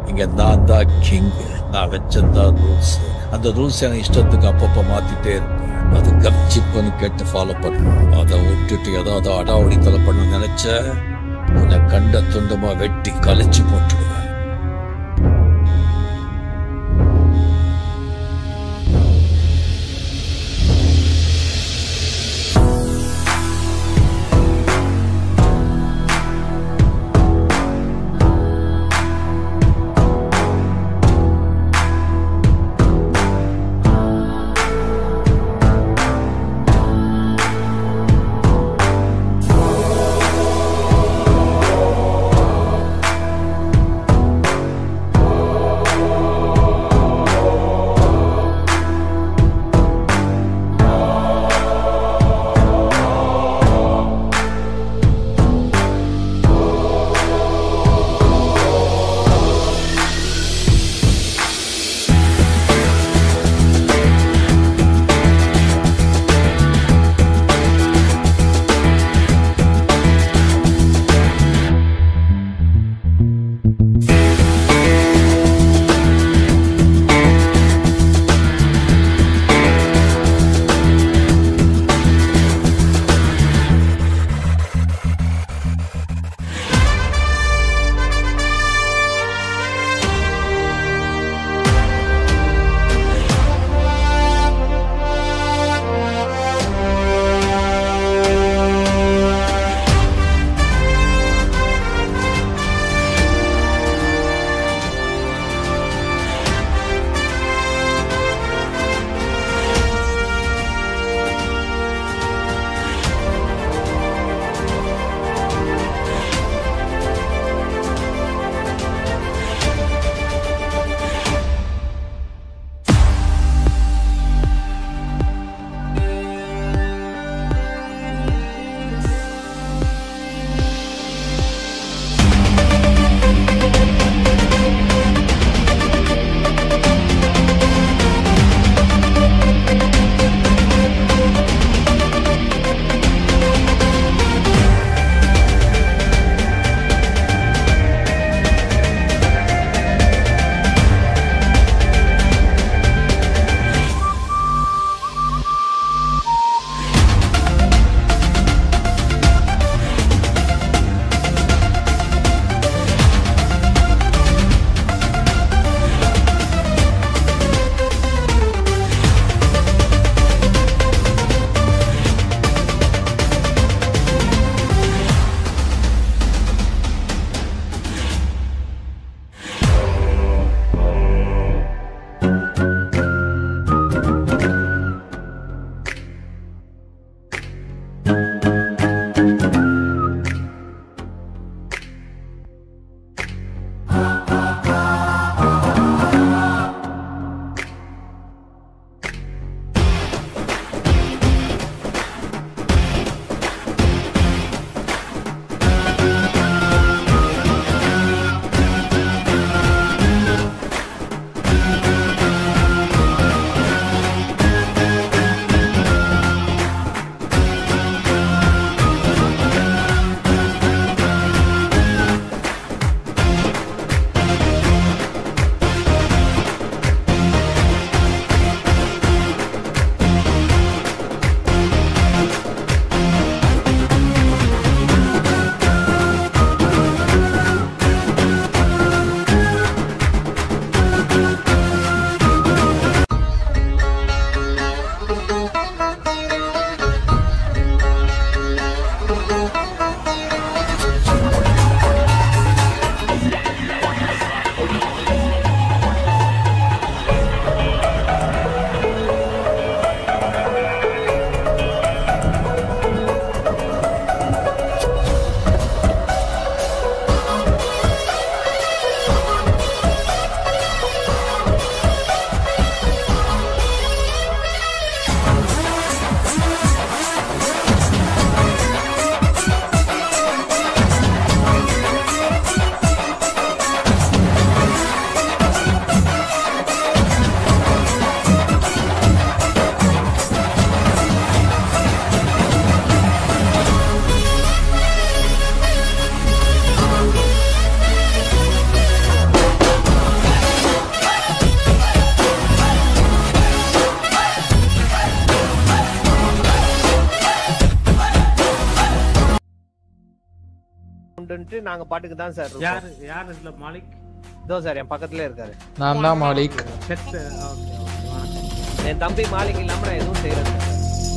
இங்க நான் தான் கிங் நான் வச்சதான் ரூல்ஸ் அந்த ரூல்ஸ் எனக்கு இஷ்டத்துக்கு அப்பப்போ மாத்திட்டே இருப்பேன் அது கப்சிப்புன்னு கேட்டு ஃபாலோ பண்ணணும் அதை விட்டுட்டு ஏதாவது அடாவடித்தலை பண்ண நினைச்ச உன்னை கண்ட துண்டமா வெட்டி கலைச்சு போட்டுடுவேன் உண்டுன்ட்டு நாங்க பாட்டுக்கு தான் சார் இருக்கோம். யார் யார் இதுல மாலிக் இதோ சார் என் பக்கத்துல இருக்காரு நான் தான் மாலிக் செட் ஓகே ஓகே வணக்கம் என் தம்பி மாலிக் இல்லாம நான் எதுவும் செய்யறது இல்ல சார்.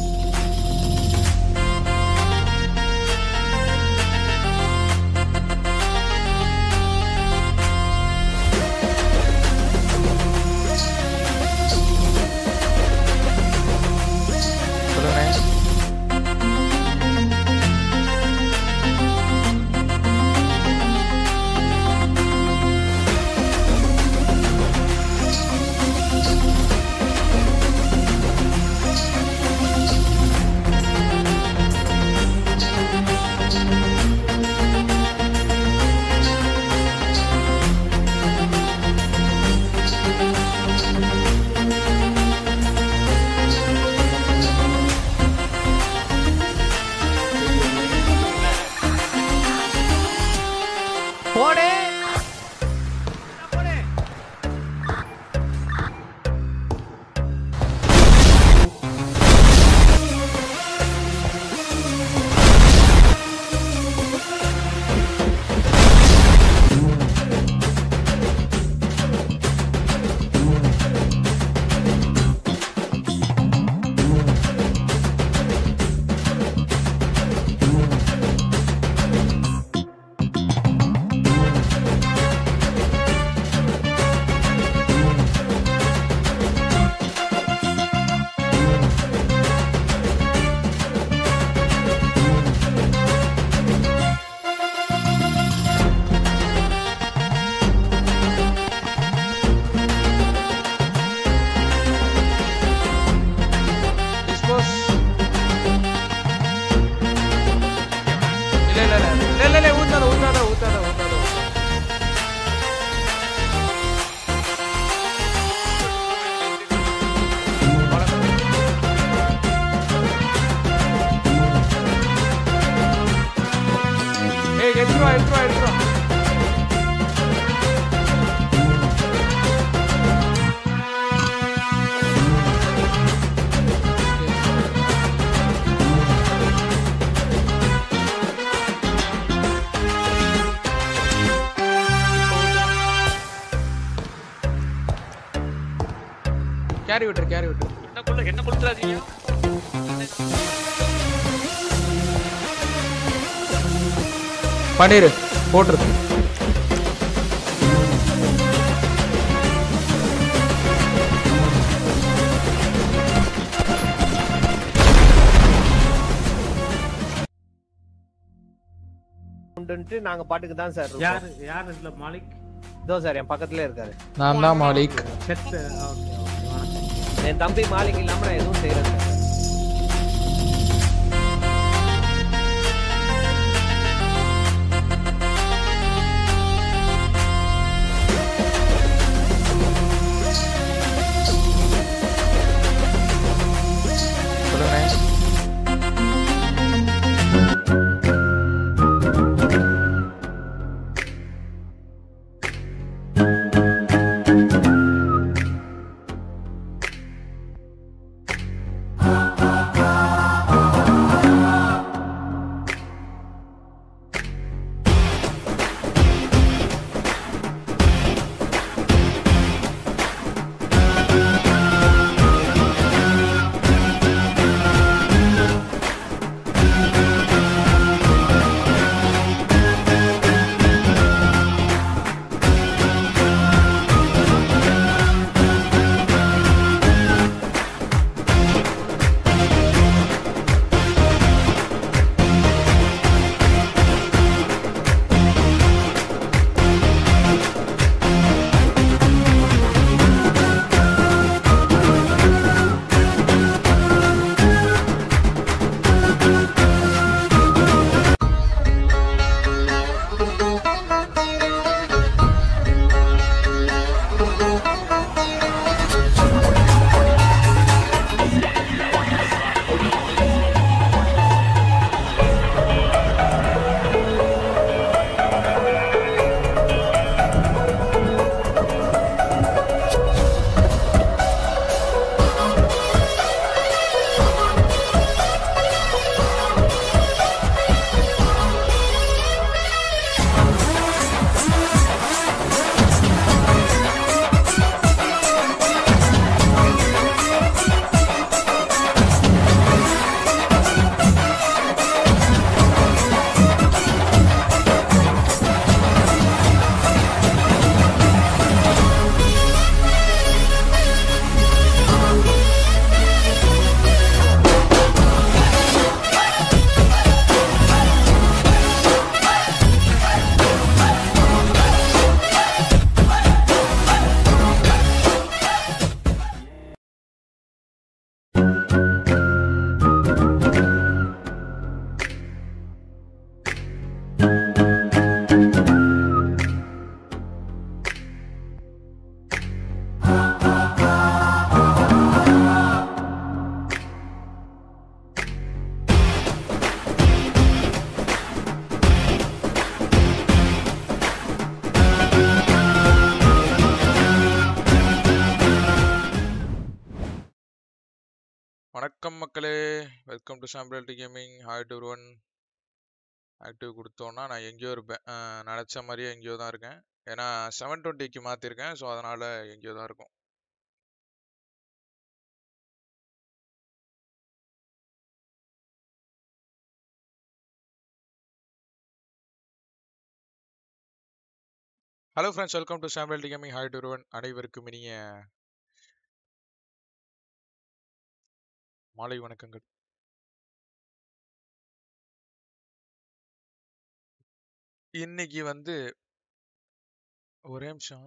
சொல்லுங்க போடே டிஸ்போஸ் இல்ல இல்ல இல்ல இல்ல இல்ல இல்ல ஊத்தாத ஊத்தாத ஊத்தாத ஊத்தாத ஏய் எடுத்துருவா எடுத்துருவா எடுத்துருவா கேரி விட்டுரு கேரி விட்டுரு என்ன என்ன கொடுத்துறாதீங்க பண்ணிரு போட்டுரு உண்டுன்ட்டு நாங்க பாட்டுக்கு தான் சார் இருக்கோம். யார் யார் இதுல மாலிக் இதோ சார் என் பக்கத்துல இருக்காரு நான் தான் மாலிக் செட் ஓகே ஓகே வணக்கம் என் தம்பி மாலிக் இல்லாம நான் எதுவும் செய்யறது இல்ல சார். சொல்லுங்க வணக்கம் மக்களே welcome to sample gaming hi to ஒன் ஆக்டிவ் கொடுத்தோன்னா நான் எங்கேயோ இருப்பேன் அஹ் நினச்ச மாதிரியே எங்கேயோ தான் இருக்கேன் ஏன்னா செவன் டுவெண்ட்டிக்கு மாற்றிருக்கேன் ஸோ அதனால் எங்கேயோ தான் இருக்கும் hello friends welcome to sample gaming hi to one அனைவருக்கும் இனிய மாலை வணக்கங்கள் இன்னைக்கு வந்து ஒரே நிமிஷம்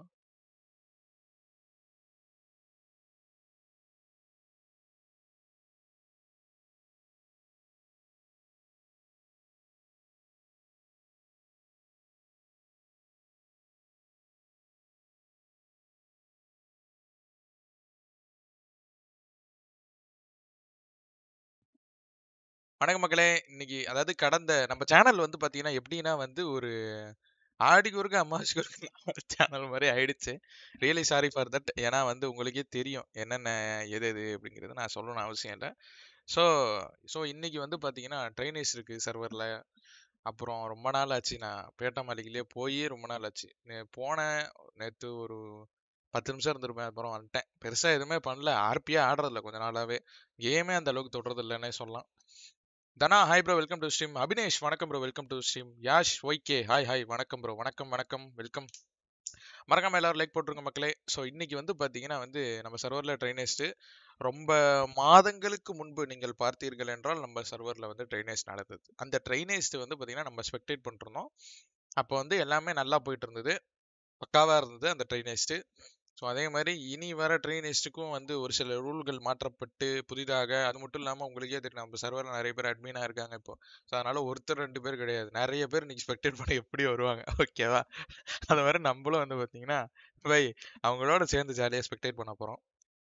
வணக்கம் மக்களே இன்னைக்கு அதாவது கடந்த நம்ம சேனல் வந்து பாத்தீங்கன்னா எப்படின்னா வந்து ஒரு ஆடிக்கு ஒருக்க அம்மாவுக்கு ஒருக்க சேனல் மாதிரி ஆயிடுச்சு ரியலி சாரி ஃபார் தட் ஏன்னா வந்து உங்களுக்கே தெரியும் என்னென்ன எது எது அப்படிங்கிறது நான் சொல்லணும்னு அவசியம் இல்லை ஸோ ஸோ இன்னைக்கு வந்து பார்த்தீங்கன்னா ட்ரைனேஜ் இருக்கு சர்வரில் அப்புறம் ரொம்ப நாள் ஆச்சு நான் பேட்டா மாளிகையிலே போய் ரொம்ப நாள் ஆச்சு நே போனேன் நேற்று ஒரு பத்து நிமிஷம் இருந்திருப்பேன் அப்புறம் வந்துட்டேன் பெருசாக எதுவுமே பண்ணல ஆர்பியா ஆடுறதில்ல கொஞ்ச நாளாவே கேமே அந்த அளவுக்கு தொடுறது இல்லைன்னே சொல்லலாம் Dhana hi bro welcome to stream Abinesh வணக்கம் bro welcome to stream Yash YK hi hi வணக்கம் ப்ரோ வணக்கம் வணக்கம் வெல்கம் மறக்காம எல்லாரும் லைக் போட்டுருங்க மக்களே ஸோ இன்னைக்கு வந்து பார்த்தீங்கன்னா வந்து நம்ம சர்வரில் ட்ரைனேஜ்ட்டு ரொம்ப மாதங்களுக்கு முன்பு நீங்கள் பார்த்தீர்கள் என்றால் நம்ம சர்வரில் வந்து ட்ரைனேஜ் நடந்தது அந்த ட்ரைனேஜ் வந்து பார்த்தீங்கன்னா நம்ம ஸ்பெக்டேட் பண்ணிருந்தோம் அப்போ வந்து எல்லாமே நல்லா போயிட்டு இருந்தது பக்காவாக இருந்தது அந்த ட்ரைனேஜ்ட்டு ஸோ அதே மாதிரி இனி வர ட்ரெயினிஸ்ட்டுக்கும் வந்து ஒரு சில ரூல்கள் மாற்றப்பட்டு புதிதாக அது மட்டும் இல்லாமல் உங்களுக்கே தெரியும் நம்ம சர்வரில் நிறைய பேர் அட்மினாக இருக்காங்க இப்போ ஸோ அதனால ஒருத்தர் ரெண்டு பேர் கிடையாது நிறைய பேர் இன்னைக்கு ஸ்பெக்டேட் பண்ண எப்படி வருவாங்க ஓகேவா அது மாதிரி நம்மளும் வந்து பார்த்தீங்கன்னா பை அவங்களோட சேர்ந்து ஜாலியாக ஸ்பெக்டேட் பண்ண போகிறோம்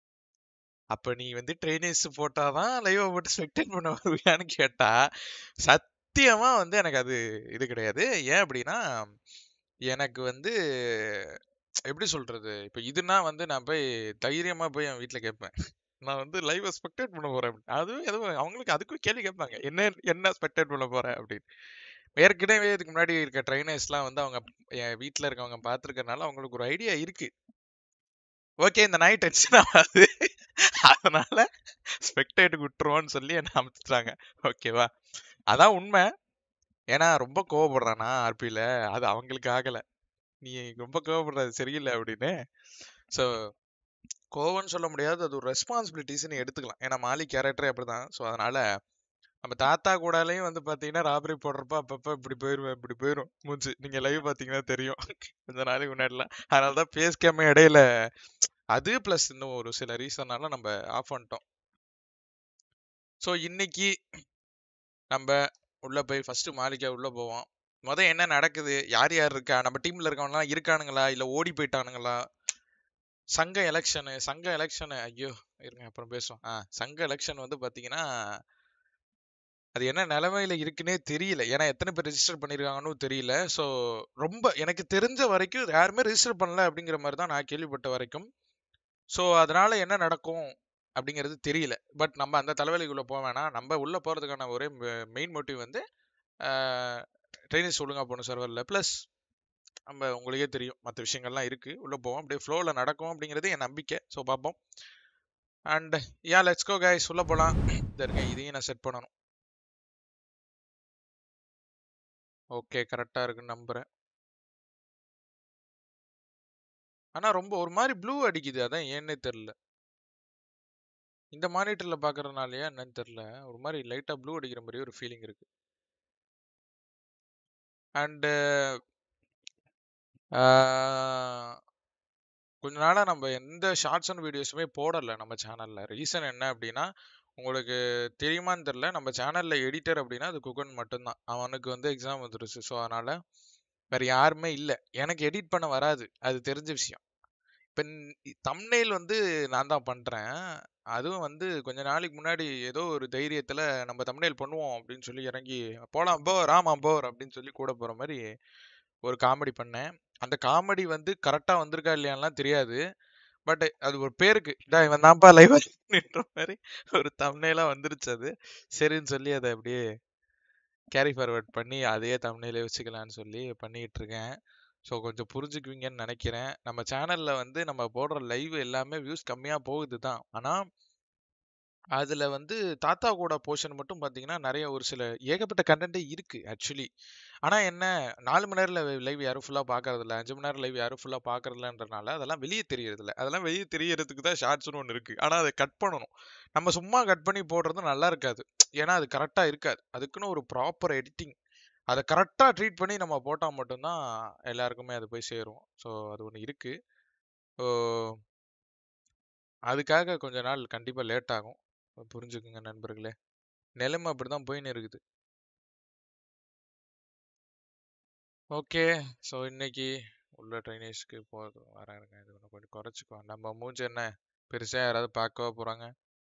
அப்போ நீ வந்து ட்ரெயினிஸ் போட்டாதான் லைவை போட்டு ஸ்பெக்டேட் பண்ண வருவியான்னு கேட்டா சத்தியமா வந்து எனக்கு அது இது கிடையாது ஏன் அப்படின்னா எனக்கு வந்து எப்படி சொல்றது இப்ப இதுனா வந்து நான் போய் தைரியமா போய் என் வீட்ல கேட்பேன் நான் வந்து லைவ் ஸ்பெக்டேட் பண்ண போறேன் அப்படின்னு. அதுவும் எதுவும் அவங்களுக்கு அதுக்கும் கேள்வி கேட்பாங்க என்ன என்ன ஸ்பெக்டேட் பண்ண போறேன் அப்படின்னு ஏற்கனவே இதுக்கு முன்னாடி இருக்க ட்ரைனர்ஸ்லாம் வந்து அவங்க என் வீட்ல இருக்கவங்க பார்த்துருக்கறனால அவங்களுக்கு ஒரு ஐடியா இருக்கு ஓகே இந்த நாய் டென்ஷன் ஆகாது அதனால ஸ்பெக்டேட்டுக்கு விட்டுருவோன்னு சொல்லி என்ன அமைச்சிட்டாங்க ஓகேவா அதான் உண்மை ஏன்னா ரொம்ப கோவப்படுறானா ஆர்பியில அது அவங்களுக்கு ஆகல நீ ரொம்ப கோவப்படுறது சரியில்லை அப்படின்னு ஸோ கோவம்னு சொல்ல முடியாது அது ஒரு ரெஸ்பான்சிபிலிட்டிஸ்னு எடுத்துக்கலாம் ஏன்னா மாலி கேரக்டரே அப்படிதான் ஸோ அதனால நம்ம தாத்தா கூடாலையும் வந்து பாத்தீங்கன்னா ராபரி போடுறப்ப அப்பப்ப இப்படி போயிருவேன் இப்படி போயிரும் மூஞ்சி நீங்க லைவ் பாத்தீங்கன்னா தெரியும் கொஞ்ச நாளைக்கு முன்னாடிலாம் அதனாலதான் பேஸ்காம இடையில அது பிளஸ் இன்னும் ஒரு சில ரீசன்னால நம்ம ஆஃப் பண்ணிட்டோம் ஸோ இன்னைக்கு நம்ம உள்ள போய் ஃபர்ஸ்ட் மாளிகை உள்ள போவோம் முத என்ன நடக்குது யார் யார் இருக்கா நம்ம டீம்ல இருக்கவங்கலாம் இருக்கானுங்களா இல்ல ஓடி போயிட்டானுங்களா சங்க எலெக்ஷனு சங்க எலெக்ஷனு ஐயோ இருங்க அப்புறம் பேசுவோம் ஆ சங்க எலெக்ஷன் வந்து பாத்தீங்கன்னா அது என்ன நிலைமையில இருக்குன்னே தெரியல ஏன்னா எத்தனை பேர் ரெஜிஸ்டர் பண்ணிருக்காங்கன்னு தெரியல ஸோ ரொம்ப எனக்கு தெரிஞ்ச வரைக்கும் யாருமே ரெஜிஸ்டர் பண்ணல அப்படிங்கிற மாதிரி தான் நான் கேள்விப்பட்ட வரைக்கும் ஸோ அதனால என்ன நடக்கும் அப்படிங்கிறது தெரியல பட் நம்ம அந்த தலைவலிக்குள்ள போக வேணாம் நம்ம உள்ள போறதுக்கான ஒரே மெயின் மோட்டிவ் வந்து ட்ரைனிஸ் ஒழுங்கா போகணும் சர்வரில் ப்ளஸ் நம்ம உங்களுக்கே தெரியும் மற்ற விஷயங்கள்லாம் இருக்கு உள்ள போவோம் அப்படியே ஃப்ளோவில் நடக்கும் அப்படிங்கிறது என் நம்பிக்கை ஸோ பார்ப்போம் and yeah let's go guys உள்ள போகலாம் இருங்க இதையும் நான் செட் பண்ணணும் ஓகே கரெக்டா இருக்குன்னு நம்புறேன் ஆனா ரொம்ப ஒரு மாதிரி ப்ளூ அடிக்குது அதான் ஏன்னே தெரியல இந்த மானிட்டர்ல பாக்குறதுனாலயா என்னன்னு தெரியல ஒரு மாதிரி லைட்டா ப்ளூ அடிக்கிற மாதிரி ஒரு ஃபீலிங் இருக்கு அண்டு கொஞ்ச நாளா நம்ம எந்த ஷார்ட்ஸ் அண்ட் வீடியோஸுமே போடல நம்ம சேனல்ல ரீசன் என்ன அப்படின்னா உங்களுக்கு தெரியுமான்னு தெரியல நம்ம சேனல்ல எடிட்டர் அப்படின்னா அது குகன் மட்டும்தான் அவனுக்கு வந்து எக்ஸாம் வந்துருச்சு ஸோ அதனால வேற யாருமே இல்லை எனக்கு எடிட் பண்ண வராது அது தெரிஞ்ச விஷயம் இப்போ தம்னெயில் வந்து நான் தான் பண்றேன் அதுவும் வந்து கொஞ்ச நாளைக்கு முன்னாடி ஏதோ ஒரு தைரியத்துல நம்ம தம்னெயில் பண்ணுவோம் அப்படின்னு சொல்லி இறங்கி போலாம் போர் ஆமா போர் அப்படின்னு சொல்லி கூட போற மாதிரி ஒரு காமெடி பண்ணேன் அந்த காமெடி வந்து கரெக்டா வந்திருக்கா இல்லையான்லாம் தெரியாது பட் அது ஒரு பேருக்கு "டா, இவன் தான்ப்பா லைவ் நின்ற மாதிரி ஒரு தம்னைலா வந்துருச்சு அது சரின்னு சொல்லி அதை அப்படியே கேரி ஃபார்வர்ட் பண்ணி அதே தம்னையிலே வச்சுக்கலாம்னு சொல்லி பண்ணிட்டு இருக்கேன் ஸோ கொஞ்சம் புரிஞ்சுக்குவீங்கன்னு நினைக்கிறேன் நம்ம சேனல்ல வந்து நம்ம போடுற லைவ் எல்லாமே வியூஸ் கம்மியா போகுது தான் ஆனா அதுல வந்து தாத்தா கூட போர்ஷன் மட்டும் பாத்தீங்கன்னா நிறைய ஒரு சில ஏகப்பட்ட கண்டென்ட்டே இருக்கு ஆக்சுவலி ஆனா என்ன நாலு மணி நேரம் லைவ் யாரும் ஃபுல்லா பாக்குறது இல்ல அஞ்சு மணி நேரம் லைவ் யாரும் ஃபுல்லா பாக்குறதுலன்றனால அதெல்லாம் வெளியே தெரியறது இல்ல அதெல்லாம் வெளியே தெரியறதுக்கு தான் ஷார்ட்ஸ்னு ஒன்று இருக்கு ஆனா அதை கட் பண்ணணும் நம்ம சும்மா கட் பண்ணி போடுறது நல்லா இருக்காது ஏன்னா அது கரெக்டா இருக்காது அதுக்குன்னு ஒரு ப்ராப்பர் எடிட்டிங் அதை கரெக்டா ட்ரீட் பண்ணி நம்ம போட்டா மட்டும்தான் எல்லாருக்குமே அது போய் சேரும் ஸோ அது ஒன்று இருக்கு ஸோ அதுக்காக கொஞ்ச நாள் கண்டிப்பா லேட் ஆகும் புரிஞ்சுக்குங்க நண்பர்களே நிலைமை அப்படிதான் போயின்னு இருக்குது ஓகே ஸோ இன்னைக்கு உள்ள ட்ரைனேஜ்க்கு போகிறது வராருங்க இது ஒன்று கொஞ்சம் குறைச்சிக்கோ நம்ம மூஞ்சி என்ன பெருசா யாராவது பார்க்கவா போறாங்க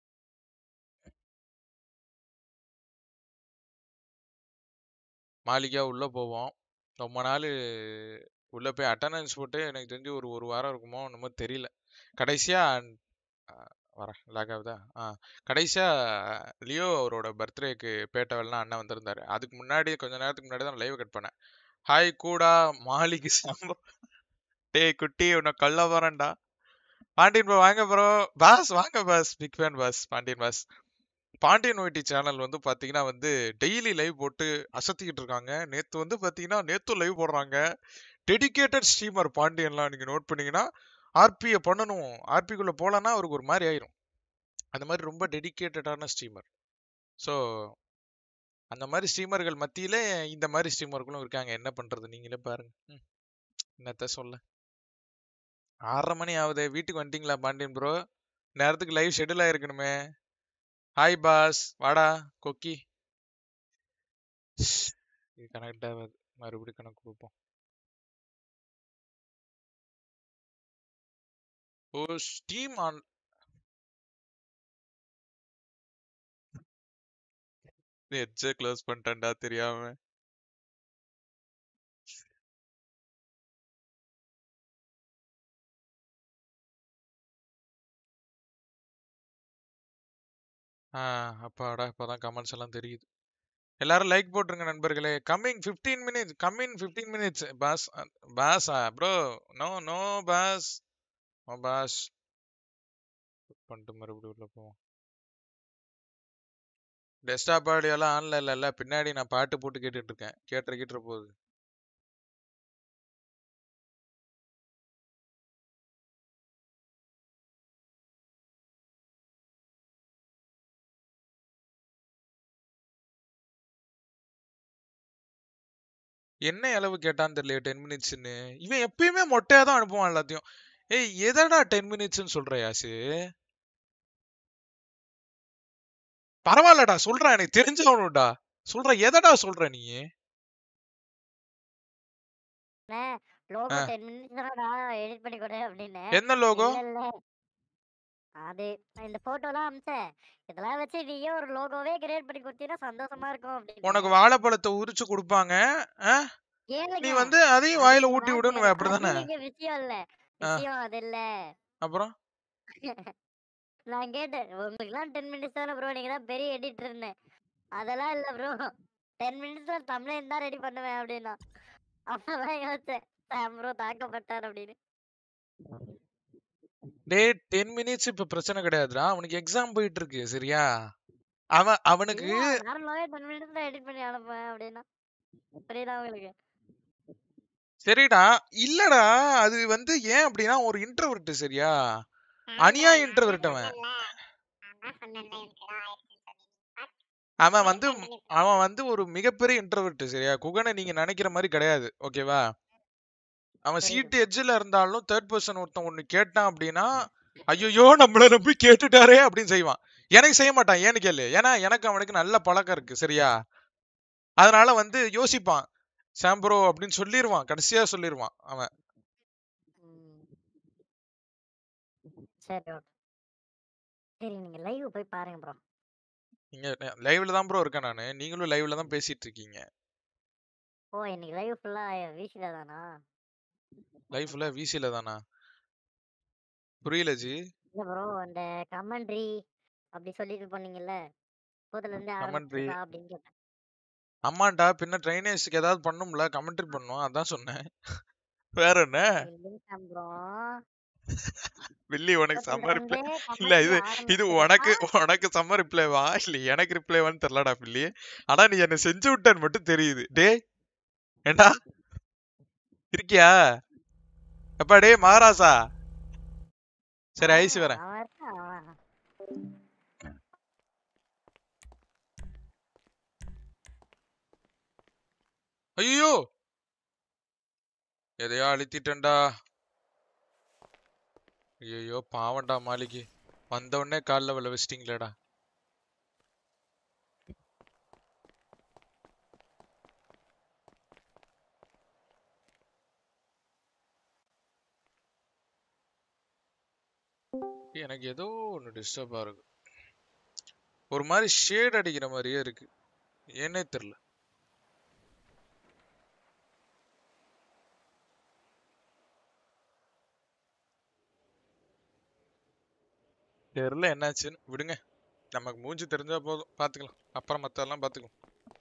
மாளிகா உள்ள போவோம் ரொம்ப நாள் உள்ள போய் அட்டண்டன்ஸ் போட்டு எனக்கு தெரிஞ்சு ஒரு ஒரு வாரம் இருக்குமோ என்னமோ தெரியல கடைசியா ஆ, வரேன் லாக் ஆகுதா ஆ கடைசியா லியோ அவரோட பர்த்டேக்கு பேட்டவெல்லாம் அண்ணன் வந்திருந்தாரு அதுக்கு முன்னாடி கொஞ்ச நேரத்துக்கு முன்னாடி தான் லைவ் கட் பண்ணேன் ஹாய் கூடா மாலிக்கு சாம்பா டேய் குட்டி உன்னை கள்ள போறேன்டா பாண்டியன் ப்ரோ வாங்க ப்ரோ பாஸ் வாங்க boss big fan boss Pandian boss Pandian YT channel வந்து பாத்தீங்கன்னா வந்து டெய்லி லைவ் போட்டு அசத்திக்கிட்டு இருக்காங்க நேத்து வந்து பாத்தீங்கன்னா நேத்து லைவ் போடுறாங்க டெடிகேட்டட் ஸ்ட்ரீமர் பாண்டியன்லாம் நீங்க நோட் பண்ணீங்கன்னா ஆர்பியை பண்ணணும் ஆர்பிக்குள்ள போலன்னா அவருக்கு ஒரு மாதிரி ஆயிரும் அந்த மாதிரி ரொம்ப டெடிகேட்டடான ஸ்ட்ரீமர் ஸோ அந்த மாதிரி ஸ்ட்ரீமர்கள் மத்தியில இந்த மாதிரி ஸ்ட்ரீமர்களும் இருக்காங்க என்ன பண்றது நீங்களே பாருங்க ம், என்னத்த சொல்ல ஆறரை மணி ஆகுதே வீட்டுக்கு வந்துட்டீங்களா பாண்டியன் ப்ரோ நேரத்துக்கு லைவ் ஷெட்யூல் ஆயிருக்கணுமே ஹாய் பாஸ் வாடா கொக்கி இது கனெக்ட் ஆகாது மறுபடியும் கணக்கு கொடுப்போம் ஓ ஸ்டீம் ஆன் எட்ஜை க்ளோஸ் பண்ணிட்டேன்டா தெரியாம ஆ அப்பாடா இப்பதான் கமெண்ட்ஸ் எல்லாம் தெரியுது எல்லாரும் லைக் போட்டுருங்க நண்பர்களே coming 15 minutes coming 15 minutes boss boss bro no no boss no boss பண்ணிட்டு மறுபடியும் உள்ள போவோம் டெஸ்க்டாப் ஆடியோ எல்லாம் ஆன்ல இல்ல பின்னாடி நான் பாட்டு போட்டு கேட்டுட்டு இருக்கேன் கேட்டுற கேட்டுற போகுது என்ன அளவு கேட்டான்னு தெரியல டென் மினிட்ஸ்னு இவன் எப்பயுமே மொட்டையா தான் அனுப்புவான் எல்லாத்தையும் ஏய் எதடா டென் மினிட்ஸ்னு சொல்ற யாசு பரவாயில்லடா சொல்றேன் எனக்கு தெரிஞ்சவனுடா சொல்ற எதடா சொல்ற நீ லோகோ ஆ. டென் மினிட்ஸ் தானடா எடிட் பண்ணி கொடு அப்படின்னு என்ன லோகோ இல்ல இல்ல அது நான் இந்த போட்டோலாம் அமிச்சேன் இதெல்லாம் வச்சு நீயே ஒரு லோகோவே கிரியேட் பண்ணி கொடுத்தீங்கன்னா சந்தோஷமா இருக்கும் அப்படின்னு உனக்கு வாழைப்பழத்தை உரிச்சு கொடுப்பாங்க ஆ? நீ கேளுங்க வந்து அதையும் வாயில ஊட்டி விடுன்னு அப்படிதானே அது இங்க விஷயம் இல்ல ஆ. விஷயம் அது இல்ல அப்புறம் நான் கேட்டேன் உங்களுக்குலாம் டென் மினிட்ஸ் தானே ப்ரோ நீங்க தான் பெரிய எடிட்டர்னு அதெல்லாம் இல்ல ப்ரோ டென் மினிட்ஸ்ல தமிழ் தான் ரெடி பண்ணுவேன் அப்படின்னா அப்பதான் யோசிச்சேன் ப்ரோ தாக்கப்பட்டார் அப்படின்னு டேய் டென் மினிட்ஸ் இப்ப பிரச்சனை கிடையாதுடா அவனுக்கு எக்ஸாம் போயிட்டு இருக்கு சரியா அவன் அவனுக்கு நார்மலாவே டென் மினிட்ஸ்ல எடிட் பண்ணி அனுப்புவேன் அப்படின்னா புரியுதா உங்களுக்கு சரிடா இல்லடா அது வந்து ஏன் அப்படின்னா ஒரு இன்ட்ரோவர்ட் சரியா அநியா இன்ட்ரோவர்ட் அவன் அவன் வந்து அவன் வந்து ஒரு மிகப்பெரிய இன்ட்ரோவர்ட் சரியா குகனை நீங்க நினைக்கிற மாதிரி கிடையாது ஓகேவா அவன் சீட்டு எட்ஜில் இருந்தாலும் தேர்ட் பர்சன் ஒருத்தன் ஒண்ணு கேட்டான் அப்படின்னா ஐயோ நம்மள நம்பி கேட்டுட்டாரே அப்படின்னு செய்வான் எனக்கு செய்ய மாட்டான் ஏன்னு கேளு ஏன்னா எனக்கு அவனுக்கு நல்ல பழக்கம் இருக்கு சரியா அதனால வந்து யோசிப்பான் சாம்ப்ரோ அப்படின்னு சொல்லிடுவான் கடைசியா சொல்லிடுவான் அவன் ம். சரி ஓகே சரி நீங்க லைவ் போய் பாருங்க ப்ரோ நீங்க லைவ்ல தான் ப்ரோ இருக்கேன் நானு நீங்களும் லைவ்ல தான் பேசிட்டு இருக்கீங்க ஓ இன்னைக்கு லைவ் ஃபுல்லா வீசில தானா லைஃப்ல விசில தானா புரியல ஜி இல்ல ப்ரோ அந்த கமெண்ட்ரி அப்படி சொல்லிட்டு போனீங்கல்ல இப்போதுல இருந்து Commentary. ஆரம்பிச்சிருக்கா அப்படின்னு கேட்டேன் ஆமாண்டா பின்ன ட்ரைனேஜ்க்கு ஏதாவது பண்ணும்ல கமெண்ட்ரி பண்ணும் அதான் சொன்னேன் வேற என்ன இல்லைங்க ப்ரோ வில்லி உனக்கு செம்ம ரிப்ளை இல்ல இது இது உனக்கு உனக்கு செம்ம ரிப்ளைவா இல்ல எனக்கு ரிப்ளைவான்னு தெரியலடா பில்லி ஆனா நீ என்ன செஞ்சு விட்டன்னு மட்டும் தெரியுது டேய் ஏண்டா இருக்கியா எப்பா டேய் மகாராசா சரி ஐசி வரேன் அவன் இருக்கான், அவன். ஐயோ எதையோ அழுத்திட்டேன்டா ஐயோ பாவம்டா மாளிகை வந்த உடனே காலில் விழ வச்சிட்டீங்களேடா எனக்கு ஏதோ ஒன்று டிஸ்டர்பா இருக்கு ஒரு மாதிரி ஷேட் அடிக்கிற மாதிரியே இருக்கு ஏன்னே தெரியல தெரியல என்னாச்சுன்னு விடுங்க நமக்கு மூஞ்சி தெரிஞ்சா போதும் பாத்துக்கலாம் அப்புறம் மத்ததெல்லாம் பாத்துக்கலாம்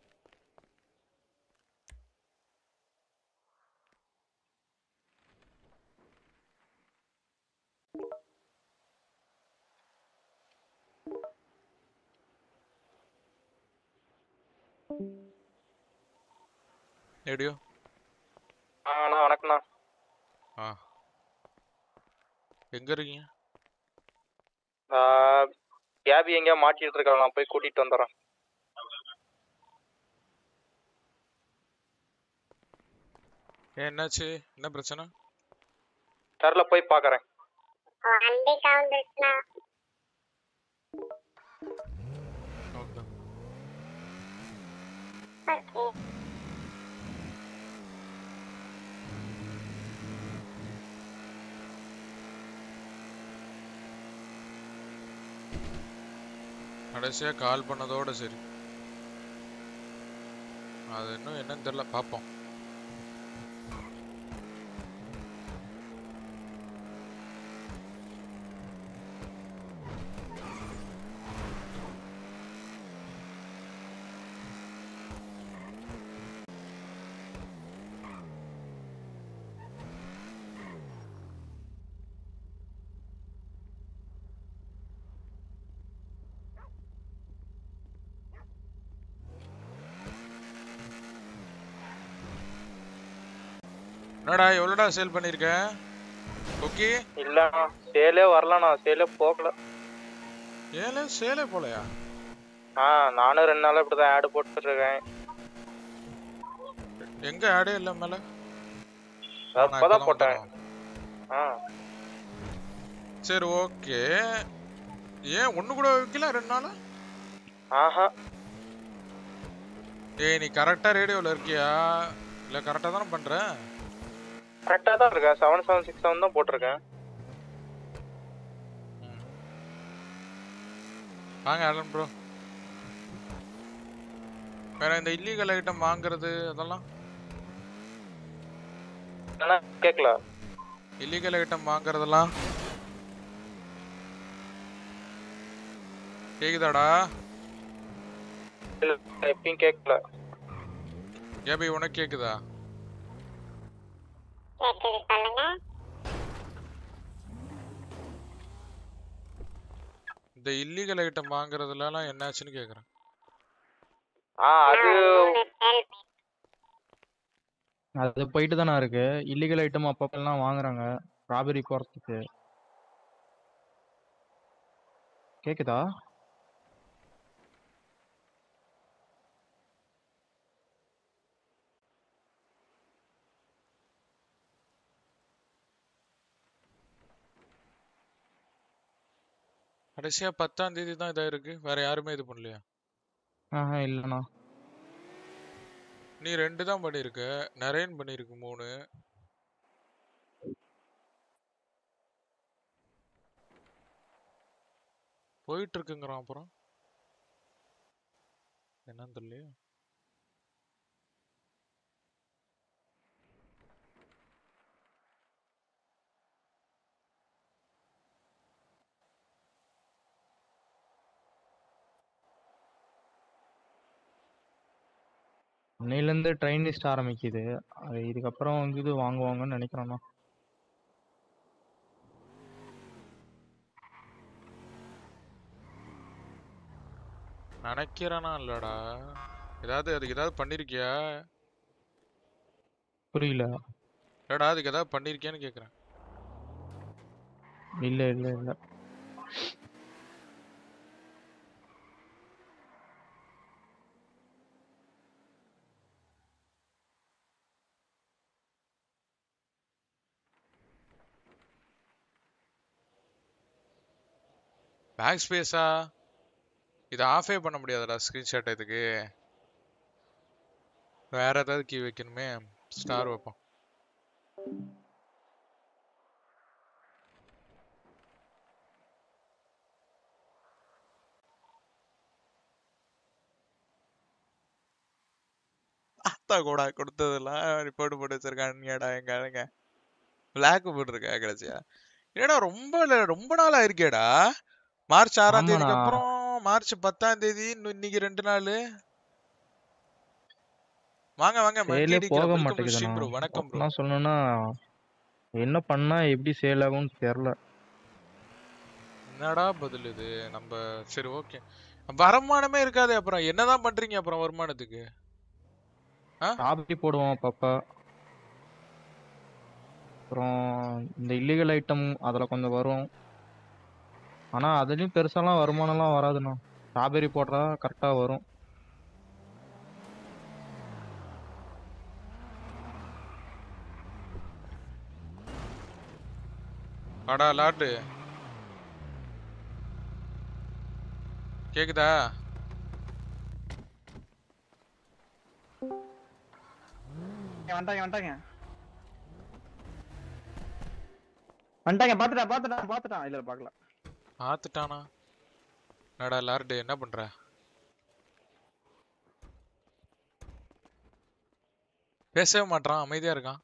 எப்படியோ அண்ணா வணக்கம்ண்ணா ஆ எங்க இருக்கீங்க கேபி எங்கேயா மாட்டிட்டு இருக்காங்க நான் போய் கூட்டிட்டு வந்துடுறேன் ஏன் என்னாச்சு என்ன பிரச்சனை தெரில போய் பார்க்கறேன் வண்டி கவுந்துருச்சுண்ணா ஓகே கடைசியா கால் பண்ணதோட சரி அது இன்னும் என்னன்னு தெரியல பார்ப்போம் என்னடா எவ்வளோடா சேல் பண்ணிருக்க ஓகே இல்லண்ணா சேலே வரலண்ணா சேலே போகல ஏலே சேலே போலையா ஆ நானும் ரெண்டு நாளா இப்படிதான் ஆடு போட்டுட்டு இருக்கேன் எங்க ஆடே இல்ல மேல அதான் நான் இப்பதான் இப்பதான் போட்டேன் வந்தேன். ஆ சரி ஓகே ஏன் ஒண்ணு கூட வைக்கல ரெண்டு நாளா ஆஹா ஏய் நீ கரெக்டா ரேடியோல இருக்கியா இல்ல கரெக்டா தானே பண்ற கரெக்டாக தான் இருக்கேன் செவன் செவன் சிக்ஸ் செவன் தான் போட்டிருக்கேன் ம். வாங்க ஆலன் ப்ரோ வேற இந்த இல்லீகல் ஐட்டம் வாங்குறது அதெல்லாம் என்ன கேட்கல இல்லீகல் ஐட்டம் வாங்குறதெல்லாம் கேக்குதாடா இல்ல எப்பயும் கேட்கல கேபி உனக்கு கேக்குதா கேக்குது சொல்லுங்க இந்த இல்லீகல் ஐட்டம் வாங்குறதுலலாம் என்னாச்சுன்னு கேக்குறேன் ஆ அது அது போயிட்டு தானே இருக்கு இல்லீகல் ஐட்டம் அப்பப்பெல்லாம் வாங்குறாங்க ராபரி போறதுக்கு கேக்குதா கடைசியா பத்தாம் தேதி தான் இதா இருக்கு வேற யாருமே இது பண்ணலையா ஆஹா இல்லண்ணா நீ ரெண்டு தான் பண்ணிருக்க நரேன் பண்ணிருக்கு மூணு போயிட்டு இருக்குங்கிறான் அப்புறம் என்னன்னு தெரியலையே இன்னையிலேருந்து ட்ரெயின் லிஸ்ட் ஆரம்பிக்குது அது இதுக்கப்புறம் வந்து இது வாங்குவாங்கன்னு நினைக்கிறேண்ணா நினைக்கிறேனா இல்லடா ஏதாவது அதுக்கு ஏதாவது பண்ணிருக்கியா புரியல இல்லடா அதுக்கு ஏதாவது பண்ணிருக்கியான்னு கேக்குறேன் இல்லை இல்லை இல்லை பேக் ஸ்பேஸா இதை ஆஃபே பண்ண முடியாதுடா ஸ்கிரீன்ஷாட் இதுக்கு வேற ஏதாவது கீ வைக்கணுமே ஸ்டார் வைப்போம் அத்தா கூட கொடுத்ததெல்லாம் ரிப்போர்ட் போட்டு வச்சிருக்கானுங்கடா எங்க ஆளுங்க பிளாக் போட்டிருக்கா கடைசியா என்னடா ரொம்ப இல்ல- ரொம்ப நாள் ஆயிருக்கேடா மார்ச் ஆறாம் தேதிக்கு ஆமாண்ணா. அப்புறம் மார்ச் பத்தாம் தேதி இன்னும் இன்னைக்கு ரெண்டு நாள் வாங்க வாங்க சேலே மல்டி போக ப்ரோ மாட்டேங்குதுண்ணா வணக்கம் ப்ரோ நான் சொல்லணும்னா என்ன பண்ணா எப்படி சேல் ஆகும்னு தெரில என்னடா பதில் இது நம்ம சரி ஓகே வருமானமே இருக்காது அப்புறம் என்னதான் பண்றீங்க அப்புறம் வருமானத்துக்கு ராபரி போடுவோம் அப்பப்போ அப்புறம் இந்த இல்லீகல் ஐட்டம் அதில் கொஞ்சம் வரும் ஆனால் அதுலேயும் பெருசாலாம் வருமானம்லாம் வராதுண்ணா ஸ்ட்ராபெரி போடுறா கரெக்டாக வரும் அடா லாட்டு கேக்குதா வந்துட்டாங்க வந்துட்டாங்க வந்துட்டாங்க பாத்துட்டா பாத்துட்டா பாத்துட்டான் இல்ல பாக்கல ஆத்துட்டானா என்னடா லார்டு என்ன பண்ற பேசவே மாட்றான் அமைதியா இருக்கான்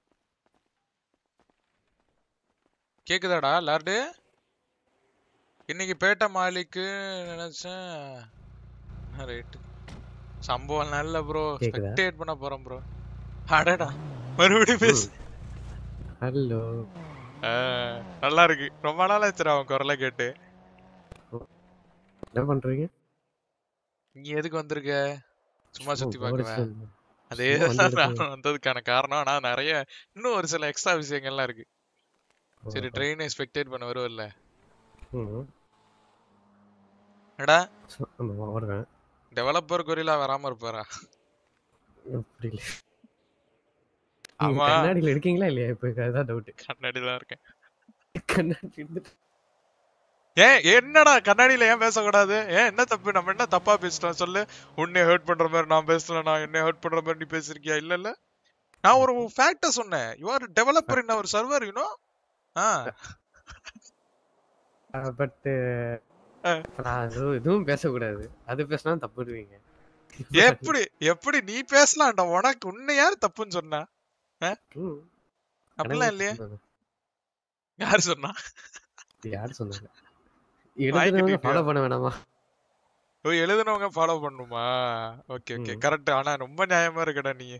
கேக்குதாடா லார்டு இன்னைக்கு பேட்டை மாலிக்கு நினைச்சேன் ரைட்டு சம்பவம் நல்ல ப்ரோ கேக்குதா? ஸ்பெக்டேட் பண்ண போறோம் ப்ரோ அடடா மறுபடியும் பேசு ஹலோ ஆ, நல்லா இருக்கு ரொம்ப நாள் ஆச்சுடா அவன் குரலை கேட்டு என்ன பண்றீங்க நீ எதுக்கு வந்திருக்க சும்மா சுத்தி சும்மா பார்க்கவா போர் அதே சும்மா தான் வந்திருக்கேன். நானும் வந்ததுக்கான காரணம் ஆனா நிறைய இன்னும் ஒரு சில எக்ஸ்ட்ரா விஷயங்கள்லாம் இருக்கு சரி ட்ரெயினை ஸ்பெக்டேட் பண்ண வருவல்ல ம் என்னடா சு- ஆமா வருவேன் டெவலப்பர் கொரிலா வராம இருப்பாரா புரியல ஆமா. நீங்க கண்ணாடியில இருக்கீங்களா இல்லையா இப்ப அதான் டவுட் கண்ணாடி தான் இருக்கேன் கண்ணாடி இருந்துட்டு ஏன் என்னடா கண்ணாடியில ஏன் பேசக்கூடாது ஏன் என்ன தப்பு நம்ம என்ன தப்பா பேசிட்டோம் சொல்லு உன்னை ஹர்ட் பண்ற மாதிரி நான் பேசல நான் என்ன ஹர்ட் பண்ற மாதிரி நீ பேசிருக்கியா இல்ல இல்ல நான் ஒரு ஃபேக்ட சொன்னேன் you are developer in our server you know ஆ பட் நான் அது எதுவும் பேசக்கூடாது அது பேசினா தப்புடுவீங்க எப்படி எப்படி நீ பேசலாம்டா உனக்கு உன்னை யார் தப்புன்னு சொன்னா ஆ? ம். அப்படிலாம் இல்லையே சொன்னாங்க. யார் சொன்னா யார் சொன்னாங்க வாய் எழுதுறவங்க கட்டிட்டியா? ஃபாலோ பண்ண வேணாமா ஓ எழுதுனவங்க ஃபாலோ பண்ணுமா ஓகே ஓகே ம். கரெக்ட் ஆனா ரொம்ப நியாயமா இருக்கடா நீ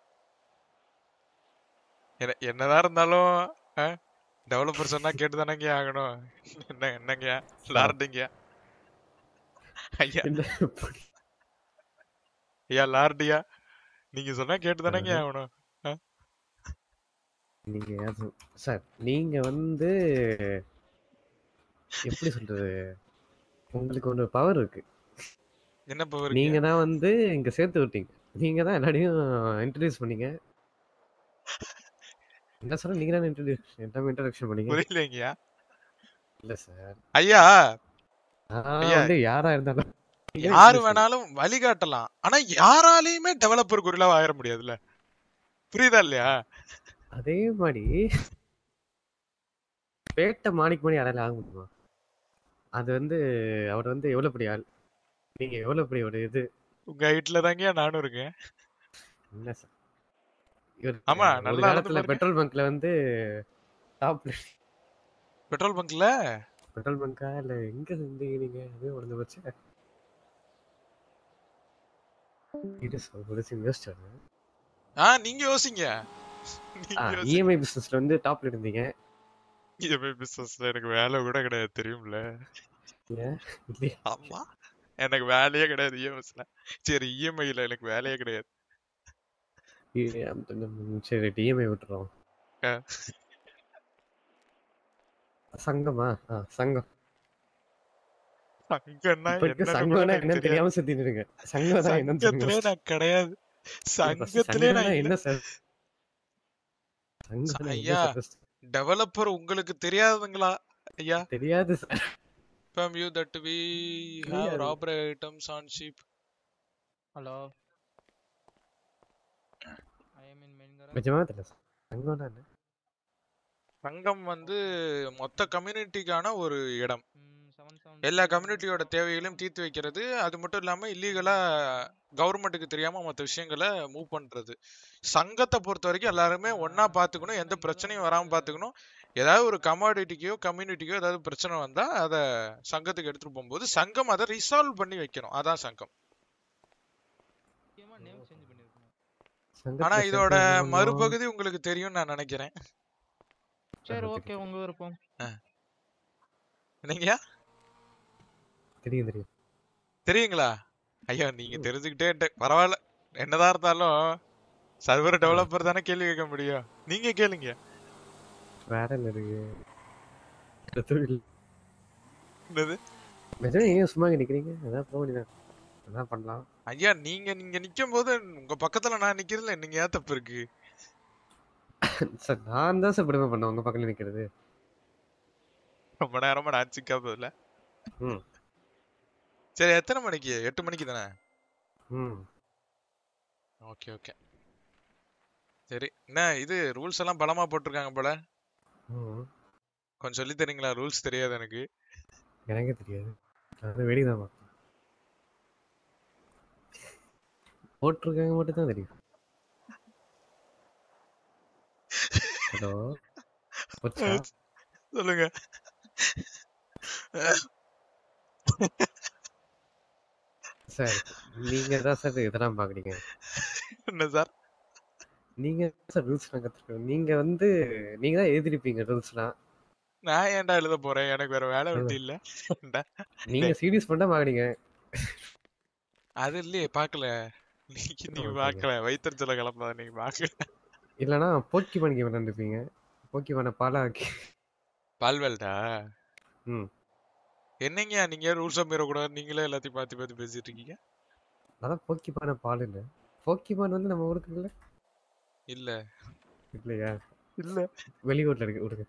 என்ன- என்னதான் இருந்தாலும் டெவலப்பர் சொன்னா கேட்டு தானங்க ஆகணும் என்ன என்னங்க லார்டுங்க ஐயா என்ன இப்படி? ஐயா லார்டியா நீங்க சொன்னா கேட்டு தானங்க அஹ். ஆகணும் நீங்க அது- சார் நீங்க வந்து எப்படி சொல்றது உங்களுக்கு ஒரு பவர் இருக்கு என்ன பவர் நீங்க தான் வந்து இங்க சேர்த்து விட்டீங்க நீங்க தான் எல்லாரையும் இன்ட்ரடியூஸ் பண்ணீங்க என்ன சொல்ற நீங்க தான் இன்ட்ரடியூஸ் எல்லாமே இன்ட்ரடக்ஷன் பண்ணீங்க புரியலைங்கயா இல்ல சார் ஐயா நான் ஐயா. வந்து யாரா இருந்தாலும் நீங்க தான் யாரு introduce பண்ணீங்க. வேணாலும் வழிகாட்டலாம் ஆனா யாராலையுமே டெவலப்பர் குறிலா ஆயிட முடியாதுல்ல புரியுதா இல்லையா அதே மாதிரி பேட்ட மாணிக் மணி யாரால ஆக முடியுமா அது வந்து அவர் வந்து எவ்வளவு பெரிய ஆள் நீங்க எவ்வளவு பெரிய ஒரு இது உங்க ஹைட்ல தாங்க நானும் இருக்கேன் என்ன சார் இவர் ஆமா, ஒரு நல்லா காலத்துல நடந்து பெட்ரோல் பங்க்ல வந்து டாப் பெட்ரோல் பங்க்ல பெட்ரோல் பங்கா இல்ல எங்க இருந்தீங்க நீங்க அது உடஞ்சு போச்சு இது சார் ஒரு சின்ன யோசிச்சாரு ஆ நீங்க யோசிங்க நீங்க யோசிங்க இஎம்ஐ பிசினஸ்ல வந்து டாப்ல இருந்தீங்க இஎம்ஐ பிசினஸ்ல எனக்கு வேலை கூட கிடையாது தெரியும்ல ஏன்? இல்லையா? ஆமா எனக்கு வேலையே கிடையாது இஎம்எஸ்ல சரி இஎம்ஐல எனக்கு வேலையே கிடையாது இ- அந்த- நம்ம- சரி டிஎம்ஐ விட்டுறோம் ஆ. சங்கமா ஆ சங்கம் சங்கம்னா இப்ப இருக்க என்னன்னு கூட சங்கம்னா எனக்கு என்னன்னு தெரியாது தெரியாம சுத்திட்டு இருங்க சங்கம் தான் என்னன்னு சங்கத்திலே சொல்லுங்க நான் கிடையாது first சங்கத்திலே நான் சங்கம்னா இல்ல என்ன சார் சங்கம்னா என்ன ஐயா சார் first? டெவலப்பர் உங்களுக்கு தெரியாதுங்களா ஐயா தெரியாது sir from you that we have தெரியாது. robbery items on ship hello I am in main நிஜமா தெரியல சார் சங்கம்னா என்ன சங்கம் வந்து மொத்த கம்யூனிட்டிக்கான ஒரு இடம் எல்லா கம்யூனிட்டியோட தேவைகளையும் தீர்த்து வைக்கிறது அது மட்டும் இல்லாம இல்லீகலா கவர்மெண்ட்டுக்கு தெரியாம மற்ற விஷயங்களை மூவ் பண்றது சங்கத்தை பொறுத்த வரைக்கும் எல்லாருமே ஒண்ணா பாத்துக்கணும் எந்த பிரச்சனையும் வராம பாத்துக்கணும் ஏதாவது ஒரு கமாடிட்டிக்கோ கம்யூனிட்டிக்கோ ஏதாவது பிரச்சனை வந்தா அதை சங்கத்துக்கு எடுத்துட்டு போகும்போது சங்கம் அதை ரிசால்வ் பண்ணி வைக்கணும் அதான் சங்கம் முக்கியமா நேம் சேஞ்ச் பண்ணிருக்கணும் ஆனா சங்கத்துல இதோட சேர்த்து என்ன பண்ணோம்? மறுபகுதி உங்களுக்கு தெரியும்னு நான் நினைக்கிறேன் சரி ஆ, ஓகே உங்க விருப்பம் நீங்க தெரியும் தெரியும் தெரியுங்களா ஐயா நீங்க தெரிஞ்சுக்கிட்டே இருட்ட- பரவாயில்ல என்னதான் இருந்தாலும் சர்வர் டெவலப்பர் தானே கேள்வி கேட்க முடியும் நீங்க கேளுங்க வேற என்ன இருக்கு இந்த தொழில் என்னது நிஜமா ஏன் சும்மா இங்க நிக்கிறீங்க அதான் போக வேண்டியதான் அதான் பண்ணலாம் ஐயா நீங்க நீங்க நிக்கும் போது உங்க பக்கத்துல நான் நிக்கிறதுல நீங்க ஏன் தப்பு இருக்கு சார் நான் தான் சார் பெருமை பண்ணேன் உங்க பக்கத்துல நிக்கிறது ரொம்ப நேரமா நான் சிக்காததுல ம் சரி எத்தனை மணிக்கு எட்டு மணிக்கு தானே ம் ஓகே ஓகே சரி என்ன இது ரூல்ஸ் எல்லாம் பலமா போட்டிருக்காங்க போல ம் கொஞ்சம் சொல்லி தரீங்களா ரூல்ஸ் தெரியாது எனக்கு எனக்கே தெரியாது அது வெளிதான் பார்த்தேன் போட்டிருக்காங்க மட்டும் தான் தெரியும் ஹலோ போச்சா சொல்லுங்க சார் நீங்க தான் சார் இதெல்லாம் பாக்குறீங்க என்ன சார் நீங்க சார் ரூல்ஸ் எல்லாம் கத்துருக்கோம் நீங்க வந்து நீங்க தான் எழுதிருப்பீங்க ரூல்ஸ்லாம் நான் ஏன்டா எழுத போறேன் எனக்கு வேற வேலை வெட்டி இல்ல ஏன்டா? நீங்க சீரியஸ் பண்ணா பாக்குறீங்க அது இல்லையே பாக்கல நீங்க நீங்க Okay, பாக்கல வைத்தறிச்சல கிளம்பாத நீங்க பாக்கல இல்லனா போக்கி பண்ணிக்க விளையாண்டுருப்பீங்க போக்கி பண்ண பாலாக்கி பால்வெல்டா ம் என்னங்க நீங்க ரூல்ஸ் மீறக்கூடாது நீங்களே எல்லாத்தையும் பார்த்து பார்த்து பேசிட்டு இருக்கீங்க அதான் போக்கி பான பால் இல்ல போக்கி பான் வந்து நம்ம ஊருக்கு இல்ல இல்ல இல்லையா இல்ல வெளியூர்ல இருக்கு விடுங்க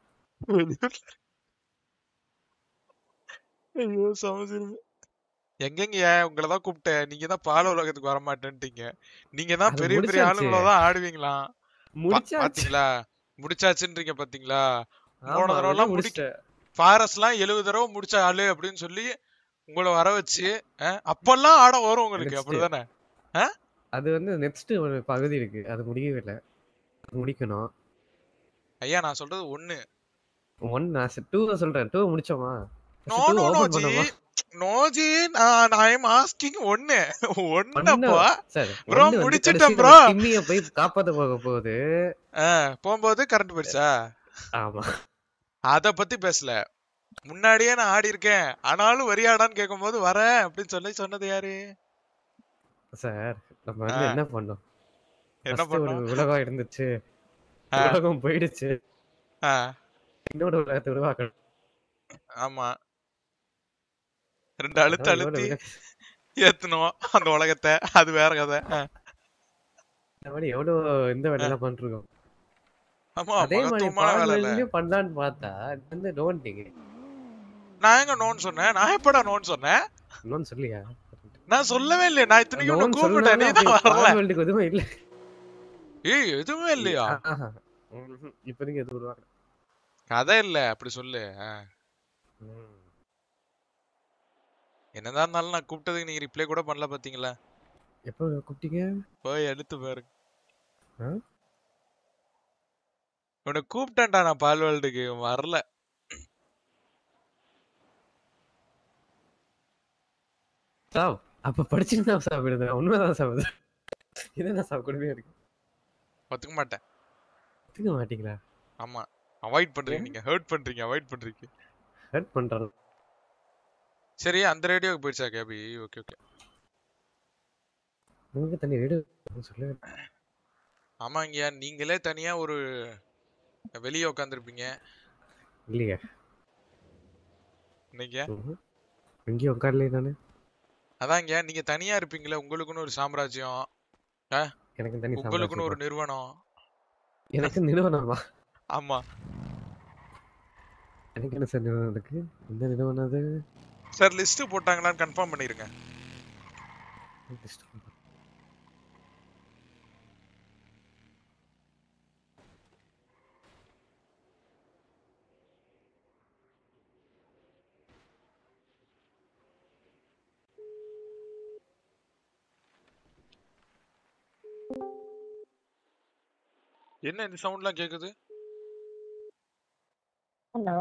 ஐயோ சமச்சிருங்க எங்கெங்கயா உங்களை தான் கூப்பிட்டேன் நீங்க தான் பால உலகத்துக்கு வர மாட்டேன்ட்டீங்க நீங்க தான் அது பெரிய பெரிய முடிச்சாச்சு. ஆளுங்கள தான் ஆடுவீங்களாம் பா- முடிச்சாச்சு பாத்தீங்களா முடிச்சாச்சுன்றீங்க பாத்தீங்களா போன ஆமா தடவை அதெல்லாம் எல்லாம் முடிக்க முடிச்சிட்டேன் ஃபாரஸ்ட்லாம் எழுபது தடவை முடிச்ச ஆளு அப்படின்னு சொல்லி உங்களை வர வச்சு அஹ், அப்பெல்லாம் ஆட வரும் உங்களுக்கு Next. அப்படிதானே அது வந்து நெக்ஸ்ட் ஒரு பகுதி இருக்கு அது முடியவே இல்லை அது முடிக்கணும் ஐயா நான் சொல்றது ஒண்ணு ஒன் நான் டூ சொல்றேன் டூ முடிச்சோமா no two no no open G பண்ணோமா நோ ஜி நான் ஐ எம் ஆஸ்கிங் ஒண்ணு ஒண்ணுப்பா சார் Bro, ஒண்ணு வந்து முடிச்சிட்டேன் கடைசியில bro. கிம்மிய போய் காப்பாத்த போக போகுது அஹ், போகும்போது கரண்ட் போயிடுச்சா ஆமா அத பத்தி பேசல முன்னாடியே நான் ஆடி இருக்கேன் ஆனாலும் வரியாடான்னு கேட்கும்போது வரேன் அப்படின்னு சொல்லி சொன்னது யாரு சார் நம்ம வந்து ஆ. என்ன பண்ணோம் என்ன First ஒரு பண்ணோம் உலகம் இருந்துச்சு ஆ. உலகம் போயிடுச்சு ஆ, இன்னொரு உலகத்தை உருவாக்கணும் ஆமா ரெண்டு அழுத்து அதான் அழுத்தி எவ்வளவு ஏத்தணும் அந்த உலகத்தை அது வேற கதை ஆ. இந்த மாதிரி எவ்வளவு இந்த வேலையெல்லாம் பண்ணிருக்கோம் ஆமா அதே மாதிரி மகத்துவமான வேலை இல்ல பால்வெளியும் பண்ணலான்னு பார்த்தா இது வந்து நோண்டிங்க நான் எங்க நோன் சொன்னேன் நான் எப்படா நோன் சொன்னேன் இன்னொன்னு சொல்லியா நான் சொல்லவே இல்லையே நான் இத்தனைக்கும் உன்னை நோன் கூப்பிட்டேன் நீ சொன்னாலும் தான் அப்படி வரல பால்வெளிக்கு எதுவுமே இல்ல ஏய் எதுவுமே இல்லையா ஆஹா. ம்ஹும். இப்போதைக்கு எதுவும் உருவாக்கல கதை இல்ல அப்படி சொல்லு ஆ. ம். என்னதான் இருந்தாலும் நான் கூப்பிட்டதுக்கு நீங்க ரிப்ளை கூட பண்ணல பாத்தீங்களா எப்போ கூப்பிட்டீங்க போய் எடுத்து பாருங்க ஆ? உன்னை கூப்பிட்டேன்டா நான் பால் வேர்ல்டுக்கு வரல சாவ் அப்ப படிச்சுட்டு தான் சாப்பிடுது உண்மைதான் சாப்பிடுது இது என்ன சாப்பிட கொடுமையா இருக்கு ஒத்துக்க மாட்டேன் ஒத்துக்க மாட்டீங்களா ஆமா அவாய்ட் பண்றீங்க நீங்க ஹர்ட் பண்றீங்க அவாய்ட் பண்றீங்க ஹர்ட் பண்றாங்க சரி அந்த ரேடியோக்கு போயிடுச்சா கேபி ஓகே ஓகே உங்களுக்கு தண்ணி ரேடியோ சொல்லவே ஆமாங்கய்யா நீங்களே தனியா ஒரு வெளியே உட்காந்துருப்பீங்க இல்லையா இன்னைக்கு ம்ஹும். எங்கேயும் உட்காரலையே நானு அதாங்கய்யா நீங்க தனியா இருப்பீங்களே உங்களுக்குன்னு ஒரு சாம்ராஜ்யம் ஆ? எனக்கு தனி உங்களுக்குன்னு ஒரு சாம்ராஜ்யம். நிறுவனம் எனக்கு நிறுவனமா ஆமா எனக்கு என்ன சார் நிறுவனம் இருக்கு எந்த நிறுவனம் அது சார் லிஸ்ட் போட்டாங்களான்னு கன்ஃபார்ம் பண்ணிருங்க என்ன இந்த சவுண்ட்லாம் கேக்குது ஹலோ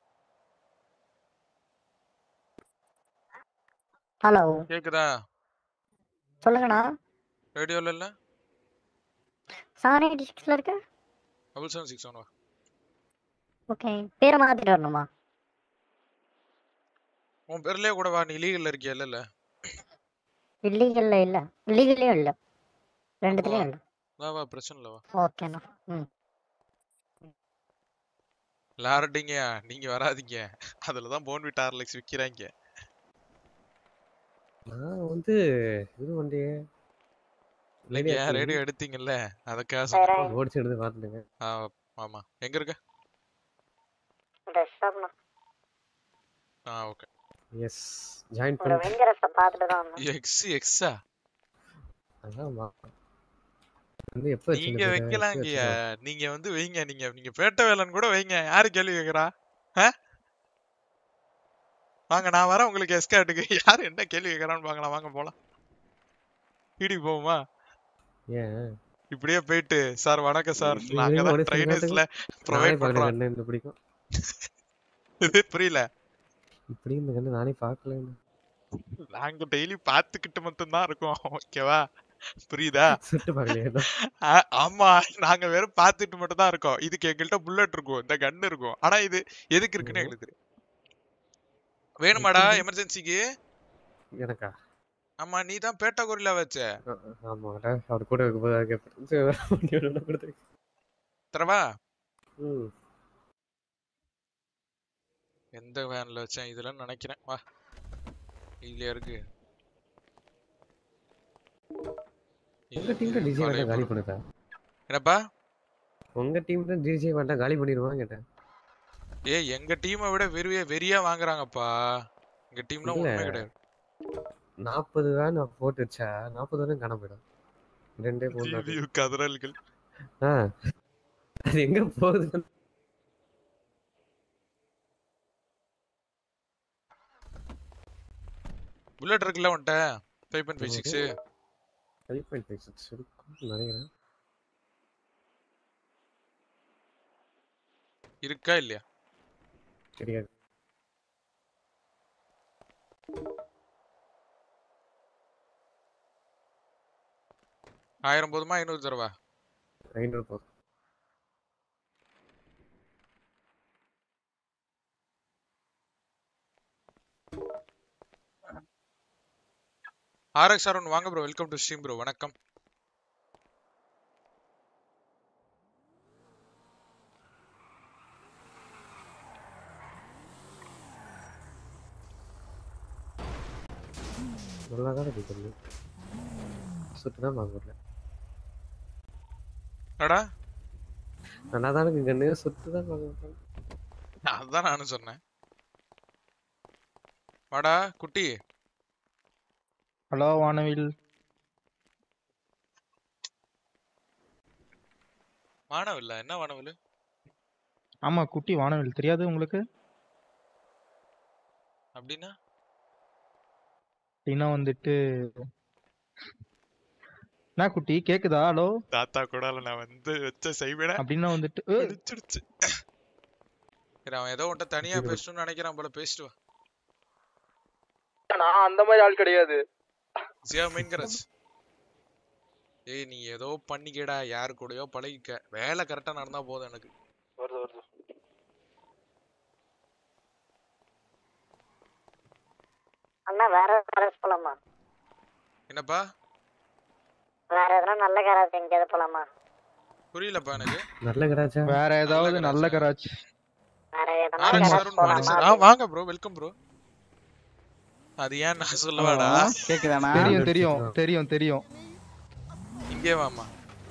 ஹலோ கேக்குதா சொல்லுங்கண்ணா ரேடியோல இல்ல செவன் எயிட்டி சிக்ஸில் இருக்கு double seven six one okay பேரை மாற்றிட்டு வரணுமா உன் பேர்லயே கூட வா நீ லீகல்ல இருக்கியா இல்ல இல்லீகல்ல இல்லை இல்லீகல்லையும் இல்லை ரெண்டுத்துலையும் இல்லை வா வா பிரச்சனை இல்ல வா ஓகேண்ணா ம் விளாடுறீங்க நீங்க வராதீங்க அதுலதான் போன் விட்டு ஆர்லெக்ஸ் விக்கிறாங்க நான் வந்து இது வண்டியே இல்லைங்க ரேடியோ எடுத்தீங்கல்ல அதுக்காக சொன்னேன் ஓடிச்சு எடுத்து பார்த்துட்டுங்க ஆ, ஆமா எங்க இருக்க ரெஸ்டாப்ண்ணா ஆ ஓகே எஸ் ஜாயின் உங்களை பண்ணி வெங்க ரெஸ்ட்டை பார்த்துட்டு தான் வந்தேன் எக்ஸ் எக்ஸா அதான்மா வந்து எப்போ நீங்க வைக்கலாங்கய்யா நீங்க வந்து வைங்க நீங்க நீங்க பேட்ட வேலைன்னு கூட வைங்க யாரு கேள்வி கேக்குறா ஆ? வாங்க நான் வரேன் உங்களுக்கு எஸ்காட்டுக்கு யாரு என்ன கேள்வி கேக்குறான்னு பார்க்கலாம் வாங்க போலாம் வீட்டுக்கு போவோமா ஏன் இப்படியே போயிட்டு சார் வணக்கம் சார் இது நாங்க வரைக்கும் தான் ஒரு ட்ரைனர்ஸ்ல நானே ப்ரொவைட் பார்க்கல பண்றோம் கண்ணு இந்த பிடிக்கும் இது புரியல இப்படி இந்த கண்ணு நானே பார்க்கல நாங்க டெய்லி பாத்துக்கிட்டு மட்டும்தான் இருக்கோம் ஓகேவா புரியுதா சுட்டு பார்க்கலையா ஆ- ஆமா நாங்க வெறும் பாத்துட்டு மட்டும் தான் இருக்கோம் இதுக்கு எங்கள்கிட்ட புல்லட் இருக்கும் இந்த கன் இருக்கும் ஆனா இது எதுக்கு இருக்குன்னு எங்களுக்கு தெரியும் வேணுமாடா எமர்ஜென்சிக்கு எனக்கா ஆமா நீ தான் பேட்டா கொரில்லா வச்ச ஆ- ஆமாடா அவர் கூட இருக்கும்போது அது கேட்பேன் சரி, வண்டி ஒண்ணு கொடுத்து தரவா ம் எந்த வேன்ல வச்சேன் இதுல நினைக்கிறேன் வா இதுலயா இருக்கு உங்க டீம்ல டிஜே பழைய வேண்டாம் காலி பொருள். பண்ணுதா என்னப்பா உங்க டீம்ல டிஜே வேண்டாம் காலி பண்ணிடுவாங்க கேட்டேன் ஏய் எங்க டீமை விட வெறிய வெறியா வாங்குறாங்கப்பா எங்க டீம்லாம் இல்ல. ஒண்ணுமே கிடையாது நாற்பது வேன் போட்டு வச்சா நாற்பது வேனும் காண போயிடும் ரெண்டே மூணு நாள். GBU கதறல்கள் ஆ அது எங்க போகுது புல்லட் இருக்குல்ல உன்ட்ட five point five six five point five six இருக்கும்னு நினைக்கிறேன் இருக்கா இல்லையா தெரியாது ஆயிரம் போதுமா ஐநூறு தரவா ஐநூறு போதும் ஆர்எக்ஸ் ஆர் ஒன் வாங்க bro welcome to stream bro வணக்கம் நல்லா தான் இருக்கு கண்ணு சுட்டு தான் பார்க்கல அடா நல்லா தான் இருக்கு கண்ணு சுட்டு தான் பார்க்கல அதுதான் நானும் சொன்னேன் வாடா குட்டி ஹலோ வானவில் வானவில்ல என்ன வானவில் ஆமா குட்டி வானவில் தெரியாது உங்களுக்கு அப்படின்னா அப்படின்னா வந்துட்டு என்ன குட்டி கேக்குதா ஹலோ தாத்தா கூட நான் வந்து வச்ச செய்வேன அப்படின்னா வந்துட்டு ஏ, அடிச்சிடுச்சு சரி அவன் ஏதோ உன்ட்ட தனியா பேசணும்னு நினைக்கிறான் போல பேசிட்டு வா நான் அந்த மாதிரி ஆள் கிடையாது ஜியா மெயின்கரஸ் ஏய் நீ ஏதோ பண்ணிக்கடா யாரு கூடயோ பழகிக்க வேலை கரெக்டா நடந்தா போதும் எனக்கு வருது வருது அண்ணா வேற கராஜ் போலாமா என்னப்பா வேற எதனா நல்ல கராஜ் எங்கேயாவது போலாமா புரியலப்பா எனக்கு நல்ல கராஜா வேற ஏதாவது நல்ல கராஜ் வேற எதனா ஆர்எக்ஸ் கராஜ் அருண் போலாமா மனுஷன் ஆ வாங்க ப்ரோ வெல்கம் ப்ரோ அது ஏன் நான் சொல்லவாடா கேக்குதாண்ணா தெரியும் தெரியும் தெரியும் தெரியும் இங்கே வாமா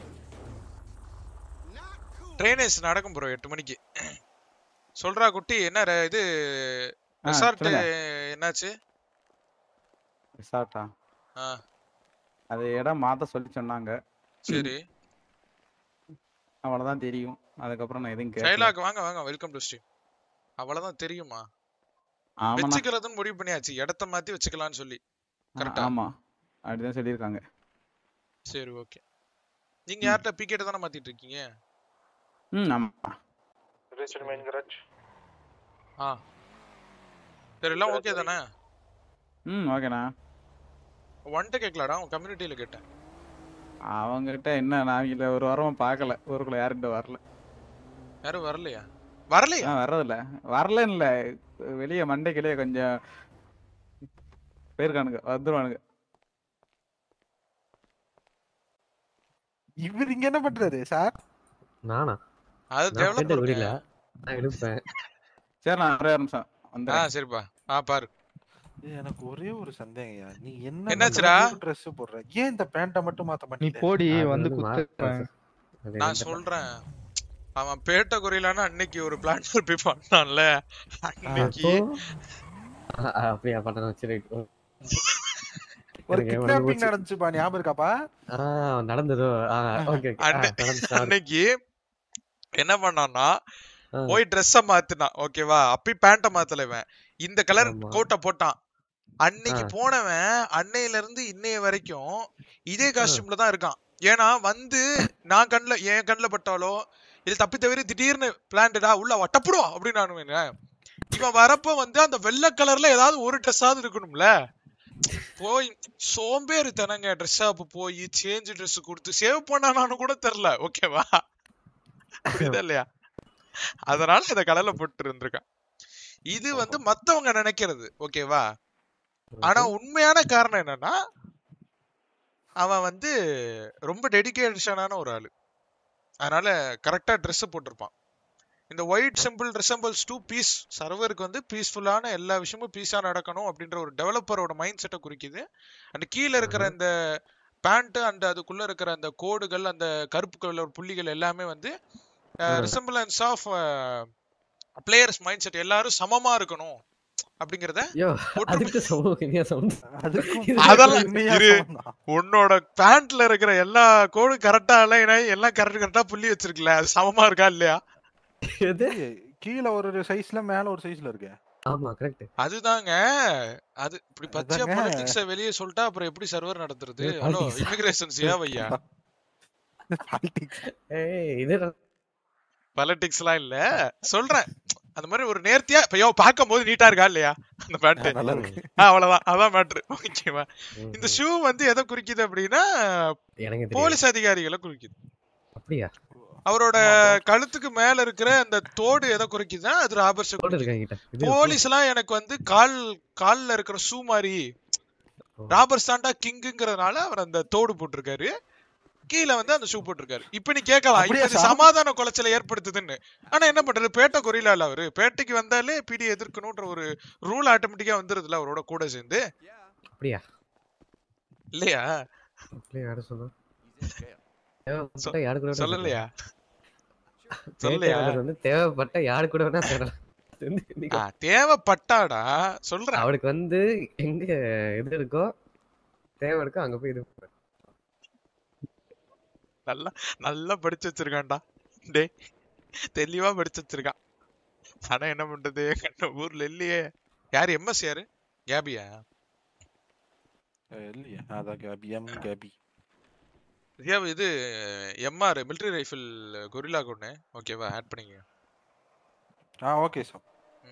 ட்ரெயினேஸ் நடக்கும் ப்ரோ எட்டு மணிக்கு சொல்றா குட்டி என்ன ர- இது ஆ, ரெசார்ட் சொல்லுங்க. என்னாச்சு ரிசார்ட்டா ஆ அது இடம் மாத்த சொல்லி சொன்னாங்க சரி அவ்வளவுதான் தெரியும் அதுக்கப்புறம் நான் எதுவும் கேட்கல டைலாக் வாங்க வாங்க வெல்கம் டு ஸ்ட்ரீம் அவ்வளவுதான் தெரியுமா ஆமாண்ணா வச்சுக்கிறதுன்னு முடிவு பண்ணியாச்சு இடத்த மாத்தி வச்சுக்கலாம்னு சொல்லி ஆ, கரெக்டா ஆமா அப்படிதான் சொல்லியிருக்காங்க சரி ஓகே நீங்க யார்கிட்ட பிகேட்ட தானே மாத்திட்டு இருக்கீங்க ம் ஆமா ரீச்சர் மெயின் கராஜ் ஆ சரி எல்லாம் ஓகே தானே ம் ஓகேண்ணா ஒன்ட்ட கேட்கலாடா உன் கம்யூனிட்டியில கேட்டேன் அவங்ககிட்ட என்ன நான் அவங்கள ஒரு வாரமா பார்க்கல ஊருக்குள்ள யாருக்கிட்ட வரல யாரும் வரலையா வரலையா ஆ வர்றதில்ல வரலன்னு இல்ல வெளியே மண்டைக்கிலேயே கொஞ்சம் போயிருக்கானுங்க வந்துருவானுங்க இவர் இங்க என்ன பண்றாரு சார் நானா அது நான் கேட்ட டெவலப்பர் குடியில நான் எடுப்பேன் சரி நான் ஒரே ஒரு நிமிஷம் ஆ வந்துடுறேன் சரிப்பா ஆ பாரு ஏய், எனக்கு ஒரே ஒரு சந்தேகம்யா நீ என்ன என்னாச்சுடா? ட்ரெஸ் போடுற ஏன் இந்த பேண்ட்டை மட்டும் மாத்த நீ மாட்டேங்கிற போடி அது வந்து வந்து மா- குத்துறேன் அது நான் என்னன்னு சொல்றேன் அவன் பேட்ட குறையிலான அன்னைக்கு ஒரு பிளான் போய் பண்ணான்ல அன்னைக்கு தெரியல. ஆ, ஆ, அப்படியா பண்ண வச்சிரு ஒரு எனக்கு மறந்து கிட்னாப்பிங் போச்சு. நடந்துச்சுப்பா ஞாபகம் இருக்காப்பா ஆ நடந்ததோ ஆ ஓகே ஓகே அன்னை- நடந்து அன்னைக்கு என்ன பண்ணான்னா ஆ. போய் ட்ரெஸ்ஸ மாத்தினான் ஓகேவா அப்பி பேண்ட மாத்தல இவன் இந்த கலர் ஆமா. கோட்டை போட்டான் அன்னைக்கு ஆ. போனவன் அன்னையில இருந்து இன்னைய வரைக்கும் இதே காஸ்டியூம்ல தான் இருக்கான் ஏன்னா வந்து நான் கண்ணுல என் கண்ணுல பட்டாலோ இது தப்பி தவிர திடீர்னு பிளான்டடா உள்ள வட்டப்படுவா அப்படின்னு நான் இவன் வரப்ப வந்து அந்த வெள்ளை கலர்ல ஏதாவது ஒரு ட்ரெஸ்ஸாவது இருக்கணும்ல போய் சோம்பேறி தனங்க ட்ரெஸ் ஷாப் போய் சேஞ்ச் ட்ரெஸ் கொடுத்து சேவ் பண்ணானான்னு கூட தெரியல ஓகேவா புரியுதா இல்லையா அதனால இந்த கலர்ல போட்டு இருந்திருக்கான் இது வந்து மத்தவங்க நினைக்கிறது ஓகேவா ஆனா உண்மையான காரணம் என்னன்னா அவன் வந்து ரொம்ப டெடிகேஷனான ஒரு ஆளு அதனால கரெக்டா ட்ரெஸ் போட்டிருப்பான் இந்த white simple resembles to peace சர்வருக்கு வந்து பீஸ்ஃபுல்லான எல்லா விஷயமும் பீஸா நடக்கணும் அப்படின்ற ஒரு டெவலப்பரோட மைண்ட் செட்டை குறிக்குது அண்ட் கீழே இருக்கிற இந்த பேண்ட் அண்ட் அதுக்குள்ள இருக்கிற அந்த கோடுகள் அந்த கருப்பு கலர் புள்ளிகள் எல்லாமே வந்து resemblance of players mind set எல்லாரும் சமமா இருக்கணும் அப்படிங்கறத ஐயோ ஒற்றுமை- அதுக்கு சமூக இனிய சமூகம் அதுக்கும் இது அதெல்லாம் உண்மையா இரு. சமம்தான். உன்னோட பேண்ட்ல இருக்கிற எல்லா கோடும் கரெக்டா இல்ல எல்லாம் கரெக்ட் கரெக்டா புள்ளி வச்சிருக்கல அது சமமா இருக்கா இல்லையா எது ஏய், கீழ ஒரு சைஸ்ல மேல ஒரு சைஸ்ல இருக்கு ஆமா கரெக்ட் அதுதாங்க அது இப்படி பச்சையா அதாங்க. பொலிட்டிக்ஸ வெளியே சொல்லிட்டா அப்புறம் எப்படி சர்வர் நடத்துறது இது ஹலோ politics. இமிகிரேஷன்ஸ் ஏவையா பாலிடிக்ஸ் ஏய் இது பாலிடிக்ஸ் எல்லாம் இல்ல சொல்றேன் அந்த மாதிரி ஒரு நேர்த்தியா இப்ப யோ பார்க்கும் போது நீட்டா இருக்கா இல்லையா அந்த பேண்ட் நல்லா இருக்கு அவ்வளவுதான் அதான் மேட்ரு ஓகேவா இந்த ஷூ வந்து எதை குறிக்குது அப்படின்னா எனக்கு தெரியும் போலீஸ் அதிகாரிகளை குறிக்குது அப்படியா அவரோட கழுத்துக்கு மேல இருக்கிற அந்த தோடு எதை குறிக்குதுன்னா அது ராபர்ஸ் போட்டு இருக்கேன் கிட்ட இது போலீஸ் எல்லாம் எனக்கு வந்து கால் கால்ல இருக்கிற ஷூ மாதிரி ஓ. ராபர்ஸ் தாண்டா கிங்குங்கிறதுனால அவர் அந்த தோடு போட்டிருக்காரு கீழே வந்து அந்த ஷூ போட்டிருக்காரு இப்ப நீ கேட்கலாம் அப்படியா இப்ப இது சார்? சமாதான குலைச்சலை ஏற்படுத்துதுன்னு ஆனா என்ன பண்றது பேட்டை கொரியில இல்ல அவரு பேட்டைக்கு வந்தாலே பிடி எதிர்க்கணும்ன்ற ஒரு ரூல் ஆட்டோமேட்டிக்கா வந்துருதுல அவரோட கூட சேர்ந்து அப்படியா இல்லையா அப்படியே யாரு சொன்னா தேவைப்பட்ட யாரு கூட வேணா சொல்லலையா சேரலாம். சொல்லலையா? பேட்டை வந்து தேவைப்பட்ட யாரு கூட வேணா சேரலாம் இது வந்து இன்னைக்கு ஆ, தேவைப்பட்டாடா சொல்றேன் அவனுக்கு வந்து எங்க இது இருக்கோ தேவை இருக்கோ அங்க போய் இது பண்ணு. நல்லா நல்லா படிச்சு வச்சிருக்கான்டா டேய் தெளிவா படிச்சு வச்சிருக்கான் ஆனா என்ன பண்றது கண்ட ஊர்ல இல்லையே யாரு எம்எஸ் யாரு கேபியா அஹ் இல்லையா அதான் கேபி எம் கேபி கேபி இது எம்ஆர் மிலிட்டரி ரைஃபிள் கொரில்லா கொண்டு ஓகேவா ஆட் பண்ணிக்க ஆ ஓகே சார்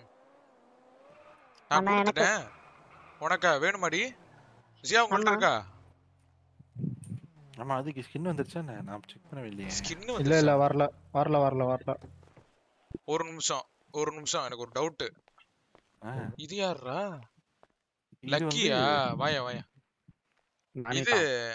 நான் அண்ணா, எனக்கு- கொடுத்துட்டேன் உனக்கா வேணுமாடி ஜியா உங்கள்ட்ட ஆமா. இருக்கா ஆமா அதுக்கு ஸ்கின் வந்துருச்சா என்ன? நான் செக் பண்ணவே இல்லையே ஸ்கின் இல்ல இல்ல வந்து வரல வரல வரல வரல ஒரு நிமிஷம் ஒரு நிமிஷம் எனக்கு ஒரு டவுட் ஆ. இது யாருடா இது லக்கியா வந்து வாயா வாயா நானே இது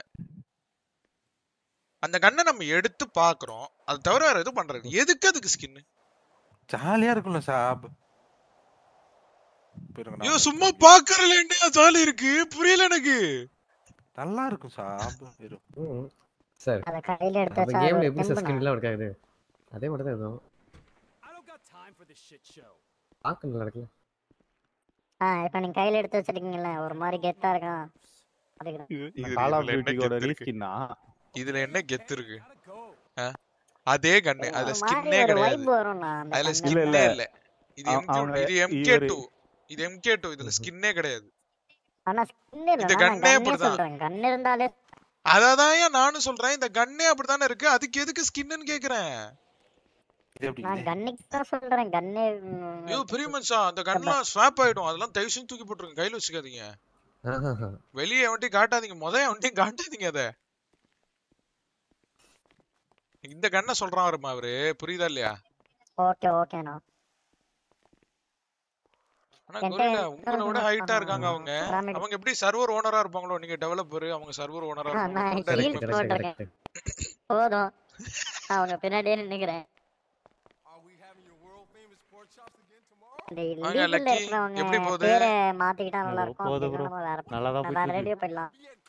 அந்த கண்ணை நம்ம எடுத்து பாக்குறோம் அது தவிர வேற எதுவும் பண்றது எதுக்கு அதுக்கு ஸ்கின் ஜாலியா இருக்கும்ல சாப் போயிருங்க ஐயோ நான் சும்மா பாக்குறதுல என்ன ஜாலி இருக்கு புரியல எனக்கு நல்லா இருக்கும் சாப் வெறும் ம். சார் அத கையில எடுத்து நம்ம வச்சா அது கேம்ல ஒரு எப்படி சார் தெம்புண்ணா. ஸ்கின்லாம் ஒர்க் ஆகுது அதே மட்டும் தான் இதுவும் பார்க்க நல்லா இருக்குல்ல ஆ இப்ப நீங்க கையில எடுத்து வச்சிருக்கீங்கல்ல ஒரு மாதிரி கெத்தா இருக்கும் அதுக்கு இது- கால் ஆஃப் இதுல என்ன டியூட்டியோட கெத்து இருக்கு? ரீஸ்கின்னா இதுல என்ன கெத்து இருக்கு ஆ? அதே கண்ணு அதுல ஒரு ஸ்கின்னே மாதிரி ஒரு கிடையாது வைப் வரும்ண்ணா அந்த அதுல கண்ணு. ஸ்கின்னே இல்ல. இல்ல இது அவ- எம்கே அவங்க இது எம்கே இவரு- டூ இது எம்கே டூ இதுல ஸ்கின்னே கிடையாது ஆனா ஸ்கின் இந்த இல்ல நான் கண்ணே கண்ணே அப்படிதான். சொல்றேன் கண் இருந்தாலே அததான் ஏன் நானும் சொல்றேன் இந்த கண்ணே அப்படித்தானே இருக்கு அதுக்கு எதுக்கு ஸ்கின்னு கேக்குறேன் இது எப்படி நான் கண்ணுக்கு தான் சொல்றேன் கண்ணே ஐயோ பெரிய மனுஷன் அந்த கண்ணெல்லாம் ஸ்வாப் ஆயிடும் அதெல்லாம் தயவு செஞ்சு தூக்கி போட்டுருங்க கையில வச்சுக்காதீங்க ஆஹாஹா. வெளியே வந்துட்டு காட்டாதீங்க முத வந்துட்டு காட்டாதீங்க அத இந்த கண்ணை சொல்றான் வருமா அவரு புரியுதா இல்லையா ஓகே ஓகேண்ணா ஆனா என்கிட்ட கொரில்லா இன்னொரு உங்களை விட ஆ, ஹைட்டா இருக்காங்க அவங்க pyramid. அவங்க எப்படி சர்வர் ஓனரா இருப்பாங்களோ நீங்க டெவலப்பர் அவங்க சர்வர் ஓனரா ஆ, நான் இருப்பாங்க heal கரெக்ட் போட்டிருக்கேன். கரெக்ட் போதும் அவங்க பின்னாடியே நின்னுக்கிறேன் இந்த வாங்க, illegal லக்கி. இருக்கிறவங்க எப்படி போகுது? பேரை மாத்திக்கிட்டா நல்லா ஏதோ இருக்கும் போகுது அப்படின்னா bro. நம்ம வேற நல்லா தான் வேற போயிட்டு ரேடியோ போயிடலாம்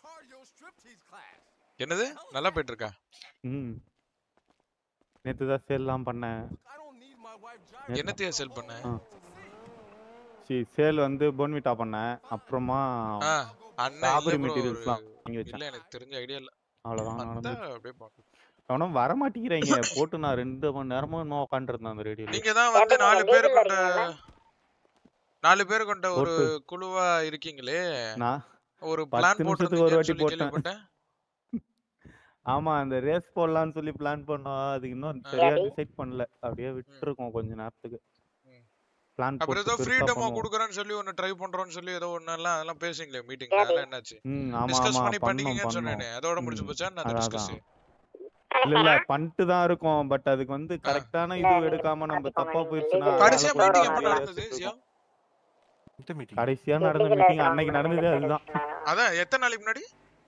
என்னது நல்லா போயிட்டு இருக்கா ம் நேத்து தான் சேல்லாம் பண்ணேன் என்னத்தையா செல் பண்ண சி சேல் வந்து போன்விட்டா பண்ணேன் அப்புறமா ஆ, அண்ணன் ஸ்ட்ராபெரி இல்ல bro, மெட்டீரியல்ஸ்லாம் ஒரு- வாங்கி இல்ல வச்சேன் எனக்கு தெரிஞ்ச ஐடியா இல்ல அவ்வளவுதான் வந்தா நடந்துச்சு அப்படியே பாக்கலாம் அவனும் வர மாட்டேங்கிறாங்க போட்டு நான் ரெண்டு மணி நேரமா இன்னும் உட்காந்துருந்தேன் அந்த ரேடியோல நீங்க தான் வந்து எப்படி நாலு நீங்க பேர் வீட்டுல கொண்ட இருக்கீங்கல்ல? நாலு பேர் கொண்ட ஒரு போட்டு. குழுவா இருக்கீங்களே நான் ஒரு பத்து பிளான் நிமிஷத்துக்கு ஒரு போட்டிருந்தீங்கன்னு வாட்டி சொல்லி போட்டேன். கேள்விப்பட்டேன் ஆமா அந்த ரேஸ் போடலாம்னு சொல்லி பிளான் பண்ணோம் அதுக்கு இன்னும் ஆ. சரியா டிசைட் பண்ணல அப்படியே விட்டுருக்கோம் கொஞ்ச நேரத்துக்கு ம். பிளான் அப்புறம் போட்டு ஏதோ பெருசா ஃப்ரீடமா பண்ணுவோம் குடுக்குறேன்னு சொல்லி ஒன்னு ட்ரை பண்றோம்னு சொல்லி ஏதோ ஒண்ணு எல்லாம் அதெல்லாம் பேசுங்களே மீட்டிங்ல அதெல்லாம் என்னாச்சு ம் ஆமா டிஸ்கஸ் ஆமா பண்ணி பண்ணோம் பண்ணிக்கங்கன்னு பண்ணோம் சொன்னேனே அதோட முடிஞ்சு ம் போச்சா அந்த அதான் டிஸ்கஸ் அதான் இல்ல இல்ல பண்ணிட்டு தான் இருக்கோம் பட் அதுக்கு வந்து கரெக்டான இது எடுக்காம நம்ம தப்பா போயிடுச்சுன்னா கடைசியா அதனால மீட்டிங் கொஞ்சம் எப்ப அப்படியே நடந்தது யோசிச்சுட்டு சியா இருக்கோம். இந்த மீட்டிங் கடைசியா நடந்த மீட்டிங் அன்னைக்கு நடந்ததே அதுதான் அதான் எத்தனை நாளைக்கு முன்னாடி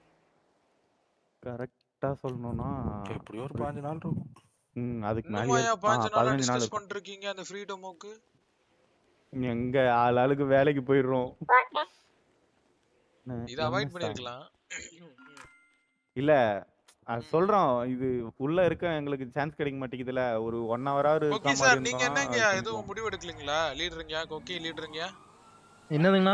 கரெக்டா சொல்லணும்னா எப்படியோ ஒரு பாஞ்சு நாள் இருக்கும் ம் அதுக்கு மேலேயே இன்னுமாயா இருக்கும். ஆ, பாஞ்சு நாளா பதினஞ்சு நாள் டிஸ்கஸ் இருக்கும் பண்ணிட்டு இருக்கீங்க அந்த ஃப்ரீடமுக்கு எங்க ஆள் ஆளுக்கு வேலைக்கு போயிடுறோம் இத அவாய்ட் பண்ணிருக்கலாம் இல்ல அது சொல்றோம் இது உள்ள இருக்க எங்களுக்கு சான்ஸ் கிடைக்க மாட்டேங்குதுல ஒரு ஒன் ஹவராவது ஓகே இருக்க சார் மாதிரி நீங்க இருந்தோம்னா என்னங்க அது எதுவும் பண்ணிக்குவோம் முடிவு எடுக்கலீங்களா லீடருங்க கொக்கி லீடருங்க என்னதுங்கண்ணா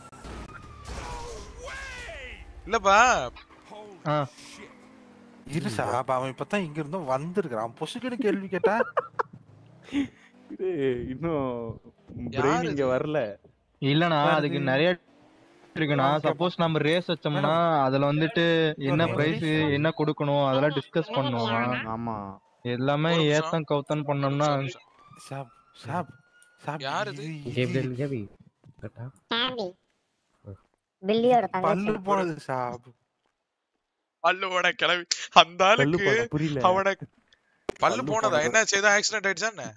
இல்லப்பா ஆ இரு சாப் அவன் இப்பதான் இங்க இருந்தும் வந்திருக்கான் பொசுக்குன்னு கேள்வி கேட்டா இது இன்னும் யார் பிரெயின் இங்க இது? வரல இல்லண்ணா யார் அதுக்கு இது? நிறைய இருக்குண்ணா மேடம் கேப்போம் சப்போஸ் நம்ம ரேஸ் வச்சோம்னா மேடம் அதுல வந்துட்டு என்ன ஒரு பிரைஸ் நிமிஷம் என்ன கொடுக்கணும் அதெல்லாம் டிஸ்கஸ் பண்ணுவோம் ஆமா எல்லாமே ஒரு நிமிஷம் ஏத்தம் கவுத்தம் ஒரு பண்ணோம்னா நிமிஷம் ஒரு நிமிஷம் சாப் சாப் சாப் யார் இது இது இது கேப்ரியல் கேபி கரெக்டா சாண்டி பில்லியோட தங்கச்சி பல்லு ஒரு போனது சாப் பல்லுவோட கிளவி அந்த பல்லு ஆளுக்கு போன புரியல அவன பல்லு பல்லு போனதா போனது என்னாச்சு ஏதோ ஆக்சிடென்ட் ஆயிடுச்சா என்ன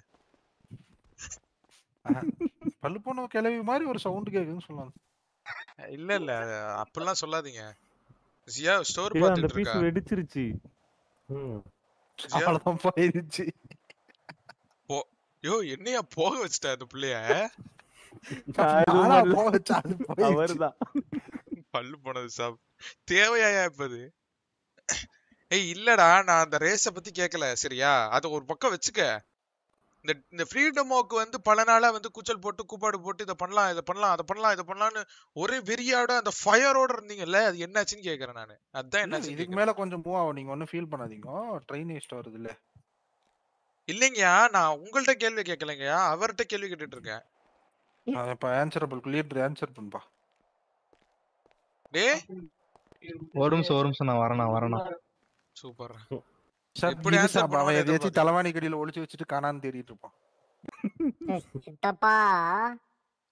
ஆஹா. பல்லு போன கிளவி மாதிரி ஒரு சவுண்ட் கேக்குதுன்னு சொல்லலாம் இல்ல இல்ல அப்படிலாம் சொல்லாதீங்க ஜியா ஸ்டோர் ஏ அந்த பாத்துட்டு பீஸ் இருக்கா வெடிச்சிருச்சு ம் ஜியா அவ்வளவுதான் போயிருச்சு போ யோ என்னையா போக வச்சுட்ட அந்த புள்ளைய நான் எதுவும் நானா பண்ணல போக வச்சா அது போயிருச்சு அவர்தான் பல்லு போனது சாப் தேவையாயா இப்ப அது ஏய் இல்லடா நான் அந்த ரேஸ பத்தி கேக்கல சரியா அத ஒரு பக்கம் வச்சுக்க இந்த இந்த ஃப்ரீடமோக்கு வந்து பல நாளா வந்து கூச்சல் போட்டு கூப்பாடு போட்டு இதை பண்ணலாம் இதை பண்ணலாம் அதை பண்ணலாம் இதை பண்ணலாம்னு ஒரே வெறியோட அந்த ஃபயரோட இருந்தீங்கல்ல அது என்னாச்சுன்னு கேக்குறேன் நானு அதான் இல்ல என்னாச்சுன்னு இதுக்கு கேக்குறேன் மேல கொஞ்சம் மூவ் ஆகும் நீங்க ஒன்னும் ஃபீல் பண்ணாதீங்க ட்ரெயின் வேஸ்ட் வருது இல்ல இல்லைங்கயா நான் உங்கள்ட்ட கேள்வி கேட்கலைங்கயா அவர்கிட்ட கேள்வி கேட்டுட்டு இருக்கேன் நான் இப்ப ஆன்சரபிள் லீடர் ஆன்சர் பண்ணுப்பா டேய் ஒரு நிமிஷம் ஒரு நிமிஷம் நான் வரேன் நான் வரேண்ணா சூப்பர் சார் எப்படி இரு ஆன்சர் சாப் அவன் பண்ணுவான்னு எதையாச்சும் எதிர்பார்க்கறேன் தலைவாணி கடியில ஒளிச்சு வச்சுட்டு காணான்னு தேடிட்டு இருப்பான் ஏய், சித்தப்பா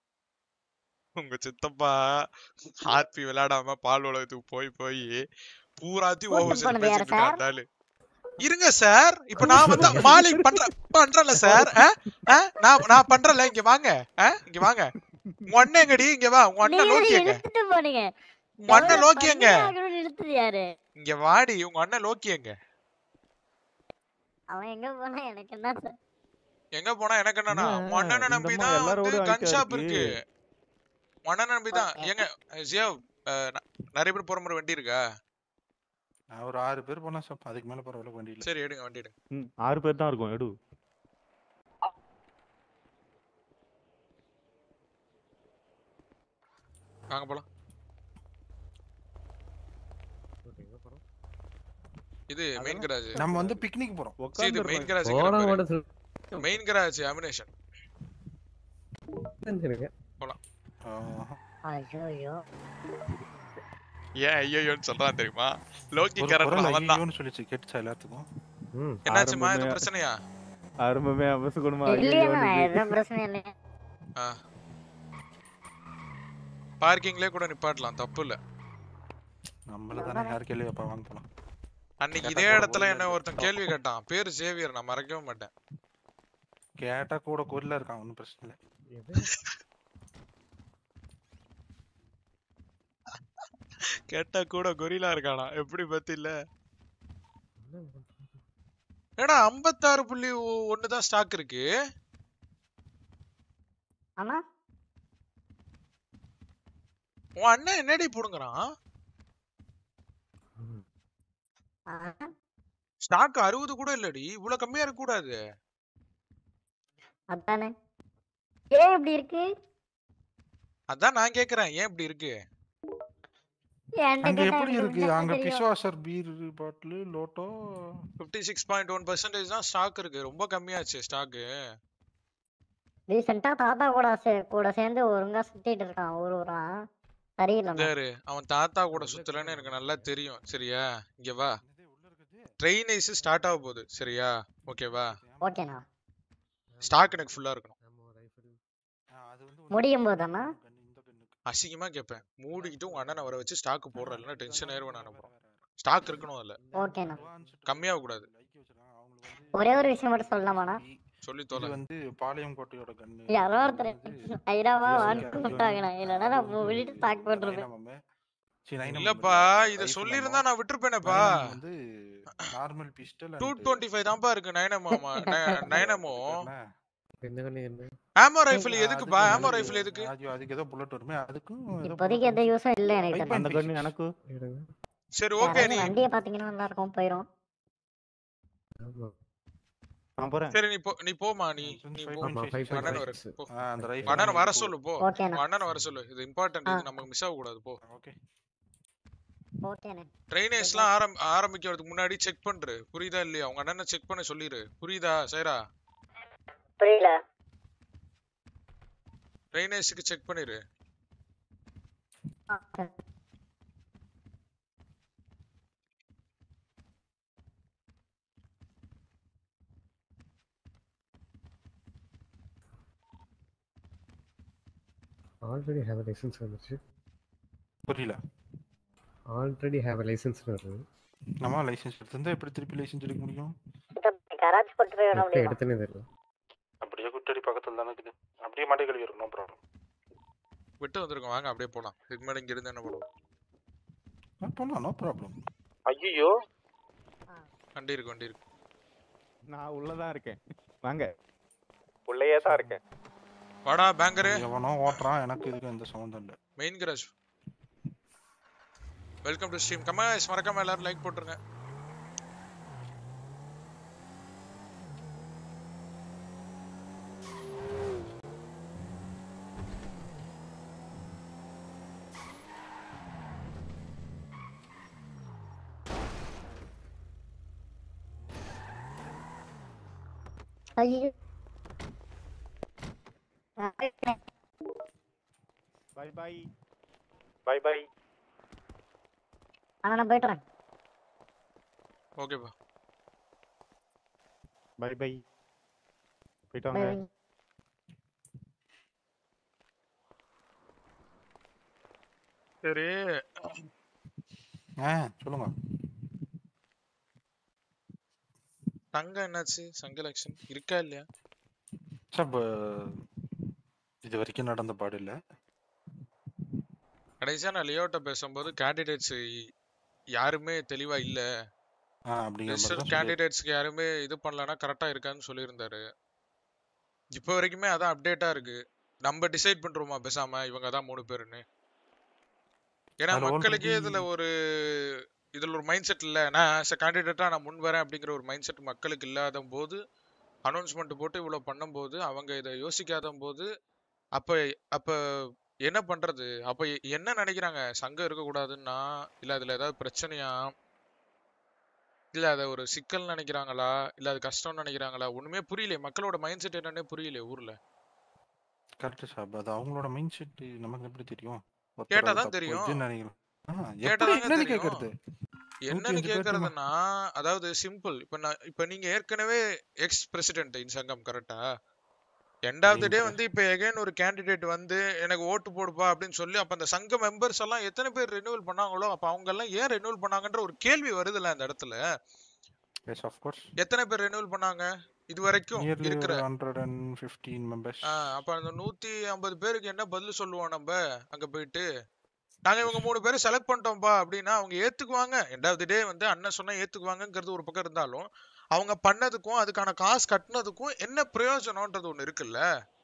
உங்க சித்தப்பா ஹார்பி விளையாடாம பால் உலகத்துக்கு போய் போய் பூராத்தையும் கூட்டு ஓவர் போனது யாரு பேசிட்டு இருக்கான் சார்? அந்த ஆளு. இருங்க சார் இப்ப நான் வந்து மாலிக் பண்ற பண்றல சார் நான் நான் பண்றல இங்க வாங்க ஆ? இங்க வாங்க உங்க அண்ணன் எங்கடி இங்க வா உங்க அண்ணன் நீங்க லோக்கி எங்க இழுத்துட்டு போனீங்க உங்க அண்ணன் லோக்கி எங்க ஆகணும்னு இழுத்தது யாரு இங்க வாடி உங்க அண்ணன் லோக்கி எங்க அவன் எங்க போனா எனக்கு என்ன சார் எங்க போனா எனக்கு என்னன்னா என்ன, உன் அண்ணனை இந்த நம்பி அம்மா தான் எல்லாரோட வந்து கன் ஐட்டா ஷாப் இருக்கு. இருக்கு உன் அண்ணனை நம்பி தான் ஏங்க ஜியோ அஹ், ந- நிறைய பேர் போற மாதிரி வண்டி இருக்கா நான் ஒரு ஆறு பேர் போனா சார் அதுக்கு மேல பரவாயில்ல வண்டி இல்ல சரி எடுங்க வண்டி எடுங்க ம் ஆறு பேர் தான் இருக்கும் எடு வாங்க போலாம் இது மெயின் கராஜ் நம்ம வந்து பிக்னிக் போறோம் இது மெயின் கராஜ் போனா மட்டும் சொல்லு. மெயின் கராஜ் அமினேஷன் தெரிஞ்சிருங்க. போலாம் ஐயோ ஐயோ ஏன் ஐயோன்னு சொல்றான் தெரியுமா லோக்கி ஒரு கேரக்டர் குரல் அவன் தான் ஐயோன்னு சொல்லிச்சு கேட்டுச்சா எல்லாத்துக்கும் ம். என்னாச்சுமா இது ஆரம்பமே- பிரச்சனையா ஆரம்பமே அவசகுணமா இல்லையா எந்த பிரச்சனையும் இல்லையா ஆ பார்க்கிங்லயே கூட நிப்பாட்டலாம் தப்பு இல்ல நம்மள தானே யார் கேள்வி அப்பா வாங்க போலாம் அன்னைக்கு கேட்டா இதே கூட இடத்துல கோயில்ல என்ன இருக்கு. ஒருத்தன் கேள்வி கேட்டான் பேரு சேவியர் நான் மறக்கவே மாட்டேன் கேட்டா கூட கோயில்ல இருக்கான் ஒன்றும் பிரச்சனை இல்லை கேட்டா கூட கொரிலா இருக்கானா எப்படி பத்தி இல்ல ஏடா ஐம்பத்தாறு புள்ளி ஒ- ஒண்ணுதான் ஸ்டாக் இருக்கு ஆமா உன் அண்ணன் என்னடி புடுங்குறான் ஆ, ஸ்டாக் அறுபது கூட இல்லடி இவ்வளவு கம்மியா இருக்க கூடாது அதானே ஏன் இப்படி இருக்கு அதான் நான் கேக்குறேன் ஏன் இப்படி இருக்கு என்கிட்ட அங்க கேட்டா எப்படி எனக்கு இருக்கு என்னத்த அங்க தெரியும்? பிஸ்வாசர் பீர் பாட்டில் லோட்டோ fifty six point one percentage தான் ஸ்டாக் இருக்கு ரொம்ப கம்மியாச்சு ஸ்டாக்கு ரீசெண்டா தாத்தா கூட சே- கூட சேர்ந்து ஒழுங்கா சுத்திட்டு இருக்கான் ஒரு ஊரா சரியில்லை இதாரு அவன் தாத்தா கூட சுத்தலன்னு எனக்கு நல்லா தெரியும் சரியா இங்க வா ட்ரெயின் ஐஸ் ஸ்டார்ட் ஆக போகுது சரியா ஓகேவா ஓகேண்ணா ஸ்டாக் எனக்கு ஃபுல்லா இருக்கணும் முடியும் போதாண்ணா அசிங்கமா கேட்பேன் மூடிக்கிட்டு உங்க அண்ணனை வர வச்சு ஸ்டாக் போடுற இல்லைன்னா டென்ஷன் ஆயிருவேன் நான் அப்புறம் ஸ்டாக் இருக்கணும் அதுல ஓகேண்ணா கம்மியாக கூடாது ஒரே ஒரு விஷயம் மட்டும் சொல்லலாமாண்ணா சொல்லி இது தொலை வந்து பாளையம் கோட்டையோட கண்ணு யாரோ ஒருத்தர் ஐடாவா வான்னு கூப்பிட்டாங்கண்ணா இல்லைன்னா நான் விட்டுட்டு ஸ்டாக் போட்டிருப்பேன் இல்லப்பா இத சொல்லியிருந்தா நான் விட்டுருப்பேனேப்பா வந்து normal pistol two twenty five தான்ப்பா இருக்கு நயனமோ நயனமோ என்ன கண்ணு என்ன ஆமோ ரைஃபிள் எதுக்குப்பா ஆமோ ரைஃபிள் எதுக்கு ஐயோ அதுக்கு ஏதோ புல்லட் வருமே அதுக்கும் ஏதோ இப்போதைக்கு எந்த யூஸும் இல்லை எனக்கு Type அந்த தெரிஞ்சு. கண்ணு எனக்கு எடுங்க. சரி ஓகே நீ வண்டியை பாத்தீங்கன்னா நல்லா இருக்கும் போயிரும் ஆமா. நான் போறேன் சரி நீ போ நீ போமா நீ நீ போ ஆமா, five point அண்ணன் five வர six. போ ஆ, அந்த உன் ரைஃபிள் அண்ணனை வர சொல்லு போ ஓகேண்ணா. உன் அண்ணனை வர சொல்லு இது இம்பார்ட்டன்ட் இது நமக்கு மிஸ் ஆக கூடாது போ ஓகே ஓகேண்ணே ட்ரைனேஜ்லாம் ஆரம் ஆரம்பிக்கிறதுக்கு முன்னாடி செக் பண்று புரியுதா இல்லையா உங்க அண்ணனை செக் பண்ண சொல்லிரு புரியுதா சைரா புரியல ட்ரைனேஜ்க்கு செக் பண்ணிரு ஆல்ரெடி ஹேவ் லைசன்ஸ் வந்துச்சு புரியல ஆல்ரெடி ஹேவ் லைசன்ஸ் வருது நம்ம லைசென்ஸ் எடுத்திருந்தா எப்படி திருப்பி லைசென்ஸ் எடுக்க முடியும் கராச்சி போட்டு போய் விட எப்போ முடியுமா எடுத்தனே தெரியல அப்படியே குட்டடி பக்கத்துல தானே இருக்குது அப்படியே மாட்டே கழுவி இருக்கும் நோ ப்ராப்ளம் விட்டு வந்திருக்கோம் வாங்க அப்படியே போலாம் இதுக்கு மேல இங்க இருந்து என்ன பண்ணுவோம் போலாம் நோ ப்ராப்ளம் ஐயோ வண்டி இருக்கு வண்டி இருக்கு நான் உள்ளதான் இருக்கேன் வாங்க உள்ளேயே தான் இருக்கேன் வாடா பேங்கரு எவனோ ஓட்டுறான் எனக்கு இதுக்கு எந்த சம்மந்தம் இல்லை main garage welcome to stream கமாஸ் மறக்காம எல்லாரும் லைக் போட்டுருங்க ஐயோ பை பை பை பை ஆனா நான் போயிட்டு வரேன் ஓகேப்பா பை பை போயிட்டு Bye, வாங்க bye. சரி ஆ சொல்லுங்க தங்கம் என்னாச்சு சங்க எலெக்ஷன் இருக்கா இல்லையா சார் இது வரைக்கும் நடந்த பாடு இல்ல கடைசியா நான் லியோட்ட பேசும்போது கேண்டிடேட்ஸ் யாருமே தெளிவா இல்ல ஆ அப்படிங்கிற மாதிரி ரிசல்ட் தான் சொல்லி கேண்டிடேட்ஸ்க்கு யாருமே இது பண்ணலன்னா கரெக்டா இருக்கான்னு சொல்லியிருந்தாரு இப்போ வரைக்குமே அதான் அப்டேட்டா இருக்கு நம்ம டிசைட் பண்றோமா பேசாம இவங்க தான் மூணு பேருன்னு ஏன்னா அதுல மக்களுக்கே already- இதுல ஒரு இதுல ஒரு மைண்ட் செட் இல்ல நான் ஆஸ் கேண்டிடேட்டா நான் முன் வரேன் அப்படிங்கிற ஒரு மைண்ட் செட் மக்களுக்கு இல்லாத போது அனௌன்ஸ்மெண்ட் போட்டு இவ்வளவு பண்ணும்போது அவங்க இதை யோசிக்காத போது அப்ப அப்ப என்ன பண்றது அப்ப எ- என்ன நினைக்கிறாங்க சங்கம் இருக்கக்கூடாதுன்னா இல்ல அதுல ஏதாவது பிரச்சனையா இல்ல அத ஒரு சிக்கல் நினைக்கிறாங்களா இல்ல அது கஷ்டம்னு நினைக்கிறாங்களா ஒண்ணுமே புரியல மக்களோட மைண்ட் செட் என்னன்னே புரியல ஊர்ல கரெக்ட் சார் அது அவங்களோட மைண்ட் செட் நமக்கு எப்படி தெரியும் ஒருத்தர் கேட்டா அது தான் தப்பு தெரியும். இதுன்னு நினைக்கிறோம் ஆ, எப்படி கேட்டாதாங்க என்னன்னு தெரியும். கேக்குறது என்னன்னு நூத்தி அஞ்சு பேர்ட்ட கேக்குறதுன்னா அதாவது சிம்பிள் இப்ப நான் இப்ப நீங்க ஏற்கனவே எக்ஸ் பிரசிடென்ட் இன் சங்கம் கரெக்டா end of the day Incorrect. வந்து இப்ப எகைன் ஒரு கேண்டிடேட் வந்து எனக்கு ஓட்டு போடுப்பா அப்படின்னு சொல்லி அப்ப அந்த சங்க மெம்பர்ஸ் எல்லாம் எத்தனை பேர் ரெனியூவல் பண்ணாங்களோ அப்ப அவங்க எல்லாம் ஏன் ரெனியூவல் பண்ணாங்கன்ற ஒரு கேள்வி வருதுல்ல அந்த இடத்துல எஸ் ஆஃப் கோர்ஸ் எத்தனை பேர் ரெனியூவல் பண்ணாங்க இது வரைக்கும் நியர்லி இருக்கிற ஒரு ஹண்ட்ரட் அண்ட் ஃபிஃப்டீன் மெம்பர்ஸ் ஆ, அப்ப அந்த நூத்தி ஐம்பது பேருக்கு என்ன பதில் சொல்லுவோம் நம்ம அங்க போயிட்டு நாங்க இவங்க மூணு பேரும் செலக்ட் பண்ணிட்டோம்பா அப்படின்னா அவங்க ஏத்துக்குவாங்க ரெண்டாவது டே வந்து அண்ணன் சொன்னா ஏத்துக்குவாங்கங்கிறது ஒரு பக்கம் இருந்தாலும் அவங்க பண்ணதுக்கும் அதுக்கான காசு கட்டினதுக்கும் என்ன பிரயோஜனம்ன்றது ஒண்ணு இருக்குல்ல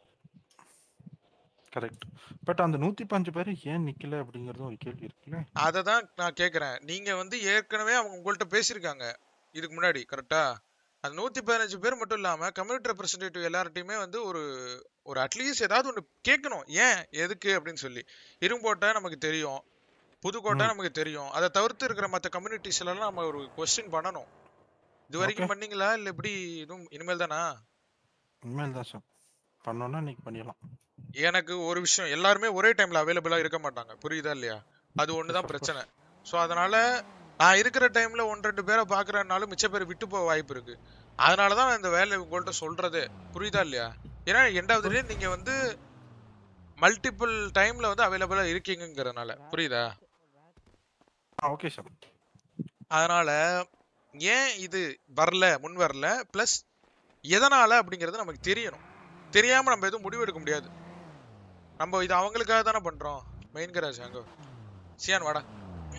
கரெக்ட் பட் அந்த நூத்தி பஞ்சு பேர் ஏன் நிக்கல அப்படிங்கறது ஒரு கேள்வி இருக்குல்ல அதை தான் நான் கேக்குறேன் நீங்க வந்து ஏற்கனவே அவங்க உங்கள்ட்ட பேசியிருக்காங்க இதுக்கு முன்னாடி கரெக்டா அந்த நூத்தி பதினஞ்சு பேர் மட்டும் இல்லாம கம்யூனிட்டி ரெப்ரஸன்டேட்டிவ் எல்லார்ட்டையுமே வந்து ஒரு ஒரு அட்லீஸ்ட் ஏதாவது ஒண்ணு கேட்கணும் ஏன் எதுக்கு அப்படின்னு சொல்லி இரும்போட்டை நமக்கு தெரியும் புதுக்கோட்டை ம். நமக்கு தெரியும் அதை தவிர்த்து இருக்கிற மற்ற கம்யூனிட்டிஸ் எல்லாம் நம்ம ஒரு கொஸ்டின் பண்ணணும் இது வரைக்கும் Okay. பண்ணீங்களா இல்ல எப்படி இதுவும் இனிமேல் தானா உண்மையில் தான் சார் பண்ணோம்னா இன்னைக்கு பண்ணிடலாம் எனக்கு ஒரு விஷயம் எல்லாருமே ஒரே டைம்ல அவைலபிளா இருக்க மாட்டாங்க புரியுதா இல்லையா அது ஒண்ணுதான் Of course. பிரச்சனை சோ அதனால நான் இருக்கிற டைம்ல ஒன்று ரெண்டு பேரை பாக்குறதுனாலும் மிச்ச பேர் விட்டு போக வாய்ப்பு இருக்கு அதனாலதான் நான் இந்த வேலை உங்கள்ட்ட சொல்றதே புரியுதா இல்லையா ஏன்னா எண்டாவது டே நீங்க வந்து மல்டிபிள் டைம்ல வந்து அவைலபிளா இருக்கீங்கங்கிறதுனால புரியுதா ஓகே சார் அதனால ஏன் இது வரல முன் வரல பிளஸ் எதனால அப்படிங்கிறது நமக்கு தெரியணும் தெரியாம நம்ம எதுவும் முடிவு எடுக்க முடியாது நம்ம இது அவங்களுக்காக தானே பண்றோம் மெயின் கராஜ் அங்க சியான் வாடா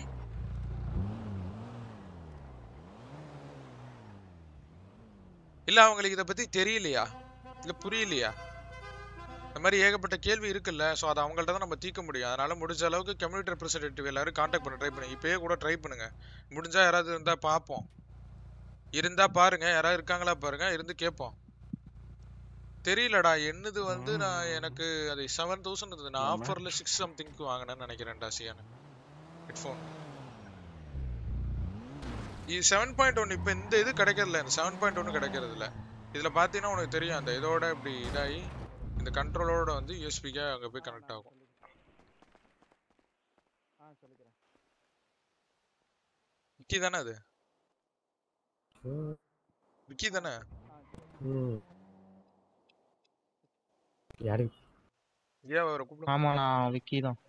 இல்ல அவங்களுக்கு இத பத்தி தெரியலையா இல்ல புரியலையா இந்த மாதிரி ஏகப்பட்ட கேள்வி இருக்குல்ல சோ அதை அவங்கள்ட்ட தான் நம்ம தீர்க்க முடியும் அதனால முடிஞ்ச அளவுக்கு கம்யூனிட்டி ரெப்ரஸன்டேட்டிவ் எல்லாரும் காண்டாக்ட் பண்ண ட்ரை பண்ணுங்க இப்பயே கூட ட்ரை பண்ணுங்க முடிஞ்சா யாராவது இருந்தா பார்ப்போம் இருந்தா பாருங்க யாராவது இருக்காங்களா பாருங்க இருந்து கேட்போம் தெரியலடா என்னது வந்து நான் எனக்கு அது செவன் தௌசண்ட் இருந்தது நான் ஆமா. ஆஃபர்ல சிக்ஸ் சம்திங்க்கு வாங்கினேன்னு நினைக்கிறேன்டா சியான் ஹெட்ஃபோன் இது செவன் பாயிண்ட் ஒன் இப்போ இந்த இது கிடைக்கிறதுல இந்த செவன் பாயிண்ட் ஒன்று கிடைக்கிறது இல்ல இதுல பாத்தீங்கன்னா உனக்கு தெரியும் அந்த இதோட இப்படி இதாகி இந்த கண்ட்ரோலோட வந்து யூஎஸ்பிக்கா அங்க போய் கனெக்ட் ஆகும் விக்கி தானே அது விக்கி தானே ம் யாரு ஏன் அவரை கூப்பிட ஆமா நான் விக்கி தான்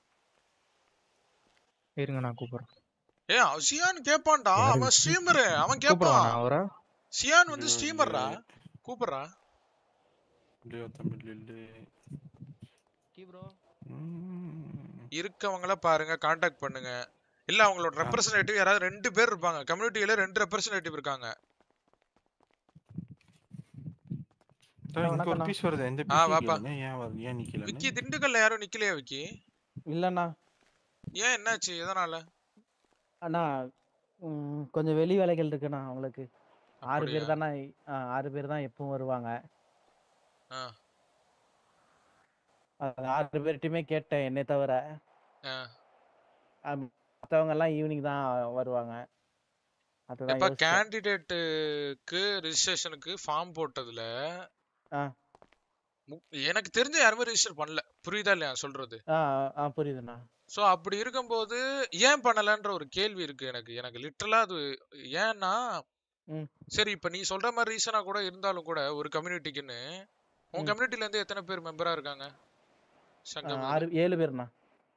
இருங்க நான் கூப்பிடுறேன் ஏ சியான் கேப்பான்டா யாரு அவன் விக்கி? ஸ்ட்ரீமரு அவன் கூப்பிடுவா கேப்பான் நான் அவரை சியான் வந்து ஸ்ட்ரீமர்ரா கூப்பிடுறா இல்லையோ தமிழ் இல்லை இருக்கவங்கள பாருங்க காண்டாக்ட் பண்ணுங்க இல்ல அவங்களோட ரெப்ரசன்டேட்டிவ் யாராவது ரெண்டு பேர் இருப்பாங்க கம்யூனிட்டியில ரெண்டு ரெப்ரசன்டேட்டிவ் இருக்காங்க சார், இங்க ஒரு பீஸ் வருது எந்த ஆ பீஸ் வாப்பா நிக்கலன்னு ஏன் வருது ஏன் நிக்கலன்னு விக்கி திண்டுக்கல்ல யாரும் நிக்கலையா விக்கி இல்லண்ணா ஏன் என்னாச்சு எதனால அண்ணா ம், கொஞ்சம் வெளி வேலைகள் இருக்குண்ணா அவங்களுக்கு ஆறு அப்படியா? பேர் தானே ஆறு பேர் தான் எப்பவும் வருவாங்க ஆ அது ஆறு பேர்கிட்டயுமே கேட்டேன் என்னை தவிர ஆ மற்றவங்க எல்லாம் ஈவினிங் தான் வருவாங்க அதுதான் எப்ப யோசிச்சேன் கேண்டிடேட்டுக்கு ரெஜிஸ்ட்ரேஷனுக்கு ஃபார்ம் போட்டதுல ஆ மு- எனக்கு தெரிஞ்ச யாருமே ரெஜிஸ்டர் பண்ணல புரியுதா இல்லையா நான் சொல்றது ஆ ஆ புரியுதுண்ணா சோ அப்படி இருக்கும்போது ஏன் பண்ணலன்ற ஒரு கேள்வி இருக்கு எனக்கு எனக்கு லிட்டரலா அது ஏன்னா ம் சரி இப்ப நீ சொல்ற மாதிரி ரீசனா கூட இருந்தாலும் கூட ஒரு கம்யூனிட்டிக்குன்னு உன் ம். கம்யூனிட்டில இருந்து எத்தனை பேர் மெம்பரா இருக்காங்க ஆ, சங்கம் ஆறு ஏழு பேர்ண்ணா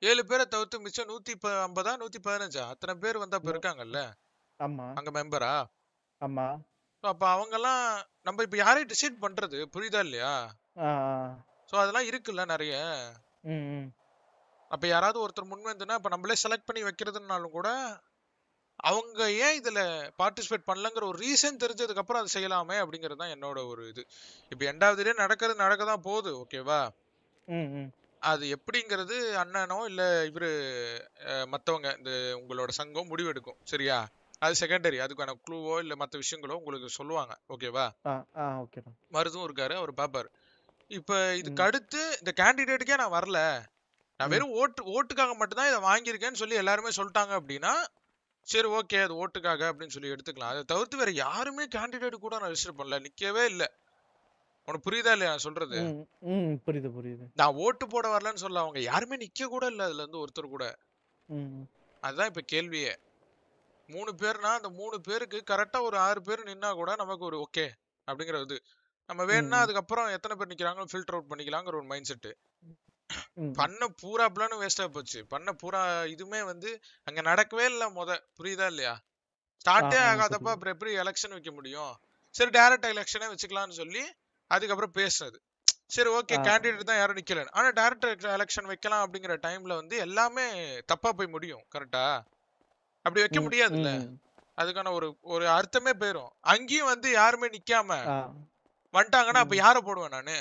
ஏழு பேரை தவிர்த்து மிச்சம் நூத்தி ப- ஐம்பதா நூத்தி பதினஞ்சா அத்தனை பேர் வந்தா இப்ப இருக்காங்கல்ல ஆமா அங்க மெம்பரா ஆமா அப்ப அவங்க எல்லாம் நம்ம இப்ப யாரையும் டிசைட் பண்றது புரியுதா இல்லையா ஆ சோ அதெல்லாம் இருக்குல்ல நிறைய ம் ம் அப்ப யாராவது ஒருத்தர் முன் வந்துன்னா இப்ப நம்மளே செலக்ட் பண்ணி வைக்கிறதுனாலும் கூட அவங்க ஏன் இதுல பார்ட்டிசிபேட் பண்ணலங்கிற ஒரு ரீசன் தெரிஞ்சதுக்கு அப்புறம் அதை செய்யலாமே அப்படிங்கிறது தான் என்னோட ஒரு இது இப்ப ரெண்டாவது டே நடக்கிறது நடக்க தான் போகுது ஓகேவா ம் ம் அது எப்படிங்கிறது அண்ணனோ இல்ல இவரு அஹ், மத்தவங்க இந்த உங்களோட சங்கம் முடிவெடுக்கும் சரியா அது செகண்டரி அதுக்கான க்ளூவோ இல்ல மத்த விஷயங்களோ உங்களுக்கு சொல்லுவாங்க ஓகேவா ஆ ஆ ஓகேண்ணா மருதும் இருக்காரு அவர் பாப்பாரு இப்ப இதுக்கு அடுத்து இந்த கேண்டிடேட்டுக்கே நான் வரல நான் வெறும் ஓட்டு ஓட்டுக்காக மட்டும்தான் இதை வாங்கியிருக்கேன்னு சொல்லி எல்லாருமே சொல்லிட்டாங்க அப்படின்னா சரி ஓகே அது ஓட்டுக்காக அப்படின்னு சொல்லி எடுத்துக்கலாம் அதை தவிர்த்து வேற யாருமே கேண்டிடேட் கூட நான் ரெஜிஸ்டர் பண்ணல நிக்கவே இல்ல உனக்கு புரியுதா இல்லையா நான் சொல்றது ம் ம் புரியுது புரியுது நான் ஓட்டு போட வரலன்னு சொல்ல அவங்க யாருமே நிக்க கூட இல்ல அதுல இருந்து ஒருத்தர் கூட ம் அதுதான் இப்ப கேள்வியே மூணு பேர்னா அந்த மூணு பேருக்கு கரெக்டா ஒரு ஆறு பேர் நின்னா கூட நமக்கு ஒரு ஓகே அப்படிங்கிற இது நம்ம வேணும்னா ம். அதுக்கப்புறம் எத்தனை பேர் நிக்கிறாங்க ஃபில்டர் அவுட் பண்ணிக்கலாங்கிற ஒரு மைண்ட் செட்டு ம் பண்ண பூரா பிளானும் வேஸ்டா போச்சு பண்ண பூரா இதுமே வந்து அங்க நடக்கவே இல்ல முத புரியுதா இல்லையா ஸ்டார்ட்டே ஆ, ஆ, ஆகாதப்ப புரியுது. அப்புறம் எப்படி எலெக்ஷன் வைக்க முடியும் சரி டைரக்ட் எலெக்ஷனே வச்சுக்கலாம்னு சொல்லி அதுக்கப்புறம் பேசுனது சரி ஓகே ஆ. கேண்டிடேட் தான் யாரும் நிக்கல ஆனா டைரக்ட் எலெக்ஷன் வைக்கலாம் அப்படிங்கிற டைம்ல வந்து எல்லாமே தப்பா போய் முடியும் கரெக்டா அப்படி வைக்க ம், முடியாதுல்ல ம், ம். அதுக்கான ஒரு ஒரு அர்த்தமே போயிரும் அங்கேயும் வந்து யாருமே நிக்காம ஆ வந்துட்டாங்கன்னா அப்ப ம். யார போடுவேன் நானு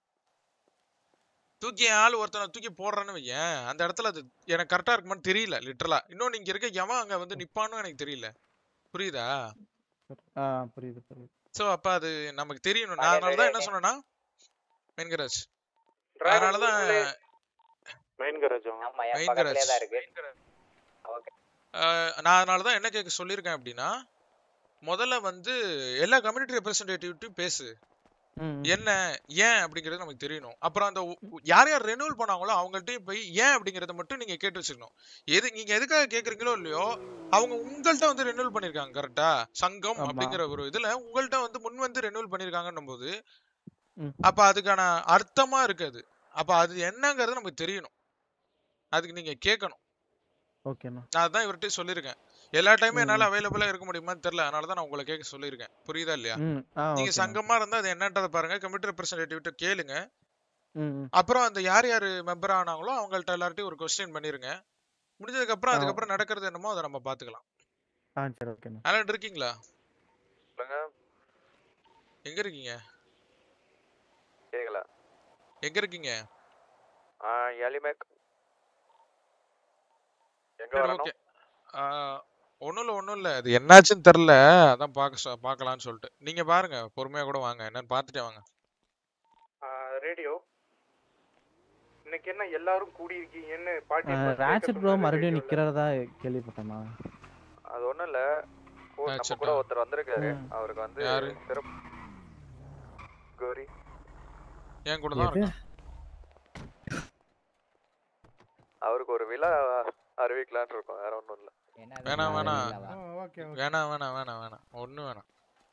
தூக்கி என் ஆள் ஒருத்தனை தூக்கி போடுறேன்னு வையேன் அந்த இடத்துல அது எனக்கு கரெக்டா இருக்குமான்னு தெரியல லிட்டரலா இன்னொன்னு இங்க இருக்க எவன் அங்க வந்து நிப்பான்னு எனக்கு தெரியல புரியுதா ஆ புரியுது புரியுது சோ அப்ப அது நமக்கு தெரியணும் நான் அதனாலதான் என்ன சொன்னேன்னா மென்கராஜ் அதனாலதான் மெயின் கராஜ் மெயின் கராஜ் ஆஹ் நான் அதனாலதான் என்ன கேட்க சொல்லியிருக்கேன் அப்படின்னா முதல்ல வந்து எல்லா கம்யூனிட்டி ரெப்ரசன்டேட்டிவ்ட்டையும் பேசு ம் ம். என்ன ஏன் அப்படிங்கிறது நமக்கு தெரியணும் அப்புறம் அந்த உ- உ- யார் யார் ரெனியூல் பண்ணாங்களோ அவங்கள்ட்டயும் போய் ஏன் அப்படிங்கறத மட்டும் நீங்க கேட்டு வச்சுக்கணும் எது நீங்க எதுக்காக கேக்குறீங்களோ இல்லையோ அவங்க உங்கள்ட்ட வந்து ரெனியூல் பண்ணிருக்காங்க கரெக்டா சங்கம் ஆமா. அப்படிங்கிற ஒரு இதுல உங்கள்ட்ட வந்து முன் வந்து ரெனியூல் பண்ணிருக்காங்கன்னும் போது ம். அப்ப அதுக்கான அர்த்தமா இருக்காது அப்ப அது என்னங்கிறது நமக்கு தெரியணும் அதுக்கு நீங்க கேட்கணும் ஓகேண்ணா நான் அதான் இவர்கிட்ட சொல்லியிருக்கேன் எல்லா டைமும் என்னால ம். அவைலபிளா இருக்க முடியுமான்னு தெரியல அதனால தான் நான் உங்களை கேட்க சொல்லியிருக்கேன் புரியுதா இல்லையா ம் ஆ நீங்க ஓகேண்ணா சங்கமா இருந்தா அது என்னன்றதை பாருங்க கம்ப்யூட்டர் ரெப்ரசன்டேட்டிவ்ட்ட கேளுங்க ம் ம் அப்புறம் அந்த யார் யார் மெம்பர் ஆனாங்களோ அவங்கள்ட்ட எல்லார்ட்டையும் ஒரு கொஸ்டின் பண்ணிருங்க முடிஞ்சதுக்கு அப்புறம் ஆ. அதுக்கப்புறம் நடக்கிறது என்னமோ அதை நம்ம பாத்துக்கலாம் ஆ சரி ஓகேண்ணா அலர்ட் இருக்கீங்களா எங்க இருக்கீங்க கேக்கல எங்க இருக்கீங்க எலிமேக் எங்க சரி வரணும் ஓகே ஒன்றும் இல்லை ஒன்றும் இல்லை அது என்னாச்சுன்னு தெரில அதான் பார்க்க சொ- பார்க்கலான்னு சொல்லிட்டு நீங்க பாருங்க பொறுமையா கூட வாங்க என்னன்னு பார்த்துட்டே வாங்க ரேடியோ இன்னைக்கு என்ன எல்லாரும் கூடி இருக்கீங்கன்னு ராட்சட் ப்ரோ மறுபடியும் நிக்கிறதா கேள்விப்பட்டேண்ணா அது ஒண்ணும் இல்ல கூட- நம்ம Ratchet கூட ஆ? ஒருத்தர் வந்திருக்காரு ம். அவருக்கு வந்து யாரு? சிறப்பு கோரி என் கூட தான் எது? இருக்கான் அவருக்கு ஒரு விழா அறிவிக்கலாம்னு இருக்கோம் வேற ஒண்ணும் இல்ல வேணாம் வேணாம் ஓகே ஓகே வேணாம் வேணாம் வேணாம் வேணாம் ஒண்ணும் வேணாம்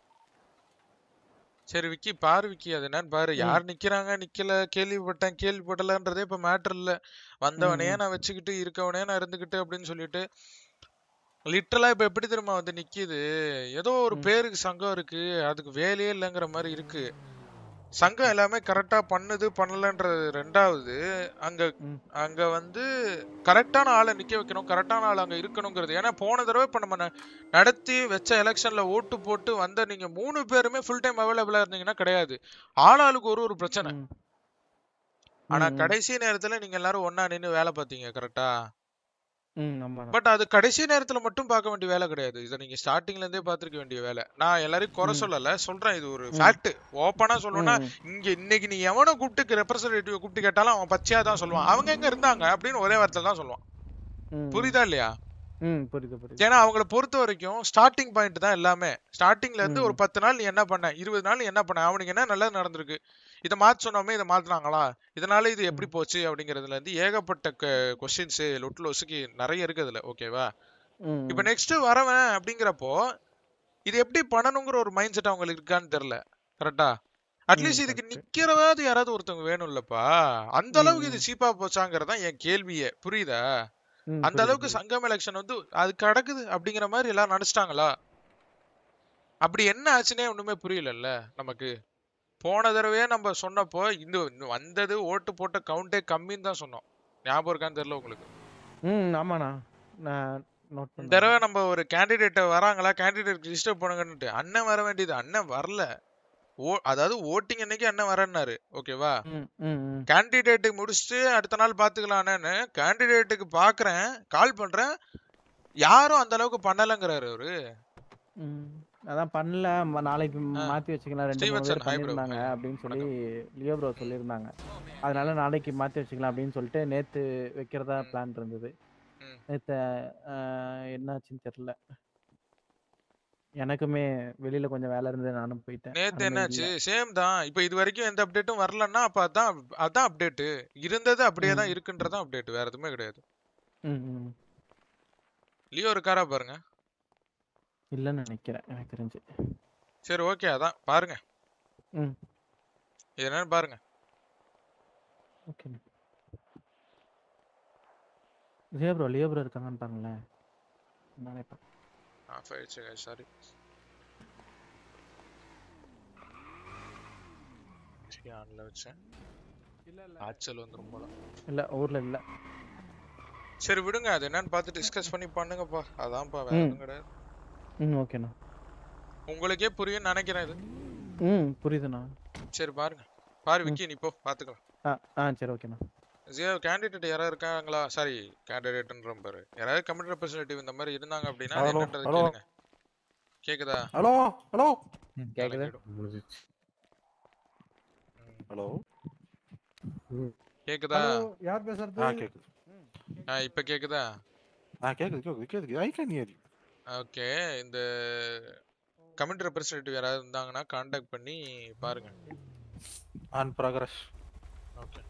சரி விக்கி பாரு விக்கி அது என்னன்னு பாரு யார் நிக்கிறாங்க நிக்கல கேள்விப்பட்டேன் கேள்விப்பட்டலன்றதே இப்ப மேட்டர் இல்ல வந்தவனையே நான் வச்சுக்கிட்டு இருக்கவனே நான் இருந்துகிட்டு அப்படின்னு சொல்லிட்டு லிட்டரலா இப்ப எப்படி தெரியுமா வந்து நிக்குது ஏதோ ஒரு பேருக்கு சங்கம் இருக்கு அதுக்கு வேலையே இல்லைங்கிற மாதிரி இருக்கு சங்கம் எல்லாமே கரெக்டா பண்ணுது பண்ணலன்றது ரெண்டாவது அங்க ம். அங்க வந்து கரெக்டான ஆளை நிக்க வைக்கணும் கரெக்டான ஆள் அங்க இருக்கணுங்கிறது ஏன்னா போன தடவை இப்ப நம்ம ந- நடத்தி வச்ச எலெக்ஷன்ல ஓட்டு போட்டு வந்த நீங்க மூணு பேருமே ஃபுல் டைம் அவைலபிளா இருந்தீங்கன்னா கிடையாது ஆளாளுக்கு ஒரு ஒரு பிரச்சனை ம். ஆனா ம், ம். கடைசி நேரத்துல நீங்க எல்லாரும் ஒண்ணா நின்னு வேலை பார்த்தீங்க கரெக்டா ம் ஆமாண்ணா பட் அது கடைசி நேரத்துல மட்டும் பார்க்க வேண்டிய வேலை கிடையாது இதை நீங்க ஸ்டார்டிங்ல இருந்தே பார்த்திருக்க வேண்டிய வேலை நான் எல்லாரையும் குறை ம். சொல்லல சொல்றேன் இது ஒரு ம். ஃபேக்ட் ஓப்பனா சொல்லணும்னா ம், ம். இங்க இன்னைக்கு நீ எவனை கூப்பிட்டு ரெப்ரசன்டேட்டிவ் கூப்பிட்டு கேட்டாலும் அவன் பச்சையா தான் சொல்லுவான் அவங்க எங்க இருந்தாங்க அப்படின்னு ஒரே வார்த்தை தான் சொல்லுவான் ம், புரியுதா இல்லையா ம் புரியுது புரியுது ஏன்னா அவங்கள பொறுத்த வரைக்கும் ஸ்டார்டிங் பாயிண்ட் தான் எல்லாமே ஸ்டார்டிங்ல இருந்து ஒரு ம். பத்து நாள் நீ என்ன பண்ண இருபது நாள் நீ என்ன பண்ண அவனுக்கு என்ன நல்லது நடந்திருக்கு இதை மாத்த சொன்னோமே இதை மாத்துனாங்களா இதனால இது எப்படி போச்சு அப்படிங்கறதுல இருந்து ஏகப்பட்ட கொஸ்டின்ஸ் லொட்டு லொசுக்கு நிறைய இருக்கு அதுல ஓகேவா ம், இப்ப நெக்ஸ்ட் வரவன் அப்படிங்கிறப்போ இது எப்படி பண்ணணுங்கிற ஒரு மைண்ட் செட் அவங்களுக்கு இருக்கான்னு தெரியல கரெக்டா அட்லீஸ்ட் இதுக்கு நிக்கிறவாது யாராவது ஒருத்தவங்க வேணும்லப்பா அந்த அளவுக்கு இது சீப்பா போச்சாங்கிறதான் என் கேள்வியே புரியுதா ம், அந்த புரியுது, அளவுக்கு புரியுது. சங்கம் எலெக்ஷன் வந்து அது கிடக்குது அப்படிங்கிற மாதிரி எல்லாம் நினைச்சிட்டாங்களா அப்படி என்ன ஆச்சுன்னே ஒண்ணுமே புரியலல்ல நமக்கு போன தடவையே நம்ம சொன்னப்போ இந்த இந்த வந்தது ஓட்டு போட்ட கவுண்டே கம்மின்னு தான் சொன்னோம் ஞாபகம் இருக்கான்னு தெரியல உங்களுக்கு ம் ஆமாண்ணா நான் நோட் இந்த பண்ணேன் தடவை நம்ம ஒரு கேண்டிடேட் வராங்களா கேண்டிடேட் ரிஜிஸ்டர் பண்ணுங்கன்னுட்டு அண்ணன் வர வேண்டியது அண்ணன் வரல ஓ அதாவது ஓட்டிங் அன்னைக்கு அண்ணன் வரேன்னாரு ஓகேவா ம் ம் ம் கேண்டிடேட்டு முடிச்சுட்டு அடுத்த நாள் பாத்துக்கலான்னு கேண்டிடேட்டுக்கு பாக்குறேன் கால் பண்றேன் யாரும் அந்த அளவுக்கு பண்ணலங்கிறாரு அவரு ம். அதான் பண்ணல ம- நாளைக்கு ஆ. மாத்தி வச்சுக்கலாம் ரெண்டு மூணு பேர் ஸ்ரீவத்சன், hi bro. பண்ணியிருந்தாங்க அப்படின்னு சொல்லி லியோ ப்ரோ சொல்லியிருந்தாங்க அதனால நாளைக்கு மாத்தி வச்சுக்கலாம் அப்படின்னு சொல்லிட்டு நேத்து வைக்கிறதா பிளான் இருந்தது ம். நேத்து ஆஹ், என்னாச்சுன்னு தெரியல எனக்குமே வெளியில கொஞ்சம் வேலை இருந்தது நானும் போயிட்டேன் நேத்து அதனால என்னாச்சு இல்ல. சேம் தான் இப்ப இது வரைக்கும் எந்த அப்டேட்டும் வரலன்னா அப்ப அதான் அதான் அப்டேட் இருந்தது அப்படியே தான் ம். இருக்குன்றதான் அப்டேட் வேற எதுவுமே கிடையாது ம் ம் லியோ இருக்காரா பாருங்க இல்லைன்னு நினைக்கிறேன் எனக்கு தெரிஞ்சு சரி ஓகே அதான் பாருங்க ம் இது என்னன்னு பாருங்க okay Leo bro Leo bro இருக்காங்கன்னு பாருங்களேன் நானே பார்க்க ஆஃப் ஆயிடுச்சு சாரி ஆன்ல வச்சேன் ஆச்சல் வந்துரும் போல இல்ல ஊர்ல இல்ல சரி விடுங்க அது என்னன்னு பார்த்து டிஸ்கஸ் பண்ணி பண்ணுங்கப்பா அதான்ப்பா வேற ம். எதுவும் கிடையாது ம் ஓகேண்ணா உங்களுக்கே புரியும் நினைக்கிறேன் இது ம் புரியுதுண்ணா சரி பாருங்க பாரு ம். விக்கி நீ போ பாத்துக்கலாம் ஆ ஆ சரி ஓகேண்ணா ஜியோ கேண்டிடேட் யாராவது இருக்காங்களா சாரி கேண்டிடேட்ன்ற பாரு யாராவது கமிட்டி ரெப்ரசன்டேட்டிவ் இந்த மாதிரி இருந்தாங்க அப்படின்னா அது ஹலோ என்னன்றது ஹலோ கேளுங்க கேக்குதா ஹலோ ஹலோ கேக்குது விளங்கிடும். ஹலோ கேக்குதா யார் பேசுறது ஆ கேக்குது ஆ, இப்ப கேக்குதா ஆ கேக்குது கேக்குது கேக்குது I can hear you okay இந்த கமிட்டி ரெப்ரசன்டேட்டிவ் யாராவது இருந்தாங்கன்னா காண்டாக்ட் பண்ணி பாருங்க ஆன் ப்ராக்ரஸ் ஓகே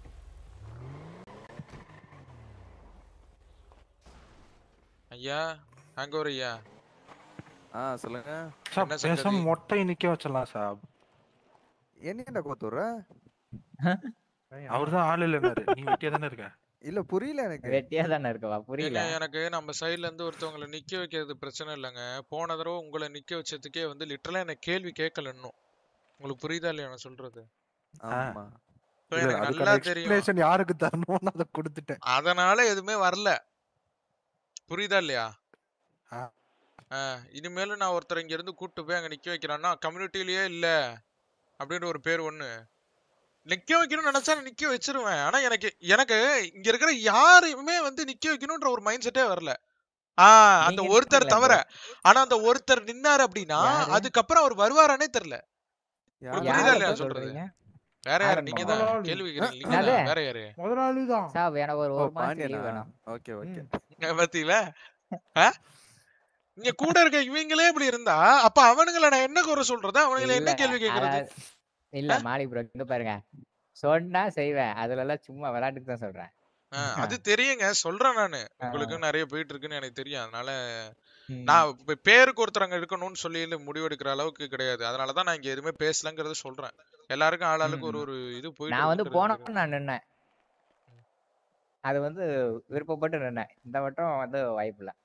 ஐயா ஹேங்கோவர் ஐயா ஆ சொல்லுங்க சாப் என்ன பேசாம சங்கதி மொட்டை நிக்க வச்சிடலாம் சாப் என்ன கோத்துற அவர்தான் ஆள் இல்லைன்னாரு நீ வெட்டியா தானே இருக்க இல்ல புரியல எனக்கு வெட்டியா தானே இருக்கவா புரியல ஏங்க எனக்கு நம்ம சைடுல இருந்து ஒருத்தவங்கள நிக்க வைக்கிறது பிரச்சனை இல்லைங்க போன தடவை உங்களை நிக்க வச்சதுக்கே வந்து லிட்டரலா எனக்கு கேள்வி கேட்கல இன்னும் உங்களுக்கு புரியுதா இல்லையா நான் சொல்றது ஆமா இப்ப இல்ல எனக்கு அதுக்கான நல்லா தெரியும் எக்ஸ்பிளேஷன் யாருக்கு தரணும்னு அதை கொடுத்துட்டேன் அதனால எதுவுமே வரல புரியுதா இல்லையா ஆ. ஆ, இனிமேலும் நான் ஒருத்தர் இங்க இருந்து கூட்டு போய் அங்க நிக்க வைக்கிறான்னா கம்யூனிட்டிலயே இல்ல அப்படின்ற ஒரு பேர் ஒண்ணு நிக்க வைக்கணும்னு நினைச்சா நான் நிக்க வச்சிருவேன் ஆனா எனக்கு எனக்கு இங்க இருக்கிற யாரையுமே வந்து நிக்க வைக்கணும்ன்ற ஒரு மைண்ட் செட்டே வரல ஆஹ் அந்த நீங்க ஒருத்தர் நிக்கிறீங்களா தவிர bro? ஆனா அந்த ஒருத்தர் நின்னாரு அப்படின்னா யாரு? அதுக்கப்புறம் அவர் வருவாரானே தெரியல உங்களுக்கு யாரு புரியுதா யாரை இல்லையா இப்ப சொல்றது சொல்றீங்க வேற யாரு ஆரம்பமா? நீங்க தான் முதலாளி. கேள்வி கேக்குறீங்க நீங்க என்னது? தான் வேற யாரு முதலாளி தான் சாப் எனக்கு ஒரு ஓ ஒரு மாசம் லீவ் பாண்டியனா வேணும் ஓகே ஓகே ம். பாத்தீங்களா ஆ? இங்க கூட இருக்க இவங்களே இப்படி இருந்தா அப்ப அவனுங்கள நான் என்ன குறை சொல்றது அவனுங்கள இல்ல என்ன கேள்வி கேக்குறது அதாவது இல்ல மாலிக் ப்ரோ இங்க பாருங்க சொன்னா செய்வேன் அதுல எல்லாம் சும்மா விளையாட்டுக்கு தான் சொல்றேன் ஆ, அது தெரியுங்க சொல்றேன் நானு உங்களுக்கு நிறைய போயிட்டு இருக்குன்னு எனக்கு தெரியும் அதனால ம். நான் இப்ப பேருக்கு ஒருத்தர் அங்க இருக்கணும்னு சொல்லி முடிவெடுக்கிற அளவுக்கு கிடையாது அதனாலதான் நான் இங்க எதுவுமே பேசலங்கிறத சொல்றேன் எல்லாருக்கும் ஆளாளுக்கு ஒரு ம். ஒரு இது போயிட்டு நான் வந்து இருக்குங்கிறது போனோம் நான் நின்னேன் அது வந்து விருப்பப்பட்டு நின்னேன் இந்த வட்டம் வந்து வாய்ப்பு இல்ல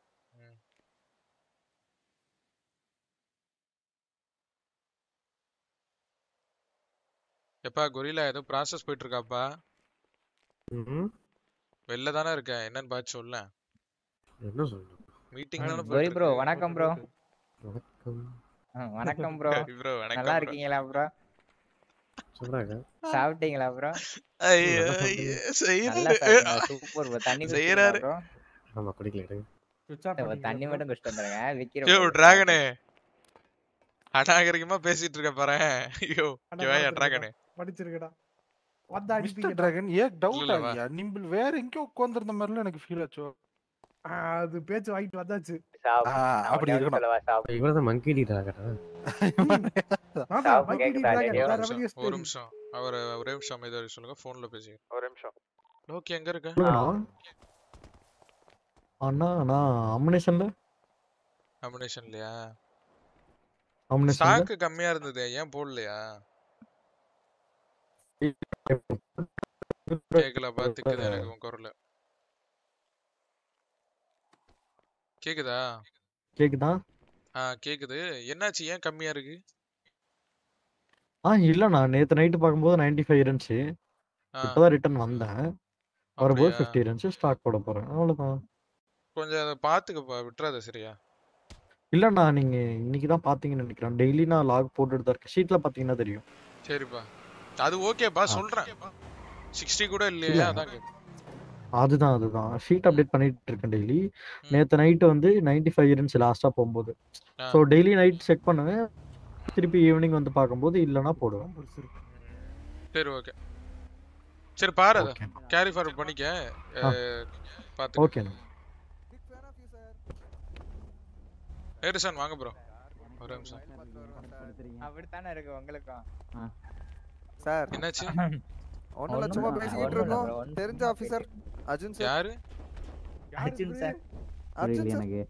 எப்பா கொரில்லா ஏதோ ப்ராசஸ் போயிட்டு இருக்காப்பா ம் வெளில தானே இருக்க என்னன்னு பார்த்து சொல்ல என்ன சொல்லணும் மீட்டிங் தானே கோரி போயிட்டு ப்ரோ இருக்கு வணக்கம் ப்ரோ வணக்கம் வணக்கம் ப்ரோ சரி bro, வணக்கம் நல்லா bro. இருக்கீங்களா ப்ரோ சொல்றாங்க சாப்பிட்டீங்களா ப்ரோ ஐயோ நல்லா ஐயோ, நல்லா செய்யறாரு சாப்பிட்டீங்களா சூப்பர் ப்ரோ தண்ணி குடிச்சீங்களா செய்யறாரு ப்ரோ ஆமா குடிக்கல எடுங்க சுவிட்ச் ஆஃப் ஒரு தண்ணி பண்ணிக்கிறேன் மட்டும் குடிச்சிட்டு வந்துருங்க விக்கிற யோ ப்ரோ டிராகனு அநாகரிகமா பேசிட்டு இருக்க பாரு ஐயோ அட இங்க வாயா மறந்துருக்கடா டிராகனு படிச்சிருக்கடா வந்து மிஸ்டர் அடிப்பீங்கடா டிராகன் ஏன் டவுட் இல்ல, வா. ஆகியா நிம்பிள் வேற எங்கேயோ உட்காந்துருந்த மாதிரிலாம் எனக்கு ஃபீல் ஆச்சோ ஆ, அது பேச்சு வாங்கிட்டு வந்தாச்சு சாப் ஆ, நான் அப்படி ஒண்ணே ஒண்ணு இருக்கணும் சொல்லவா சாப் இவ்வளவுதான் மங்கி டிராகடா ஆமா சாப் மைக்கேடி கேக்குதா டிராகன் ரேடியோ வேற ஒரு வழியே நிமிஷம் ஒரு ஸ்டோரி நிமிஷம் அவர் ஒரே நிமிஷம் அமைதியா இருக்க சொல்லுங்க போன்ல பேசிக்கிறேன் ஒரு நிமிஷம் லோக்கி எங்க இருக்க அண்ணா நான் அம்னேஷன்ல நாமினேஷன் இல்லையா அம்னேஷன்ல ஸ்டாக் கம்மியா இருந்தது ஏன் போடலையா கேக்கல பாத்துக்குது எனக்கு உன் குரல் கேக்குதா கேக்குதா ஆ கேக்குது என்னாச்சு ஏன் கம்மியா இருக்கு ஆ இல்லண்ணா நேத்து நைட்டு பார்க்கும்போது 95 இருந்துச்சு ஆ. இப்பதான் ரிட்டர்ன் வந்தேன் வரும்போது அப்படியா? 50 இருந்துச்சு ஸ்டாக் போட போறேன் அவ்வளவுதான் கொஞ்சம் அதை பாத்துக்கப்பா விட்டுறாத சரியா இல்லண்ணா நீங்க இன்னைக்கு தான் பாத்தீங்கன்னு நினைக்கிறேன் டெய்லி நான் லாக் போட்டுட்டு தான் இருக்கேன் ஷீட்ல பாத்தீங்கன்னா தெரியும் சரிப்பா அது ஓகேப்பா சொல்றேன் சிக்ஸ்டி கூட இல்லையா இல்ல. அதான் கேட்டேன். அதுதான் அதுதான் ஷீட் அப்டேட் பண்ணிட்டு இருக்கேன் டெய்லி நேத்து நைட்டு வந்து 95 ஃபைவ் இருந்துச்சு லாஸ்டா போகும்போது ஆ. ஸோ டெய்லி நைட் செக் பண்ணுவேன் திருப்பி ஈவினிங் வந்து பார்க்கும்போது இல்லைன்னா போடுவேன் சரி ஓகே சரி பாரு அதை கேரி ஃபார்வர்ட் பண்ணிக்க ஆ. பார்த்து ஓகேண்ணா ஏரிசன் வாங்க ப்ரோ ஒரு நிமிஷம் அப்படித்தானே இருக்கு உங்களுக்கும் சார் என்னாச்சு ஒண்ணும் இல்ல சும்மா பேசிக்கிட்டு இருக்கோம் தெரிஞ்ச ஆபீசர் அர்ஜுன் சார் யாரு அர்ஜுன் சார் அர்ஜுன் சார் எனக்கு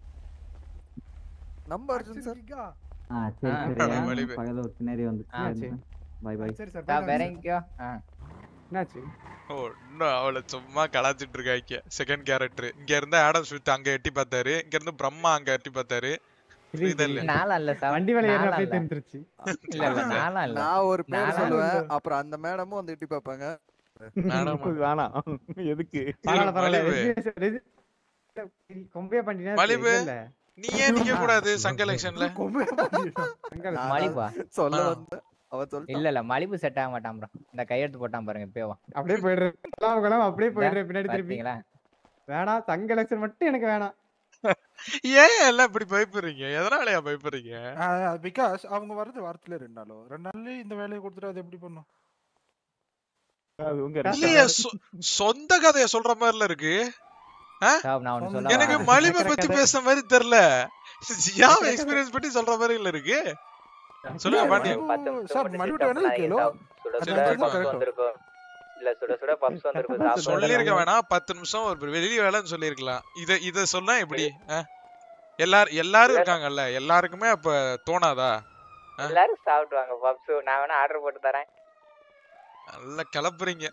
நம்ம அர்ஜுன் சார் ஆ சரி ஆ, சரி ஆ, ஆ, வலிவு. பக்கத்துல ஒரு சின்னரி ஆ, வந்துச்சு சரி. பை பை சரி சார் சார் வேற எங்கேயோ ஆ என்னாச்சு ஓ இன்னும் அவளை சும்மா கலாச்சிட்டு இருக்காங்க செகண்ட் கேரக்டர் இங்க இருந்து ஆடம் ஸ்மித் அங்க எட்டி பார்த்தாரு இங்க இருந்து பிரம்மா அங்க எட்டி பார்த்தாரு புரியுதா இல்லையா? நாளா இல்ல சார் வண்டி வேலை நாளா ஏறப்பே இல்ல. தெரிஞ்சிருச்சு இல்ல இல்ல நாளா இல்ல நான் ஒரு பேர் நானா சொல்லுவேன் இல்ல. அப்புறம் அந்த மேடமும் வந்து எட்டி பார்ப்பாங்க மேடமா? வேணாம் எதுக்கு பரவாயில்ல பரவாயில்ல மலிவு. ரெஜி- ரெஜி- கொம்பையா பண்ணிட்டீங்கன்னா மலிவு. இல்ல நீ ஏன் நிக்க கூடாது சங்க எலெக்ஷன்ல கொம்பையா பண்ணிட்டீங்கன்னா நான் மலிவா சொல்ல ஆ. வந்தேன் அவன் சொல்லிட்டான் இல்ல இல்ல மலிபு செட் ஆக மாட்டான் ப்ரோ இந்த கையெழுத்து போட்டான் பாருங்க இப்பவே அப்படியே போயிடுறேன் எல்லாம் கிளம்ப அப்படியே போயிடுறேன் பின்னாடி திருப்பி பாத்தீங்களா வேணாம் தங்க எலெக்ஷன் மட்டும் எனக்கு வேணாம் ஏன் எல்லாம் இப்படி பயப்படுறீங்க எதனாலயா பயப்படுறீங்க பிகாஸ் அவங்க வர்றது வாரத்துல ரெண்டு நாளோ ரெண்டு நாள்ல இந்த வேலையை கொடுத்துட்டு அது எப்படி பண்ணும் அது உங்க இல்லையே சொ- சொந்த கதைய சொல்ற மாதிரில இருக்கு ஆ? சார் நான் ஒண்ணு சொந்த- சொல்ல எனக்கு மலிமை பத்தி பேசுற மாதிரி தெரியல யாவ எக்ஸ்பீரியன்ஸ் பத்தி சொல்ற மாதிரி இல்ல இருக்கு சொல்லுங்க இல்ல, பாண்டியன் மலிவு- பத்து நிமிஷம் சார் மட்டும் மலிவிட்ட disturb வேணா கேளோ சுட சரி, சுட correct பப்ஸ் correct. வந்திருக்கும் இல்ல சுட சுட பப்ஸ் வந்திருக்கும் சாப்பிடுங்க சொல்லிருக்க வேணாம் பத்து நிமிஷம் ஒரு வெளிய வேலைன்னு சொல்லிருக்கலாம் இத இத சொன்னா எப்படி ஆ? எல்லாரும் எல்லாரும் இருக்காங்கல்ல எல்லாருக்குமே அப்ப தோணாதா ஆ? எல்லாரும் சாப்பிடுவாங்க பப்ஸ் நான் வேணா ஆர்டர் போட்டு தரேன் நல்லா கிளப்புறீங்க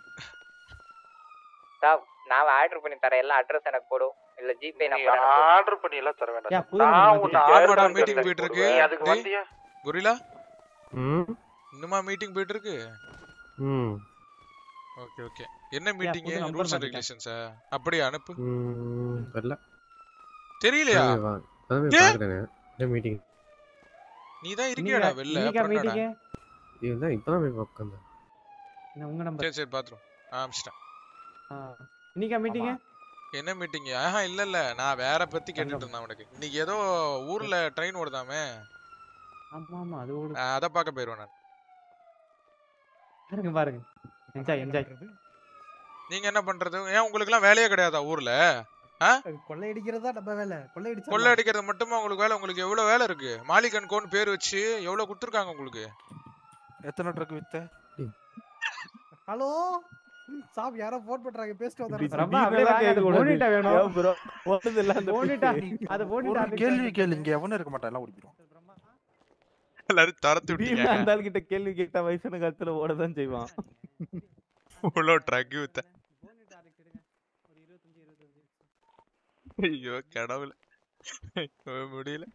சாப் நான் ஆர்டர் பண்ணி தரேன் எல்லாம் அட்ரஸ் எனக்கு போடும் இல்ல ஜிபே நீ நம்பர் ஆர்டர் பண்ணி எல்லாம் தர ஏன் வேண்டாம் புது நான் number உன்னை மாத்திட்டியா? order ஆமாடா பண்ணி மீட்டிங் தரேன். போயிட்டு இருக்கு நீ அதுக்கு டேய், வந்தியா குரிலா ம் இன்னுமா மீட்டிங் போயிட்டு இருக்கு ம் ஓகே ஓகே என்ன மீட்டிங் புது number ரூல்ஸ் அண்ட் மாத்திட்டேன். ரெகுலேஷன்ஸா அப்படியே அனுப்பு ம் வரல தெரியலையா அதான் வா- அதான் போய் ஏன்? பார்க்குறேன் என்ன மீட்டிங் நீ தான் இருக்கியாடா இன்னைக்கா- வெளில இன்னைக்கா அப்புறம் என்னடா? மீட்டிங்க இதுதான் இப்பதான் போய் உட்காந்தேன் என்ன உங்க நம்பர் சரி சரி பாத்துரும் ஆரம்பிச்சிட்டேன் இன்னைக்கா மீட்டிங்க என்ன மீட்டிங் ஆஹா இல்ல இல்ல நான் வேற பத்தி கேட்டுட்டு இருந்தேன் உனக்கு இன்னைக்கு ஏதோ ஊர்ல ட்ரெயின் ஓடுதாமே ஆமா ஆமா அது ஓடு ஆஹ் அத பாக்க போயிருவேன் நான் பாருங்க பாருங்க என்ஜாய் என்ஜாய் நீங்க என்ன பண்றது ஏன் உங்களுக்கு எல்லாம் வேலையே கிடையாதா ஊர்ல கொள்ளையடிக்கிறதா நம்ம வேலை கொள்ளையடிச்சா கொள்ளை அடிக்கிறது மட்டுமா உங்களுக்கு வேலை உங்களுக்கு எவ்வளவு வேலை இருக்கு மாலிகன் கோன் பேர் வச்சு எவ்வளவு கொடுத்துருக்காங்க உங்களுக்கு எத்தனை ட்ரக் வித்த ஹலோ சாப் யாரோ போன் பண்றாங்க பேசிட்டு இப்படி வந்தாங்க ரொம்ப திடீர்னு அப்படியே எல்லாம் வாங்க, அது கேட்கக்கூடாது. போனிட்டா வேணும் ஏன் bro? போனது இல்ல அந்த போனிட்டா pitch. அது போனிட்டா ஒரு அந்த கேள்வி கேள்வி இங்க எவனும் இருக்க மாட்டான் எல்லாம் ஓடிக்கிறோம் எல்லாரும் தரத்து திடீர்னு விட்டீங்க அந்த ஆள் கிட்ட கேள்வி கேட்டா வயசான காலத்துல ஓடதான் செய்வான் இவ்வளவு ட்ரக் வித்த ஐயோ கடவுளே ஐயோ, முடியல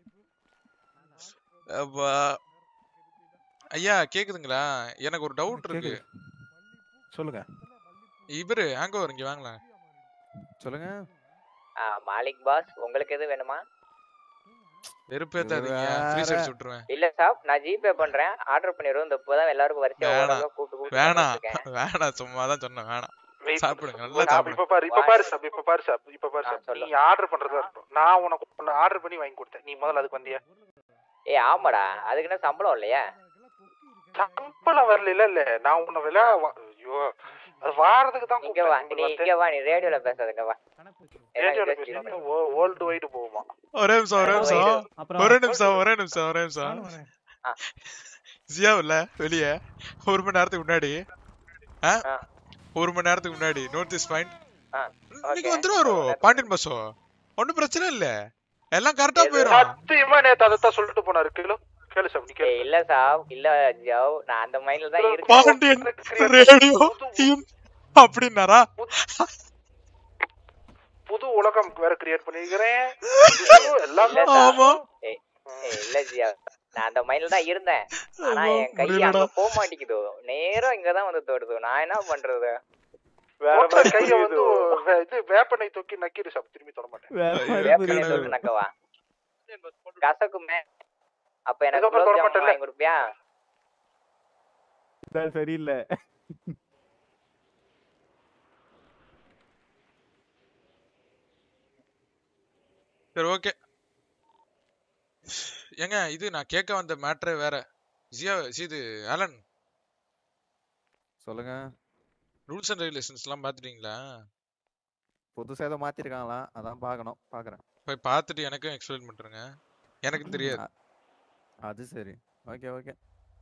அப்பா ஐயா கேக்குதுங்களா எனக்கு ஒரு டவுட் இருக்கு சொல்லுங்க இவரு ஹேங்கோவர் இங்க வாங்களேன் சொல்லுங்க மாலிக் பாஸ் உங்களுக்கு எது வேணுமா வெறுப்பேத்தாதீங்க ஃப்ரீ வேற. சைட்ஸ் விட்டுருவேன் இல்ல சாப் நான் ஜிபே பண்றேன் ஆர்டர் பண்ணிடுவோம் இந்த இப்போதான் எல்லாருக்கும் வரிசையா வேணாம் ஓரளவு கூட்டு கூட்டு வேணாம் பண்ணிருக்கேன். வேணாம் சும்மா தான் சொன்னேன் வேணாம் Wait. சாப்பிடுங்க நல்லா சாப், சாப்பிடுங்க இப்ப பாரு இப்ப பாரு சாப் இப்ப பாரு சாப் இப்ப பாரு ஆ, சாப் சொல்லு. நீ ஆர்டர் பண்றதா இருக்கட்டும் நான் உனக்கு ஒன்னு ஆர்டர் பண்ணி வாங்கி கொடுத்தேன் நீ முதல்ல அதுக்கு வந்தியா ஏய் ஆமாடா அதுக்கு என்ன சம்பளம் இல்லையா சம்பளம் வரல இல்ல இல்ல நான் உன்னை விலை வா- ஐயோ அது வாரத்துக்கு தான் இங்க வா நீ இங்க வா நீ ரேடியோல பேசாதுங்க வா ரேடியோல பேசினா வேர்ல்டு வைடு போகுமா ஒரே நிமிஷம் ஒரே நிமிஷம் அப்புறம் ஒரே நிமிஷம் ஒரே நிமிஷம் ஒரே நிமிஷம் நானும் வரேன். ஜியா இல்ல வெளிய ஒரு மணி நேரத்துக்கு முன்னாடி ஆ? ஆ. ஒரு மணி நேரத்துக்கு முன்னாடி நோட் திஸ் பாயிண்ட் ஆ, இன்னைக்கு okay. வந்துருவாரு பாண்டியன் பஸ்ஸோ ஒண்ணும் பிரச்சனை இல்ல எல்லாம் கரெக்டா போயிரும் சத்தியமா நேத்து அதைத்தான் சொல்லிட்டு போனாரு கிலோ கேளு சாப் நீ ஏய், இல்ல சாவ் இல்ல ஜவ் நான் அந்த மைண்ட்ல தான் பாண்டியன் இருக்கேன் ரேடியோ அப்படின்னாரா புது உலகம் வேற கிரியேட் பண்ணிக்கிறேன் எல்லாமே இல்ல சாவ். ஆமா. ஏய், ஏய், இல்ல ஜியா நான் அந்த மைண்ட்ல தான் இருந்தேன் ஆனா ஆமா, என் கை முடியலடா. அங்க போக மாட்டேங்குது நேரம் இங்கதான் வந்து தொடுது நான் என்ன பண்றது போட்ட கைய வந்து வே- இது வேப்பனை தூக்கி நக்கிடு சாப் திரும்பி தொட மாட்டேன் வேப்பிலையை தொட்டு நக்கவா கசக்குமே அப்ப எனக்கு இதுக்கப்புறம் குலோப் தொட ஜாமுன் மாட்டேன்ல. வாங்கி கொடுப்பியா இதான் சரியில்லை சரி ஓகே ஏங்க இது நான் கேட்க வந்த மேட்ரே வேற ஜியா சி, இது ஆலன் சொல்லுங்க ரூல்ஸ் அண்ட் ரெகுலேஷன்ஸ் எல்லாம் பாத்துட்டீங்களா புதுசா ஏதோ மாத்திருக்காங்களாம் அதான் பார்க்கணும் பார்க்கறேன் போய் பார்த்துட்டு எனக்கும் எக்ஸ்பிளைன் பண்றேங்க எனக்கு தெரியாது அ- அது சரி ஓகே ஓகே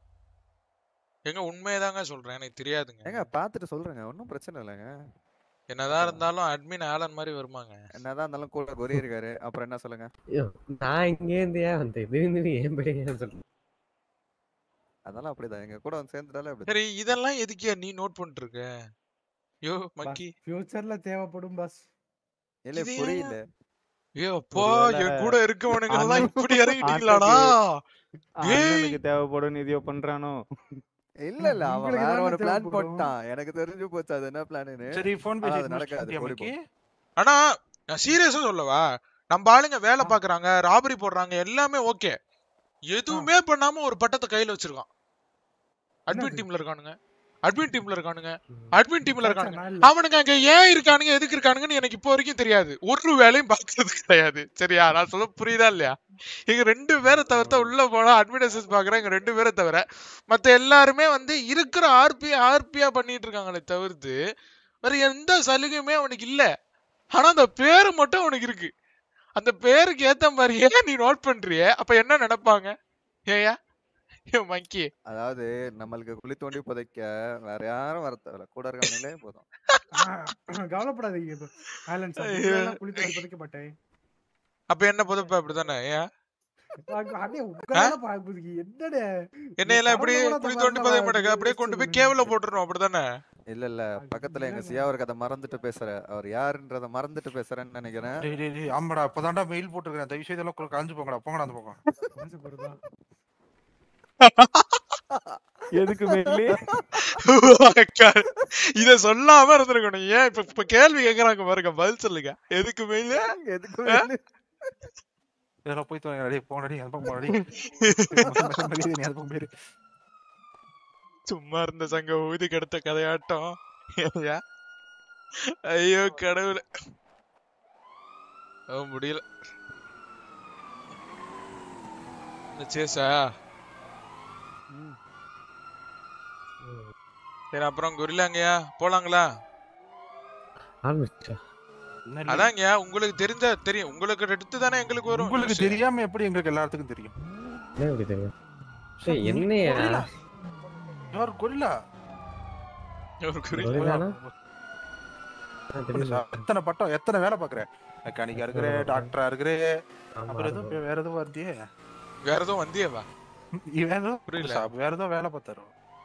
எங்க உண்மையதாங்க சொல்றேன் எனக்கு தெரியாதுங்க ஏங்க பார்த்துட்டு சொல்றேங்க ஒன்றும் பிரச்சனை இல்லைங்க என்னதான் இருந்தாலும் அட்மின் ஆலன் மாதிரி வருமாங்க என்னதான் இருந்தாலும் கூட கொரி இருக்காரு அப்புறம் என்ன சொல்லுங்க ஐயோ, நான் இங்க இருந்து ஏன் வந்தேன் திடீர்னு திடீர்னு என் பேரே ஏன் சொல்றேன் அதெல்லாம் அப்படிதான் எங்க கூட வந்து சேர்ந்துட்டாலே அப்படி சரி இதெல்லாம் எதுக்கியா நீ நோட் பண்ணிட்டு இருக்க யோ மங்கி ஃபியூச்சர்ல தேவைப்படும் பாஸ் இல்ல இது புரியல ஏ அப்பா ஒருவேளை என் கூட இருக்கவனுங்க எல்லாம் அண்ணன்- இப்படி இறங்கிட்டீங்களாடா ஏய் அண்ணனுக்கு தேவைப்படும் எதையோ பண்றானோ இல்ல இல்ல அவன் உங்களுக்கு வேற தானே ஒரு பிளான் தேவைப்படும். போட்டான் எனக்கு தெரிஞ்சு போச்சு அது என்ன பிளான்னு சரி ஃபோன் அது பேசிட்டு நடக்காது முடிச்சிட்டியா ஓடி போ. மக்கி? ஆனா நான் சீரியஸா சொல்லவா நம்ம ஆளுங்க வேலை பாக்குறாங்க ராபரி போடுறாங்க எல்லாமே ஓகே எதுவுமே பண்ணாம ஒரு பட்டத்தை கையில வச்சிருக்கான் அட்மின் டீம்ல இருக்கானுங்க அட்மின் டீம்ல இருக்கானுங்க அட்மின் டீம்ல சாச்சா, இருக்கானுங்க நான் இல்ல. அவனுங்க அங்க ஏன் இருக்கானுங்க எதுக்கு இருக்கானுங்கன்னு எனக்கு இப்போ வரைக்கும் தெரியாது ஒரு வேலையும் பார்க்கறது கிடையாது சரியா நான் சொல்ல புரியுதா இல்லையா இங்க ரெண்டு பேரை தவிர்த்தா உள்ள போனா அட்மினிஸ்ட்ரேஷன் பாக்குறேன் இங்க ரெண்டு பேரை தவிர மத்த எல்லாருமே வந்து இருக்கிற ஆர்பி ஆர்பியா பண்ணிட்டு இருக்காங்களே தவிர்த்து வேற எந்த சலுகையுமே அவனுக்கு இல்ல ஆனா அந்த பேரு மட்டும் அவனுக்கு இருக்கு அந்த பேருக்கு ஏத்த மாதிரியே நீ நோட் பண்றியே அப்ப என்ன நினைப்பாங்க ஏயா மங்கி அதாவது நம்மளுக்கு குழி தோண்டி புதைக்க வேற யாரும் வர தேவையில்ல கூட இருக்கவங்களே போதும் கவலைப்படாதீங்க இப்போ ஆலன் சார் ஐயோ. உங்களெல்லாம் குழி தோண்டி புதைக்க மாட்டேன் அப்ப என்ன புதப்ப அப்படிதானே ஏன் அங்க- அண்ணே உங்களெல்லாம் பார்ப்பதுக்கு என்னடே என்னையெல்லாம் எப்படி கடவுளோட குழி தப்பா தோண்டி இருந்தா புதைய மாட்டேங்க அப்படியே கொண்டு போய் கேவல போட்டுறோம் அப்படிதானே இல்ல இல்ல பக்கத்துல எங்க சியா அவருக்கு அதை மறந்துட்டு பேசுற அவர் யாருன்றத மறந்துட்டு பேசுறேன்னு நினைக்கிறேன் டேய் டேய் டேய் ஆமாடா இப்பதான்டா மெயில் போட்டுருக்கேன் தயவு செய்து எல்லாம் கலைஞ்சு போங்கடா போங்கடா அந்த பக்கம் ஆசைப்படுறதா? எதுக்கு மெயிலி இத சொல்லாம இருந்திருக்கணும் ஏன் இப்ப இப்ப கேள்வி கேக்குறாங்க பாருங்க பதில் சொல்லுங்க எதுக்கு மெயில் எதுக்கு இதெல்லாம் போய் தோணுங்க டேய் போங்கடா டேய் அந்த பக்கம் போடா டேய் மரியாதை நீ அந்த பக்கம் போயிரு சும்மா இருந்த சங்க ஊதி கெடுத்த கதையாட்டம் ஐயா. ஐயோ கடவுளே ஓ முடியல இந்த சேஸா சரி அப்புறம் கொரில்லாங்கய்யா போலாங்களா ஆரம்பிச்சா அதாங்கய்யா உங்களுக்கு தெரிஞ்சா தெரியும் உங்களுக்கு எடுத்து தானே எங்களுக்கு வரும் உங்களுக்கு news. தெரியாம எப்படி எங்களுக்கு எல்லாத்துக்கும் தெரியும் என்ன எப்படி தெரியும் சார், ஏய், நீ என்னையா கொரில்லா? யார் கொரில்லா ஒரு கொரில்லானா? ஆ, சொல்லு தெரியும் சார், எத்தனை பட்டம் எத்தனை வேலை பாக்குற மெக்கானிக்கா இருக்கிற டாக்டரா இருக்கிற ஆமா, அப்புறம் எதுவும் ஆமா. வேற எதுவும் வருதியே வேற எதுவும் வந்தியவா வேற எதுவும் புரியல. சார், வேற எதுவும் வேலை பார்த்தாரு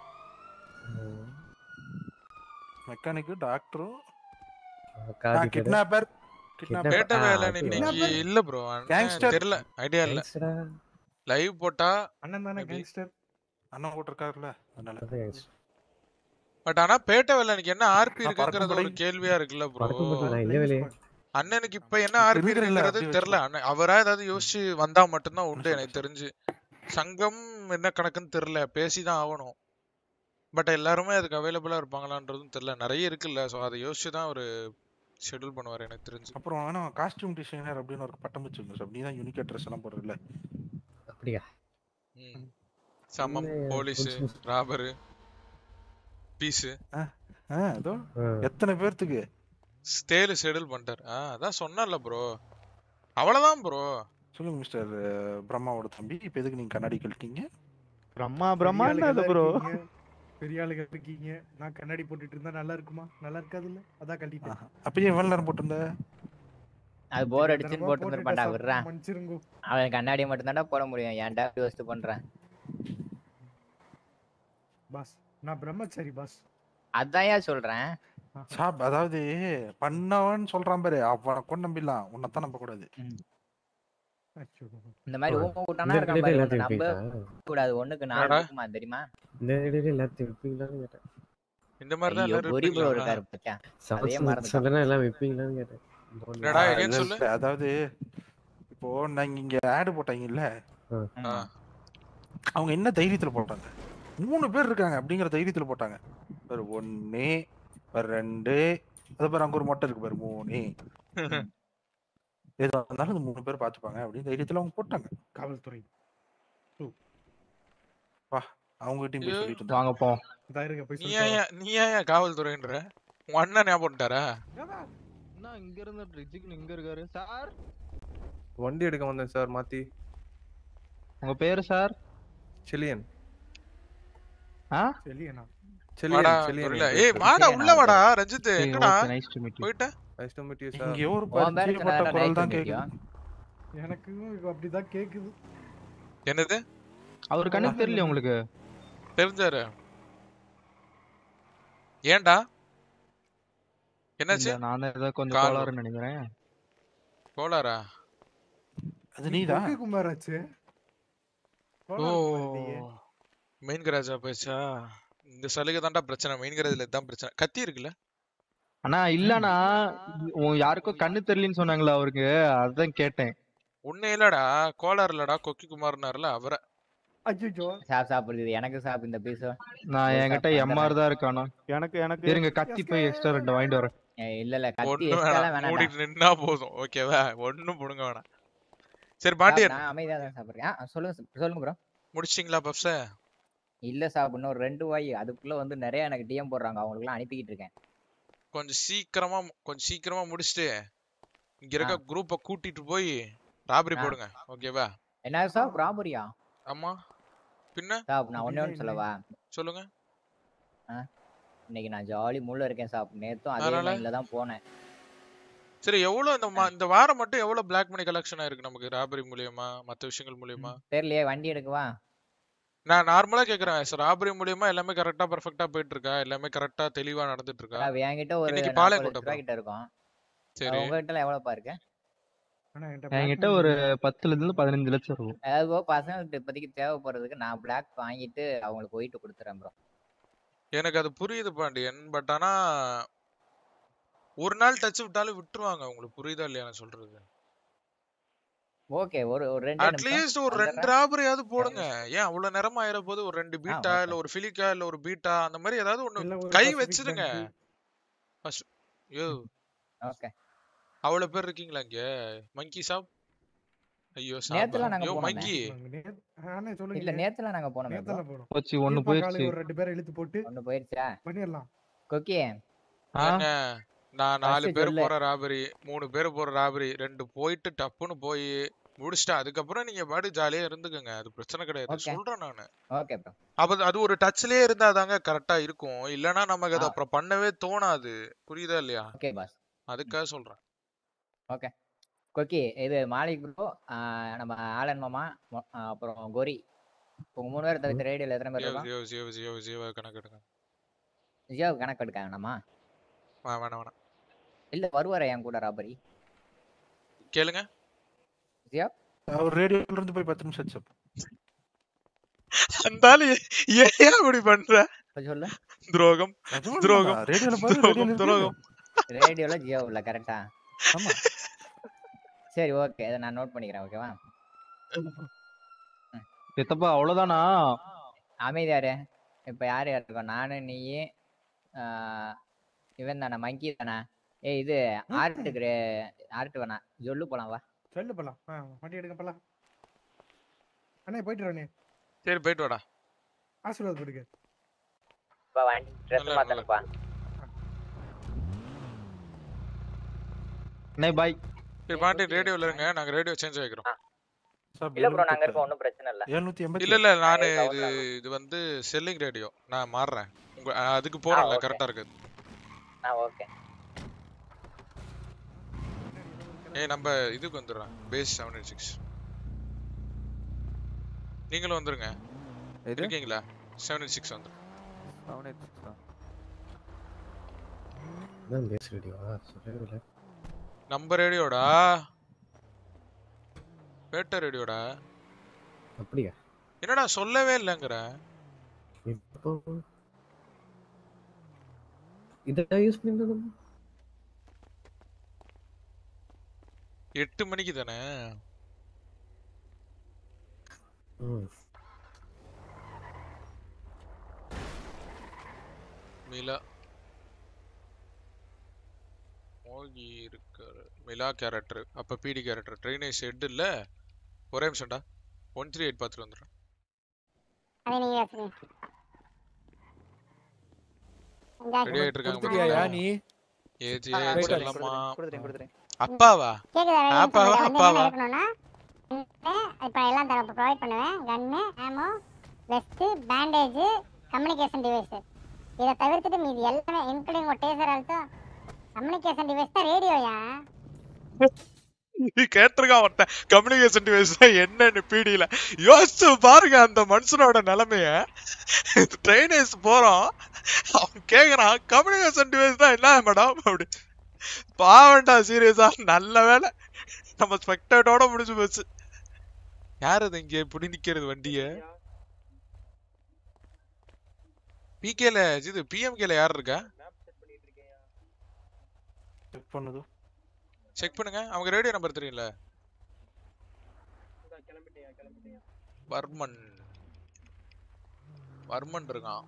மெக்கானிக்கு டாக்டரும் காதி கடை. கிட்னாப்பர் Kidnap- பேட்ட ஆ, வேலை அது இன்னைக்கு இல்ல ப்ரோ Gangster. தெரியல ஐடியா இல்ல Gangster-ஆ? லைவ் போட்டா அண்ணன் தானே Maybe. கேங்ஸ்டர் அண்ணன் போட்டிருக்காருல்ல அதனால அது gangster. பட் ஆனா பேட்ட வேலை எனக்கு என்ன ஆர்பி ஆ, இருக்குங்கிறது ஒரு பறக்கும் கேள்வியா இருக்குல்ல ப்ரோ பறக்கும் பட்டு நான் இல்லவே இல்லையே. அண்ணனுக்கு இப்ப என்ன ஆர்பி இருக்குல்ல, இருக்குங்கிறது அப்படி தெரியல அண்ணன் அவரா ஏதாவது யோசிச்சு வந்தா மட்டும்தான் உண்டு எனக்கு தெரிஞ்சு சங்கம் என்ன கணக்குன்னு தெரியல பேசிதான் ஆகணும் பட் எல்லாருமே அதுக்கு அவைலபிளா இருப்பாங்களான்றதும் தெரியல நிறைய இருக்குல்ல சோ அதை யோசிச்சு தான் ஒரு ஷெட்யூல் பண்ணுவார் எனக்கு தெரிஞ்சு அப்புறம் ஆனா காஸ்டியூம் டிசைனர் அப்படின்னு ஒரு பட்டம் வச்சிருங்க சார் நீ தான் யூனிக்கா ட்ரெஸ் எல்லாம் போடுறல அப்படியா ம். சமம் என்ன போலீஸ் புதுசு? ராபரு பீஸ் அதோ ஆ. எத்தனை பேர்த்துக்கு ஸ்டேலு ஷெட்யூல் பண்ணிட்டாரு ஆ அதான் சொன்னல ப்ரோ அவ்வளவுதான் ப்ரோ சொல்லுங்க மிஸ்டர் பிரம்மாவோட தம்பி இப்ப எதுக்கு நீங்க கண்ணாடி கழட்டிங்க பிரம்மா பெரிய பிரம்மான்னு அது ஆளுங்க ப்ரோ இருக்கீங்க. பெரிய ஆளுங்க இருக்கீங்க நான் கண்ணாடி போட்டுட்டு இருந்தா நல்லா இருக்குமா நல்லா இருக்காதுல்ல அதான் கழட்டிட்டேன் அப்பயே எவ்வளவு நேரம் போட்டிருந்த அது போர் தெரியாதனமா அடிச்சுன்னு போட்டு போட்டுட்டேன் இருப்பான்டா சார், விட்றா மன்னிச்சிருங்கோ. அவன் கண்ணாடி மட்டும் தான்டா போட முடியும் ஏன்டா இப்படி வஸ்து பண்றேன் பாஸ் நான் பிரம்மச்சாரி பாஸ் அதான் ஏன் சொல்றேன் சாப் அதாவது பண்ணவன் சொல்றான் பாரு அவனை கொண்டு நம்பிடலாம் உன்னைத்தான் நம்ப கூடாது அச்சோ. இந்த மாதிரி ஆ, ஊம கூட்டானா இந்த இருக்கான் கடையில பாரு உன்னை எல்லாத்தையும் நம்ப விப்பீங்களா? கூடாது ஒண்ணுக்கு நாலு என்னடா? இருக்குமா தெரியுமா இந்த இடையில எல்லாத்தையும் விப்பீங்களான்னு கேட்டேன் இந்த மாதிரி தான் ஐயோ எல்லாரும் பொரி ப்ரோ இருப்பீங்களா இருக்காரு பச்சா அதே சமச்சு மறந்துட்டான் சொல்லனா எல்லாம் விப்பீங்களான்னு கேட்டேன் என்னடா ஆ, again இல்ல, சொல்லு இல்ல, அதாவது இப்போ நாங்க இங்க ஆடு போட்டாங்கல்ல ஆ. அவங்க என்ன தைரியத்துல போட்டாங்க மூணு பேர் இருக்காங்க அப்படிங்கிற தைரியத்துல போட்டாங்க ஒரு ஒண்ணு ஒரு ரெண்டு அது பாரு அங்க ஒரு மொட்டை இருக்கு பாரு மூணு எதுவா இருந்தாலும் இந்த மூணு பேர் பாத்துப்பாங்க அப்படின்னு தைரியத்துல அவங்க போட்டாங்க காவல்துறை வா அவங்ககிட்டயும் போய் ஐயோ. சொல்லிட்டு இருந்தோம் வாங்க போ இதா இருங்க போய் நீ சொல்லிட்டு ஏன் நீ ஏன் காவல்துறைன்ற உன் அண்ணன் ஞாபகம் பண்ணிட்டாரா என்ன இங்க இருந்து ரிஜிக்கு இங்க இருக்காரு சார் வண்டி எடுக்க வந்தேன் சார் மாத்தி உங்க பேரு சார் சிலியன் ஆ சரியாண்ணா வாடா சிலியன் சிலியன் கொரில்லா என் ஏய் பேர் வாடா சரி, உள்ள நான் வாடா வரேன். ரஞ்சித் சரி எங்கடா okay nice to meet you போயிட்ட nice to meet you sir இங்க ஒரு உன் பேரு பரிச்சயப்பட்ட சொன்னா குரல் தான் நைஸ் கேக்குது எனக்கும் அப்படிதான் கேக்குது என்னது அவர் கண்ணுக்கு தெரியல உங்களுக்கு தெரிஞ்சாரு ஏன்டா என்னாச்சு இல்ல நான் ஏதோ கொஞ்சம் கால் கோளாறுன்னு நினைக்கிறேன் கோளாரா அது நீதான் கொக்கி குமாராச்சு ஓ மெயின் கராஜா போயிச்சா இந்த சலுகை தான்டா பிரச்சனை மெயின் கராஜ்ல தான் பிரச்சனை கத்தி இருக்குல்ல அண்ணா இல்லண்ணா உன் யாருக்கோ கண்ணு தெரியலன்னு சொன்னாங்களா அவருக்கு அதான் கேட்டேன் உன்னை இல்லடா கோளாறு இல்லடா கொக்கி குமார்னார்ல அவரை அச்சோ சாப் சாப்பிடுறது எனக்கு சாப் இந்த பீஸ் நான் என்கிட்ட எம்ஆர் தான் இருக்கானா எனக்கு எனக்கு இருங்க கத்தி போய் எக்ஸ்ட்ரா ரெண்டு வாங்கிட்டு வரேன் இல்ல இல்ல கத்தி ஒண்ணும் எக்ஸ்ட்ராலாம் வேணாம் வேணாம்டா மூடிட்டு நின்னா போதும் ஓகேவா ஒண்ணும் புடுங்க வேணாம் சரி சாப் பாண்டியன் நான் அமைதியா தான் சாப்பிடுறேன் ஆ, சொல்லுங்க sir. சொல்லுங்க ப்ரோ முடிச்சிங்களா பப்ஸ இல்ல சாப் இன்னும் ஒரு ரெண்டு வாய் அதுக்குள்ள வந்து நிறைய எனக்கு டிஎம் போடுறாங்க அவங்களுக்குலாம் அனுப்பிக்கிட்டு இருக்கேன் கொஞ்சம் சீக்கிரமா கொஞ்சம் சீக்கிரமா முடிச்சுட்டு இங்க இருக்க குரூப்பை கூட்டிட்டு போய் ராபரி ஆ. போடுங்க ஓகேவா என்ன சாப் ராபரியா ஆமா பின்ன சாப் நான் ஒண்ணே ஒன்று சொல்லவா சொல்லுங்க ஆ? இன்னைக்கு நான் ஜாலி முள்ள இருக்கேன் சாப் நேத்தும் அதே அதனால? மைண்ட்ல தான் போனேன் சரி எவ்வளவு இந்த மா- இந்த வாரம் மட்டும் எவ்வளவு பிளாக் மணி கலெக்ஷன் ஆயிருக்கு நமக்கு ராபரி மூலியமா மத்த விஷயங்கள் மூலியமா தெரியலையே வண்டி எடுக்கவா நான் நார்மலா கேக்குறேன் சார் ராபரி மூலியமா எல்லாமே கரெக்டா பர்ஃபெக்ட்டா போயிட்டு இருக்கா எல்லாமே கரெக்டா தெளிவா நடந்துட்டு இருக்கா சாப் என்கிட்ட ஒரு இன்னைக்கு நாற்பது பாளையங்கோட்டை லட்ச ரூபா bro. கிட்ட இருக்கும் சரி உங்ககிட்ட எவ்வளவுப்பா இருக்கு என்கிட்ட ஒரு பத்துல இருந்து பதினஞ்சு லட்சம் இருக்கும் அதாவது bro, பசங்களுக்கு இப்போதைக்கு தேவைப்படுறதுக்கு நான் பிளாக் வாங்கிட்டு அவங்களுக்கு போயிட்டு கொடுத்துறேன் ப்ரோ எனக்கு அது புரியுது பாண்டியன் பட் ஆனா ஒரு நாள் டச் விட்டாலும் விட்டுருவாங்க உங்களுக்கு புரியுதா இல்லையா நான் சொல்றது ஓகே ஒரு ஒரு ரெண்டு நிமிஷம் அட்லீஸ்ட் ஒரு ரெண்டு வந்துடுறேன். ராபரியாவது போடுங்க ஏன் அவ்வளவு நேரம் ஆயிர போது ஒரு ரெண்டு பீட்டா okay. இல்ல ஒரு ஃபிலிக்கா இல்ல ஒரு பீட்டா அந்த மாதிரி ஏதாவது இல்ல ஒண்ணு ஒரு கை Pacific வச்சிருங்க Bank. First- யோ ஓகே அவ்வளவு பேர் இருக்கீங்களா இங்க மங்கி சாப் ஐயோ சாப் நேத்துலாம் நாங்க யோ போனோமே. மங்கி அண்ணே சொல்லுங்க இல்ல நேத்துல நாங்க போனோமே bro. நேத்தால போனோம் போச்சு ஒண்ணு தீபா போயிடுச்சு காலுக்கு ஒரு ரெண்டு பேரை இழுத்து போட்டு ஒண்ணு போயிருச்சா பண்ணிடலாம் கொக்கி ஆ ஏங்க நான் நாலு First பேர் சொல்லு. போற ராபரி மூணு பேர் போற ராபரி ரெண்டு போயிட்டு டப்புன்னு போய் முடிச்சிட்டேன் அதுக்கப்புறம் நீங்க பாட்டு ஜாலியா இருந்துக்கங்க அது பிரச்சனை கிடையாது Okay. சொல்றேன் நானு ஓகே ப்ரோ அப்ப அது ஒரு டச்லயே இருந்தா தாங்க கரெக்டா இருக்கும் இல்லனா நமக்கு அது ஆ. அப்புறம் பண்ணவே தோணாது புரியுதா இல்லையா ஓகே பாஸ் அதுக்காக சொல்றேன் ஓகே கொக்கி இது மாலிக் ப்ரோ நம்ம ஆலன் மாமா மொ- ஆ, அப்புறம் கோரி உங்க மூணு பேர் தவிர்த்து ரேடியோல எத்தனை பேர் ஜியோ இருக்கோம் ஜியோ ஜியோ ஜியோ ஜியோ கணக்கு எடுங்க ஜியோ கணக்கு எடுக்க வேணாமா வா வேணாம் வேணாம் இல்ல வருவாரா என் கூட ராபரி கேளுங்க ஜியோ அவர் ரேடியோல இருந்து போய் பத்து நிமிஷம் ஆச்சு அப்போ. அந்த ஆளு ஏன் ஏன் அப்படி பண்ற கொஞ்சம் சொல்லு துரோகம் நிஜமா துரோகம் இல்லடா, ரேடியோல பாரு, துரோகம் ரேடியோல இருக்கு. துரோகம் ரேடியோல ஜியோ இல்ல கரெக்டா ஆமா சரி ஓகே இதை நான் நோட் பண்ணிக்கிறேன் ஓகேவா சித்தப்பா அவ்வளவுதானா அமைதியாரு இப்ப யார் யார் இருக்கோம் நானு நீ இவன் தானே மங்கி தானே ஏய் இது ஆர்ட்டுக்கு ஆர்ட் வேணா சொல்லு போலாம் வா சொல்லு போலாம் ஆ வண்டி எடுங்க போலாம் அண்ணே போயிட்டு வரேன் சரி போயிட்டு வாடா ஆசீர்வாத் கொடுங்க இப்ப வண்டி ட்ரெஸ் நல்லா இருக்கு, மாத்தணும்ப்பா நே பாய் சரி பாண்டி ரேடியோல இருங்க நாங்க ரேடியோ சேஞ்ச் ஆகிக்கிறோம் சாப் இல்ல ப்ரோ நாங்க எழுநூத்தி இருக்கோம் ஒன்றும் பிரச்சனை இல்ல எழுநூத்தி எண்பத்தி இல்ல இல்ல நானு ஏய், இது கவுண்டர் இது வந்து செல்லிங் ரேடியோ நான் மாறுறேன் உங்க அஹ், அதுக்கு போறேன்ல okay. கரெக்டா இருக்குது ஆ ஓகே ஏய் நம்ம இதுக்கு வந்துடுறோம் பேஸ் செவன் எயிட் சிக்ஸ் நீங்களும் வந்துருங்க எது? இருக்கீங்களா செவன் எயிட் சிக்ஸ் வந்துடும் செவன் எயிட் சிக்ஸ் அதான் பேஸ் ரேடியோவா சொல்லவே இல்லை நம்ம ரேடியோடா பேட்ட ரேடியோடா அப்படியா என்னடா சொல்லவே இல்லைங்கிற இப்போ இதை யூஸ் பண்ணிட்டு எட்டு மணிக்கு தானே ம் மிலா மோகி இருக்காரு மிலா கேரக்டர் அப்ப பிடி கேரக்டர் ட்ரைனேஜ் ஹெட் இல்ல ஒரே நிமிஷம்டா ஒன் த்ரீ எயிட் பார்த்துட்டு வந்துடுறேன் அதை நீங்க யோசிங்க ரெடி ஆயிட்டு இருக்காங்க கொடுத்துட்டியாயா நீ? ஏஜி ஆ, கொடுத்துறேன், செல்லம்மா கொடுத்துறேன் கொடுத்துறேன் அப்பாவா கேக்குதா வெளிய அப்பாவா வந்து அப்பாவா என்னென்ன எடுக்கணும்னா இப்போ எல்லாம் தர ப்ரொவைட் பண்ணுவேன் gun ammo vest bandage communication device இதை தவிர்த்துட்டு மீதி எல்லாமே இன்க்ளூடிங் ஒரு டேசர் ஆல்சோ கம்யூனிகேஷன் டிவைஸ் தான் ரேடியோயா நீ கேட்டிருக்கான் ஒருத்தன் கம்யூனிகேஷன் டிவைஸ் என்னன்னு பீடியில யோசிச்சு பாருங்க அந்த மனுஷனோட நிலைமைய ட்ரைனேஜ் போறோம் அவன் கேக்குறான் கம்யூனிகேஷன் டிவைஸ் தான் என்ன மேடம் அப்படி பாவண்டா சீரியஸா நல்ல வேலை நம்ம ஸ்பெக்டேட்டோட முடிஞ்சு போச்சு யார் அது இங்க இப்படி நிக்கிறது வண்டிய பிகேல இது பிஎம்கேல யார் இருக்கா செக் பண்ணுது செக் பண்ணுங்க அவங்க ரேடியோ நம்பர் தெரியும்ல வர்மன் வர்மன் இருக்கான்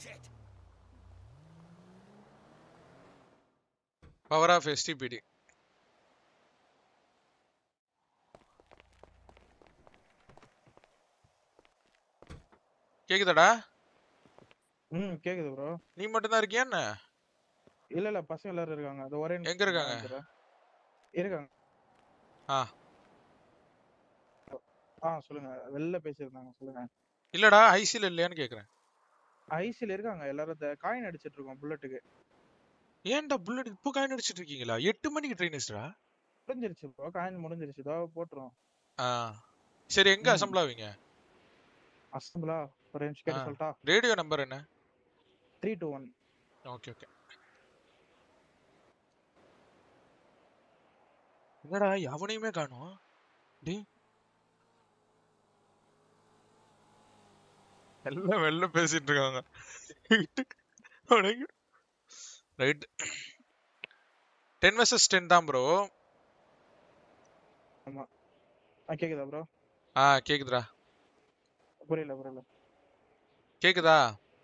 பவர் ஆஃப் எஸ்டிபிடி கேக்குதாடா ம் கேக்குது ப்ரோ நீ மட்டும் தான் இருக்கியா என்ன இல்ல இல்ல பசங்க எல்லாரும் இருக்காங்க அது ஒரே எங்க இருக்காங்க? நிமிஷம் இருக்காங்க ஆ ஆ சொல்லுங்க வெளில பேசியிருந்தாங்க சொல்லுங்க இல்லடா ஐசில இல்லையான்னு கேக்குறேன் ஐசில இருக்காங்க எல்லாரும் காயின் அடிச்சிட்டு இருக்கோம் புல்லட்டுக்கு ஏன்டா புல்லட் இப்போ காயின் அடிச்சிட்டு இருக்கீங்களா எட்டு மணிக்கு ட்ரெயின்ஸ்டா முடிஞ்சிருச்சு ப்ரோ காயின் முடிஞ்சிருச்சு இதோ போட்டுரும் ஆ சரி எங்க அசம்பிள் ஆவீங்க அசம்பிளா ஒரு நிமிஷம் கேட்டு சொல்லட்டா ரேடியோ நம்பர் என்ன three two one okay okay என்னடா எவனையுமே காணோம் டேய் எல்லாம் வெளில பேசிட்டு இருக்காங்க ரைட் டென் வர்சஸ் டென் தான் ப்ரோ ஆமா ஆ கேக்குதா ப்ரோ ஆ கேக்குதுடா புரியல புரியல கேக்குதா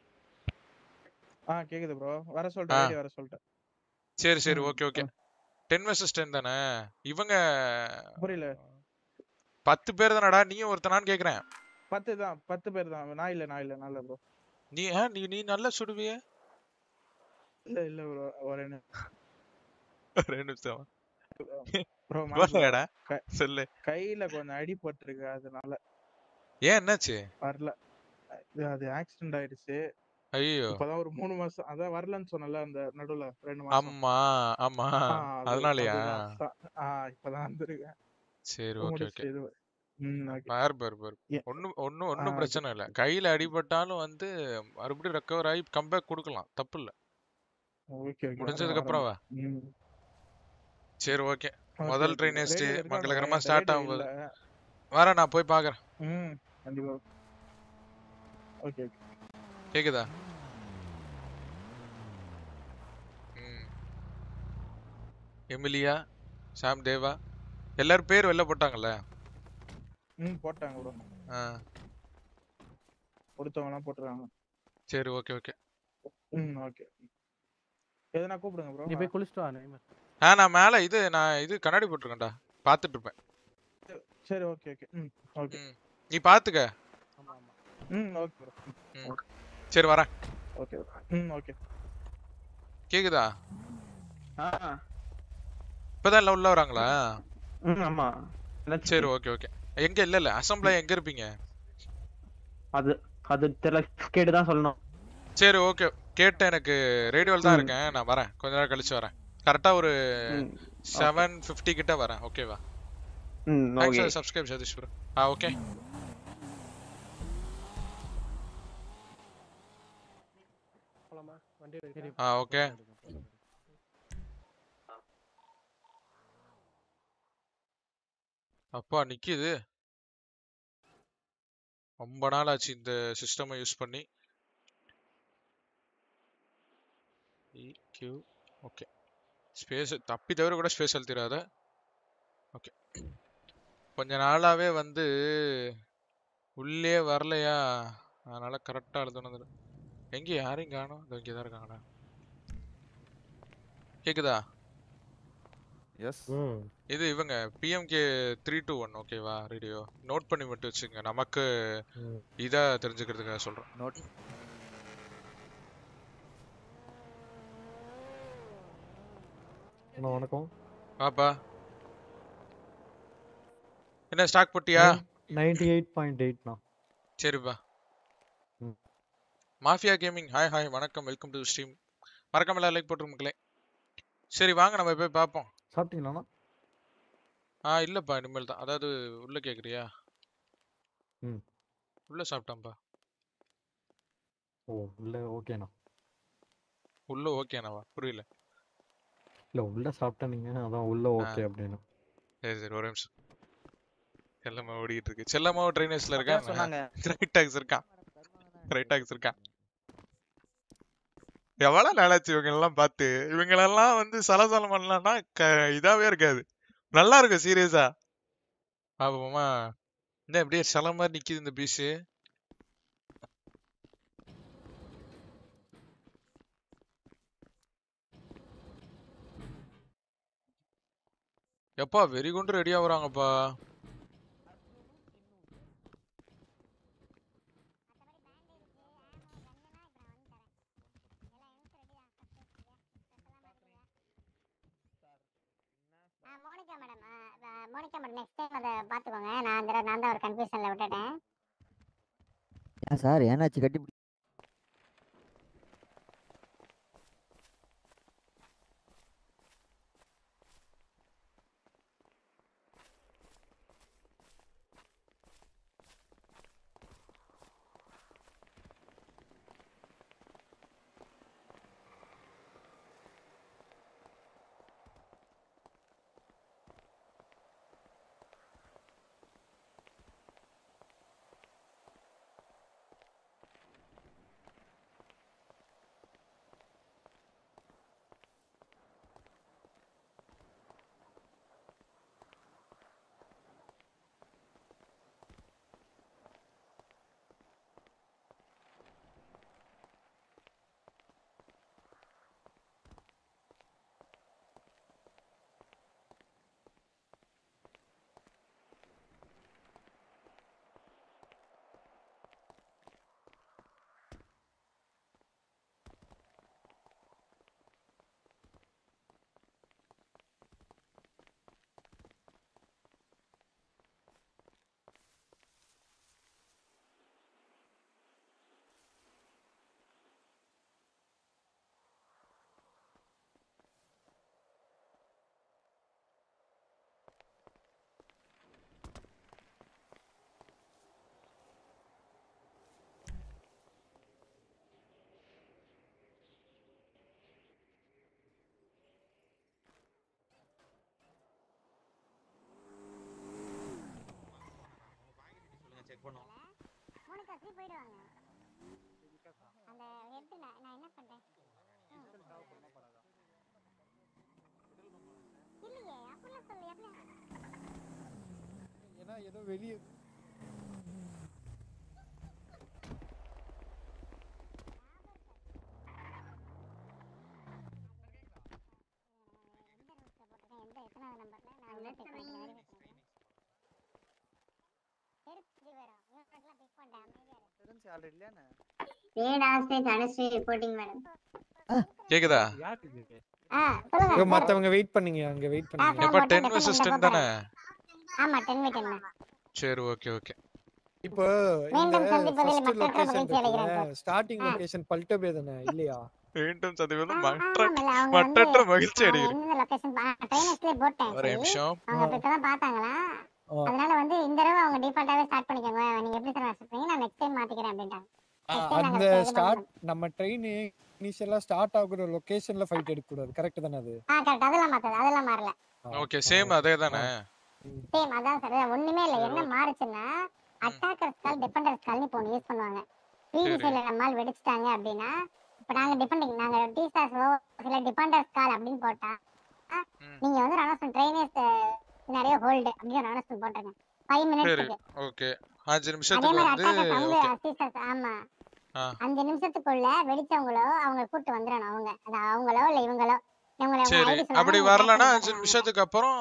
ஆ கேக்குது ப்ரோ வர ஆ. சொல்லிட்டேன் வெளிய வர சொல்லிட்டேன் சரி சரி ம், okay okay ten versus ten தானே இவங்க புரியல பத்து பேர் தானடா நீயும் ஒருத்தனான்னு கேக்குறேன் பத்து தான் பத்து பேர் தான் நான் இல்ல நான் இல்ல நல்ல ப்ரோ நீ ஆ, நீ நீ நல்லா சுடுவிய இல்ல இல்ல ப்ரோ ஒரு ரெண்டு நிமிஷம் ப்ரோ வரலடா சொல்லு கையில கொஞ்சம் அடி பட்டிருக்கு அதனால ஏன் என்னாச்சு வரல அது- அது ஆக்சிடென்ட் ஆயிடுச்சு ஐயோ இப்பதான் ஒரு மூணு மாசம் அதான் வரலன்னு சொன்னல அந்த நடுவுல ரெண்டு மாசம் ஆமா ஆமா ஆ, அது- அதனாலயா அதுதான். ச- ஆ இப்பதான் வந்திருக்கேன் சரி ஓகே முடிச்சு ஓகே இது ம் ஓகே பார் பார் பார் ஏ- ஒன்னும் ஒன்னும் ஆ, ஒன்னும் பிரச்சனை இல்ல கையில அடிபட்டாலும் வந்து மறுபடியும் ரெக்கவர் ஆகி கம்பேக் கொடுக்கலாம் தப்பு இல்ல ஓகே ஓகே முடிஞ்சதுக்கு அப்புறம் வா ம் சரி ஓகே ஓகே முதல் ஓகே ட்ரெயின் நெக்ஸ்ட் ரேடியோ இருக்காங்க மங்களகரமா என்கிட்ட ஸ்டார்ட் ரேடியோ ஆகும்போது இல்ல வரேன் நான் போய் பாக்குறேன் ம் கண்டிப்பா ஓகே ஓகே கேக்குதா ம் எமிலியா சாம் தேவா எல்லாரும் பேர் வெளில போட்டாங்கல்ல ம் போட்டாங்க ப்ரோ ஆ கொடுத்தவங்கலாம் போட்டுருக்காங்க சரி ஓகே ஓகே ம் ஓகே எதனா கூப்பிடுங்க ப்ரோ நீ போய் குளிச்சுட்டு வா நெய்மர். ஆ நான் மேல இது நான் இது கண்ணாடி போட்டிருக்கேன்டா பாத்துட்டு இருப்பேன் சரி ஓகே ஓகே ம் ஓகே ம். நீ பாத்துக்க ம் ஓகே ப்ரோ ம். சரி வரேன் ஓகே ம் ஓகே கேக்குதா ஆ இப்பதான் எல்லாம் உள்ள வராங்களா ம் ஆமா சரி ஓகே ஓகே எங்க இல்ல இல்ல அசம்பிளா எங்க இருப்பீங்க அது அது தெரியல கேட்டு தான் சொல்லணும் சரி ஓகே கேட்டேன் எனக்கு ரேடியோல தான் ம். இருக்கேன் நான் வரேன் கொஞ்ச நேரம் கழிச்சு வரேன் கரெக்டா ஒரு செவன் ஃபிஃப்டி கிட்ட வரேன் ஓகேவா ம் thanks okay for subscribe Sathish bro ஆ ஓகே போலாமா வண்டி எடுக்க ஆ ஓகே அப்பா நிக்குது ரொம்ப நாள் ஆச்சு இந்த சிஸ்டமை யூஸ் பண்ணி கியூ ஓகே ஸ்பேஸ் தப்பி தவிர கூட ஸ்பேஸ் அழுத்திடாத ஓகே கொஞ்ச நாளாவே வந்து உள்ளே வரலையா அதனால கரெக்டா எழுதணும் எங்க யாரையும் காணோம் இதோ இங்கே தான் இருக்காங்கடா கேக்குதா எஸ் இது இவங்க பிஎம்கே த்ரீ டூ ஒன் ஓகேவா ரேடியோ நோட் பண்ணி மட்டும் வச்சுங்க நமக்கு இதா தெரிஞ்சுக்கிறதுக்காக சொல்றேன் நோட் அண்ணா வணக்கம் பாப்பா என்ன ஸ்டாக் போட்டியா நைன்டி எயிட் பாயிண்ட் எயிட்ண்ணா சரிப்பா ம். மாஃபியா கேமிங் ஹாய் ஹாய் வணக்கம் வெல்கம் டு ஸ்ட்ரீம் மறக்காம எல்லாரும் லைக் போட்டுரு மக்களே சரி வாங்க நம்ம போய் பார்ப்போம் சாப்பிட்டீங்களாண்ணா ஆ இல்லப்பா இனிமேல் தான் அதாவது உள்ள கேக்குறியா ம் உள்ள சாப்பிட்டேன்ப்பா ஓ உள்ள ஓகேண்ணா உள்ள ஓகேனாவா புரியல இல்லை உள்ள சாப்பிட்டேன் நீங்க அதான் உள்ள ஓகே அப்படின்னு சரி சரி ஒரு நிமிஷம் செல்லம்மா ஓடிட்டு இருக்கு செல்லம்மாவும் ட்ரைனர்ஸ்ல இருக்கான் சொன்னாங்க. ரைட் டாக்ஸ் இருக்கான் ரைட் டாக்ஸ் இருக்கான் எவ்வளவு நாளாச்சு இவங்க எல்லாம் பார்த்து இவங்களெல்லாம் வந்து சலசலம் பண்ணலாம்னா க இதாவே இருக்காது நல்லா இருக்கும் சீரியஸா பாப்போமா இந்த அப்படியே சில மாதிரி நிக்குது இந்த பீஸு எப்பா வெறி கொண்டு ரெடி ஆகுறாங்கப்பா Monica madam Monica madam next time அதை பார்த்துக்கோங்க நான் அந்த தடவை நான் தான் ஒரு கன்ஃபியூஷனில் விட்டுட்டேன் ஏன் சார் ஏன்னாச்சு கட்டி பிடி- மோனிகா சீ போயிடுவாங்க அந்த ஹெட் நான் நான் என்ன பண்றேன் இல்லையே அப்படிலாம் சொல்லு எப்படி ஏன்னா ஏதோ வெளியே எந்த எத்தனாவது நம்பர்ல நான் உள்ள செக் பண்ணிக்கிறேன் எடுத்து வரும் இவங்களுக்குலாம் பிக் பண்ணிட்டேன் அமைதியா இரு. ஆல்ரெடி இல்லையானே ரேட் ஆஸ்டேஜ் அனுஸ்ரீ ரிப்போர்ட்டிங் மேடம் கேக்குதா ஆ சொல்லுங்க ஐயோ, மத்தவங்க வெயிட் பண்ணீங்க அங்க வெயிட் பண்ணீங்க எப்ப டென் வர்சஸ் டென் தானே ஆமா டென் மீ டென் சரி ஓகே ஓகே இப்போ மீண்டும் இந்த சந்திப்பதில் ஃபர்ஸ்ட் மற்றற்ற லொகேஷன் மகிழ்ச்சி அடைகிறேன் சார். ஸ்டார்டிங் ஆ. லொகேஷன் பல்டபே தானே இல்லையா மீண்டும் சந்திப்பது ஆமாம் மற்ற இல்ல அவங்க வந்து மற்றற்ற மகிழ்ச்சி அவங்க அடைகிறேன் எந்த லொகேஷன் ட்ரைனர்ஸ்லேயே போட்டேன் ஒரே சரி நிமிஷம் அவங்க இப்ப இப்பதான் பாத்தாங்களா அதனால வந்து இந்த தடவை அவங்க டிஃபால்ட்டாவே ஸ்டார்ட் பண்ணிக்கோங்க நீங்க எப்படி சார் வச்சிருப்பீங்க நான் நெக்ஸ்ட் டைம் மாத்திக்கிறேன் அப்படின்ட்டாங்க நெக்ஸ்ட் டைம் நாங்க அந்த இது ஸ்டார்ட் நம்ம ட்ரெயின் இனிஷியலா ஸ்டார்ட் ஆகுற லொகேஷன்ல ஃபைட் எடுக்க கூடாது கரெக்ட் தானே அது ஆ கரெக்ட் அதெல்லாம் மாத்தாது அதெல்லாம் மாறல ஓகே சேம் அதே தானே சேம் அதான் சார் ஒண்ணுமே இல்ல என்ன மாறுச்சுன்னா அட்டாக்கர்ஸ் கால் டிஃபெண்டர்ஸ் கால்னு இப்போ ஒன்று யூஸ் பண்ணுவாங்க பிடி சரி. சைடில் நம்மால் வெடிச்சிட்டாங்க அப்படின்னா இப்போ நாங்க டிஃபெண்டிங் நாங்க டி ஸ்டார்ஸோ சில டிஃபெண்டர்ஸ் கால் அப்படின்னு போட்டா நீங்க வந்து ரனோசன் ட்ரைனர்ஸ் நிறைய ஹோல்டு அப்படின்னு ரனோசன் போட்டுருங்க ஃபைவ் சரி மினிட்ஸ்க்கு ஓகே அஞ்சு அதே நிமிஷத்துக்கு மாதிரி வந்து அட்டாக்கர்ஸ் அவங்க ஓகே அசிஸ்டர்ஸ் ஆமா ஆ அஞ்சு நிமிஷத்துக்குள்ள வெடிச்சவங்களோ அவங்க கூட்டு வந்துடணும் அவங்க அது அவங்களோ இல்ல இவங்களோ இவங்கள உங்க சரி ஐடி அப்படி சொல்லாம வரலன்னா அஞ்சு நிமிஷத்துக்கு அப்புறம்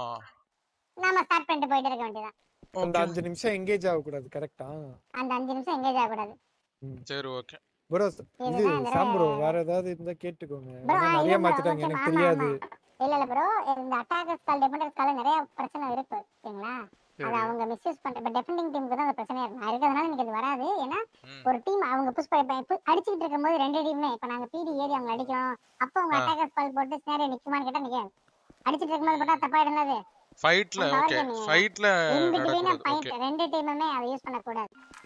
நாம ஸ்டார்ட் பண்ணிட்டு போயிட்டு இருக்க வேண்டியதான் அந்த அஞ்சு நிமிஷம் எங்கேஜ் ஆகக்கூடாது கரெக்டா அந்த அஞ்சு நிமிஷம் எங்கேஜ் ஆகக்கூடாது சரி ஓகே ப்ரோ இது இதுதான் இந்த சாம் ப்ரோ வேற ஏதாவது இருந்தா கேட்டுக்கோங்க ப்ரோ ஏன்னா நிறைய மாத்திட்டாங்க எனக்கு தெரியாது இல்ல இல்ல ப்ரோ இந்த அட்டாக்கர்ஸ் கால் டிஃபெண்டர்ஸ் கால் நிறைய பிரச்சனை இருக்கு ஓகேங்களா அது சரி. அவங்க மிஸ்யூஸ் பண்ற இப்ப டிஃபெண்டிங் டீமுக்கு தான் அந்த பிரச்சனையா இருக்கு நான் இருக்கிறதுனால எனக்கு இது வராது ஏன்னா ஒரு டீம் அவங்க புஷ் பண்ணி இப்ப அடிச்சுக்கிட்டு இருக்கும்போது ரெண்டு டீமே இப்ப நாங்க பிடி ஏறி அவங்க அடிக்கிறோம் அப்போ அவங்க ஆ. அட்டாக்கர்ஸ் கால் போட்டு ஸ்னேரே நிக்குமான்னு கேட்டா நிக்காது அடிச்சிட்டு இருக்கும்போது போட்டா தப்பாயிடும் அது ஃபைட்ல நம்ம ஓகே power gaming. ஃபைட்ல in between நடக்கூடாது fight ஓகே ரெண்டு டீமுமே அதை யூஸ் பண்ணக்கூடாது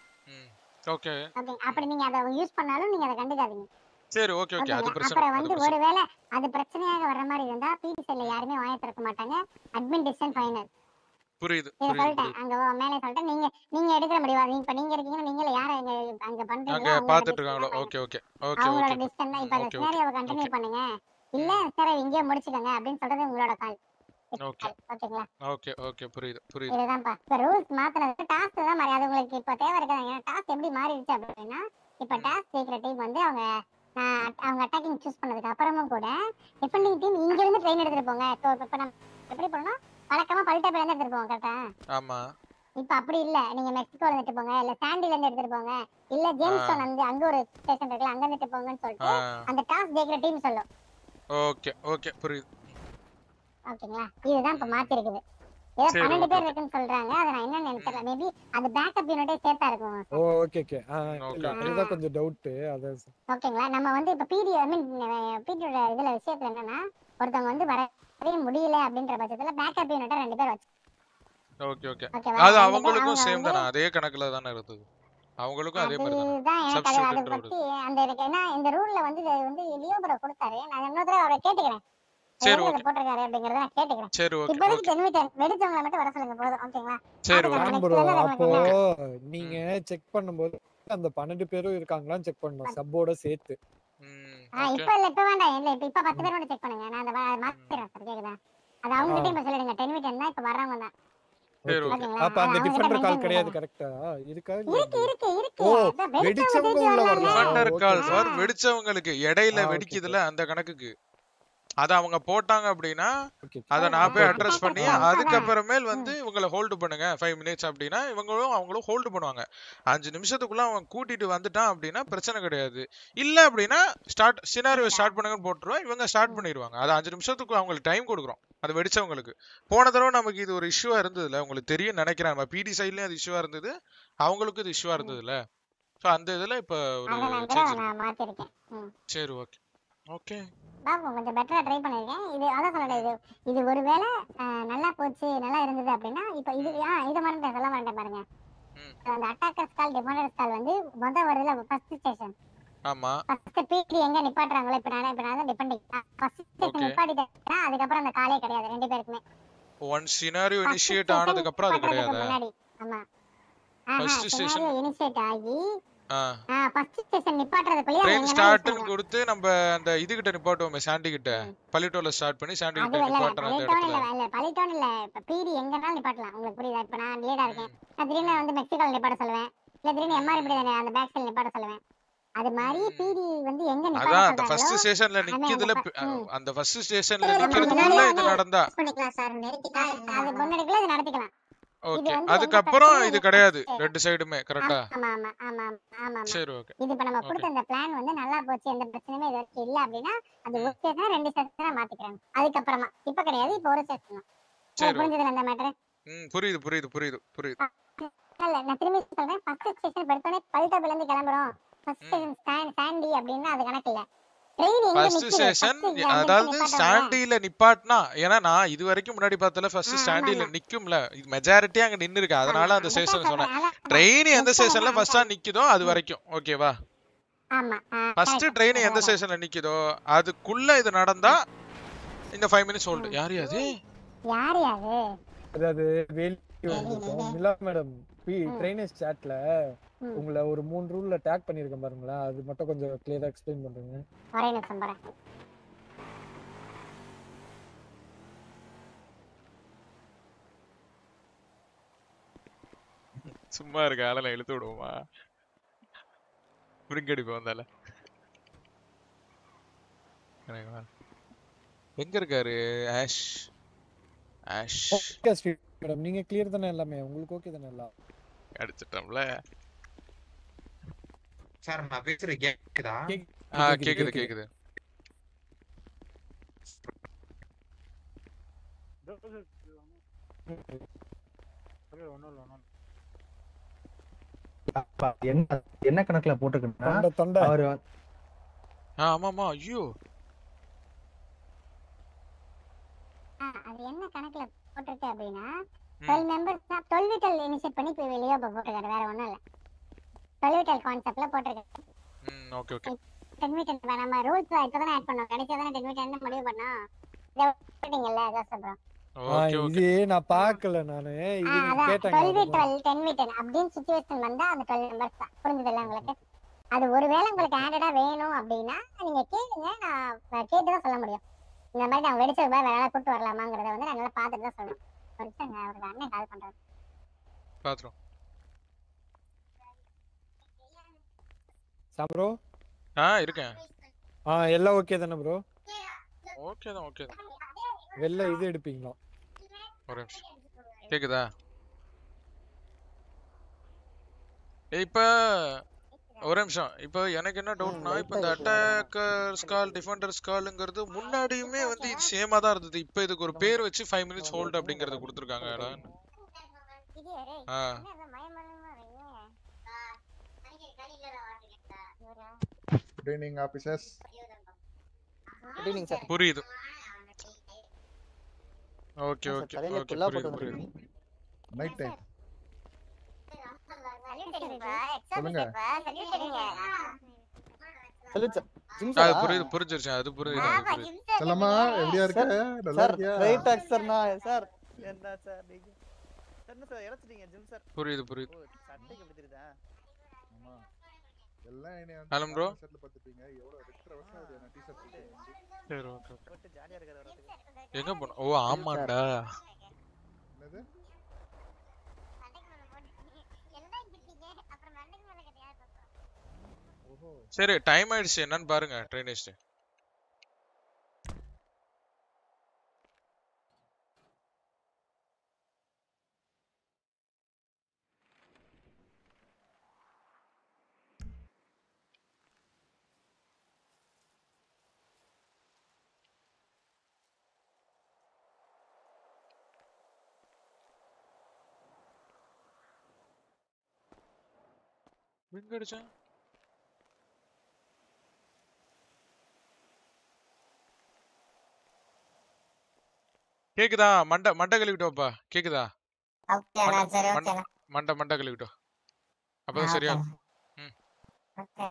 ஓகே ஓகே அப்படி நீங்க அதை யூஸ் பண்ணாலும் நீங்க அதை கண்டுக்காதீங்க சரி ஓகே ஓகே அது ஓகேங்களா பிரச்சனை அப்புறம் அது வந்து பிரச்சனை ஒருவேளை அது பிரச்சனையாக வர்ற மாதிரி இருந்தா பிடி சைடுல யாருமே வாய திறக்க மாட்டாங்க அட்மின் டிஸ்டன் ஃபைனல் புரியுது இதை புரியுது சொல்லிட்டேன் புரியுது அங்க வா- மேலே சொல்லிட்டேன் நீங்க நீங்க எடுக்கிற முடிவா நீங்க இப்ப நீங்க இருக்கீங்கன்னா நீங்கள யார அங்க அங்க அங்க பண்றீங்களோ அவங்களோட பாத்துட்டு டிஸ்டன் இருக்காங்களோ தான் ஓகே ஓகே ஓகே அவங்களோட ஓகே டிஸ்டன் தான் இப்ப அந்த ஓகே ஓகே ஸ்னேரியோவை கண்டினியூ ஓகே பண்ணுங்க இல்ல சார் இங்கேயே முடிச்சுக்கோங்க அப்படின்னு சொல்றது உங்களோட கால் ஓகே ஓகேங்களா ஓகே ஓகே புரியுது புரியுது இதுதான்ப்பா இப்ப ரூல்ஸ் மாத்தினது டாஸ்க் தான் மாறி அது உங்களுக்கு இப்ப தேவை இருக்காது ஏன்னா டாஸ்க் எப்படி மாறிடுச்சு அப்படின்னா இப்ப டாஸ்க் ஜெயிக்கிற டீம் வந்து அவங்க ஆஹ், அவங்க அட்டாக்கிங் சூஸ் பண்ணதுக்கு அப்புறமும் கூட டிஃபெண்டிங் டீம் இங்க இருந்து ட்ரெயின் எடுத்துட்டு போங்க இப்போ இப்ப நம்ம எப்படி பண்ணணும் வழக்கமா பல்டேப்ல இருந்து எடுத்துட்டு போவோம் கரெக்டா ஆமா இப்ப அப்படி இல்ல நீங்க மெக்சிகோல இருந்துட்டு போங்க இல்ல சாண்டில இருந்து எடுத்துட்டு போங்க இல்ல ஜேம்ஸ்டோன் வந்து அங்க ஒரு ஸ்டேஷன் இருக்குல்ல அங்க இருந்துட்டு போங்கன்னு சொல்லிட்டு ஆ. அந்த டாஸ்க் ஜெயிக்கிற டீம் சொல்லும் ஓகே ஓகே புரியுது ஓகேங்களா இதுதான் இப்ப மாத்தி இருக்குது ஏதோ சரி, பன்னெண்டு okay, பேர் இருக்குன்னு சொல்றாங்க அதை நான் என்னன்னு எனக்கு தெரியல மேபி அது பேக்கப் யூனிட்டே சேர்த்தா இருக்கும் ஓ ஓகே ஓகே இல்ல அதுதான் கொஞ்சம் டவுட் அத ஓகேங்களா நம்ம வந்து இப்ப பிடி ஐ மீன் பிடியோட இதுல விஷயத்துல என்னன்னா ஒருத்தவங்க வந்து வரவே முடியல அப்படின்ற பட்சத்துல பேக்கப் யூனிட்டா ரெண்டு பேர் வச்சு ஓகே ஓகே ஓகேவா? அது ரெண்டு பேர் அவங்களுக்கும் அவங்க சேம் வந்து- தானே அதே கணக்குல தானே இருந்தது அவங்களுக்கும் அதே மாதிரி தானே அதுதான் எனக்கு அது அதை சப்ஸ்டியூட்ன்ற ஒரு பத்தி அந்த எனக்கு என்ன இந்த ரூல்ல வந்து இது வந்து லியோ ப்ரோ கொடுத்தாரு நான் இன்னொரு தடவை அவரை கேட்டுக்கிறேன் சரி எதுல ஓகே போட்டிருக்காரு அப்படிங்கறத நான் கேட்டுக்கிறேன் சரி ஓகே இப்போதைக்கு ஓகே தென்விட்டேன் வெடிச்சவங்களை மட்டும் வர சொல்லுங்க போதும் ஓகேங்களா சரி அதுக்கு ஓகே நம்ம ப்ரோ next level அப்போ உங்களுக்கு நீங்க செக் பண்ணும்போது அந்த பன்னெண்டு பேரும் இருக்காங்களான்னு செக் பண்ணணும் சப்போட சேர்த்து ஆ இப்ப இல்ல இப்ப வேண்டாம் இல்ல இப்ப இப்ப பத்து பேர் மட்டும் செக் பண்ணுங்க நான் அதை வா- மாத்திக்கிறேன் சார் கேக்குதா அது அவங்க கிட்ட இப்ப சொல்லிடுங்க டென் வீட்டன் தான் இப்ப வர்றவங்க தான் சரி ஓகே ஓகேங்களா அப்ப அது அந்த அவங்க கிட்ட டிஃபெண்டர் கால் மென்ஷன் கிடையாது பண்ணிடுங்க கரெக்டா இருக்கா இருக்கு இருக்கு இருக்கு ஓ அதான் வெடிச்சவங்க வெடிச்சவங்க திருப்பி உள்ள வர்றாங்க வரலாம் defender okay call okay for வெடிச்சவங்களுக்கு இடையில ஆ ஓகே வெடிக்குதுல அந்த கணக்குக்கு அத அவங்க போட்டாங்க அப்படின்னா ஓகே அத நான் போய் அதான் அட்ரஸ் பண்ணி அட்டாக்கர்ஸ் கால் அதான் அதுக்கப்புறமேல் வந்து இவங்களை ஹோல்டு பண்ணுங்க ஃபைவ் மினிட்ஸ் அப்படின்னா இவங்களும் அவங்களும் ஹோல்டு பண்ணுவாங்க அஞ்சு நிமிஷத்துக்குள்ள அவன் கூட்டிட்டு வந்துட்டான் அப்படின்னா பிரச்சனை கிடையாது இல்ல அப்படின்னா ஸ்டார்ட் சினாரியோ ஸ்டார்ட் பண்ணுங்கன்னு போட்டுருவோம் இவங்க ஸ்டார்ட் பண்ணிடுவாங்க அது அஞ்சு நிமிஷத்துக்கு அவங்களுக்கு டைம் கொடுக்குறோம் அது வெடிச்சவங்களுக்கு போன தடவை நமக்கு இது ஒரு இஷ்யூவா இருந்ததுல உங்களுக்கு தெரியும் நினைக்கிறேன் நம்ம பிடி சைட்லயும் அது இஷ்யூவா இருந்தது அவங்களுக்கும் இது இஷ்யூவா இருந்ததுல ஸோ அந்த இதுல இப்ப ஒரு அதை நான் கூட சேஞ்ச் இருக்கு நான் மாத்திருக்கேன் ம் சரி ஓகே ஓகே பாப்போம் கொஞ்சம் பெட்டரா ட்ரை பண்ணிருக்கேன் இது அதான் சொன்னேன் இது இது ஒருவேளை அஹ், நல்லா போச்சு நல்லா இருந்தது அப்படின்னா இப்போ இது ஆ இதை மறந்துட்டேன் சொல்ல மாட்டேன் பாருங்க அந்த அட்டாக்கர்ஸ் கால் டிஃபெண்டர்ஸ் கால் வந்து முத வருதுல ஃபர்ஸ்ட் ஸ்டேஷன் ஆமா ஃபர்ஸ்ட் பிடி எங்க நிப்பாட்டுறாங்களோ இப்போ நான் இப்போ நான் தான் டிபெண்டிங் ஃபர்ஸ்ட் ஸ்டேஷன் ஓகே நிப்பாட்டிட்டேன்னா அதுக்கப்புறம் அந்த காலே கிடையாது ரெண்டு பேருக்குமே one scenario first initiate station ஆனதுக்கு அப்புறம் அது நிப்பாட்டுறதுக்கு கிடையாதா முன்னாடி ஆமா ஆஹா ஃபர்ஸ்ட் ஸ்டேஷன் சினாரியோ இனிஷியேட் ஆகி ஆ ஃபர்ஸ்ட் ஸ்டேஷன் நிப்பாட்டுறதுக்குள்ளேயே அது ட்ரெயின் எங்கன்னா யூஸ் ஸ்டார்ட்னு பண்ணிடலாம் கொடுத்து நம்ம அந்த இதுகிட்ட நிப்பாட்டுவோமே சாண்டி கிட்ட பள்ளிட்டோல ஸ்டார்ட் பண்ணி சாண்டி அது கிட்ட இல்ல இல்ல நிப்பாட்டுற அந்த பழைட்டோன் இடத்துல இல்ல இல்ல பழைட்டோன் இல்ல இப்ப பிடி எங்கனாலும் நிப்பாட்டலாம் உங்களுக்கு புரியுதா இப்ப நான் லீடா இருக்கேன் நான் திடீர்னு வந்து மெக்சிகோல நிப்பாட்ட சொல்லுவேன் இல்ல திடீர்னு எம்ஆர் இப்படி அந்த பேக் சைடு நிப்பாட்ட சொல்லுவேன் அது மாதிரி பிடி வந்து எங்க நிப்பாட்ட அதான் அந்த சொல்றாங்களோ ஃபர்ஸ்ட் ஸ்டேஷன்ல அவன் அந்த நிக்குதுல ஃப- பி- ம். அந்த ஃபர்ஸ்ட் ஸ்டேஷன்ல நம்ம நிக்கிறதுக்குள்ள முன்னாடியே இது வந்து நடந்தா யூஸ் பண்ணிக்கலாம் சார் அது முன்னாடிக்குள்ள இது நடத்திக்கலாம் இது ஓகே வந்து எங்க அதுக்கப்புறம் ஃபர்ஸ்ட் இது கிடையாது ரெண்டு சைடுமே கரெக்டா ஆமா ஆமா ஆமா ஆமா ஆமா சரி ஓகே இது இப்ப நம்ம ஓகே கொடுத்த இந்த பிளான் வந்து நல்லா போச்சு எந்த பிரச்சனையுமே இது வரைக்கும் இல்ல அப்படின்னா அது ஒரு ஸ்டேஷன் ரெண்டு ஸ்டேஷன் மாத்திக்கிறாங்க அதுக்கப்புறமா இப்ப கிடையாது இப்ப ஒரு ஸ்டேஷன் தான் சரி ஓகே புரிஞ்சதுல இந்த மேட்டர் ம் புரியுது புரியுது புரியுது புரியுது இல்ல நான் திரும்பி சொல்றேன் ஃபர்ஸ்ட் ஸ்டேஷன் எடுத்தோடனே பல்டபில இருந்து கிளம்புறோம் ஃபர்ஸ்ட் ஸ்டேஷன் ஸ்டாண்ட் சாண்டி அப்படின்னா அது கணக்கு இல்ல ட்ரெயின் எங்க ஃபர்ஸ்ட் நிக்குது ஸ்டேஷன் ஃபர்ஸ்ட் இங்க அதாவது நிப்பாட்டணுமா ஸ்டாண்டில நிப்பாட்டினா ஏன்னா நான் இது வரைக்கும் முன்னாடி பார்த்தல ஃபர்ஸ்ட் ஸ்டாண்டில நிக்கும்ல இது மெஜாரிட்டி அங்க நின்னு இருக்கு அதனால அந்த ஸ்டேஷன் சொன்னேன் ட்ரெயின் எந்த ஸ்டேஷன்ல ஃபர்ஸ்டா நிக்குதோ அது வரைக்கும் ஓகேவா ஆமா ஃபர்ஸ்ட் ட்ரெயின் எந்த ஸ்டேஷன்ல நிக்குதோ அதுக்குள்ள இது நடந்தா இந்த ஃபைவ் மினிட்ஸ் ஹோல்டு யாரு அது யார் யாரு அதாவது வெளியே வந்திருக்கோம் மிலா மேடம் பி ட்ரைனர்ஸ் சாட்ல உங்களை ஒரு மூணு ரூல்ல டேக் பண்ணிருக்கேன் பாருங்களேன் அது மட்டும் கொஞ்சம் கிளியரா எக்ஸ்பிளைன் பண்றீங்க ஒரே நிமிஷம் போறேன் சும்மா இருக்க ஆளை இழுத்து விடுவோமா புரிங்கடிப்போம் வந்தால எனக்கு வா. எங்க இருக்காரு Ash Ash okay street madam நீங்க கிளியர் தானே எல்லாமே உங்களுக்கு ஓகே தானே எல்லாம் அடிச்சிட்டோம்ல சார் நான் பேசுறது கேக்குதா ஆ கேக்குது கேக்குது அப்பா, என்ன என்ன கணக்குல போட்டுக்கணும்னா தொண்டை, தொண்டை. அவர் ஆ ஆமாமா ஐயோ ஆ, அது என்ன கணக்குல போட்டிருக்கு அப்படின்னா டுவெல் மெம்பர்ஸ் தான் தொல்விட்டல் இனிஷியேட் பண்ணி இப்போ வெளியே போட்டிருக்காரு வேற ஒண்ணும் இல்ல தொல்விட்டல் கான்செப்ட்ல போட்டிருக்காரு ம் ஓகே ஓகே டென் மீட்டர் நம்ம ரூல்ஸ் இப்பதான் ஆட் பண்ணோம் கடைசியா தானே டென் மீட்டர் முடிவு பண்ணோம் இதை விட்டுட்டீங்கல்ல அதான் சொல்றோம் ஆ, இது நான் பார்க்கல நானு இது நீங்க கேட்டாங்க டுவெல் அதுதான். டுவெல் டென் மீட்டர் அப்படின்னு சுச்சுவேஷன் வந்தா அந்த டுவெல் மெம்பர்ஸ் தான் புரிஞ்சுதுல்ல உங்களுக்கு அது ஒருவேளை உங்களுக்கு ஆண்டடா வேணும் அப்படின்னா நீங்க கேளுங்க நான் கேட்டு தான் சொல்ல முடியும் இந்த மாதிரி நான் வெடிச்ச ரூபாய் வேற கூட்டு வரலாமாங்கிறத வந்து நான் நல்லா பார்த்துட்டு தான் சொல்லணும் ஒரு நிமிஷம் அவருக்கு அண்ணன் கால் பண்றாரு பாத்துறோம் சாம் ப்ரோ ஆ இருக்கேன் ஆ எல்லாம் ஓகே தானே ப்ரோ ஓகே தான் ஓகே தான் வெளில இது எடுப்பீங்களா ஒரு நிமிஷம் கேக்குதா ஏய், இப்ப ஒரு நிமிஷம் இப்போ எனக்கு என்ன டவுட்னா இப்போ இந்த அட்டாக்கர் ஸ்கால் டிஃபெண்டர் ஸ்கால்ங்கிறது முன்னாடியுமே வந்து இது சேமா தான் இருந்தது இப்போ இதுக்கு ஒரு பேர் வச்சு ஃபைவ் மினிட்ஸ் ஹோல்ட் அப்படிங்கறது கொடுத்துருக்காங்கடா ஆ good evening officers good evening sir புரியுது ஓகே சார், ஓகே தலையில ஓகே புல்லா புரியுது போட்டு புரியுது நைட் டைம் சொல்லுங்க சல்யூட் சார் ஜிம் அது சார் புரியுது புரிஞ்சிருச்சு அது புரியுது அது புரியுது செல்லம்மா எப்படியா இருக்க நல்லா சார் இருக்கியா ரைட் டாக் சார் நான் சார் என்ன சார் நீங்க சார் என்ன சார் இறச்சிட்டீங்க ஜிம் சார் புரியுது புரியுது ஓ, சட்டைக்கு எப்படி தெரியுதா ஆமா எல்லாம் என்னைய ஹலோ bro. செட்ல பாத்துப்பீங்க எவ்வளவு ரெண்டரை வருஷம் ஆகுது நான் டி-ஷர்ட் போட்டு சரி ஓகே ஓகே போட்டு ஜாலியா இருக்காரு வரதுக்கு எங்க போன ஓ ஆமாண்டா என்னது ஓஹோ சரி டைம் ஆயிடுச்சு என்னன்னு பாருங்க ட்ரெயின் வச்சுட்டு எங்க அடிச்சான் கேக்குதா மண்டை மண்டை கழுவிட்டு வாப்பா கேக்குதா ஓகேண்ணா சரி மண்டை ஓகேண்ணா மண்டை மண்டை கழுவிட்டு வா. அப்பதான் சரியா இருக்கும். ம் ஓகே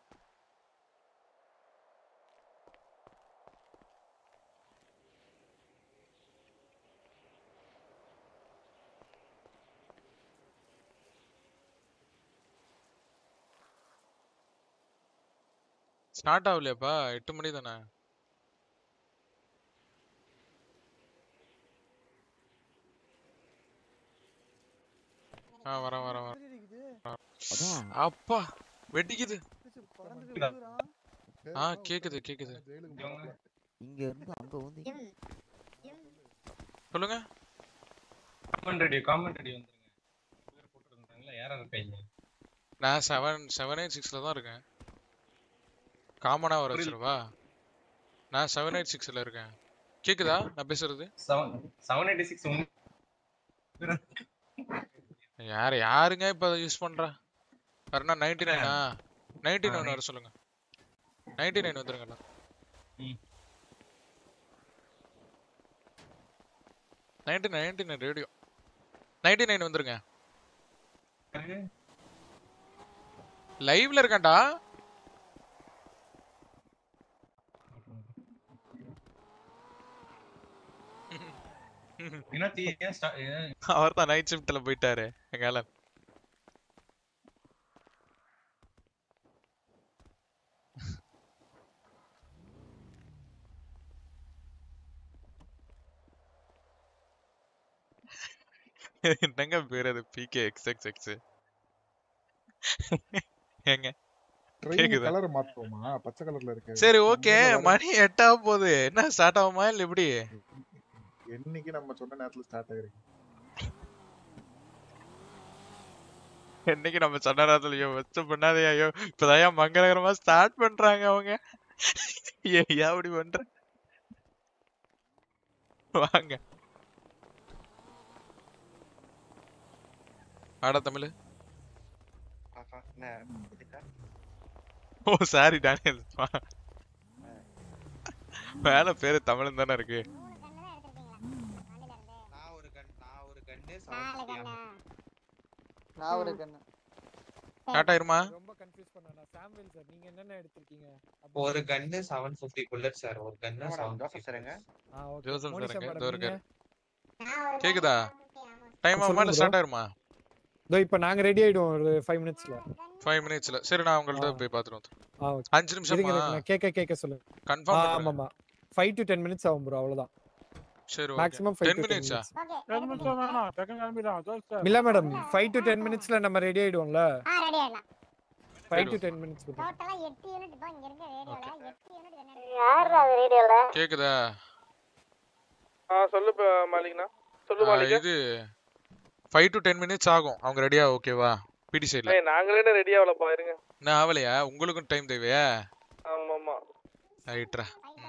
ஸ்டார்ட் ஆகலையாப்பா எட்டு மணி தானே ஆ வரேன் வரேன் வரேன் அப்பா வெடிக்குது ஆ கேக்குது கேக்குது இங்க இருந்து அங்க வந்து சொல்லுங்க காமன் ரெடி காமன் ரெடி வந்துருங்க பேர் போட்டுருந்தாங்களா யாரா இருக்காங்க நான் செவன் செவன் எயிட் சிக்ஸ்ல தான் இருக்கேன் காமனா வர புரியல. வச்சிருவா நான் செவன் எயிட் சிக்ஸ்ல இருக்கேன் கேக்குதா நான் பேசுறது செவன் செவன் எயிட்டி சிக்ஸ் யார் யாருங்க இப்ப அதை யூஸ் பண்றா வரனா நைன்டி நைனா நைன்டி நைன் வர சொல்லுங்க நைன்டி நைன் வந்துருங்கண்ணா ninety nine ninety nine radio ninety nine வந்துருங்க லைவ்ல இருக்கேன்டா என்ன தீ ஏன் ஸ்டா- ஏன் அவர் தான் நைட் ஷிஃப்ட்ல போயிட்டாரு எங்கால என்னங்க பேர் அது பிகே எக்ஸ் எக்ஸ் எக்ஸ் ஏங்க ட்ரெயின் கேக்குதா கலர் மாத்துவோமா பச்சை கலர்ல இருக்கு சரி ஓகே நம்மள வர- மணி எட்டாக போகுது என்ன ஸ்டார்ட் ஆகுமா இல்ல எப்படி என்னைக்கு நம்ம சொன்ன நேரத்துல ஸ்டார்ட் ஆயிருக்கு என்னைக்கு நம்ம சொன்ன நேரத்துல ஐயோ வச்ச பண்ணாதே ஐயோ இப்பதான் மங்களகரமா ஸ்டார்ட் பண்றாங்க அவங்க ஏன் ஏன் அப்படி பண்ற வாங்க ஆடா தமிழ் ஓ சாரி டேனியல் மேல பேரு தமிழ் தானே இருக்கு நான் ஒரு கண்ணு ஸ்டார்ட் ஆயிருமா ரொம்ப கன்ஃபியூஸ் பண்ணா சாம்வேல் சார் நீங்க என்னென்ன எடுத்திருக்கீங்க ஒரு gun seven fifty bullet sir ஒரு கன்னு செவன் ஃபிஃப்டி ஆ ஓகே ஜோசப் மோனிஷா சாருங்க மேடம் இதோ நீங்க இருக்காரு கேக்குதா டைம் சொல்லுங்க ஆகுமா இல்ல bro. ஸ்டார்ட் ஆயிருமா இதோ இப்போ நாங்க ரெடி ஆயிடுவோம் ஒரு ஃபைவ் மினிட்ஸ்ல ஃபைவ் மினிட்ஸ்ல சரி நான் உங்கள்ட்ட போய் பார்த்துட்டு வந்துடுறேன் ஆ ஓகே அஞ்சு நிமிஷமா இருங்க இருங்க, நான் கேட்க கேட்க சொல்லுங்க Confirm ஆ, பண்றேன். ஆமாமா ஃபைவ் டு டென் மினிட்ஸ் ஆகும் ப்ரோ அவ்வளவுதான் சரி maximum okay five ten to ten மினிட்ஸா மினிட்ஸ் மில்லா மேடம் ஃபைவ் டு டென் மினிட்ஸ்ல நம்ம ரெடி ஆயிடுவோம்ல ஆ ரெடி ஆயிடலாம் ஃபைவ் டு டென் மினிட்ஸ் டோட்டலா 8 யூனிட் இப்போ இங்க இருக்க ரேடியோல 8 யூனிட் யார் அது ரேடியோல கேக்குதா ஆ சொல்லு ப- மாலிக்னா சொல்லு ஆ, மாலிக் இது ஃபைவ் டு டென் மினிட்ஸ் ஆகும் அவங்க ரெடியா ஓகேவா பிடி சைடுல ஏய் நாங்களே என்ன ரெடி ஆகலப்பா இருங்க நான் ஆவலையா உங்களுக்கும் டைம் தேவையா ஆமா ஆமா ரைட்ரா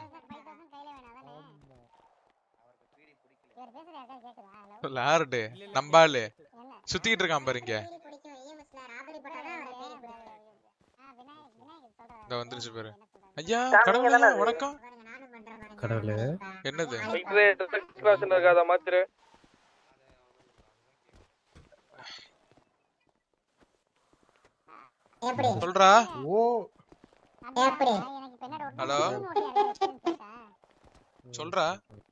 இவர் பேசுறது யாருக்கா கேக்குதா ஹலோ லார்டு நம்பாளு சுத்திட்டு இருக்கான் பாருங்க இந்த வந்துருச்சு பாரு ஐயா கடவுளே வணக்கம் கடவுளே என்னது கிளாஸ் இருக்காத மாத்திரு சொல்றா ஓ எப்படி ஹலோ சொல்றா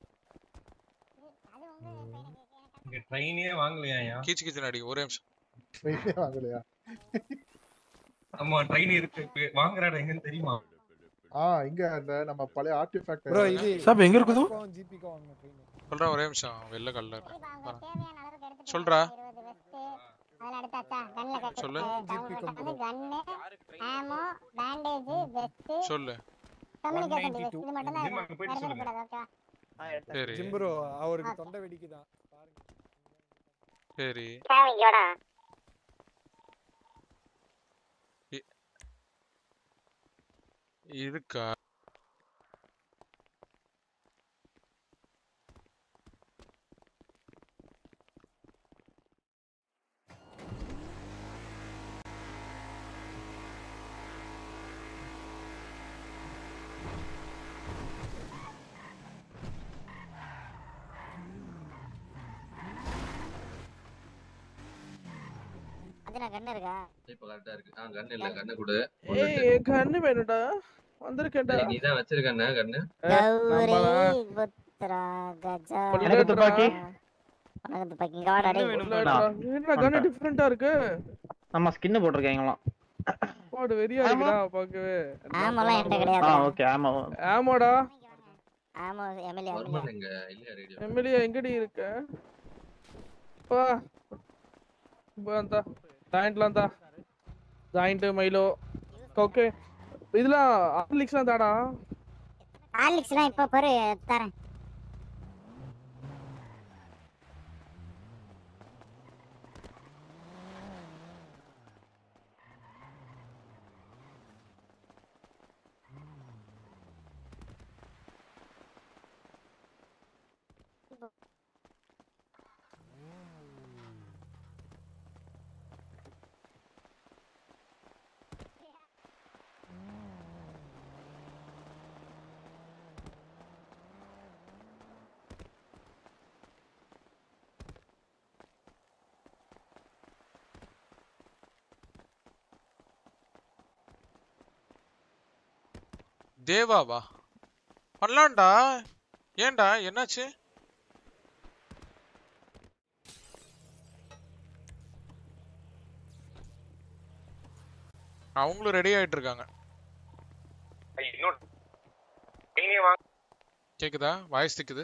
இங்க ட்ரெயினே வாங்கலையா கீச்சு கீச்சு நடி ஒரே நிமிஷம் ட்ரெயினே வாங்கலையா ஆமா ட்ரெயின் இருக்கு இப்ப வாங்குற இடம் எங்கன்னு தெரியுமா ஆ இங்க அந்த நம்ம பழைய ஆர்டிஃபேக்ட் ப்ரோ இது சாப் எங்க இருக்குது ஜிபிக்கு வாங்க ட்ரெயின் சொல்றா ஒரே நிமிஷம் வெள்ள கல்ல சொல்றா அதெல்லாம் எடுத்தாச்சா கன்ல கட்டு சொல்லு. அது கன்னு ஆமோ பேண்டேஜ் வெஸ்ட் சொல்லு கம்யூனிகேஷன் டிவைஸ் இது மட்டும் தான் ஜிம் அங்க போயிட்டு இருக்கும் சொல்லுங்க. ஓகேவா சரி ஜிம் ப்ரோ அவருக்கு தொண்டை வெடிக்குதான் சரி சாமிக்கோடா இ- இருக்கா அது நான் கன்னு இருக்கா இப்ப கரெக்டா இருக்கு ஆ கண்ணு இல்ல கண்ணு கொடு ஏய் கண்ணு வேணும்டா வந்திருக்கேன்டா நீ தான் வச்சிருக்கண்ணா கண்ணு கௌரி புத்ரா கஜா எனக்கு துப்பாக்கி உனக்கு துப்பாக்கி இங்க வாடா டேய் என்ன கண்ணு டிஃபரெண்டா இருக்கு நம்ம ஸ்கின் போட்டிருக்கீங்களாம் பாடு வெறியா இருக்குடா பாக்கவே ஆமாலாம் என்கிட்ட ஆ கிடையாது ஓகே ஆமா ஆமாடா ஆமா எம்எல்ஏ வருமானம் எங்க இல்லையா ரேடியோ எம்எல்ஏ எங்கடி இருக்க பா அந்த ஜாயிண்ட்லாம் தான் ஜாயிண்ட் மைலோ ஓகே இதெல்லாம் ஆர்லிக்ஸ்லாம் தாடா ஆலிக்ஸ்லாம் இப்போ பாரு தரேன் தேவாவா பண்ணலாம்டா ஏன்டா என்னாச்சு அவங்களும் ரெடி ஆயிட்டு இருக்காங்க இன்னொரு ட்ரெயினே வாங்க கேக்குதா வாய்ஸ் திக்குது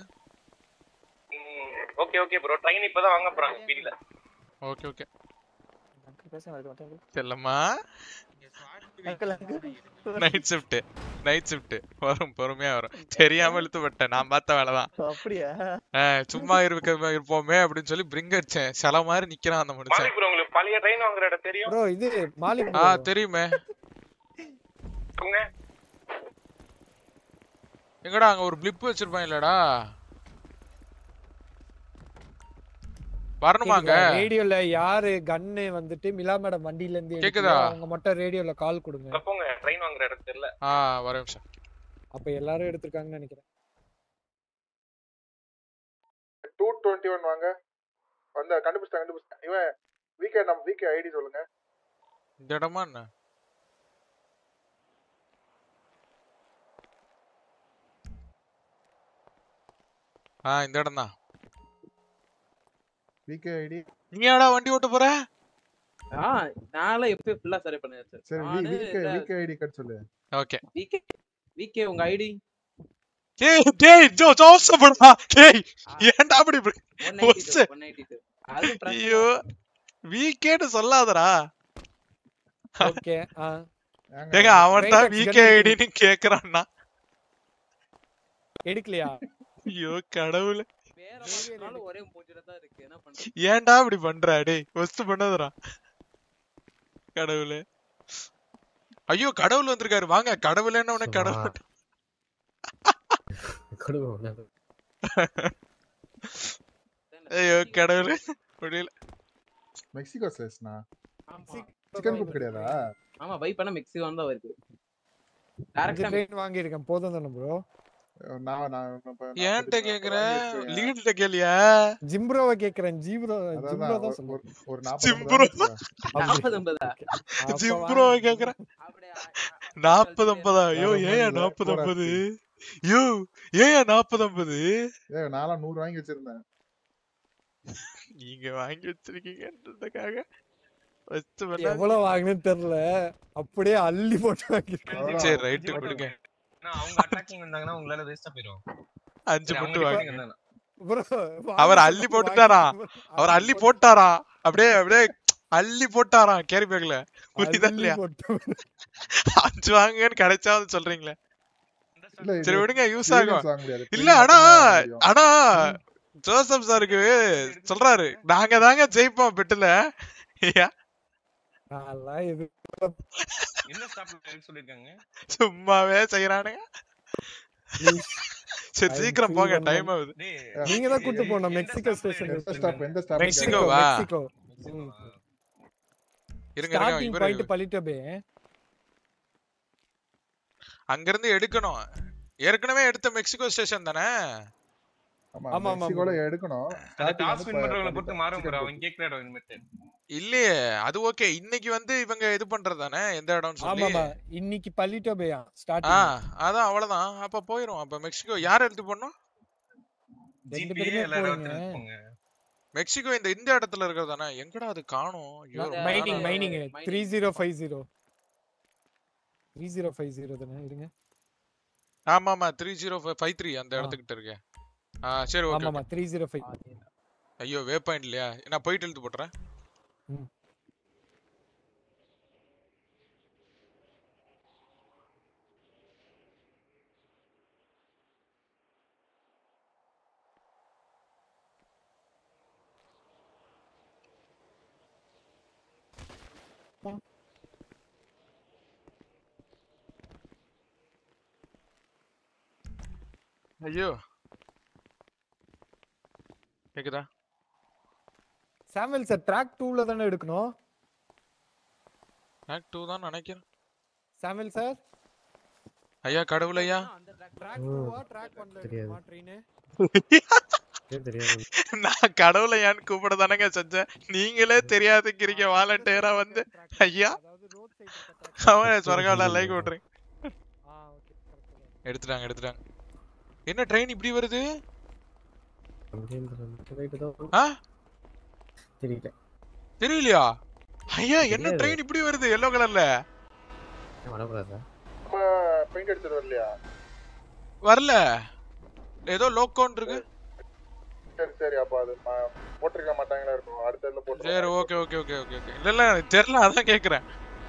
ஓகே ஓகே ப்ரோ ட்ரெயின் இப்பதான் வாங்க போறாங்க ஸ்பீட்ல ஓகே ஓகே பேசுங்க அதுக்கு மட்டும் செல்லம்மா uncle uncle night shift night shift வரும் பொறுமையா வரும் தெரியாம இழுத்துப்பட்டேன் நான் பார்த்த வேலைதான் அப்படியா ஆஹ் சும்மா இருக்க இருப்போமே அப்படின்னு சொல்லி பிரிங்க அடிச்சேன் சில மாதிரி நிக்கிறான் அந்த மனுஷன் மாலிக் ப்ரோ உங்களுக்கு பழைய ட்ரெயின் வாங்குற இடம் தெரியும் ப்ரோ இது மாலிக் ஆ bro. தெரியுமே அவங்க எங்கடா அங்க ஒரு பிளிப் வச்சிருப்பான் இல்லடா வரணுமாங்க ரேடியோல யாரு கன்னு வந்துட்டு மிலா மேடம் வண்டியில இருந்து கேக்குதா? கேக்குதா அவங்க மட்டும் ரேடியோல கால் கொடுங்க போங்க ட்ரெயின் வாங்குற இடம் தெரியல ஆ ஒரு நிமிஷம் அப்ப எல்லாரும் எடுத்திருக்காங்கன்னு நினைக்கிறேன் டூ டுவெண்ட்டி ஒன் வாங்க வந்து கண்டுபிடிச்சிட்டேன் கண்டுபிடிச்சிட்டேன் இவன் வீக்கே நம்ம வீக்கே ஐடி சொல்லுங்க இந்த இடமா என்ன ஆ இந்த இடம் தான் வீக்கே ஐடி நீ ஏடா வண்டி ஓட்ட போற ஆ நான்லாம் எப்பயும் ஃபுல்லா சரி பண்ணியாச்சு சரி நானு வீக்கே இந்த வீக்கே ஐடி கட் சொல்லு ஓகே விகே விகே உங்க ஐடி டேய் டேய் ஜோ ஜோசப்டா டேய் ஏன்டா அப்படி இப்படி ஒன் நைன்டி ஒஸ்ஸு. டூ ஒன் நைன்டி டூ அது பிரச்சனை ஐயோ வீக்கேன்னு சொல்லாதடா ஓகே ஆ ஏங்க அவன் தான் Ratex வீக்கே gun ஐடின்னு கேக்குறான்னா எடுக்கலையா ஐயோ கடவுளே வேற மாத்தினாலும் ஒரே மூஞ்சில தான் இருக்கு என்ன பண்றது ஏன்டா இப்படி பண்ற டேய் ஒஸ்ட் பண்ணதுடா கடவுளே ஐயோ கடவுள் வந்திருக்காரு வாங்க கடவுளேன்னு உடனே கடவுள் ஐயோ கடவுளே முடியல மெக்சிகோ ஸ்லேஸ்னா ஆமா. சிக்கன் ஃபுட் கிடையாதா ஆமா பை பண்ண மெக்சிகோ தான் வருது அஞ்சு டைரக்டா ட்ரெயின் வாங்கியிருக்கேன் போதும் தானே ப்ரோ நான் நான் இப்ப ஏன்ட்ட நாற்பது- கேக்குற நாற்பது வாங்கி லீட்ல கேளியா ஜிம்ப்ரோவை கேக்குறேன் ஜிம்ப்ரோ அதான் ஜிம்ப்ரோ தான் ஒரு- சொல்லுவேன் ஒரு- ஒரு நாற்பது ஜிம்ப்ரோ நாற்பது ஐம்பதா அப்ப ஜிம்ப்ரோ வாங்க. கேக்குறேன் நாற்பது ஐம்பதா ஐயோ நாற்பது ஏயா ஐம்பது நாற்பது போடா ஐம்பது ஐயோ ஏயா நாற்பது ஐம்பது ஏ நாலாம் நூறு வாங்கி வச்சிருந்தேன் நீங்க வாங்கி வச்சிருக்கீங்கன்றதுக்காக வச்சு பண்ணாதீங்க. எவ்வளவு வாங்கினேன்னு தெரியல அப்படியே அள்ளி போட்டு வாங்கிருக்கேன் சரி ரைட்டு விடுங்க ஏன்னா அவங்க அட்டாக்கிங் வந்தாங்கன்னா உங்களால வேஸ்டா போயிடும் அஞ்சு சரி, மட்டும் அவங்க வாங்க defending இருந்தாங்கன்னா. ப்ரோ அவர் அள்ளி போட்டுட்டாரா அவர் அள்ளி போட்டாரா அப்படியே அப்படியே அள்ளி போட்டாரா கேரி பேக்ல புரியுதா அள்ளி இல்லையா போட்டு அஞ்சு வாங்கன்னு கிடைச்சாவது சொல்றீங்களா இல்ல இது சரி விடுங்க யூஸ் premiums ஆகும் வாங்க முடியாது இல்ல premium ஆனா மட்டும்தான் வாங்க முடியும். ஆனா ஜோசப் சாருக்கு சொல்றாரு நாங்க தாங்க ஜெயிப்போம் பெட்டுல ஐயா அதெல்லாம் எது என்ன ஸ்டாப்ல சொல்லிருக்காங்க சும்மாவே செய்யறானுங்க சரி I'm சீக்கிரம் free போங்க one டைம் month. ஆகுது நீங்க தான் கூட்டு போனோம் மெக்சிகோ ஸ்டேஷன் எந்த ஸ்டாப் எந்த ஸ்டாப் மெக்சிகோவா? மெக்சிகோ இருங்க இருங்க ஸ்டார்டிங் இவரு பாயிண்ட் பலிட்டபே அங்க இருந்து எடுக்கணும் ஏற்கனவே எடுத்த மெக்சிகோ ஸ்டேஷன் தானே ஆமா ஆமா, ஆமா, மெக்சிகோல bro. எடுக்கணும் அந்த starting டாஸ்க் வந்து வின் பண்றவங்கள ப- பொறுத்து மாறும் chicken ப்ரோ food. அவங்க கேக்குற இடம் இனிமேட்டு இல்லையே அது ஓகே இன்னைக்கு வந்து இவங்க இது பண்றதானே எந்த இடம்னு சொல்லி ஆமாமா இன்னைக்கு பலிட்டபேயா ஆ ஸ்டார்டிங் அதான் அவ்வளவுதான் அப்ப போயிரும் அப்ப மெக்சிகோ யார் எடுத்து போடணும் ரெண்டு ஜிபிஏ பேருமே எல்லா போடுங்க இடத்துல போங்க மெக்சிகோ இந்த இந்த இடத்துல இருக்கிறதானே எங்கடா அது காணும் ஐயோ ரொம்ப மைனிங் நாளா- mining three zero five zero three zero five zero தானே இருங்க ஆமா ஆமா த்ரீ ஜீரோ ஃபைவ் த்ரீ அந்த இடத்துக்கிட்ட இருக்கேன் ஆ சரி ஓகே ஆமாமா த்ரீ ஜீரோ ஃபைவ் ஐயோ வே பாயிண்ட் இல்லையா நான் போயிட்டு எழுத்து போட்டுறேன் ம். ஐயோ கேக்குதா சாமுவல் சார் ட்ராக் டூல தானே எடுக்கணும் ஆக்ட் டூ தான் நினைக்கிறேன் சாமுவல் சார் ஐயா கடவுள் ஐயா ட்ராக் டூவா ட்ராக் ஒன்ல எடுக்கணுமா ட்ரெயின் தெரியாது நான் கடவுளை ஏன்னு கூப்பிட தானேங்க செஞ்சேன் நீங்களே தெரியாதுங்கிறீங்க வாலண்டியரா வந்து ஐயா அவன் சொரகால லைக் விட்றேன் ஆ ஓகே எடுத்துட்டாங்க எடுத்துட்டாங்க என்ன ட்ரெயின் இப்படி வருது ஆ தெரியல தெரியலையா ஐயா என்ன தெரியாது. ட்ரெயின் இப்படி வருது எல்லோ கலர்ல வரக்கூடாதா நம்ம பெயிண்ட் அடிச்சிட்டு வரலையா வரல ஏதோ லோக்கோன் இருக்கு சரி சரி அப்ப அது ம- போட்டிருக்க மாட்டாங்களா இருக்கும் அடுத்த இதுல போட்டு சரி okay okay okay okay okay இல்ல இல்ல எனக்கு தெரியல அதான் கேக்குறேன்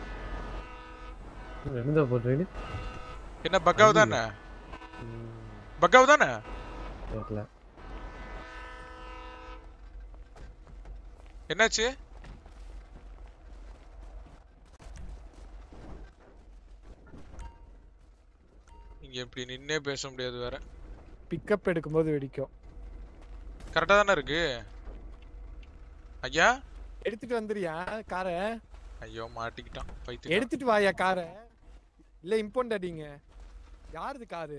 எந்த போட்டு என்ன பக்காவு தானே பக்காவு தானே தெரியல என்னாச்சு இங்க இப்படி நின்னே பேச முடியாது வேற பிக்கப் எடுக்கும்போது வெடிக்கும் கரெக்டா தானே இருக்கு ஐயா எடுத்துட்டு வந்துறியா காரை ஐயோ மாட்டிக்கிட்டான் பைத்தியம் எடுத்துட்டு வாயா காரை இல்ல இம்போண்ட் அடிங்க யாருது காரு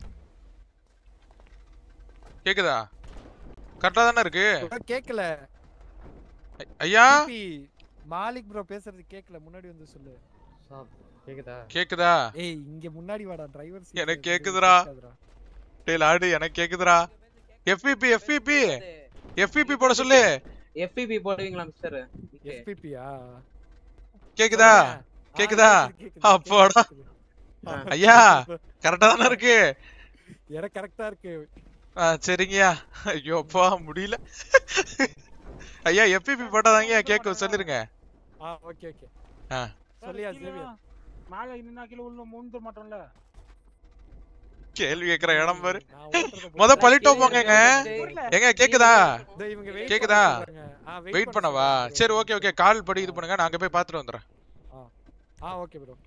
கேக்குதா கரெக்டா தானே இருக்கு கேக்கல ஐ- ஐயா பிபி, மாலிக் ப்ரோ பேசுறது கேக்கல முன்னாடி வந்து சொல்லு கேக்குதா கேக்குதா ஏய் இங்க முன்னாடி வாடா டிரைவர் எனக்கு கேக்குதுடா டேய் லாடு எனக்கு கேக்குதுடா எஃபிபி எஃபிபி எஃபிபி போட சொல்லு எஃபிபி போடுவீங்களா மிஸ்டர் எஃபிபியா கேக்குதா கேக்குதா அப்பாடா ஐயா கரெக்டா தானே இருக்கு எனக்கு கரெக்டா இருக்கு ஆ சரிங்கய்யா ஐயோ அப்பா முடியல ஐயா எஃபிபி போட்டாதாங்க கேட்க சொல்லிருங்க ஆ ஓகே ஓகே ஆ சொல்லியா சேவியர் மேல நின்னா கீழே உள்ள மூந்து மாட்டோம்ல கேள்வி கேக்குற இடம் பாரு முத பழிட்டோ போங்கங்க எங்க கேக்குதா இதோ இவங்க wait கேக்குதா பண்ண சொல்றாங்க. ஆ, wait வெயிட் பண்ண பண்ணவா சரி ஓகே ஓகே கால் படி இது பண்ணுங்க நான் அங்க போய் பாத்துட்டு வந்துடுறேன் ஆ ஆ ஓகே ப்ரோ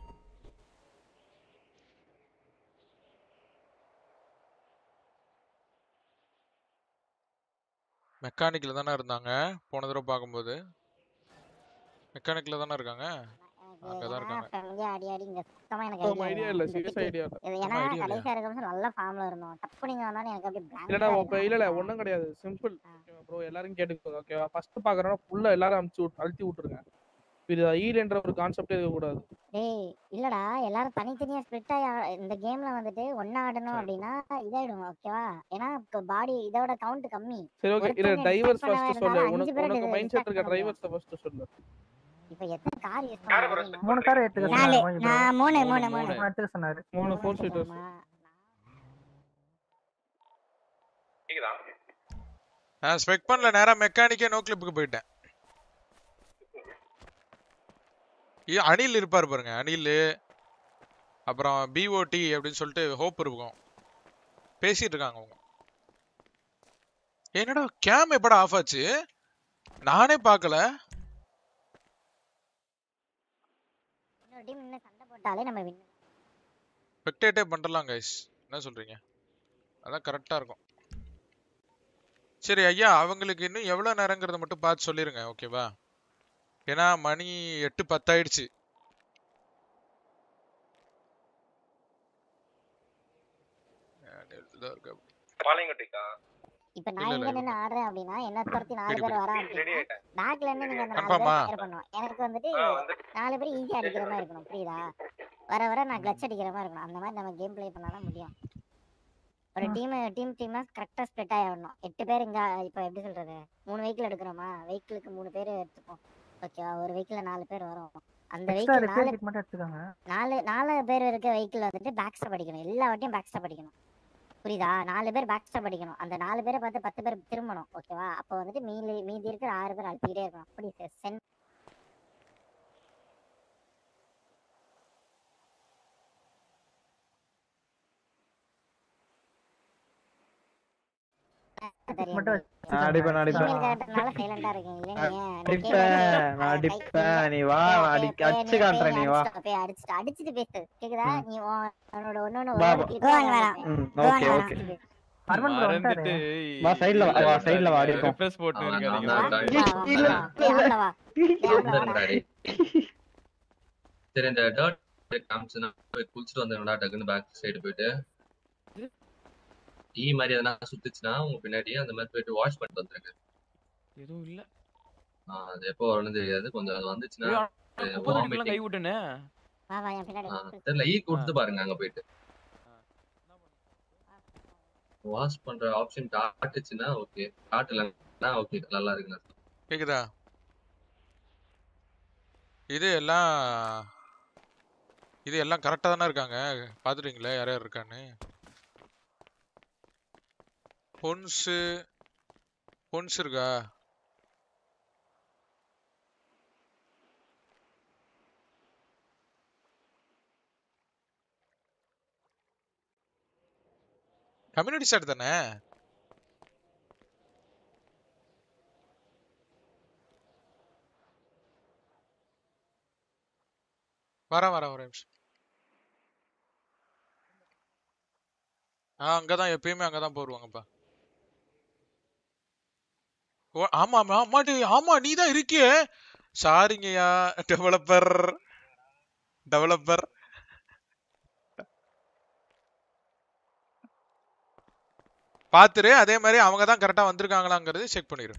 மெக்கானிக்ல தானே இருந்தாங்க போன தடவை பார்க்கும்போது மெக்கானிக்ல தானே இருக்காங்க அங்கதான் இருக்காங்க ஃபேமிலியா அடி அடி இங்க சுத்தமா எனக்கு ஆமா, ஐடியா idea இல்ல, serious idea இல்ல. இது ஏன்னா ஆமா, idea இல்லையா? கடைசியா இருக்கும் நல்ல ஃபார்ம்ல இருந்தோம் டப்பு நீங்க வந்தாலும் எனக்கு அப்படியே blank இல்லடா ஆ இப்ப இல்ல இல்ல ஒண்ணும் கிடையாது சிம்பிள் ப்ரோ எல்லாரும் கேட்டுக்கோங்க ஓகேவா ஃபர்ஸ்ட் பாக்குறோம்னா ஃபுல்லா எல்லாரும் அமுச்சு விட்டு அழுத்தி விட்டுருங்க இது ஈல்ன்ற ஒரு கான்செப்டே இருக்க கூடாது டேய் இல்லடா எல்லாரும் தனித்தனியா ஸ்ப்ளிட் ஆகி ஆ- இந்த கேம்ல வந்துட்டு ஒண்ணா ஆடணும் அப்படின்னா இதாயிடும் ஓகேவா ஏன்னா பாடி இதோட கவுண்ட் கம்மி சரி ஓகே இல்ல ஒருத்தங்க டிரைவர்ஸ் distract பண்ண ஃபர்ஸ்ட் சொல்லு இருந்தாலும் அஞ்சு உனக்கு பேரை உனக்கு மைண்ட் செட் distract இருக்க பண்ண முடியும். டிரைவர்ஸ் ஃபர்ஸ்ட் சொல்லு இப்போ எத்தனை கார் யூஸ் பண்ணுறீங்க மூணு கார் எடுத்துக்க நாலு சொன்னாரு நான் மூணு மூணு மூணு மூணு எடுத்துக்க சொன்னாரு மூணு ஃபோர் சீட்டர்ஸ் நான் ஸ்பெக் பண்ணல நேரா மெக்கானிக்கே நோ கிளிப்புக்கு போயிட்டேன் ஐயோ, அனில் இருப்பார் பாருங்க அனில் அப்புறம் பிஓடி அப்படின்னு சொல்லிட்டு ஹோப் இருக்கும் பேசிட்டு இருக்காங்க அவங்க என்னடா கேம் எப்படா ஆஃப் ஆச்சு நானே பார்க்கல இன்னொரு டீம் இன்னும் சண்டை போட்டாலே நம்ம வின் ஸ்பெக்டேட்டே பண்ணலாம் கைஸ் என்ன சொல்றீங்க அதான் கரெக்டா இருக்கும் சரி ஐயா அவங்களுக்கு இன்னும் எவ்வளவு நேரங்கிறத மட்டும் பார்த்து சொல்லிருங்க ஓகேவா ஏன்னா மணி எட்டு பத்தாயிடுச்சு பாளையங்கோட்டைக்கா இப்போ நான் இல்ல, இங்க இல்ல, நின்னு ஆடுறேன் அப்படின்னா என்ன துரத்தி நாலு பிடி, பேர் பிடி. வரா ரெடி அப்படின்னா ஆயிட்டேன் பேக்ல இருந்து நீங்க அந்த நாலு Confirm ஆ? பேர் ஃபயர் பண்ணும் எனக்கு வந்துட்டு நாலு பேர் ஈஸியா அடிக்கிற மாதிரி இருக்கணும் புரியுதா வர வர நான் கிளச் அடிக்கிற மாதிரி இருக்கணும் அந்த மாதிரி நம்ம கேம் ப்ளே பண்ணாதான் முடியும் ஒரு டீம் டீம் டீமா கரெக்டா ஸ்ப்ளிட் ஆகி ஆடணும் எட்டு பேர் இங்க இப்போ எப்படி சொல்றது மூணு வெஹிக்கிள் எடுக்கிறோமா வெஹிக்கிளுக்கு மூணு பேர் எடுத்துப்போம் ஓகேவா ஒரு வெஹிக்கிள்ல நாலு பேர் வரும் அந்த எக்ஸ்ட்ரா வெஹிக்கிள் ரிப்பேர் நாலு கிட் மட்டும் எடுத்துக்கோங்க நாலு நாலு பேர் இருக்க வெஹிக்கிள் வந்துட்டு பேக் ஸ்டாப் அடிக்கணும் எல்லா வாட்டியும் பேக் ஸ்டாப் அடிக்கணும் புரியுதா நாலு பேர் பேக் ஸ்டாப் அடிக்கணும் அந்த நாலு பேரை பார்த்து பத்து பேர் திரும்பணும் ஓகேவா அப்போ வந்துட்டு மீதி மீதி இருக்கிற ஆறு பேர் அழுத்திக்கிட்டே இருக்கணும் அப்படி சென் மட்டும் நான் அடிப்பேன் நான் அடிப்பேன் ஃபீமேல் கேரக்டர்னால சைலண்டா இருக்கீங்க இல்ல நீங்க அடிப்பேன் நான் அடிப்பேன் நீ வா நான் அடி அடிச்சு காட்டுறேன் நீ வா போய் அடிச்சுட்டு அடிச்சுட்டு பேசு கேக்குதா ம். நீ உன் உன்னோட ஒன்னொன்னு வா, ஒரு வா. clip வேணாம் ம் Go on ஓகே வேணாம். ஓகே ஹர்மன் ப்ரோ வந்துட்டாரு வா சைடுல வா வா சைடுல வா அடிப்போம் ரிஃப்ரெஷ் போட்டு அவன் இருக்காதீங்க நான் தான் வா, வா, இல்ல. வா. டேய், ஆம்பளை வா. டேய், ஆம்பளை வாடா. இருந்தாரு. சரி இந்த டர்ட் காமிச்சு நான் போய் குளிச்சுட்டு வந்தேன்டா டக்குன்னு பேக் சைடு போயிட்டு ஈ மாதிரி எதனா சுத்துச்சுன்னா உங்க பின்னாடி அந்த மாதிரி போயிட்டு வாஷ் பண்ணிட்டு வந்துருங்க எதுவும் இல்ல ஆ, அது எப்போ வரும்னு தெரியாது கொஞ்சம் அது வந்துச்சுன்னா ஐயோ, அது குப்பை தொட்டிக்குள்ள கை vomiting. விட்டுனே வா வா என் பின்னாடி ஆ, வா. தெரியல ஈ கொடுத்து பாருங்க அங்க போயிட்டு வாஷ் பண்ற ஆப்ஷன் காட்டுச்சுன்னா ஓகே காட்டலன்னா ஓகே நல்லா இருக்குண்ணா கேக்குதா இது எல்லாம் இது எல்லாம் கரெக்டா தானே இருக்காங்க பாத்துட்டீங்களா யார் யார் இருக்கான்னு பொன்சு பொன்சு இருக்கா கம்யூனிட்டி ஸ்டார்ட் தானே வரேன் வரேன் ஒரு நிமிஷம் ஆ அங்கதான் எப்பயுமே அங்கதான் போடுவாங்கப்பா ஓ ஆமா ஆமா ஆமாடி ஆமா நீ தான் இருக்கியே சாரிங்கய்யா டெவலப்பர் டெவலப்பர் பாத்துரு அதே மாதிரி அவங்க தான் கரெக்டா வந்திருக்காங்களாங்கிறது செக் பண்ணிரு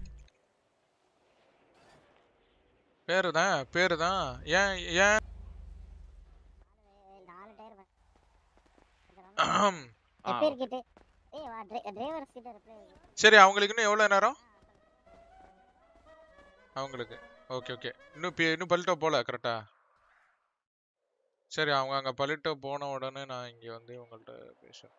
பேரு தான் பேரு தான் ஏன் ஏன் அஹம். ஆ, எப்படி இருக்கிட்டு ஏய் வா டிரைவர் சீட் ரிப்ளை சரி அவங்களுக்கு இன்னும் எவ்வளவு நேரம் அவங்களுக்கு ஓகே ஓகே இன்னும் பி- இன்னும் பல்லிட்டோ போல கரெக்டா சரி அவங்க அங்க பல்லிட்டோ போன உடனே நான் இங்க வந்து உங்கள்ட்ட பேசுறேன்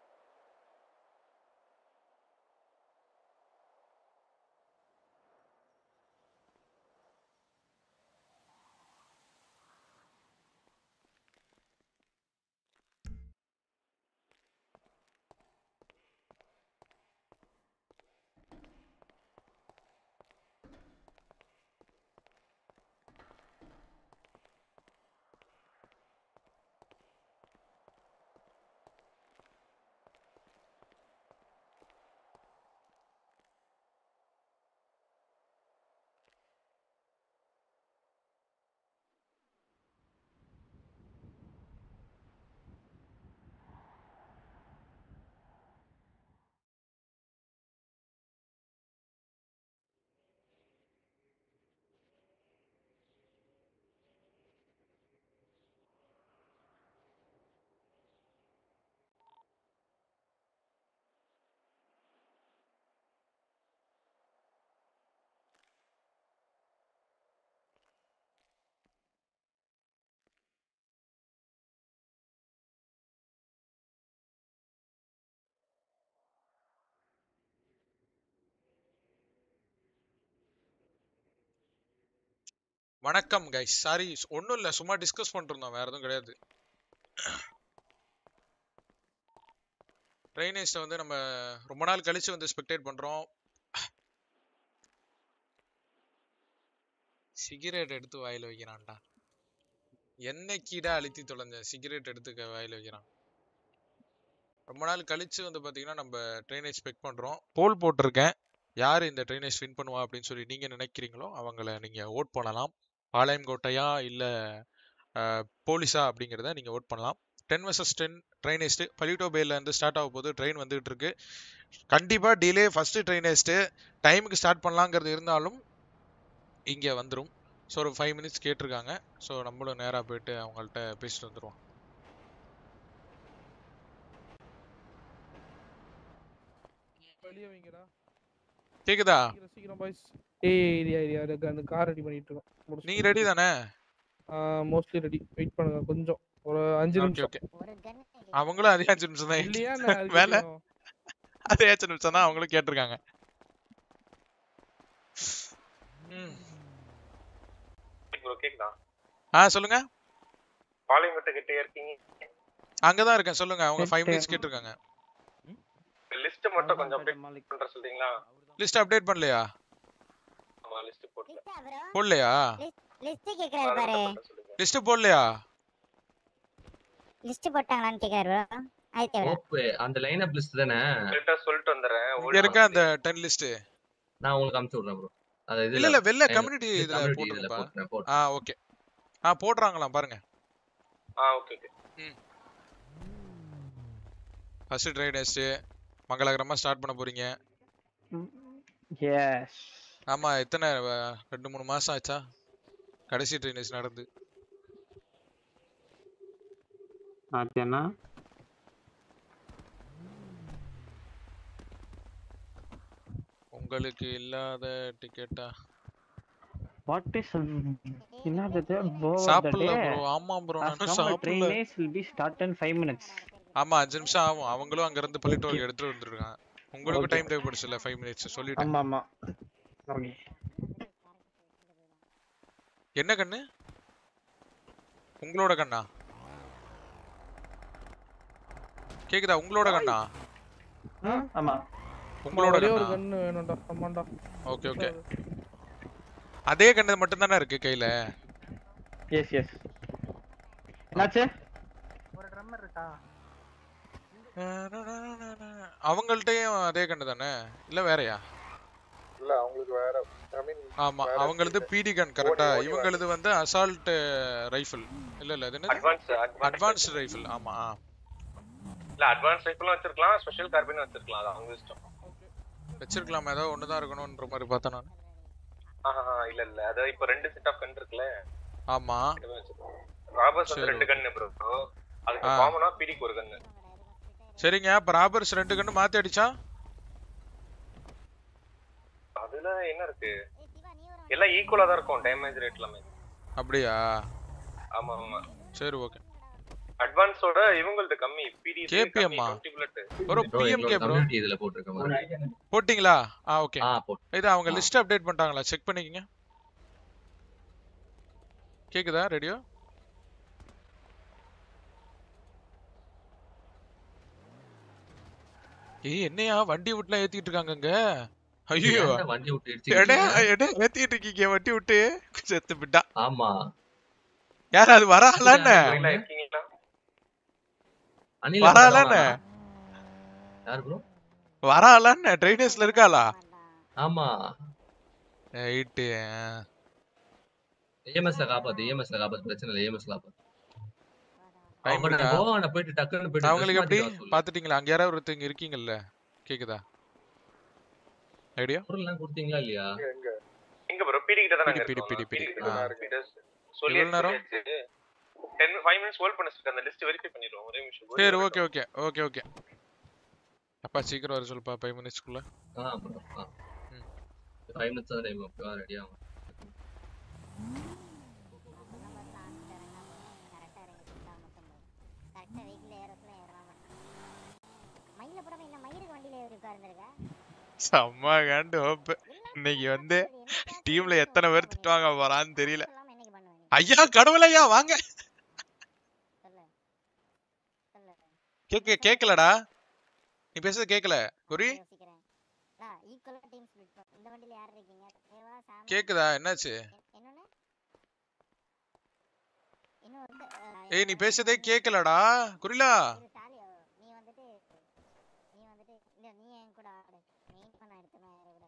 வணக்கம் கைஸ் சாரி ஒன்றும் இல்லை சும்மா டிஸ்கஸ் பண்ணிருந்தோம் வேற எதுவும் கிடையாது ட்ரைனேஜ்ல வந்து நம்ம ரொம்ப நாள் கழிச்சு வந்து ஸ்பெக்டேட் பண்றோம் சிகரெட் எடுத்து வாயில வைக்கிறான்டா என்னைக்கிடா அழுத்தி தொலைஞ்ச சிகரெட் எடுத்து க- வாயில வைக்கிறான் ரொம்ப நாள் கழிச்சு வந்து பாத்தீங்கன்னா நம்ம ட்ரைனேஜ் ஸ்பெக் பண்றோம் போல் போட்டிருக்கேன் யார் இந்த ட்ரைனேஜ் வின் பண்ணுவா அப்படின்னு சொல்லி நீங்க நினைக்கிறீங்களோ அவங்கள நீங்க ஓட் பண்ணலாம் பாளையங்கோட்டையா இல்ல அஹ், போலீஸா அப்படிங்கிறத நீங்க ஓட் பண்ணலாம் டென் வர்சஸ் டென் ட்ரைனேஸ்ட் பலிட்டோ பேல இருந்து ஸ்டார்ட் ஆக போகுது ட்ரெயின் வந்துகிட்டு இருக்கு கண்டிப்பா டிலே ஃபர்ஸ்ட் ட்ரைனேஸ்ட் டைமுக்கு ஸ்டார்ட் பண்ணலாங்கிறது இருந்தாலும் இங்க வந்துரும் ஸோ ஒரு ஃபைவ் மினிட்ஸ் கேட்டிருக்காங்க ஸோ நம்மளும் நேரா போயிட்டு அவங்கள்ட்ட பேசிட்டு வந்துருவோம் வெளியே வைங்கடா கேக்குதா சீக்கிரம் சீக்கிரம் பாய்ஸ் ஏய் ஏரியா ஏரியா அந்த கார் ரெடி பண்ணிட்டு இருக்கோம் முடிச்சு நீங்க ரெடி தானே மோஸ்ட்லி ரெடி வெயிட் பண்ணுங்க கொஞ்சம் ஒரு அஞ்சு ஓகே நிமிஷம் ஓகே அவங்களும் அதே அஞ்சு நிமிஷம் தான் இல்லையா நான் அதுக்கு வேலை அப்புறம் அதே அஞ்சு நிமிஷம் தான் அவங்களும் கேட்டிருக்காங்க ம். ப்ரோ கேக்குதா ஆ சொல்லுங்க பாளையங்கோட்டை கிட்டே இருக்கீங்க அங்கதான் இருக்கேன் சொல்லுங்க அவங்க ஃபைவ் மினிட்ஸ் கேட்டிருக்காங்க லிஸ்ட் மட்டும் கொஞ்சம் அப்டேட் பண்ற சொல்றீங்களா லிஸ்ட் அப்டேட் பண்ணலையா ஆமா லிஸ்ட் போடல போடலையா லிஸ்ட் கேக்குறாரு பாரு லிஸ்ட் போடலையா லிஸ்ட் போட்டாங்களான்னு கேக்குறாரு bro ஆதித்யா bro ஓப்பே அந்த லைன் அப் லிஸ்ட் தானே கரெக்டா சொல்லிட்டு வந்துறேன் இங்க இருக்க அந்த டென் லிஸ்ட் நான் உங்களுக்கு அனுப்பிச்சு விடுறேன் ப்ரோ அது இல்ல இதுல இல்ல வெள்ள line- கம்யூனிட்டி இதுல community இதுல போட்டுருப்பா போட்டுறேன் போட்டு ஆ ஓகே ஆ போடுறாங்களாம் பாருங்க ஆ okay okay first try test மங்களகரமா ஸ்டார்ட் பண்ண போறீங்க எஸ் ஆமா எத்தனை அஹ், ரெண்டு மூணு மாசம் ஆச்சா கடைசி ட்ரைனேஜ் நடந்து ஆத்தியாண்ணா உங்களுக்கு இல்லாத டிக்கெட்டா What is um, another day? Go the சாப்பிடல day. ப்ரோ ஆமா ப்ரோ As நானும் normal train சாப்பிடல race will be start in five minutes. ஆமா அஞ்சு நிமிஷம் ஆகும் அவங்களும் அங்க இருந்து பள்ளிட்டோல் எடுத்துட்டு வந்துருக்காங்க உங்களுக்கு Okay. டைம் தேவைப்படுச்சுல ஃபைவ் மினிட்ஸ் சொல்லிட்டேன் ஆமா ஆமா ஓகே என்ன கண்ணு உங்களோட கண்ணா கேக்குதா உங்களோட கண்ணா ஆமா உங்களோட ஒரே ஒரு கண்ணா கண்ணு வேணும்டா ஆமாண்டா ஓகே ஓகே அதே கண்ணு மட்டும் தானே இருக்கு கையில எஸ் எஸ் என்னாச்சு ஒரு ட்ரம்மர் இருக்கா அவங்கள்ட்டயும் அதே கண்ணு தானே இல்ல வேறயா இல்ல அவங்களுக்கு வேற ஐ மீன் ஆமா அவங்களது பிடி கன் கரெக்டா இவங்களது வந்து அசால்ட் ரைஃபிள் இல்ல இல்ல அது Advanced, என்னது advanced அட்வான்ஸ் ரைஃபிள் ஆமா ஆ. இல்ல அட்வான்ஸ் ரைஃபிளும் வச்சிருக்கலாம் ஸ்பெஷல் கார்பினும் வச்சிருக்கலாம் அது அவங்க இஷ்டம் வச்சிருக்கலாம் ஏதோ ஒண்ணுதான் இருக்கணும்ன்ற மாதிரி பார்த்தேன் நான் ஆஹா இல்ல இல்ல அதாவது இப்போ ரெண்டு செட் ஆஃப் கன் இருக்குல்ல ஆமா ராபர்ஸ் வந்து சரி, ரெண்டு okay. கன்னு ப்ரோ அதுக்கு ஆ. காமனா பிடிக்கு ஒரு கன்னு சரிங்க அப்ப ராபர்ஸ் ரெண்டு கண்ணு மாத்தி அடிச்சா அதுல என்ன இருக்கு எல்லாம் ஈக்குவலா தான் இருக்கும் டேமேஜ் ரேட் எல்லாமே அப்படியா ஆமா ஆமா சரி ஓகே அட்வான்ஸோட இவங்களது கம்மி பிடி KPM ஆ? ப்ரோ Bro, பிஎம்கே எங்களோட ப்ரோ community இதுல போட்டிருக்க மாதிரி. போட்டிங்களா ஆ ஓகே ஆ, போட்டு- இது அவங்க லிஸ்ட் அப்டேட் பண்ணிட்டாங்களா செக் பண்ணிக்கங்க கேக்குதா ரேடியோ ஏய் என்னையா வண்டி விட்டுலாம் ஏத்திட்டு இருக்காங்க அங்க ஐயோ ஏன்டா வண்டி விட்டு இடிச்சுக்கிட்டு எடே இருக்கீங்க? எடே ஏத்திட்டு இருக்கீங்க வண்டி விட்டு செத்து விட்டா ஆமா யார் அது வராலான்னு இருக்கீங்களா அனில் வராலான்னு யார் ப்ரோ வராலான்னு ட்ரைனர்ஸ்ல இருக்காளா ஆமா ரைட்டு ஏஎம்எஸ்ல காப்பாத்து ஏஎம்எஸ்ல காப்பாத்து பிரச்சனை இல்லை ஏஎம்எஸ்ல காப்பாத்து டைம் அவங்க இருக்கா நான் கோவான போயிட்டு டக்குன்னு போயிட்டு அவங்களுக்கு dress எப்படி மாத்திட்டு வர சொல்லு. பாத்துட்டீங்களா அங்க யாராவது ஒருத்தங்க இருக்கீங்கல்ல கேக்குதா ஐடியா பொருள்லாம் கொடுத்தீங்களா இல்லையா எங்க ப்ரோ பிடி கிட்ட தான் பிடி, நாங்க பிடி, இருக்கோம் பிடி, பிடி பிடி. கிட்ட தான் ஆ. இருக்கு சொல்லி எவ்வளவு நேரம்? 10 5 மினிட்ஸ் ஹோல்ட் பண்ண சொல்லுங்க அந்த லிஸ்ட் வெரிஃபை பண்ணிடுவோம் ஒரே நிமிஷம் சரி ஓகே ஓகே ஓகே ஓகே அப்பா சீக்கிரம் வர சொல்லுப்பா ஃபைவ் மினிட்ஸ்க்குள்ள ஆ ப்ரோ ஆ ஃபைவ் மினிட்ஸ் தான் டைம் ஓகேவா ரெடி ஆகும் கரெக்டா வெஹிக்கிள் ஏறத்துல ஏறாம மயில போடாம என்ன மயிருக்கு வண்டியில ஏறி உட்கார்ந்துருக்க செம்ம காண்டு ஹோப் இன்னைக்கு வந்து டீம்ல எத்தனை பேர் திட்டுவாங்க போறான்னு தெரியல ஐயா கடவுளையா வாங்க கேக்க கேக்கலடா நீ பேசுறது கேக்கல குறி ஈக்குவலா டீம் ஸ்பிளிட் பண்ணு இந்த வண்டியில யார் இருக்கீங்க தேவா சாம் கேக்குதா என்னாச்சு என்னன்னு இன்னும் வந்து ஏய் நீ பேசுறதே கேக்கலடா குறிலா நீ வந்துட்டு நீ வந்துட்டு இல்ல நீ என் கூட ஆடு மெயின் பண்ண எடுத்துமே கூட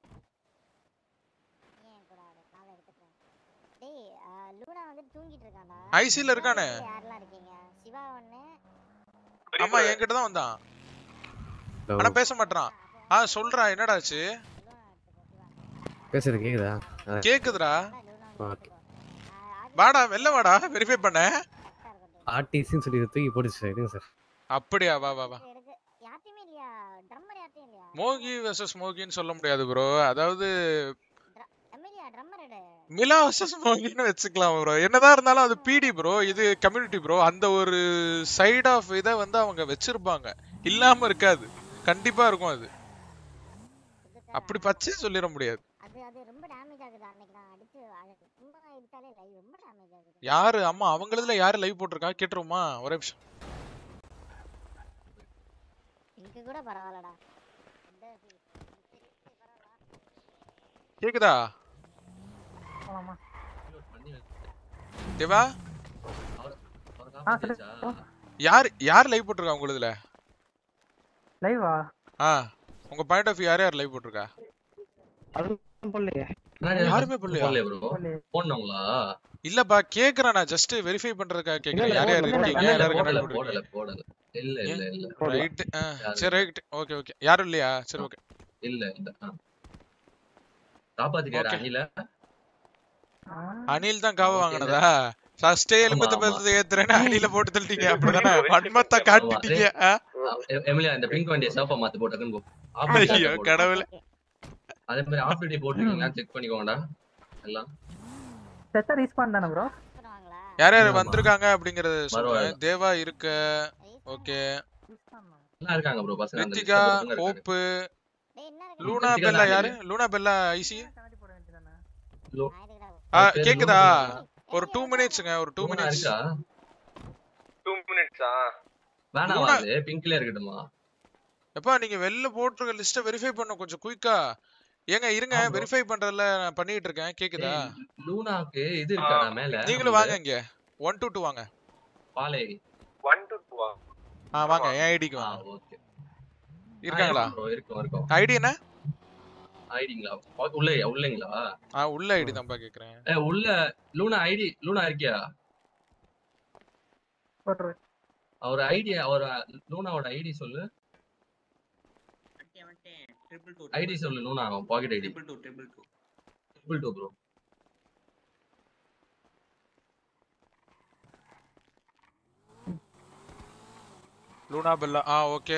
நீ என் கூட ஆடு நான் எடுத்துக்கிறேன் டேய் அஹ், லூனா வந்து தூங்கிட்டு இருக்கான்டா IC ல இருக்கானே? யாரெல்லாம் இருக்கீங்க சிவா ஒண்ணு ஆமா என்கிட்ட தான் வந்தான் ஆனா பேச மாட்டான் ஆ சொல்றா என்னடா ஆச்சு பேசுறது கேக்குதா ஆ. கேக்குதுடா ஓகே வாடா வெளில வாடா வெரிஃபை பண்ண ஆர்டிசின்னு சொல்லி தூக்கி போட்டுச்சு இருங்க சார் அப்படியா வா வா வா யார்ட்டையுமே இல்லையா ட்ரம்மர் யார்ட்டையும் இல்லையா மோகி வெர்சஸ் மோகின்னு சொல்ல முடியாது ப்ரோ அதாவது எம்எல்ஏ ட்ரம்மர் எடு மிலா வெர்சஸ் மோகின்னு வச்சுக்கலாம் ப்ரோ என்னதான் இருந்தாலும் அது பிடி ப்ரோ இது கம்யூனிட்டி ப்ரோ அந்த ஒரு சைடு ஆஃப் இதை வந்து அவங்க வச்சிருப்பாங்க இல்லாம இருக்காது கண்டிப்பா இருக்கும் அது அப்படி பச்சை சொல்லிட முடியாது அது அது ரொம்ப டேமேஜ் ஆகுது அன்னைக்கு நான் அடிச்சு அது ரொம்ப எடுத்தாலே லைவ் ரொம்ப டேமேஜ் ஆகுது யாரு அம்மா அவங்களதுல யாரு லைவ் போட்டிருக்கா கேட்டுருமா ஒரே நிமிஷம் இங்க கூட பரவாயில்லடா இந்த கேக்குதா போலாமா தேவா ஆ சரி யார் யார் லைவ் போட்டிருக்கா உங்களுதுல லைவா ஆ உங்க பாயிண்ட் ஆஃப் யார் யார் லைவ் போட்டிருக்கா அது போடலையே யாருமே போடலையா ப்ரோ போடணுங்களா இல்லப்பா கேக்குறேன் நான் ஜஸ்ட் வெரிஃபை பண்றதுக்காக கேக்குறேன் இல்ல, யார் யார் போடல, இருக்கீங்க இல்ல, யார் யார் போடல, கமெண்ட் போடல, போடல. இல்ல இல்ல இல்ல ரைட் சரி ரைட் ஓகே ஓகே யாரும் இல்லையா சரி ஓகே இல்ல இல்ல ஆ. காப்பாத்திட்டாரு Okay. அணில அனில் தான் காவ வாங்கினதா ஃபர்ஸ்டே எலும்பத்து ஆமா. பத்து ஏத்துறேன்னு அணில போட்டு தள்ளிட்டீங்க அப்படிதானே வன்மத்தை காட்டிட்டீங்க ஆ? எம்எல்ஏ அந்த பிங்க் வண்டியை சேஃபா மாத்தி போட்டக்குன்னு போ. Opposite ஐயோ side போடு. கடவுளே அதே மாதிரி ஆஃப் டியூட்டி போட்டிருக்கீங்களா செக் பண்ணிக்கோங்கடா எல்லாம் செத்த ரீஸ்பான் தானே ப்ரோ யார் யார் ஆமா. வந்திருக்காங்க அப்படிங்கறத சொல்லுங்க பரவாயில்ல. தேவா இருக்க ஓகே எல்லாம் இருக்காங்க ப்ரோ பசங்க அந்த ரித்திகா list ல இருக்காங்க. ஹோப்பு லூனா ரித்திகா பெல்லா தான் யாரு இது. லூனா பெல்லா ஐசி லூ- ஆ அவ பேரு கேக்குதா லூனா. ஒரு டூ மினிட்ஸ்ங்க ஒரு டூ லூனா மினிட்ஸ் இருக்கா டூ மினிட்ஸா வேணாம் லூனா- அது பிங்க்ல இருக்கட்டுமா எப்பா நீங்க வெளில போட்டிருக்க லிஸ்ட வெரிஃபை பண்ண கொஞ்சம் குயிக்கா ஏங்க இருங்க ஆ bro. வெரிஃபை பண்றதுல நான் பண்ணிட்டு இருக்கேன் கேக்குதா ஏய், லூனாக்கு இது இருக்காடா மேல நீங்களும் வாங்க இங்க ஒன் டூ டூ வாங்க பாலை ஒன் டு டூவா ஆ வாங்க என் ஐடிக்கு வாங்க ஓகே இருக்காங்களா ப்ரோ இருக்கும் இருக்கும் ஐடி என்ன ஐடிங்களா உள்ள உள்ளங்களா ஆ உள்ள ஐடி தான்ப்பா கேக்குறேன் ஏ உள்ள லூனா ஐடி லூனா இருக்கியா போட்டுரு அவர் ஐடி அவர் லூனாவோட ஐடி சொல்லு ஐடி சொல்லு லூனா அவன் pocket ID triple two triple two triple two bro Luna Bella ஆ ஓகே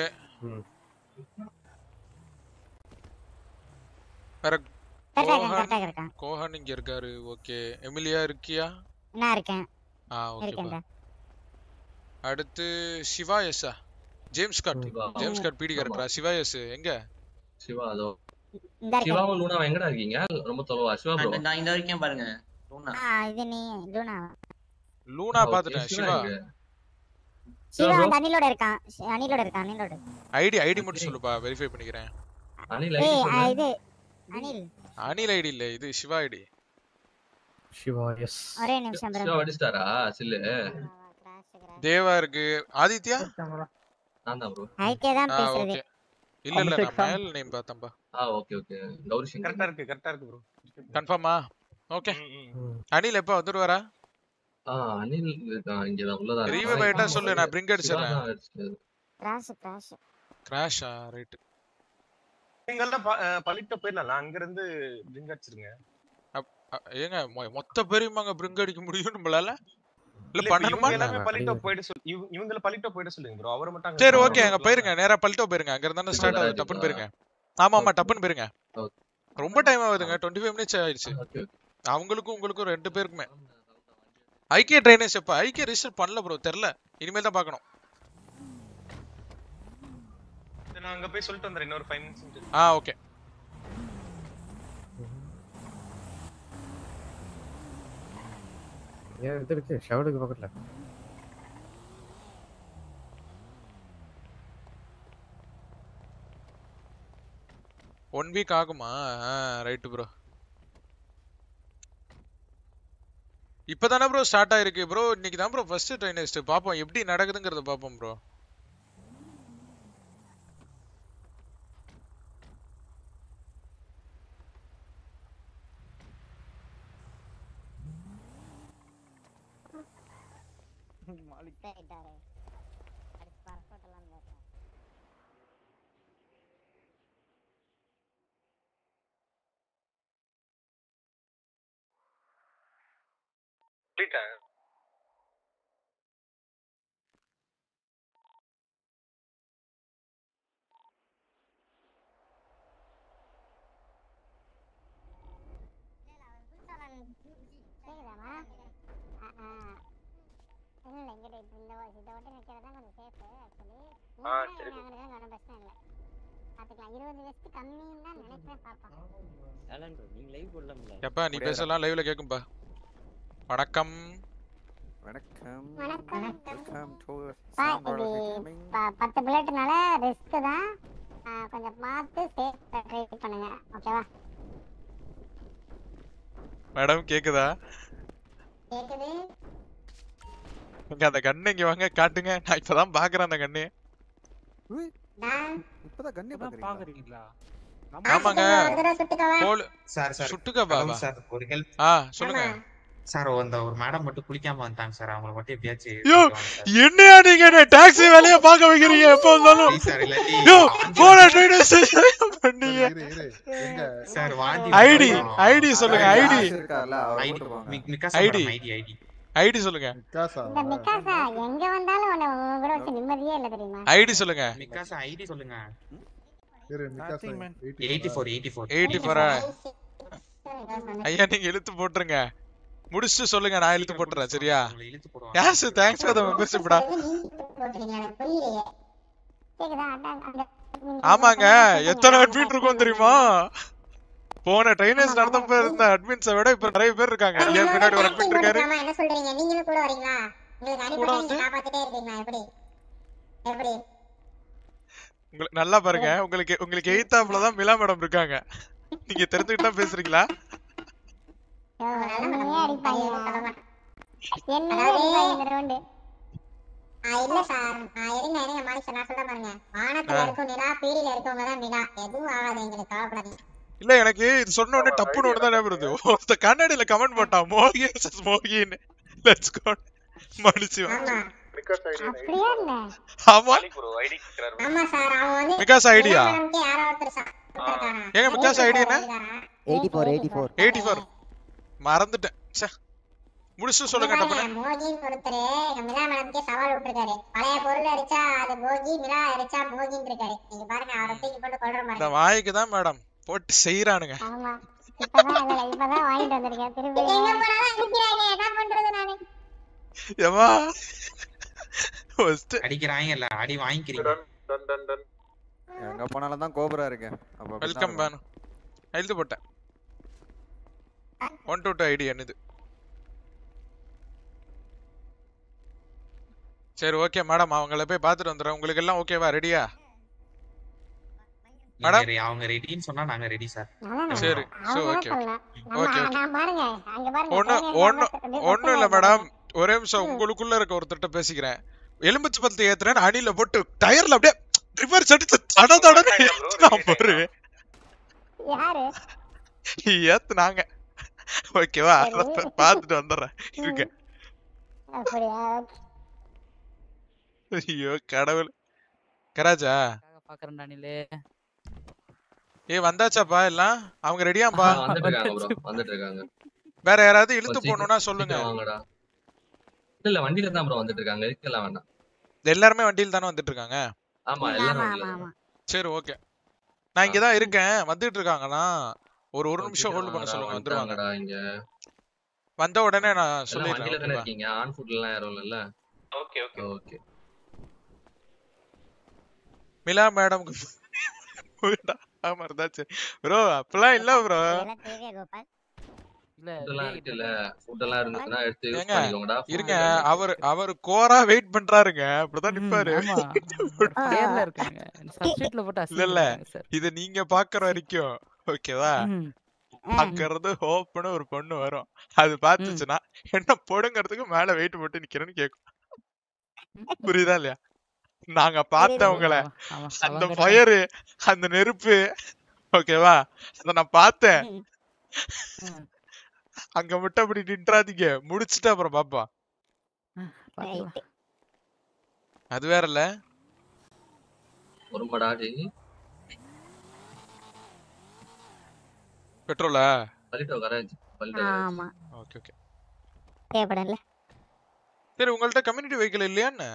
வேற கரெக்டா இருக்கேன், கோஹன் கரெக்டா இருக்கேன். கோஹன் இங்க இருக்காரு ஓகே எமிலியா இருக்கியா நான் இருக்கேன் ஆ ஓகேப்பா இருக்கேன்டா அடுத்து சிவா எஸ்ஸா James God James God PD கரெக்டா சிவா எஸ் எங்க சிவா அதோ இந்த இருக்கேன் சிவாவும் லூனாவும் எங்கடா இருக்கீங்க ரொம்ப தொலைவா சிவா ப்ரோ நான் இந்த வரைக்கும் பாருங்க லூனா ஆ இது நீ லூனா லூனா Okay, பாத்துட்டேன் சிவா சிவா எங்க? சிவா வந்து அனிலோட இருக்கான் ஷி- அனிலோட இருக்கான் அனிலோட ஐடி ஐடி மட்டும் சொல்லுப்பா வெரிஃபை பண்ணிக்கிறேன் அனில் ஏய் ஐடி ஆ, சொல்லு இது அனில் அனில் ஐடி இல்ல இது சிவா ஐடி சிவா எஸ் ஒரே நிமிஷம் சிவா bro அடிச்சிட்டாரா சில்லு தேவா இருக்கு ஆதித்யா நான் தான் ப்ரோ ஐகே தான் ஆ பேசுறது ஓகே இல்ல இல்ல அபிஷேக் நான் sir. மேல் நேம் பார்த்தேன்பா ஆ ஓகே ஓகே கௌரி சங்கர் கரெக்டா இருக்கு கரெக்டா இருக்கு ப்ரோ கன்ஃபார்மா ஓகே அனில் எப்ப வந்துருவாரா ஆ அனில் இருக்கான் இங்கதான் உள்ளதான் இருக்கான். ரீவைவ் ஆயிட்டா சொல்லு நான் பிரிங்க் சிவா அடிச்சிடுறேன் தான் அடிச்சது. கிராஷ் கிராஷ் கிராஷா ரைட் நீங்கள்தான் ப- அஹ் பள்ளிட்ட போயிடலாம் அங்க இருந்து லிங்க் அடிச்சிருங்க ஏங்க மொ- மொத்த பேரையுமாங்க பிரிங்க் அடிக்க முடியும் நம்மளால இல்ல இல்ல, இப்ப பண்ணணுமா இவங்க என்ன? எல்லாமே பள்ளிட்ட போயிட சொல்லு இவ- இவங்கள பள்ளிட்ட போயிட சொல்லுங்க ப்ரோ அவரை மட்டும் அங்க சரி விட்டுருங்க. ஓகே அங்க போயிருங்க நேரா பல்ட்டோ போயிருங்க அங்க இருந்தா ஸ்டார்ட் ஆகுது டப்புன்னு போயிருங்க ஆமா ஆமா டப்புன்னு போயிருங்க ரொம்ப டைம் ஆகுதுங்க டுவெண்ட்டி ஃபைவ் மினிட்ஸ் ஆயிடுச்சு அவங்களுக்கும் உங்களுக்கும் ரெண்டு பேருக்குமே ஐக்கிய ட்ரைனேஜ் எப்ப ஐக்கிய ரிஜிஸ்டர் பண்ணல ப்ரோ தெரியல இனிமேல் தான் பார்க்கணும் சரி, நான் அங்க போய் சொல்லிட்டு வந்துடுறேன் இன்னொரு ஃபைவ் மினிட்ஸ் ஆ ஓகே ஏன் இது இருக்கு ஷவலுக்கு பக்கத்துல ஒன் வீக் ஆகுமா ரைட்டு ப்ரோ இப்பதானே ப்ரோ ஸ்டார்ட் ஆயிருக்கு ப்ரோ இன்னைக்கு தான் ப்ரோ ஃபர்ஸ்ட் ட்ரைனேஜ் பாப்போம் எப்படி நடக்குதுங்கிறத பாப்போம் ப்ரோ போயிட்டாரு அடுத்து பாஸ்போர்ட் எல்லாம் பேசுறேன் சொல்லிட்டேன் கேக்குதாமா ஆ, ஆ. இல்ல இல்ல இங்கிட்ட இப்ப இந்த வா- இந்த வாட்டி நிக்கிறது தான் கொஞ்சம் சேஃப் ஆக்சுவலி ஆ, சரி. ஒன்றும் பிரச்சனை இல்லை பாத்துக்கலாம் இருபது வயசுக்கு கம்மின்னு தான் நினைக்கிறேன் பாப்போம் அலன் ப்ரோ நீங்க லைவ் போடலாம்ல எப்பா நீ பேசலாம் லைவ்ல கேக்கும்பா வணக்கம் வணக்கம் வணக்கம் வெல்கம் டு பா இது ப- பத்து புல்லட்னால ரிஸ்க் தான் ஆ, கொஞ்சம் பார்த்து சேஃப் ட்ரை பண்ணுங்க ஓகேவா மேடம் கேக்குதா கேக்குது இங்க அந்த கண்ணு இங்க வாங்க காட்டுங்க நான் இப்பதான் பாக்குறேன் அந்த கண்ணு நான் இப்பதான் கண்ணே பாக்குறீங்களா ஆமாங்க ஒரு தடவை சுட்டுக்கவா போல் சார் சார் சுட்டுக்க பாபா ஹலோ சார் ஒரு ஹெல்ப் ஆ சொல்லுங்க சார் அந்த ஒரு மேடம் மட்டும் குளிக்காம வந்துட்டாங்க சார் அவங்கள மட்டும் எப்படியாச்சும் யோ கூட்டிட்டு வாங்க சார். என்னையா நீங்க என்ன டாக்ஸி வேலைய பார்க்க வைக்கிறீங்க எப்ப வந்தாலும் Please sir, இல்லாட்டி யோ வாந்தி போன வந்து- ட்ரைனேஜ் பண்ணீங்க சார் வாந்தி ஐடி வந்துரும். ஐடி சொல்லுங்க அதான் ஐடி காசு இருக்கார்ல, அவர் ஐடி போட்டு போங்க. மி- Mikasa ID madam, ID ID ID சொல்லுங்க இந்த மிக்காசா எங்க வந்தாலும் உன்னை உங்க கூட வச்சு நிம்மதியே இல்ல தெரியுமா ஐடி சொல்லுங்க மிக்காசா ஐடி சொல்லுங்க இரு Mika Nothing, man. Eighty four eighty four eighty ஃபோரா ஐயா நீங்க இழுத்து போட்டுருங்க முடிச்சுட்டு சொல்லுங்க நான் இழுத்து போட்டுறேன் சரியா யாஸ் தேங்க்ஸ் ஃபார் த மெம்பர்ஷிப்டா ஆமாங்க எத்தனை அட்மின் இருக்கும் தெரியுமா போன ட்ரைனர்ஸ் நடந்தப்ப இருந்த அட்மின்ஸை விட இப்ப நிறைய பேர் இருக்காங்க ஏன் பின்னாடி ஒரு அட்மின் இருக்காரு என்ன சொல்றீங்க நீங்களும் கூட வரீங்களா உங்களுக்கு கூட அனுப்பி வந்து? நீங்க காப்பாத்திட்டே இருக்கீங்களா எப்படி எப்படி உங்களுக்கு நல்லா பாருங்க உங்களுக்கு உங்களுக்கு எய்த்தாப்ல தான் மிலா மேடம் இருக்காங்க நீங்க தெரிஞ்சுக்கிட்டு தான் பேசுறீங்களா என்னையே அடிப்பாங்க என்னையே அடிப்பாங்க இந்த ரவுண்டு இல்ல சார் இருங்க இருங்க மாலிக் சார் நான் சொல்ல பாருங்க வானத்துல ஆ. இருக்கும் நிலா பீடியில இருக்கவங்க தான் நிலா எதுவும் ஆகாது எங்களுக்கு கவலைப்படாதீங்க இல்ல எனக்கு இது சொன்ன உடனே டப்புன்னு ஒன்று தான் ஞாபகம் வருது ஒருத்த கண்ணாடியில கமெண்ட் போட்டான் மோகி versus மோகின்னு லெட்ஸ் கோ மன்னிச்சு மிக்கஸ் ஐடி அப்படியா இல்ல ஆமா ஆமா சார் அவன் வந்து விகாஸ் ஐடியா நமக்கு யாரோ ஒருத்தர் சா- கொடுத்திருக்காரா? ஏங்க விகாஸ் ஐடி என்ன eighty four eighty four eighty four மறந்துட்டேன் ச்சே முடிச்சுட்டு சொல்லுங்க பாருங்க, டப்புன்னு மோகின்னு ஒருத்தரு எங்க மிலா மேடம்க்கே சவால் விட்டுருக்காரு பழைய பொருள் அடிச்சா அது போகி மிலா அடிச்சா மோகின்னு இருக்காரு நீங்க பாருங்க அவரை தூக்கி போட்டு கொள்ற இந்த மாதிரி வாய்க்கு தான் மேடம் போட்டு செய்யறானுங்க ஆமா இப்பதான் இல்ல இப்பதான் வாங்கிட்டு வந்திருக்கேன் திருப்பி எங்க போனாலும் அடிக்கிறாங்க என்ன பண்றது நானு ஏமா ஃபர்ஸ்ட் அடிக்கிறாங்கல்ல அடி வாங்கிக்கிறீங்க டன் டன் டன் எங்க போனாலும் தான் கோபுரா இருக்கேன் அப்ப அப்படிதான் வெல்கம் இருக்கும். பேன் எழுத்து போட்டேன் ஒன் டூ டூ ஐடி என்னது சரி ஓகே மேடம் அவங்கள போய் பார்த்துட்டு வந்துடுறேன் உங்களுக்கு எல்லாம் ஓகேவா ரெடியா மேடம் நீங்க re- அவங்க ரெடின்னு சொன்னா நாங்க ரெடி சார் சரி சோ அவங்க ஓகே சொல்லலாம் நம்ம ஓகே ஓகே நான் பாருங்க அங்க பாருங்க ஒண்ணு trainer ஒண்ணு நம்ம ஒண்ணும் இல்ல மேடம் ஒரே நிமிஷம் உங்களுக்குள்ள இருக்க ஒருத்தர்ட்ட பேசிக்கிறேன் எலும்புச்சு பத்து ஏத்துறேன் அடியில போட்டு டயர்ல அப்படியே ரிவர்ஸ் அடிச்சு தட தடன்னு ஏத்துனான் பாரு யாரு ஏத்துனாங்க ஓகேவா சரி. பார்த்துட்டு வந்துடுறேன் இருக்க அப்படியா ஐயோ கடவுள் கராஜா பாக்குறேன் அனிலே ஏ வந்தாச்சாப்பா எல்லாம் அவங்க ரெடியாம்பா ஆ, வந்துட்டு இருக்காங்க ப்ரோ வந்துட்டு இருக்காங்க வேற யாராவது இழுத்து சீக்கிரம் போகணும்னா சொல்லுங்க சீக்கிரம் வாங்கடா இல்ல இல்ல வண்டியில தான் ப்ரோ வந்துட்டு இருக்காங்க இருக்கலாம் வேண்டாம் எல்லாருமே வண்டியில் தானே வந்துட்டு இருக்காங்க ஆமா எல்லாரும் வண்டியில தான் சரி ஓகே நான் இங்க தான் இருக்கேன் வந்துட்டு இருக்காங்கண்ணா ஒரு ஒரு நிமிஷம் சீக்கிரம் ஹோல்ட் பண்ண வாங்கடா, சொல்லுங்க வந்துருவாங்க வந்துட்டாங்கடா இங்க வந்த உடனே நான் எல்லாம் சொல்லிடுறேன் வண்டியில தானே ஓகேவா இருக்கீங்க ஆன் ஃபுட்ல எல்லாம் யாரும் இல்ல okay okay okay Mila madam ஆமா இருந்தாச்சு ப்ரோ அப்பெல்லாம் இல்ல ப்ரோ இதெல்லாம் தேவையா கோபால் ஃபுட்டெல்லாம் இருக்குல்ல ஃபுட்டெல்லாம் இருந்துச்சுன்னா எடுத்து யூஸ் ஏங்க பண்ணிக்கோங்கடா இருங்க அவர் அவர் கோரா வெயிட் பண்றாருங்க அப்படிதான் நிப்பாரு ஆமா பேர்ல இருக்காங்க சப்ஸ்டிட்யூட்ல போட்டு இல்ல இல்ல அசிங்க சார் இத நீங்க பாக்குற வரைக்கும் ஓகேவா ம். அங்கிருந்து ஹோப்னு ஒரு பொண்ணு வரும் அது பாத்துச்சுன்னா என்ன பொடுங்கிறதுக்கு மேல வெயிட் போட்டு நிக்கிறேன்னு கேக்கும் புரியுதா இல்லையா நாங்க பார்த்தவங்கள ஆமா, ஆமா, அந்த அவங்க ஃபயரு அந்த நெருப்பு ஓகேவா அத நான் பார்த்தேன் அங்க மட்டும் அப்படி நின்றாதீங்க முடிச்சிட்டு அப்புறம் பாப்பா பாக்கலாம். அது வேற இல்ல ஒரு மடாடி பெட்ரோலா பல்லிட்டோ கரேஜ் பல்லிட்டோ ஆமா ஓகே ஓகே தேவைப்படல சரி உங்கள்ட்ட கம்யூனிட்டி வெஹிக்கிள் இல்லையா என்ன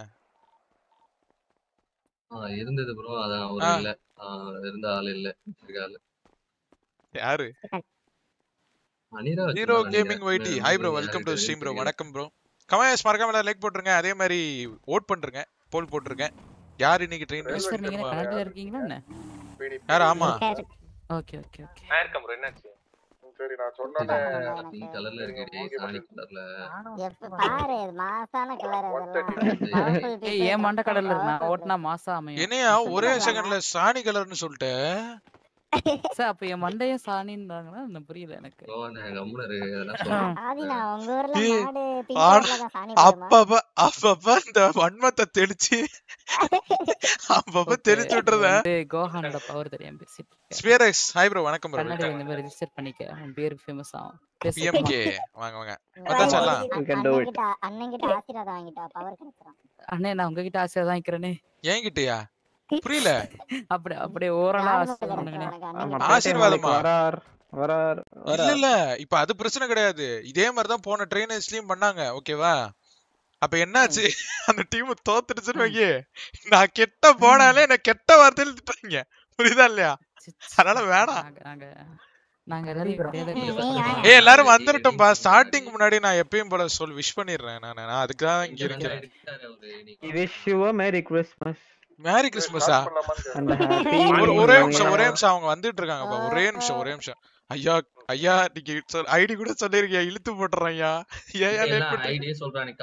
ஆ இருந்தது ப்ரோ அதான் ஒரு ஆ. இல்ல ஆ, இருந்த ஆள் இல்ல இருக்க ஆளு யாரு அனிரா ஹீரோ வச்சிருந்தாங்க கேமிங் நினைக்கிறேன். ஒய்டி இன்னும் ஹாய் ப்ரோ யாரு வெல்கம் டு தெரியும் ஸ்ட்ரீம் ப்ரோ தெரியல. வணக்கம் ப்ரோ கமேஷ் மறக்காம லைக் போட்டுருங்க அதே மாதிரி ஓட் பண்றேங்க போல் போட்டுருங்க யார் இன்னைக்கு ட்ரெயின் சார் நீங்க என்ன கனடால இருக்கீங்களா என்ன யார் ஆமா ஓகே ஓகே ஓகே நான் இருக்கேன் ப்ரோ என்னாச்சு சரி நான் சொன்னோன்னே பிங்க் கலர்ல இருக்கடி சாணி கலர்ல எப்ப பாரு இது மாசான கலர் அதெல்லாம் ஏய் ஏன் மண்ட கடல்ல இருந்தா ஓட்டுனா மாசா அமையும் என்னையா ஒரே செகண்ட்ல சாணி கலர்னு சொல்லிட்டு சார் அப்ப என் மண்டையும் சாணின்றாங்கன்னா என்ன புரியல எனக்கு ப்ரோ நான் கம்முனு இருக்கு அதெல்லாம் சொல்றேன் ஆதினா உங்க ஊர்ல ஏய், மாடு பிங்க் ஆனா கலர்ல தான் சாணி போடுமா அப்பப்ப அப்பப்ப இந்த வன்மத்தை தெளிச்சு அப்பப்ப தெளிச்சு விட்டுறத வந்து கோஹானோட பவர் தெரியாம பேசிட்டு இருக்கேன் ஸ்பியரக்ஸ் ஹாய் ப்ரோ வணக்கம் ப்ரோ கண்ணாடி வெல்கம் இந்த மாதிரி ரெஜிஸ்டர் பண்ணிக்க உன் பேர் ஃபேமஸ் ஆகும் பேச பிஎம்கே வாங்க வாங்க வந்தாச்சா எல்லாம் அண்ணன்கிட்ட அண்ணன்கிட்ட ஆசீர்வாதம் வாங்கிட்டா பவர் கிடைச்சிரும் அண்ணே நான் உங்ககிட்ட ஆசையா தான் இருக்கிறேனே என்கிட்டயா புரியல அப்படி அப்படியே ஓரளா ஆசை பண்ணுங்கண்ணே ஆசீர்வாதமா வரார் வரார் இல்ல இல்ல இப்ப அது பிரச்சனை கிடையாது இதே மாதிரிதான் போன ட்ரெயினர்ஸ்லயும் பண்ணாங்க ஓகேவா அப்ப என்னாச்சு அந்த டீம் தோத்துடுச்சுன்னு வையே நான் கெட்ட போனாலே என்ன கெட்ட வார்த்தையில திட்டுறாங்க புரியுதா இல்லையா அதனால வேணாம் நாங்க நாங்க நாங்க எல்லாரும் இப்படியே தான் ஏய் எல்லாரும் வந்துடட்டும்பா ஸ்டார்டிங் முன்னாடி நான் எப்பயும் போல சொல் விஷ் பண்ணிடுறேன் நான் நான் அதுக்கு தான் இங்க இருக்கிறேன் wish you merry Christmas merry கிறிஸ்மஸா அந்த ஹாப்பி ஒரு ஒரே நிமிஷம் ஒரே நிமிஷம் அவங்க வந்துட்டு இருக்காங்கப்பா ஒரே நிமிஷம் ஒரே நிமிஷம் ஐயா ஐயா நீங்க சொல் ஐடி கூட சொல்லிருக்கியா இழுத்து போட்டுறேன் ஐயா ஏன் லேட் எல்லாம் பண்ணி ஐடியே சொல்றானிக்கா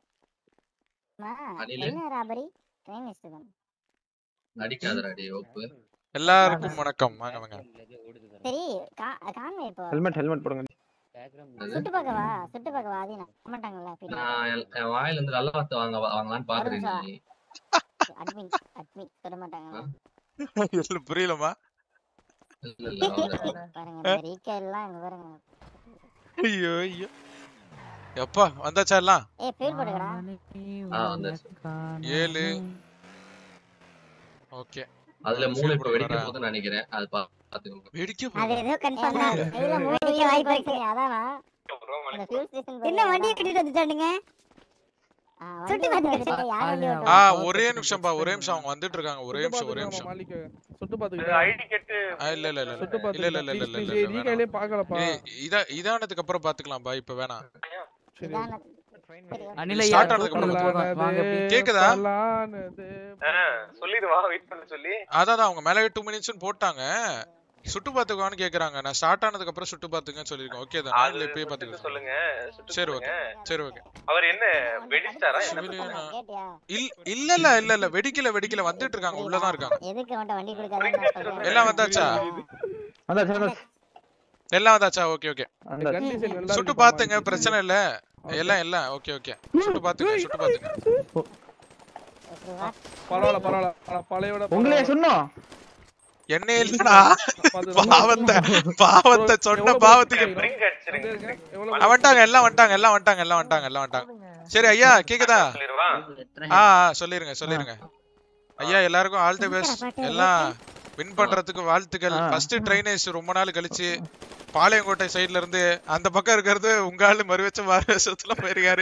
அனிலு? என்ன ராபரி ட்ரெயின் இஷ்டம் அடிக்காதடா டேய் ஒப்பு எல்லாருக்கும் வணக்கம் வாங்க வாங்க சரி கா- காண்மை இப்போ ஹெல்மெட் ஹெல்மெட் போடுங்க சுட்டு பார்க்கவா சுட்டு பார்க்கவா அது நான் மாட்டாங்கல்ல நான் என் என் வாயில இருந்து நல்ல வார்த்தை வாங்க வாங்கலான்னு பாக்குறேன் நீ அட்மின் அட்மின் சொல்ல மாட்டாங்க இல்ல புரியலமா இல்ல இல்ல அவங்க பாருங்க இந்த ரீகா எல்லாம் இங்க பாருங்க ஐயோ ஐயோ எப்பா வந்தாச்சா எல்லாம் ஏய் ஃபீல் போடுங்கடா ஆ வந்தாச்சு ஏழு ஓகே அதுல மூணு இப்ப வெடிக்க போகுதுன்னு நினைக்கிறேன் அது பா- பாத்துக்கோங்க வெடிக்க அது ஏதோ கன்ஃபார்ம் தான் இதுல மூணு வெடிக்க வாய்ப்பு இருக்கு அதானா அந்த ஃபியூல் ஸ்டேஷன் என்ன வண்டியை கட்டிட்டு வந்துட்டானுங்க சுட்டு பார்த்துட்டு யார் வண்டி ஓட்டுறா? ஆ ஒரே நிமிஷம்பா ஒரே நிமிஷம் அவங்க வந்துட்டு இருக்காங்க ஒரே நிமிஷம் ஒரே நிமிஷம் மாலிக்க சுட்டு பாத்துக்கிட்டேன் ஐடி கட்டு ஆ, இல்ல இல்ல இல்ல சுட்டு இல்ல இல்ல இல்ல இல்ல இல்ல இல்ல இல்ல நீ வேணாம். கையிலே பாக்கலப்பா ஏய், இதா இதானதுக்கு அப்புறம் பாத்துக்கலாம்பா இப்ப வேணாம் அனில ஸ்டார்ட் யார் ஆனதுக்கு அப்புறம் கூப்பிடுறது பாத்துக்கலாம். வாங்க அப்படி. கேக்குதா சொல்லிடுவா வெயிட் பண்ண சொல்லி அதான் அதான் அவங்க மேலே டூ மினிட்ஸ்னு போட்டாங்க சுட்டு பாத்துக்கோன்னு கேக்குறாங்க நான் ஸ்டார்ட் ஆனதுக்கு அப்புறம் சுட்டு பாத்துக்கன்னு சொல்லிருக்கேன் ஓகே தான் அது இல்ல இப்பயே சுட்டுட்டு பாத்துக்கலாம் சொல்லுங்க சுட்டு சரி ஓகே சொல்லுங்க. சரி ஓகே அவர் என்ன வெடிச்சிட்டாரா என்ன சிவிலியனா? கேட்டியா இல் இல்ல இல்ல இல்ல இல்ல வெடிக்கல வெடிக்கல வந்துட்டு இருக்காங்க உள்ளதான் இருக்காங்க எதுக்கு அவன்கிட்ட வண்டி கொடுக்காதன்னு நான் சொல்றேன் எல்லாம் வந்தாச்சா வந்தாச்சு வந்தாச்சு எல்லாம் வந்தாச்சா ஓகே ஓகே வந்தாச்சு சுட்டு பாத்துங்க பிரச்சனை இல்ல எல்லாம் எல்லாம் ஓகே ஓகே சுட்டு பாத்துங்க சுட்டு பாத்துங்க பரவாயில்ல பரவாயில்ல ஆனா பழையோட உங்களே சொன்னோம் என்ன இல்லடா பாவத்தை பாவத்தை சொன்ன பாவத்துக்கு வந்துட்டாங்க எல்லாம் வந்துட்டாங்க எல்லாம் வந்துட்டாங்க எல்லாம் வந்துட்டாங்க எல்லாம் வந்துட்டாங்க சரி ஐயா கேக்குதா ஆ ஆ, சொல்லிருங்க சொல்லிருங்க ஐயா எல்லாருக்கும் ஆல் தி பெஸ்ட் எல்லாம் வின் பண்றதுக்கு வாழ்த்துக்கள் ஃபர்ஸ்ட் ட்ரைனேஜ் ரொம்ப நாள் கழிச்சு பாளையங்கோட்டை சைடுல இருந்து அந்த பக்கம் இருக்கிறது உங்க ஆளு மறுவச்ச மாறு வருஷத்துல போயிருக்காரு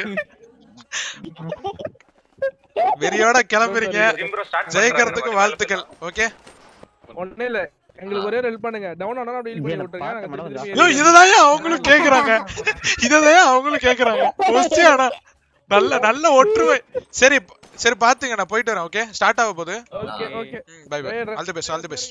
வெறியோட கிளம்புறீங்க ஜெயிக்கிறதுக்கு வாழ்த்துக்கள் ஓகே ஒண்ணே இல்ல எங்களுக்கு ஒரே ஹெல்ப் பண்ணுங்க டவுன் ஆனா அப்படியே பண்ணி விட்டுருங்க நாங்க திருப்பி திருப்பி ஐயோ இததான் அவங்களும் கேக்குறாங்க இததான் அவங்களும் கேக்குறாங்க கொஸ்டியானா நல்ல நல்ல ஒற்றுமை சரி ப- சரி பாத்துங்க நான் போயிட்டு வரேன் ஓகே ஸ்டார்ட் ஆக போகுது okay okay bye bye all the best all the best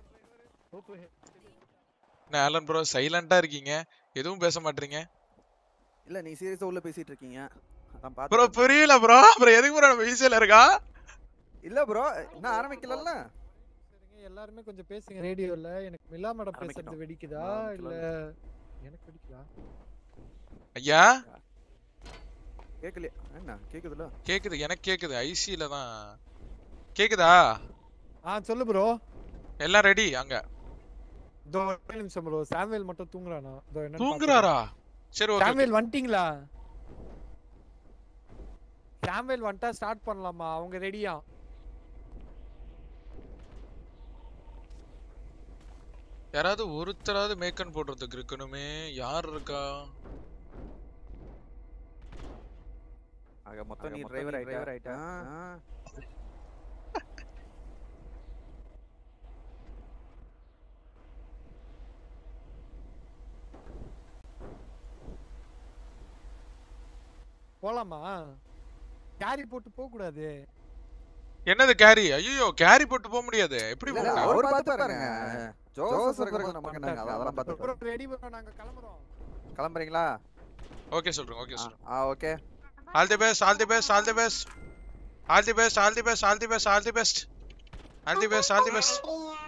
நான் ஆலன் ப்ரோ சைலண்டா இருக்கீங்க எதுவும் பேச மாட்டீங்க இல்ல நீ சீரியஸா உள்ள பேசிட்டு இருக்கீங்க அதான் ப்ரோ பாத்து புரியல ப்ரோ அப்புறம் எதுக்கு ப்ரோ நம்ம ஈஸியில இருக்கா இல்ல ப்ரோ இன்னும் ஆரம்பிக்கலல்ல எல்லாருமே கொஞ்சம் பேசுங்க ரேடியோல எனக்கு மில்லா மேடம் பேசுறது ஆரம்பிக்கட்டும். வெடிக்குதா ஆ, இல்ல சொல்லுங்க. எனக்கு வெடிக்குதா ஐயா கேக்கலையா என்ன கேக்குதுல கேக்குது எனக்கு கேக்குது ஐசில தான் கேக்குதா ஆ சொல்லு ப்ரோ எல்லாம் ரெடி அங்க இதோ ஒரே நிமிஷம் ப்ரோ சாமுவேல் மட்டும் தூங்குறானா இதோ என்னன்னு தூங்குறாரா பாத்துக்கிறேன். சரி ஓகே சாமுவேல் வந்துட்டீங்களா சாமுவேல் வந்துட்டா ஸ்டார்ட் பண்ணலாமா அவங்க ரெடியா யாராவது ஒருத்தராவது மேக்கன் போடுறதுக்கு இருக்கணுமே யார் இருக்கா ஆக மொத்தம் நீ டிரைவர் டிரைவர் ஆயிட்டா போலாமா கேரி போட்டு போக கூடாது என்னது கேரி ஐயோ கேரி போட்டு போக முடியாது எப்படி இல்ல, போக இல்ல, முடியும்? அவர் பாத்து பாருங்க ஜோசப் இருக்கிற நமக்கு நாங்க அதெல்லாம் ப்ரோ பாத்து ரெடி ப்ரோ நாங்க கிளம்புறோம் கிளம்புறீங்களா ஓகே சொல்றேன் ஓகே சொல்றேன் ஆ okay all the best all the best all the best all the best all the best all the best all the best all the best all the best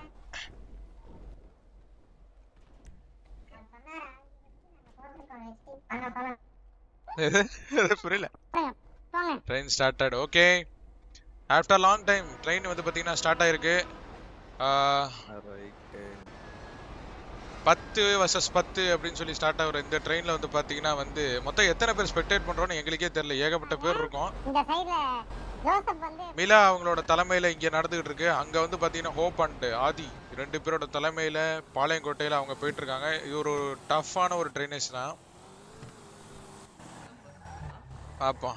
புரியல train started okay after long time train வந்து பாத்தீங்கன்னா start ஆயிருக்கு ஆஹ், பத்து versus பத்து அப்படின்னு சொல்லி start ஆகுற இந்த ட்ரெயின்ல வந்து பாத்தீங்கன்னா வந்து மொத்தம் எத்தனை பேர் ஸ்பெக்டேட் பண்றோம்னு எங்களுக்கே தெரியல ஏகப்பட்ட பேர் இருக்கும் இந்த சைடுல ஜோசப் வந்து மிலா அவங்களோட தலைமையில இங்க நடந்துகிட்டு இருக்கு அங்க வந்து பாத்தீங்கன்னா ஹோப் அண்ட் ஆதி ரெண்டு பேரோட தலைமையில பாளையங்கோட்டையில அவங்க போயிட்டு இருக்காங்க இது ஒரு டஃப்பான ஒரு ட்ரைனேஜ் தான் பாப்போம்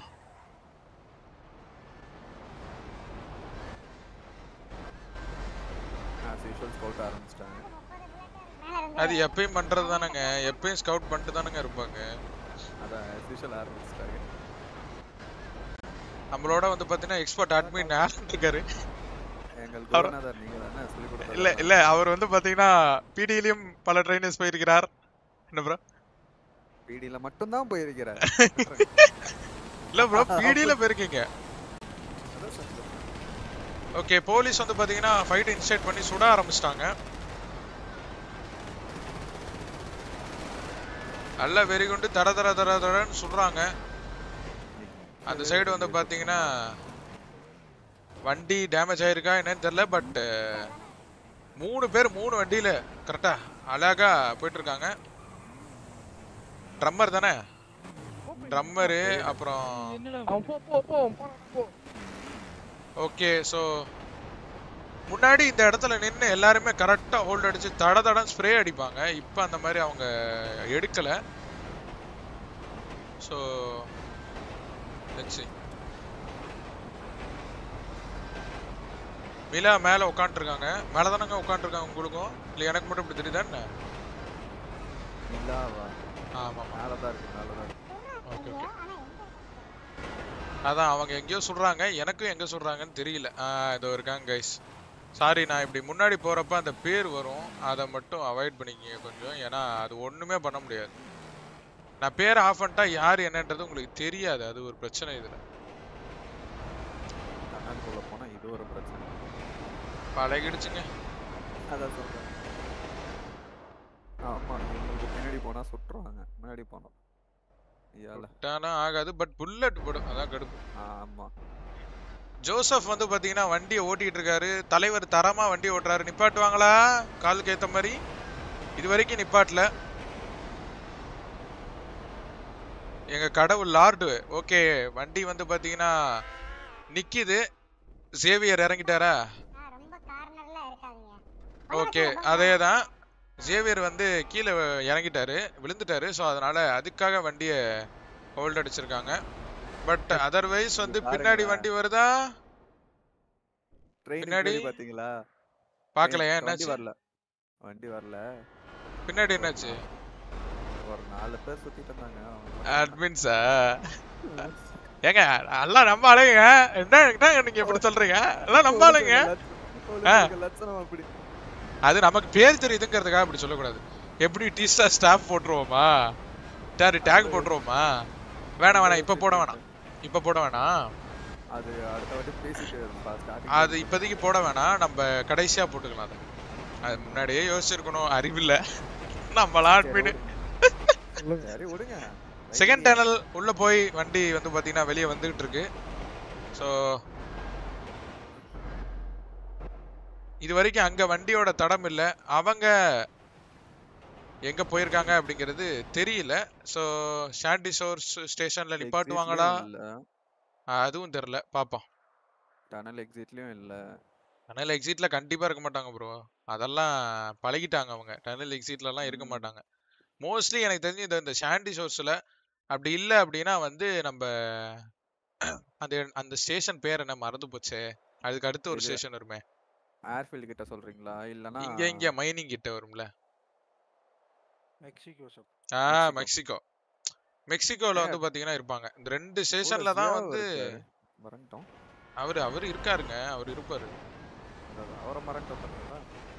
யூஷுவல் ஸ்கவுட் ஆரம்பிச்சிட்டாங்க அது எப்பயும் பண்றது தானேங்க எப்பயும் ஸ்கவுட் பண்ணிட்டு தானேங்க இருப்பாங்க அதான் யூஷுவல் ஆரம்பிச்சிட்டாங்க நம்மளோட வந்து பாத்தீங்கன்னா எக்ஸ்பர்ட் அட்மின் ஆலன் இருக்காரு எங்கள் அவர்- குருநாதர் நீங்க தானே சொல்லி கொடுத்தது இல்ல இல்ல அவர் வந்து பாத்தீங்கன்னா பிடியிலயும் பல ட்ரைனர்ஸ் போயிருக்கிறார் என்ன ப்ரோ பிடியில மட்டும்தான் போயிருக்கிறார் இல்ல ப்ரோ பிடியில போயிருக்கீங்க ஓகே போலீஸ் வந்து பாத்தீங்கன்னா ஃபைட் இன்ஸ்டேட் பண்ணி சுட ஆரம்பிச்சிட்டாங்க நல்ல வெறி கொண்டு தர தர தர தரன்னு சுடுறாங்க அந்த சைடு வந்து பாத்தீங்கன்னா வண்டி டேமேஜ் ஆயிருக்கா என்னன்னு தெரியல பட் மூணு பேர் மூணு வண்டியில கரெக்டா அழகா போயிட்டு இருக்காங்க ட்ரம்மர் தானே ட்ரம்மரு அப்புறம் அவன் போ போ போ போடா, போ ஓகே ஸோ முன்னாடி இந்த இடத்துல நின்று எல்லாருமே கரெக்டாக ஹோல்ட் அடிச்சு தட தடம் ஸ்ப்ரே அடிப்பாங்க இப்போ அந்த மாதிரி அவங்க எடுக்கல ஸோ லெட்ஸ் மிலா மேலே உட்காந்துருக்காங்க மேலே தானங்க உட்காந்துருக்காங்க உங்களுக்கும் இல்லை எனக்கு மட்டும் இப்படி தெரியுதா என்ன இல்லாவா ஆமாம் மேலதான் இருக்கு மேலதான் இருக்கு ஓகே ஓகே அதான் அவங்க எங்கேயோ சொல்றாங்க எனக்கும் எங்க சொல்றாங்கன்னு தெரியல ஆ இதோ இருக்காங்க கைஸ் சாரி நான் இப்படி முன்னாடி போறப்ப அந்த பேர் வரும் அதை மட்டும் அவாய்ட் பண்ணிக்கிங்க கொஞ்சம் ஏன்னா அது ஒண்ணுமே பண்ண முடியாது நான் பேர் ஆஃப் பண்ணிட்டா யார் என்னன்றது உங்களுக்கு தெரியாது அது ஒரு பிரச்சனை இதுல கண்ணாடிக்குள்ள போனா இது ஒரு பிரச்சனை பழகிடுச்சுங்க அதான் சொல்றேன் ஆமா உங்களுக்கு பின்னாடி போனா சுட்டுருவாங்க முன்னாடி போனோம் ஐயால டானா ஆகாது பட் புல்லட் போடும் அதான் கடுப்பு ஆமா ஜோசப் வந்து பாத்தீங்கன்னா வண்டியை ஓட்டிட்டு இருக்காரு தலைவர் தரமா வண்டி ஓட்டுறாரு நிப்பாட்டுவாங்களா காலுக்கு ஏத்த மாதிரி இது வரைக்கும் நிப்பாட்டல எங்க கடவுள் லார்டு ஓகே வண்டி வந்து பாத்தீங்கன்னா நிக்குது சேவியர் இறங்கிட்டாரா ஓகே அதே தான் ஜேவியர் வந்து கீழே இறங்கிட்டாரு விழுந்துட்டாரு ஸோ அதனால அதுக்காக வண்டியை ஹோல்ட் அடிச்சிருக்காங்க பட் அதர்வைஸ் வந்து பின்னாடி வண்டி வருதா ட்ரெயின் பின்னாடி பின்னாடி பாத்தீங்களா பார்க்கலையா Train வண்டி என்னாச்சு வரல வண்டி வரல பின்னாடி என்னாச்சு ஒரு நாலு பேர் சுத்திட்டு இருந்தாங்க அவங்க அட்மின்ஸா ஏங்க எல்லாம் நம்ம ஆளுங்க என்ன என்ன நீங்க இப்படி சொல்றீங்க எல்லாம் நம்ம ஆளுங்க ஆ. உங்களுக்கு லட்சணம் அப்படி அது நமக்கு பேர் தெரியுதுங்கிறதுக்காக அப்படி சொல்லக்கூடாது எப்படி டீஸ்டா ஸ்டாஃப் போட்டுருவோமா சாரி டேக் போட்டுருவோமா வேணாம் வேணாம் இப்ப போட வேணாம் இப்ப போட வேணாம் அது அடுத்த வாட்டி பேசிட்டு ஸ்டார்டிங் அது இப்போதைக்கு போட வேணாம் நம்ம கடைசியா போட்டுக்கலாம் அதை அது முன்னாடியே யோசிச்சிருக்கணும் அறிவில்ல நம்மளா அட்மின் சரி விடுங்க செகண்ட் டேனல் உள்ள போய் வண்டி வந்து பாத்தீங்கன்னா வெளியே வந்துகிட்டு இருக்கு ஸோ இது வரைக்கும் அங்க வண்டியோட தடம் இல்ல அவங்க எங்க போயிருக்காங்க அப்படிங்கிறது தெரியல ஸோ ஷாண்டி சோர்ஸ் ஸ்டேஷன்ல நிப்பாட்டுவாங்களா இல்ல அதுவும் தெரியல பாப்போம் டனல் எக்ஸிட்லயும் இல்ல டனல் எக்ஸிட்ல கண்டிப்பா இருக்க மாட்டாங்க ப்ரோ அதெல்லாம் பழகிட்டாங்க அவங்க டனல் எக்ஸிட்ல எல்லாம் இருக்க மாட்டாங்க மோஸ்ட்லி எனக்கு தெரிஞ்சு இந்த இந்த ஷாண்டி சோர்ஸ்ல அப்படி இல்ல அப்படின்னா வந்து நம்ம அந்த அந்த ஸ்டேஷன் பேர் என்ன மறந்து போச்சே அதுக்கு அடுத்து ஒரு இது- ஸ்டேஷன் வருமே ஏர்ஃபீல்ட் கிட்ட சொல்றீங்களா இல்லனா இங்க இங்க மைனிங் கிட்ட வரும்ல மெக்சிகோ ஷாப் ஆ மெக்சிகோ மெக்சிகோல வந்து பாத்தீங்கன்னா இருப்பாங்க இந்த ரெண்டு ஸ்டேஷன்ல தான் ஜியாவோ வந்து இருக்காரு. மறந்துட்டோம் அவரு அவரு இருக்காருங்க அவர் இருப்பாரு அதான், அவரை மறந்துட்டோம் பாத்தீங்களா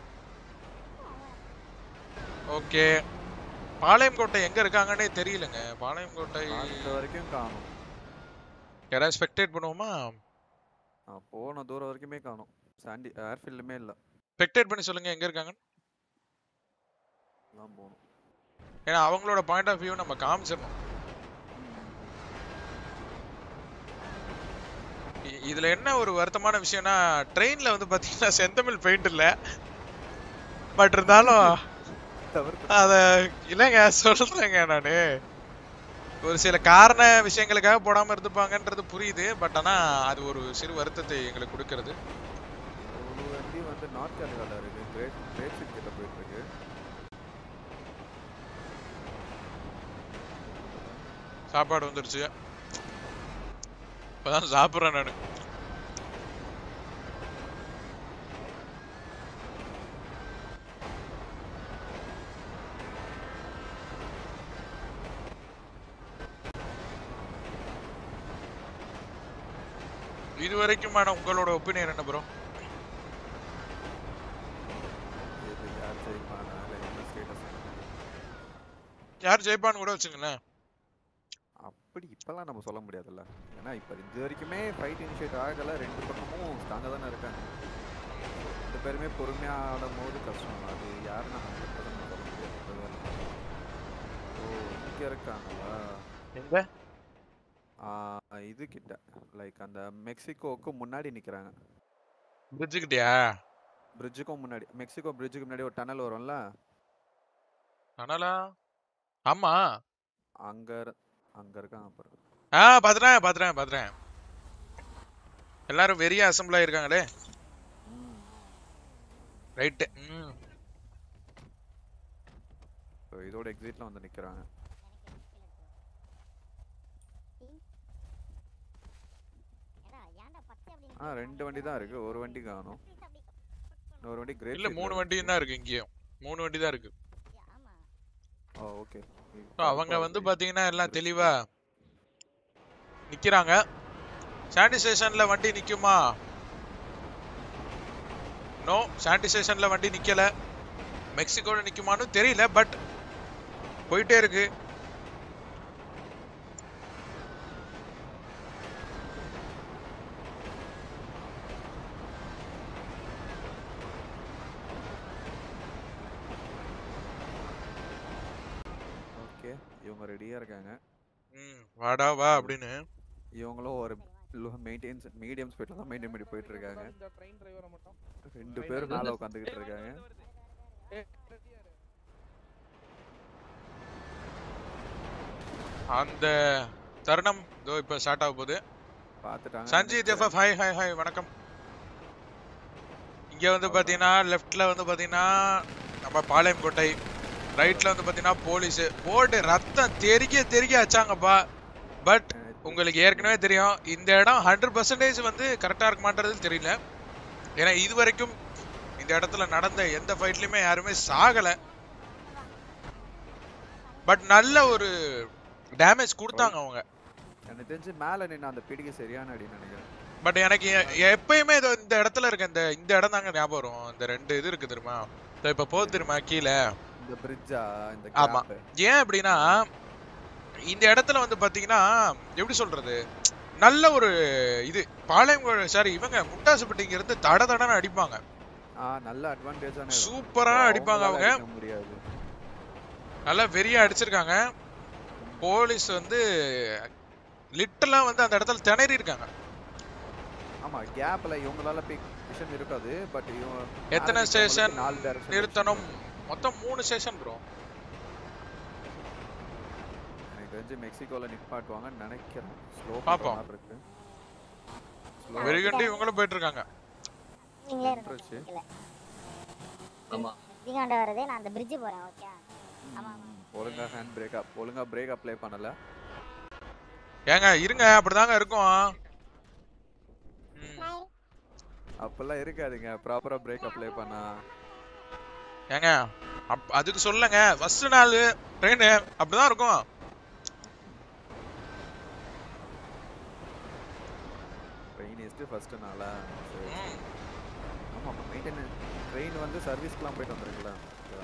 ஓகே பாளையம் கோட்டை எங்க இருக்காங்கன்னே தெரியலங்க பாளையம் கோட்டை அந்த வரைக்கும் காணும் யாராவது ஸ்பெக்டேட் பண்ணுவோமா போன தூரம் வரைக்குமே காணும் சாண்டி ஏர்ஃபீல்டுமே இல்ல ஸ்பெக்டேட் பண்ணி சொல்லுங்க எங்க இருக்காங்க எல்லாம் போகணும் ஏன்னா அவங்களோட பாயிண்ட் ஆஃப் வியூ நம்ம காமிச்சிடணும் இ- இதுல என்ன ஒரு வருத்தமான விஷயம்னா ட்ரெயின்ல வந்து பாத்தீங்கன்னா செந்தமிழ் பெயிண்ட் இல்ல பட் இருந்தாலும் அத இல்லைங்க சொல்றேங்க நானு ஒரு சில காரண விஷயங்களுக்காக போடாம இருந்துப்பாங்கன்றது புரியுது பட் ஆனா அது ஒரு சிறு வருத்தத்தை எங்களுக்கு கொடுக்கிறது ஒரு வண்டி வந்து நார்த் கேரளால இருக்கு கிரேட் கிரேட் சிட்டி கிட்ட போயிட்டு இருக்கு சாப்பாடு வந்துருச்சு இப்பதான் சாப்பிடுறேன் நானு இது வரைக்குமான உங்களோட ஒப்பீனியன் என்ன ப்ரோ இது யார் ஜெயிப்பானா இல்லை என்ன ஸ்டேட்டஸ் யார் ஜெயிப்பான்னு கூட வச்சுங்களேன் அப்படி இப்பெல்லாம் நம்ம சொல்ல முடியாதுல்ல ஏன்னா இப்போ இது வரைக்குமே ஃபைட் இனிஷியேட் ஆகல ரெண்டு பக்கமும் ஸ்ட்ராங்காக தானே இருக்காங்க ரெண்டு பேருமே பொறுமையாக ஆடும் போது கஷ்டம் அது யாருன்னு ஹண்ட்ரட் பர்சன்ட் சொல்ல முடியாது இப்பவே. ஓ இங்கே இருக்காங்களா எங்க ஆ, இது கிட்ட லைக் அந்த மெக்சிகோவுக்கு முன்னாடி நிற்கிறாங்க பிரிட்ஜு கிட்டயா பிரிட்ஜுக்கும் முன்னாடி மெக்சிகோ பிரிட்ஜுக்கு முன்னாடி ஒரு டனல் வரும்ல ஆனாலா ஆமா அங்க இரு- அங்க இருக்காங்க அப்புறம் ஆ பாத்துறேன் பாத்துறேன் பாத்துறேன் எல்லாரும் வெறியா அசம்பிள் ஆயிருக்காங்களே ரைட்டு ம் So, இதோட எக்ஸிட்ல வந்து நிக்கிறாங்க ஆ ரெண்டு வண்டி தான் இருக்கு ஒரு வண்டி காணும் ஒரு வண்டி கிரேட் இல்ல மூணு வண்டியும் தான் இருக்கு இங்கேயும் மூணு வண்டி தான் இருக்கு ஓ ஓகே So, அவங்க வந்து பாத்தீங்கன்னா எல்லாம் தெளிவா நிக்கிறாங்க சாண்டி ஸ்டேஷன்ல வண்டி நிக்குமா நோ சாண்டி ஸ்டேஷன்ல வண்டி நிக்கல மெக்சிகோல நிக்குமான்னு தெரியல பட் போயிட்டே இருக்கு ஓகே இவங்க ரெடியா இருக்காங்க ம் வாடா வா அப்படின்னு இவங்களும் ஒரு மெயின்டைன்ஸ் மீடியம் ஸ்பீட்ல தான் மெயின்டைன் பண்ணி போயிட்டு இருக்காங்க இந்த ட்ரெயின் டிரைவரை மட்டும் ரெண்டு பேரும் மேல உட்காந்துக்கிட்டு இருக்காங்க அந்த தருணம் இதோ இப்ப ஸ்டார்ட் ஆக போகுது பார்த்துட்டாங்க Sanjeet FF hi hi hi வணக்கம் இங்க வந்து பாத்தீங்கன்னா லெஃப்ட்ல வந்து பாத்தீங்கன்னா நம்ம பாளையம் கோட்டை ரைட்ல வந்து பாத்தீங்கன்னா போலீஸ் போட்டு ரத்தம் தெறிக்க தெறிக்க வச்சாங்கப்பா பட் உங்களுக்கு ஏற்கனவே தெரியும் இந்த இடம் ஹண்ட்ரட் பர்சன்டேஜ் வந்து கரெக்டா இருக்குமான்றது தெரியல ஏன்னா இது வரைக்கும் இந்த இடத்துல நடந்த எந்த ஃபைட்லயுமே யாருமே சாகல பட் நல்ல ஒரு டேமேஜ் கொடுத்தாங்க அவங்க எனக்கு தெரிஞ்சு மேல நின்று அந்த பிடிக்க சரியான அடின்னு நினைக்கிறேன் பட் எனக்கு எ- எப்பயுமே இது இந்த இடத்துல இருக்க இந்த இந்த இடம் தாங்க ஞாபகம் வரும் இந்த ரெண்டு இது இருக்கு தெரியுமா இதோ இப்ப போகுது தெரியுமா கீழே இந்த பிரிட்ஜா இந்த ஆமா gap. ஏன் அப்படின்னா இந்த இடத்துல வந்து பாத்தீங்கன்னா எப்படி சொல்றது நல்ல ஒரு இது பாளையம் சாரி இவங்க முட்டாசுப்பட்டிங்க இருந்து தட தடன்னு அடிப்பாங்க ஆ நல்ல அட்வான்டேஜான சூப்பரா அடிப்பாங்க அவங்க முடியாது நல்லா வெறியா அடிச்சிருக்காங்க போலீஸ் வந்து லிட்டலா வந்து அந்த இடத்துல திணறி இருக்காங்க ஆமா கேப்ல இவங்களால பிக் விஷன் இருக்காது பட் இவங்க எத்தனை மேல ஸ்டேஷன் நிக்கிறவங்களுக்கு நாலு direction நிறுத்தணும் மொத்தம் மூணு ஸ்டேஷன் ப்ரோ எனக்கு தெரிஞ்சு மெக்சிகோல நிப்பாட்டுவாங்கன்னு நினைக்கிறேன் ஸ்லோ பாப்போம். மாதிரி இருக்கு வெறிகண்டு இவங்களும் போயிட்டு இருக்காங்க நீங்களே நின்றுச்சு. இல்ல ஆமா வீகாண்ட வருது நான் அந்த பிரிட்ஜ் போறேன் ஓகே ஆமா ஆமா ஒழுங்கா ஹேண்ட் பிரேக் அப் ஒழுங்கா பிரேக் அப்ளை பண்ணல ஏங்க இருங்க அப்படிதாங்க இருக்கும் அப்பெல்லாம் இருக்காதுங்க ப்ராப்பரா பிரேக் அப்ளை பண்ணா ஏங்க அப் அதுக்கு சொல்லுங்க ஃபர்ஸ்ட் நாள் ட்ரெயின் அப்படிதான் இருக்கும் ட்ரெயின் எஸ்ட்டு ஃபர்ஸ்ட் நாளா சரி. ஆமா மெயின்டெனன்ஸ் ட்ரெயின் வந்து சர்வீஸ்க்குலாம் போயிட்டு வந்துருங்களா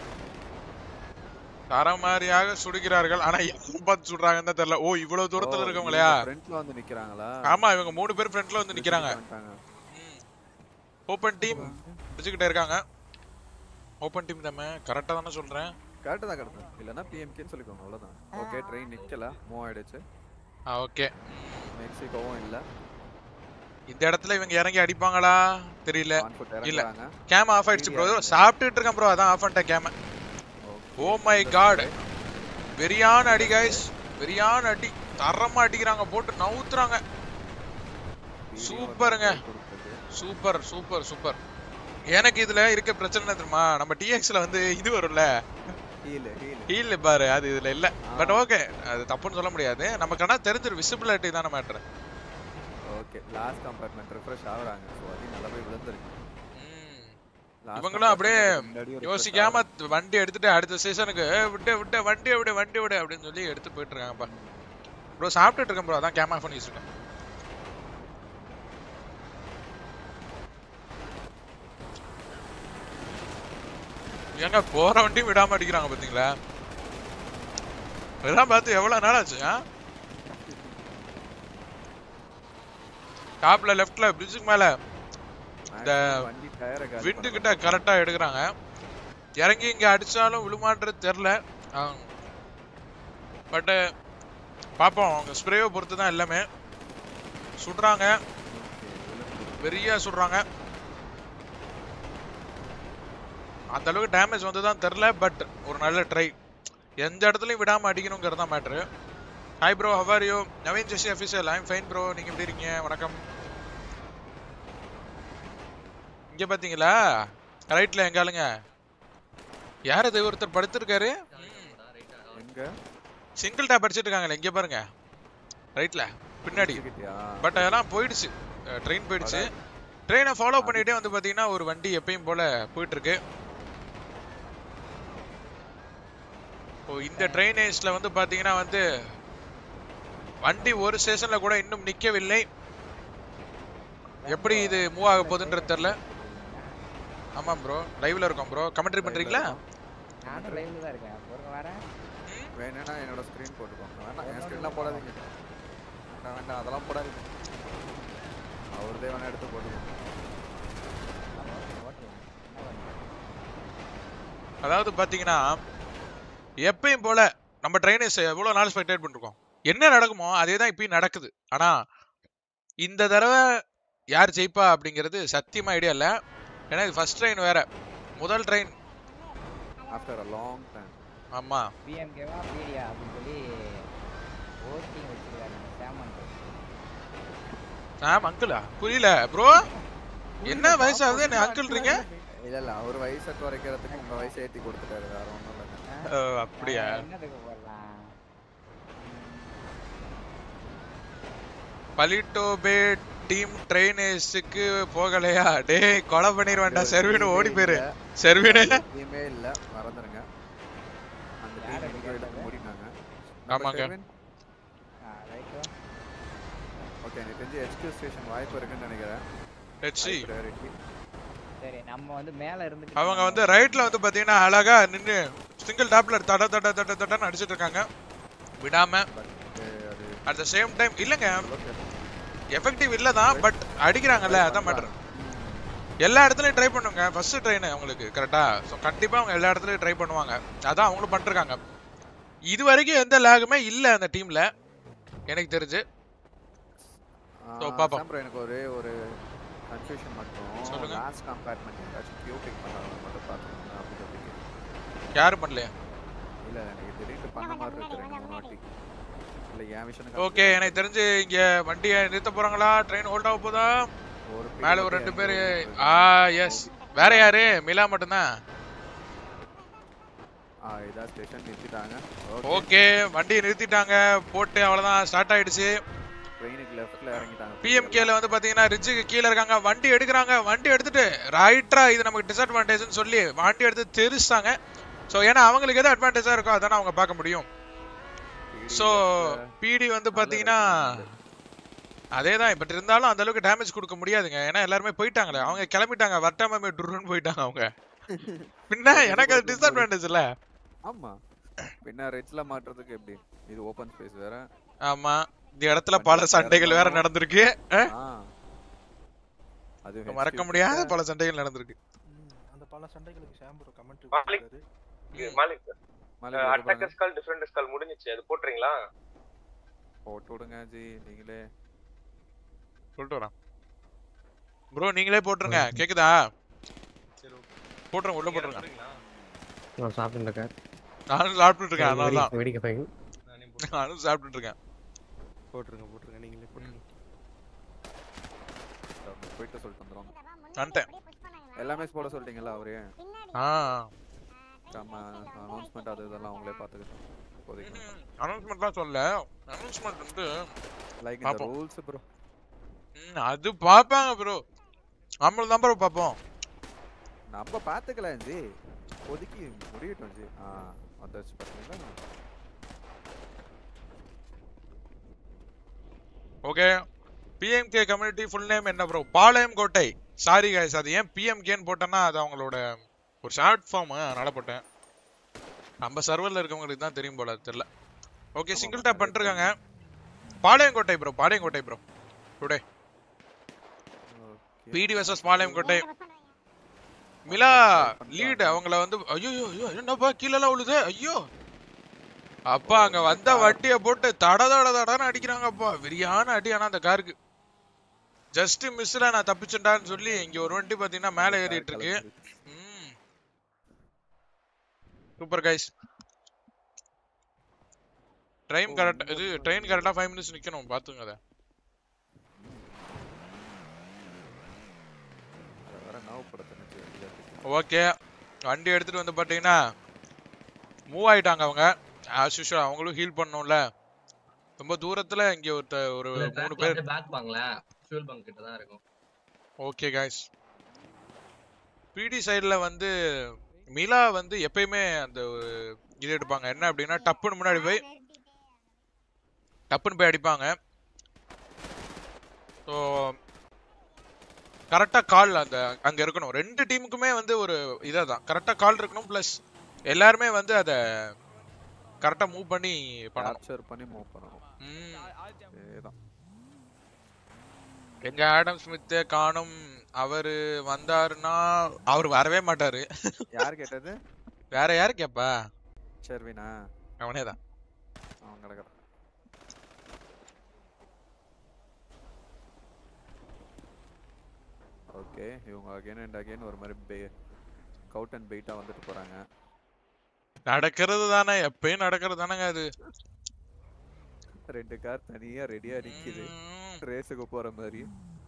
தரமாரியாக சுடுகிறார்கள் ஆனா யாரை பார்த்து சுடுறாங்கன்னு தான் தெரியல ஓ இவ்வளவு தூரத்துல இருக்கவங்களையா ஃப்ரண்ட்ல வந்து நிக்கிறாங்களா ஆமா இவங்க மூணு பேர் ஃப்ரண்ட்ல வந்து நிக்கிறாங்க வந்துட்டாங்க. ஓபன் டீம் வச்சுக்கிட்டே இருக்காங்க ஓபன் டீம் நம்ம கரெக்டா தானே சொல்றேன் கரெக்ட் தான் கரெக்ட் தான் இல்லைன்னா பிஎம்கேன்னு சொல்லிக்கோங்க அவ்வளவுதான் ஓகே ட்ரெயின் நிக்கல மூவ் ஆயிடுச்சு ஆ ஓகே மெக்சிகோவும் இல்ல இந்த இடத்துல இவங்க இறங்கி அடிப்பாங்களா தெரியல Confort இல்ல இறங்குறாங்க. கேம் ஆஃப் ஆயிடுச்சு ப்ரோ சாப்பிட்டுட்டு இருக்கேன் ப்ரோ அதான் ஆஃப் பண்ணிட்டேன் கேம ஓ மை காட் வெறியான அடி கைஸ் வெறியான அடி தரமா அடிக்கிறாங்க போட்டு நவுத்துறாங்க சூப்பருங்க சூப்பர் சூப்பர் சூப்பர் எனக்கு இதுல இருக்க பிரச்சனை என்ன தெரியுமா நம்ம டிஎக்ஸ்ல வந்து இது வரும்ல ஹீல் ஹீல் ஹீல் பாரு அது இதுல இல்ல பட் ஓகே அது தப்புன்னு சொல்ல முடியாது நமக்கு ஆனா தெரிஞ்சிரு விசிபிலிட்டி தானே matter okay last compartment refresh ஆகுறாங்க ஸோ அது நல்லா போய் விழுந்துருக்கு Last இவங்களும் அப்படியே compartment முன்னாடி ஒரு refresh யோசிக்காம வண்டி எடுத்துட்டு அடுத்த ஸ்டேஷனுக்கு விட்டு விட்டு வண்டி விடு வண்டி விடு அப்படின்னு சொல்லி எடுத்து போயிட்டு இருக்காங்கப்பா ப்ரோ சாப்பிட்டுட்டு இருக்கேன் ப்ரோ அதான் கேமரா பண்ணி வச்சிருக்கேன் ஏங்க போற வண்டியும் விடாம அடிக்கிறாங்க பாத்தீங்களா இதெல்லாம் பார்த்து எவ்வளவு நாள் ஆச்சு ஆ? டாப்ல லெஃப்ட்ல பிரிட்ஜுக்கு மேல இந்த வண்டி டயரை காலி விண்டு கிட்ட கரெக்டா எடுக்கிறாங்க இறங்கி இங்க அடிச்சாலும் விழுமான்றது தெரில பட் பார்ப்போம் அவங்க ஸ்ப்ரேவை பொறுத்து தான் எல்லாமே சுடுறாங்க வெறியா சுடுறாங்க அந்த அளவுக்கு டேமேஜ் வந்து தான் தெரில பட் ஒரு நல்ல ட்ரை எந்த இடத்துலையும் விடாம அடிக்கணுங்கிறது தான் matter hi bro how are you Naveen ஜெஷி அஃபீஷியல் ஐம் ஃபைன் ப்ரோ நீங்க எப்படி இருக்கீங்க வணக்கம் இங்க பாத்தீங்களா ரைட்ல எங்க ஆளுங்க யார் அது ஒருத்தர் படுத்திருக்காரு எங்க சிங்கிள் டேப் அடிச்சிட்டு இருக்காங்களே இங்க பாருங்க ரைட்ல பின்னாடி பட் அதெல்லாம் போயிடுச்சு ட்ரெயின் போயிடுச்சு ட்ரெயினை ஃபாலோ பண்ணிட்டே வந்து பாத்தீங்கன்னா ஒரு வண்டி எப்பயும் போல போயிட்டு இருக்கு இப்போ இந்த ட்ரைனேஜ்ல வந்து பாத்தீங்கன்னா வந்து வண்டி ஒரு ஸ்டேஷன்ல கூட இன்னும் நிக்கவில்லை எப்படி இது மூவ் ஆக போகுதுன்றது தெரியல ஆமா ப்ரோ லைவ்ல இருக்கோம் ப்ரோ கமெண்ட்ரி பண்றீங்களா நானும் லைவ்ல தான் இருக்கேன் பொறுங்க வரேன் வேணும்னா என்னோட ஸ்க்ரீன் போட்டுக்கோங்க வேண்டாம் என் ஸ்க்ரீன்லாம் போடாதீங்க வேண்டாம் வேண்டாம் அதெல்லாம் போடாதீங்க அவர்தே வேணா எடுத்து போட்டுக்கோங்க அதாவது பாத்தீங்கன்னா எப்பயும் போல நம்ம ட்ரைனர்ஸ் எவ்வளவு நாள் ஸ்பெக்டேட் பண்ணிருக்கோம் என்ன நடக்குமோ அதே தான் இப்பயும் நடக்குது ஆனா இந்த தடவை யார் ஜெயிப்பா அப்படிங்கிறது சத்தியமா ஐடியா இல்ல ஏன்னா இது ஃபர்ஸ்ட் ட்ரெயின் வேற முதல் train after a long time ஆமா பிஎம்கேவா பிடியா அப்படின்னு சொல்லி ஓட்டிங் வச்சிருக்காரு சேமன் ஆம் அங்கிளா புரியல ப்ரோ என்ன வயசாகுது என்ன அங்கிள்றீங்க இல்ல இல்ல அவர் வயசை குறைக்கிறதுக்கு உங்க வயசை ஏத்தி கொடுத்துட்டாரு வேற ஒண்ணும் இல்லைங்க ஓ, அப்படியா என்னதுக்கு போடலாம் பலிட்டோ பே டீம் ட்ரெயினேஸுக்கு போகலையா டேய் கொலை பண்ணிடுவேன்டா செர்வின் ஓடி போயிரு செர்வின் டீமே இல்ல மறந்துருங்க அந்த டீம் இன்னைக்கு எடுத்து மூடினாங்க ஆமாங்க. ஓகே எனக்கு தெரிஞ்சு ஹெச்கியூ ஸ்டேஷன் வாய்ப்பு இருக்குன்னு நினைக்கிறேன் HC. High priority. சரி நம்ம வந்து மேல இருந்து அவங்க வந்து ரைட்ல வந்து பாத்தீங்கன்னா அழகா நின்னு சிங்கிள் டாப்ல தட தட தட தடன்னு அடிச்சிட்டு இருக்காங்க விடாம அட் த சேம் டைம் இல்லங்க எஃபெக்டிவ் இல்ல தான் பட் அடிக்கிறாங்கல்ல அதான் மேட்டர் எல்லா இடத்துலயும் ட்ரை பண்ணுங்க ஃபர்ஸ்ட் ட்ரெயின் அவங்களுக்கு கரெக்டா ஸோ கண்டிப்பா அவங்க எல்லா இடத்துலயும் ட்ரை பண்ணுவாங்க அதான் அவங்களும் பண்ணிருக்காங்க இது வரைக்கும் எந்த லேகுமே இல்ல அந்த டீம்ல எனக்கு தெரிஞ்சு ஸோ ஆ, பாப்போம் சாம் bro, எனக்கு ஒரே ஒரு கன்ஃபியூஷன் மட்டும் சொல்லுங்க. லாஸ்ட் கம்பார்ட்மெண்ட் ஏதாச்சும் கியூ பிக் பண்ணாங்க மட்டும் பார்த்துக்கோங்க அப்படி அப்படி யாரும் பண்ணலையா இல்ல எனக்கு திடீர்னு பண்ண மாதிரி இருக்கு ரெண்டு மூணு வாட்டி இல்ல என் விஷயம் ஓகே எனக்கு தெரிஞ்சு இங்க வண்டியை நிறுத்த போறாங்களா ட்ரெயின் ஹோல்ட் ஆக போதா மேல ஒரு ரெண்டு பேரு ஆ எஸ் வேற யாரு மிலா மட்டும்தான் ஆ இதா ஸ்டேஷன் நிறுத்திட்டாங்க ஓகே வண்டியை நிறுத்திட்டாங்க போட்டு அவ்வளவுதான் ஸ்டார்ட் ஆயிடுச்சு ட்ரெயினுக்கு லெஃப்ட்ல இறங்கிட்டாங்க பிஎம்கேல வந்து பாத்தீங்கன்னா ரிட்ஜுக்கு கீழ இருக்காங்க வண்டி எடுக்கிறாங்க வண்டி எடுத்துட்டு ரைட்டரா இது நமக்கு டிஸ்அட்வான்டேஜ்னு சொல்லி வண்டி எடுத்து தெரிச்சாங்க சோ ஏன்னா அவங்களுக்கு எது அட்வான்டேஜா இருக்கோ அதானே அவங்க பார்க்க முடியும் சோ பிடி வந்து பாத்தீங்கன்னா அதேதான் பட் இருந்தாலும் அந்த அளவுக்கு டேமேஜ் கொடுக்க முடியாதுங்க ஏன்னா எல்லாருமே போயிட்டாங்களே அவங்க கிளம்பிட்டாங்க வர்ட்டாமே டுருன்னு போயிட்டாங்க அவங்க பின்ன எனக்கு அது டிஸ்அட்வான்டேஜ் இல்ல ஆமா பின்ன ரெட்ல மாட்டுறதுக்கு எப்படி இது ஓபன் ஸ்பேஸ் வேற ஆமா இந்த இடத்துல பல சண்டைகள் வேற நடந்திருக்கு அஹ்? ஆ அது மறக்க முடியாத பல சண்டைகள் நடந்திருக்கு அந்த பல சண்டைகளுக்கு ஷாம்பூர் கமெண்ட் மாலிக் இது மாலிக் மாலிக் இது அட்டாக்கர்ஸ் கால் டிஃபரெண்ட் கால் முடிஞ்சிச்சு அது போட்டுறீங்களா போட்டு விடுங்க ஜி நீங்களே சொல்லிட்டு வரேன் ப்ரோ நீங்களே போட்டுருங்க கேக்குதா போட்டுருங்க உள்ள போட்டுருங்க நான் சாப்பிட்டு இருக்கேன் நானும் சாப்பிட்டுட்டு இருக்கேன் அதனால தான் வெடிக்க ஃபைன் நானும் சாப்பிட்டுட்டு இருக்கேன் போட்டுருங்க போட்டுருங்க நீங்களே போட்டுருங்க போயிட்டு சொல்லிட்டு வந்துருவாங்க வந்துட்டேன் எல்லாமே போட சொல்லிட்டீங்களா அவரே ஆ நம்ம அனௌன்ஸ்மெண்ட் அது இதெல்லாம் அவங்களே பார்த்துக்கிட்டோம் இப்போதைக்கு அனௌன்ஸ்மெண்ட் தான் சொல்ல அனௌன்ஸ்மெண்ட் வந்து லைக் இந்த பார்ப்போம். ரூல்ஸ் ப்ரோ ம், அது பார்ப்பாங்க ப்ரோ நம்மள நம்பர் பார்ப்போம் நம்ம பார்த்துக்கலாம் ஜி இப்போதைக்கு முடியட்டும் ஜி ஆ வந்துருச்சு பார்த்தீங்களா okay PMK community full name என்ன bro Palayamkottai sorry guys அது ஏன் பிஎம்கேன்னு போட்டேன்னா அது அவங்களோட ஒரு ஷார்ட் ஃபார்ம் அதனால போட்டேன் நம்ம சர்வர்ல இருக்கவங்களுக்கு தான் தெரியும் போல தெரியல ஓகே சிங்கிள் டேப் பண்ணிருக்காங்க Palayamkottai bro Palayamkottai bro today PD versus Palayamkottai Mila lead அவங்கள வந்து ஐயோ ஐயோ என்னப்பா கீழெல்லாம் விழுது ஐயோ அப்பா அங்க வந்த வட்டிய போட்டு தட தட தடன்னு அடிக்கிறாங்கப்பா வெறியான அடி ஆனா அந்த காருக்கு ஜஸ்ட் மிஸ்ல நான் தப்பிச்சுட்டான்னு சொல்லி இங்க ஒரு வண்டி பாத்தீங்கன்னா மேல ஏறிட்டு இருக்கு சூப்பர் கைஸ் ட்ரெயின் கரெக்ட் இது ட்ரெயின் கரெக்டா ஃபைவ் மினிட்ஸ் நிக்கணும் பாத்துங்க அதை அதை வேற ஞாபகப்படுத்தணும் ஓகே வண்டி எடுத்துட்டு வந்து பாத்தீங்கன்னா மூவ் ஆயிட்டாங்க அவங்க ஆஸ் யூஷுவல் அவங்களும் ஹீல் பண்ணணும்ல ரொம்ப தூரத்துல இங்க ஒருத்த ஒரு மூணு பேர் பேக் வாங்களேன் ஃபியூல் பங்க் கிட்ட தான் இருக்கும் ஓகே காய்ஸ் பிடி சைடுல வந்து மிலா வந்து எப்பயுமே அந்த ஒரு இது எடுப்பாங்க என்ன அப்படின்னா டப்புன்னு முன்னாடி போய் டப்புன்னு போய் அடிப்பாங்க ஸோ கரெக்டாக கால் அந்த அங்க இருக்கணும் ரெண்டு டீமுக்குமே வந்து ஒரு இதாக தான் கரெக்டாக கால் இருக்கணும் ப்ளஸ் எல்லாருமே வந்து அதை கரெக்டாக மூவ் பண்ணி பண்ணணும் கேப்சர் பண்ணி மூவ் பண்ணணும் அதேதான் எங்க ஆடம் ஸ்மித்தை காணும் அவரு வந்தாருன்னா அவர் வரவே மாட்டாரு யார் கேட்டது வேற யாரு கேப்பா ஷெர்வினா அவனே தான் அவன் கிடக்குறான் ஓகே இவங்க அகைன் அண்ட் அகைன் ஒரு மாதிரி பே கவுட் அண்ட் பெயிட்டா வந்துட்டு போறாங்க நடக்கிறது தானே எப்பயும் நடக்கிறது தானேங்க அது ரெண்டு கார் தனியா ரெடியா நிக்குது ரேஸுக்கு போற மாதிரி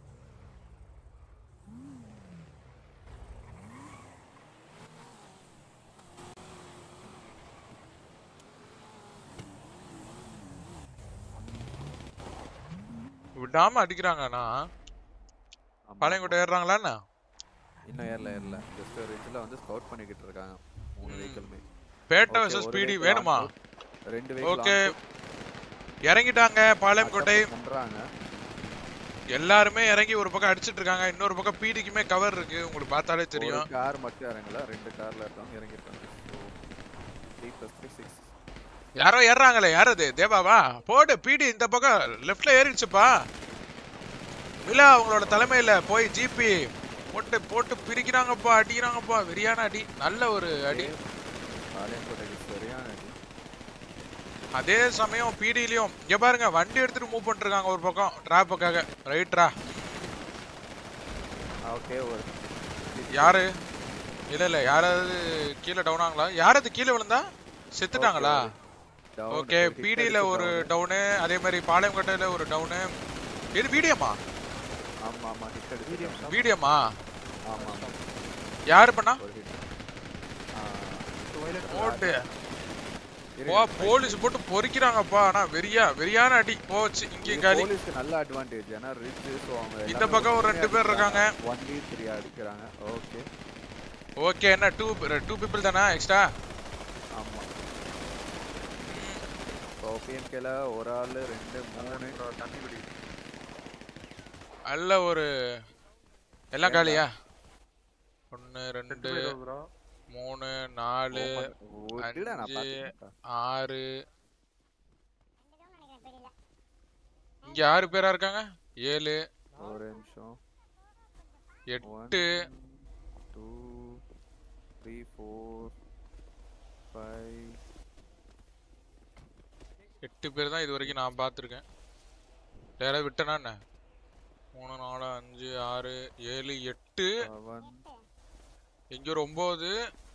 விடாம அடிக்கிறாங்கண்ணா பாளையங்கோட்டை ஏறுறாங்களா என்ன இன்னும் ஏறல ஏறல ஜஸ்ட் ரிட்ஜ்ல வந்து ஸ்கவுட் பண்ணிக்கிட்டு இருக்காங்க மூணு வெஹிக்கிளுமே பேட்டை வர்சஸ் பிடி வேணுமா ரெண்டு vehicle ஓகே on foot. இறங்கிட்டாங்க பாளையங்கோட்டை பண்றாங்க எல்லாருமே இறங்கி ஒரு பக்கம் அடிச்சிட்டு இருக்காங்க இன்னொரு பக்கம் பிடிக்குமே கவர் இருக்கு உங்களுக்கு பார்த்தாலே ஒரு தெரியும் கார் மட்டும் இறங்கல ரெண்டு கார்ல இருக்கவங்க இறங்கிருக்காங்க த்ரீ பிளஸ் த்ரீ சிக்ஸ் யாரோ ஏறுறாங்களே யார் அது தேவாவா போடு பிடி இந்த பக்கம் லெஃப்ட்ல ஏறிடுச்சுப்பா மிலா அவங்களோட தலைமையில போய் ஜிபி போட்டு போட்டு பிரிக்கிறாங்கப்பா அடிக்கிறாங்கப்பா வெறியான அடி நல்ல ஒரு அடி பாளையங்கோட்டைக்கு சரியான அடி அதே சமயம் பிடிலையும் இங்க பாருங்க வண்டி எடுத்துட்டு மூவ் பண்ணிருக்காங்க ஒரு பக்கம் டிராப்புக்காக ரைட்ரா ஓகே ஒரு யாரு இல்ல இல்ல யாராவது கீழே டவுன் ஆங்களா யாராவது கீழே விழுந்தா செத்துட்டாங்களா Down, ஓகே ஒரு hit பிடில அடிச்சு ஒரு down. டவுனு அதே மாதிரி பாளையங்கோட்டையில ஒரு டவுனு இது வீடியமா ஆமா ஆமா ஹிட் அடிச்சு வீடியமா ஆமா ஆமா யாரு பண்ணா ஒரு hit. போட்டு ஓ போலீஸ் போட்டு பொறிக்கிறாங்கப்பா ஆனா வெறியா வெறியான அடி போச்சு இங்கே இது காலி போலீஸ்க்கு நல்ல அட்வான்டேஜ் ஏன்னா ரிச் ஸோ அவங்க இந்த பக்கம் ஒரு ரெண்டு பேர் இருக்காங்க. ஒன் வீ த்ரீ அடிக்கிறாங்க ஓகே ஓகே என்ன டூ டூ பீப்புள் தானா எக்ஸ்ட்ரா ஆமா ஓபிஎன்கேல ஒரு ஆளு ரெண்டு மூணு தண்ணி குடி நல்ல ஒரு எல்லாம் காலியா ஒன்னு ரெண்டு மூணு நாலு விடுடா, நான் அஞ்சு பாத்துக்கிறேன்ப்பா. ஆறு இங்க ஆறு பேரா இருக்காங்க ஏழு ஒரு நிமிஷம் எட்டு டூ த்ரீ ஃபோர் ஃபைவ் எட்டு பேர் தான் இது வரைக்கும் நான் பார்த்துருக்கேன் யாராவது விட்டனா என்ன மூணு நாலு அஞ்சு ஆறு ஏழு எட்டு இங்க ஒரு ஒன்பது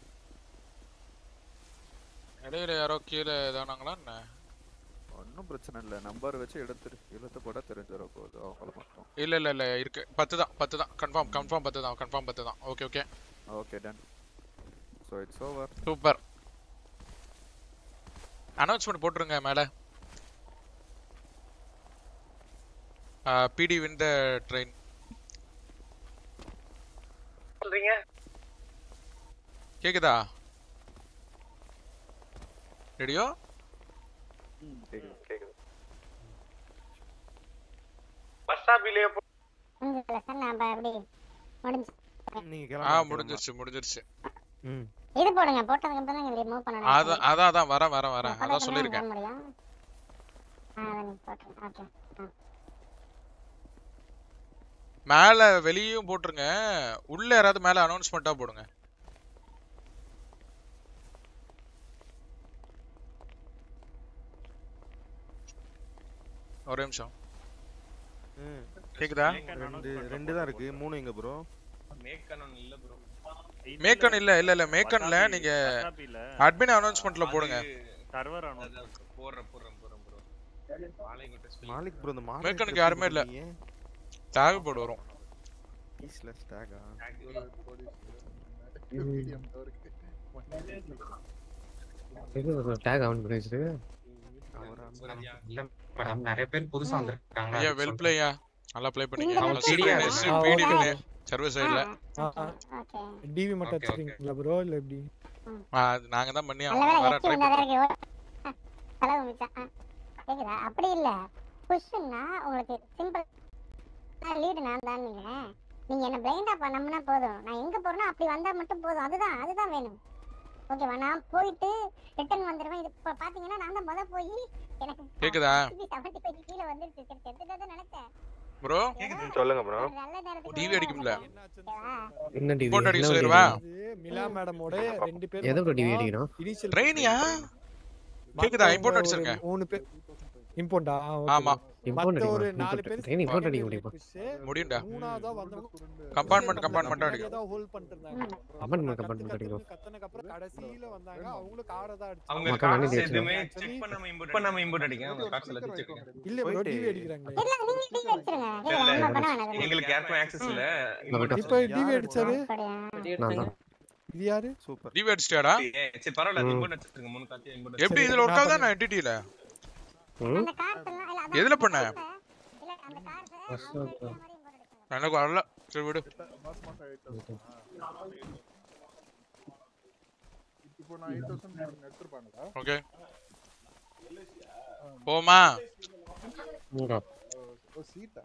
இடையில யாரோ கீழே இதானாங்களா என்ன ஒன்றும் பிரச்சனை இல்லை நம்பர் வச்சு எடுத்து இழுத்து போட்டால் தெரிஞ்சிட போகுது அவங்கள மட்டும் இல்ல இல்ல இல்ல இருக்கு பத்து தான் பத்து தான் கன்ஃபார்ம் கன்ஃபார்ம் பத்து தான் கன்ஃபார்ம் பத்து தான் okay okay okay done so it's over super announcement போட்டுருங்க மேல பிடி வின் த ட்ரெயின் சொல்றீங்க கேக்குதா ரெடியோ கேக்குது கேக்குது பஸ் ஸ்டாப்லயே முடிஞ்சதுல சார் நான் அப்ப எப்படி முடிஞ்சு ஆ முடிஞ்சிருச்சு முடிஞ்சிருச்சு ம் இது போடுங்க போட்டதுக்கு அப்புறம் தான் ரிமூவ் பண்ணணும் அதான் அதான் அதான் வரேன் வரேன் வரேன் அதான் போட்டதுக்கு சொல்லியிருக்கேன் அப்புறம் முடியும் ஆ அதை நீங்க போட்டுருங்க ஓகே ஆ மேல வெளியும் போட்டுருங்க உள்ள யாராவது மேல அனௌன்ஸ்மெண்ட்டா போடுங்க ஒரு நிமிஷம் ம் கேக்குதா ரெண்டு ரெண்டு தான் இருக்கு மூணு எங்க ப்ரோ மேக்கனன் இல்ல ப்ரோ மேக்கன் இல்ல இல்ல இல்ல மேக்கன்ல நீங்க அட்மின் அனௌன்ஸ்மெண்ட்ல போடுங்க சர்வர் போடுறேன் போடுறேன் போடுறேன் bro Palayamkottai spelling. Malik bro இந்த மாலிக் மேக்கனுக்கு யாருமே இல்ல டேக் போடு வரும் ஸ்லாஷ் டேகா டேக் ஆன் பண்ணி வச்சிருக்கு இல்ல மேடம் நிறைய பேர் புதுசா வந்திருக்காங்க ஐயா வெல் பிளேயா நல்லா ப்ளே பண்ணீங்க நீங்க ஃபர்ஸ்ட் தெரியாது. பிடிஎஸ் ஆ, பிடிஎஸ் okay. சர்வர் சைடுல டிவி மட்டும் வச்சிருக்கீங்களா ப்ரோ இல்ல எப்படி நாங்க தான் பண்ணி நல்ல அவன் வேலை வர எஸ்டி ட்ரை வந்தா பண்றோம் இருக்கு செலவு மிச்சம் ஆ, கேக்குதா அப்படி இல்ல புஷ்னா உங்களுக்கு சிம்பிள் லீடு நான் தான் நீங்க நீங்க என்ன பிளைண்டா பண்ணோம்னா போதும் நான் எங்க போறேனோ அப்படி வந்தா மட்டும் போதும் அதுதான் அதுதான் வேணும் ஓகேவா நான் போயிட்டு ரிட்டர்ன் வந்துருவேன் இது இப்ப பாத்தீங்கன்னா நான் தான் முத போய் எனக்கு கேக்குதா? செவன்டி ஃபைவ் கீழே வந்துருச்சு சரி தெரிஞ்சதான் நினைச்சேன் ப்ரோ சொல்லுங்க ப்ரோ நல்ல நேரத்துக்கு டிவி அடிக்கும்ல என்ன டிவி போட்டோ அடிக்க சொல்லிடுவா மிலா மேடமோட ரெண்டு பேர் எதை ப்ரோ டிவி மட்டும் அடிக்கணும் initial ட்ரெயினியா மத்த கேக்குதா ஒரு இம்போர்ட் அடிச்சிருக்கேன் மூணு பேர் இம்போண்டா ஆமா இம்போர்ட் மத்த ஒரு அடிக்கணும் நாலு இம்போர்ட் பேர் ட்ரெயின் இம்போர்ட் அடிக்க முடியுமா முடியும்டா மூணாவதா வந்தவங்க கம்பார்ட்மெண்ட் கம்பார்ட்மெண்ட் அப்படியே அடிக்கும் தான் ஹோல்ட் பண்ணிட்டு இருந்தாங்க கம்பார்ட்மெண்ட் கம்பார்ட்மெண்ட் அடிக்கணும் கத்தனக்கு அப்புறம் கடைசியில வந்தாங்க அவங்களும் காரை தான் அடிச்சாங்க அவங்க மக்கள் அன்னைக்கு காசு வச்சிருக்காங்க. எதுவுமே செக் பண்ணாம இம்போர்ட் பண்ணாம இம்போர்ட் அடிங்க அவங்க காசு எல்லாம் செக் பண்ணுங்க இல்ல ப்ரோ டிவி அடிக்கிறாங்க இல்ல நீங்க டிவி அடிச்சிருங்க இல்ல, இல்ல இல்ல, நம்ம பண்ண வேணாம் எங்களுக்கு யாருக்கும் ஆக்சஸ் இல்ல இப்ப டிவி அடிச்சாரு நான் தான் இது யாரு சூப்பர் டிவி அடிச்சிட்டியாடா சரி பரவாயில்ல அது இம்போர்ட் அடிச்சிருங்க மூணு காத்தி இம்போர்ட் எப்படி இதுல ஒர்க் ஆகுதா நான் என்டிடில அந்த கார்ஸ் எல்லாம் இல்ல அதான் எதுல பண்ண இல்ல அந்த கார்ஸ் எனக்கு வரல சரி விடு இப்போ நான் எயிட் தௌசண்ட் எடுத்துருப்பாங்களா ஓகே போமா ஓ சீட்டா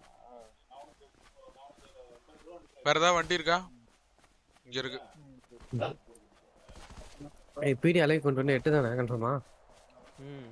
வேற ஏதாவது வண்டி இருக்கா இங்க இருக்கு ஏய் பிடி அலை கொண்டு வந்து எட்டு தானே கன்ஃபார்மா ம்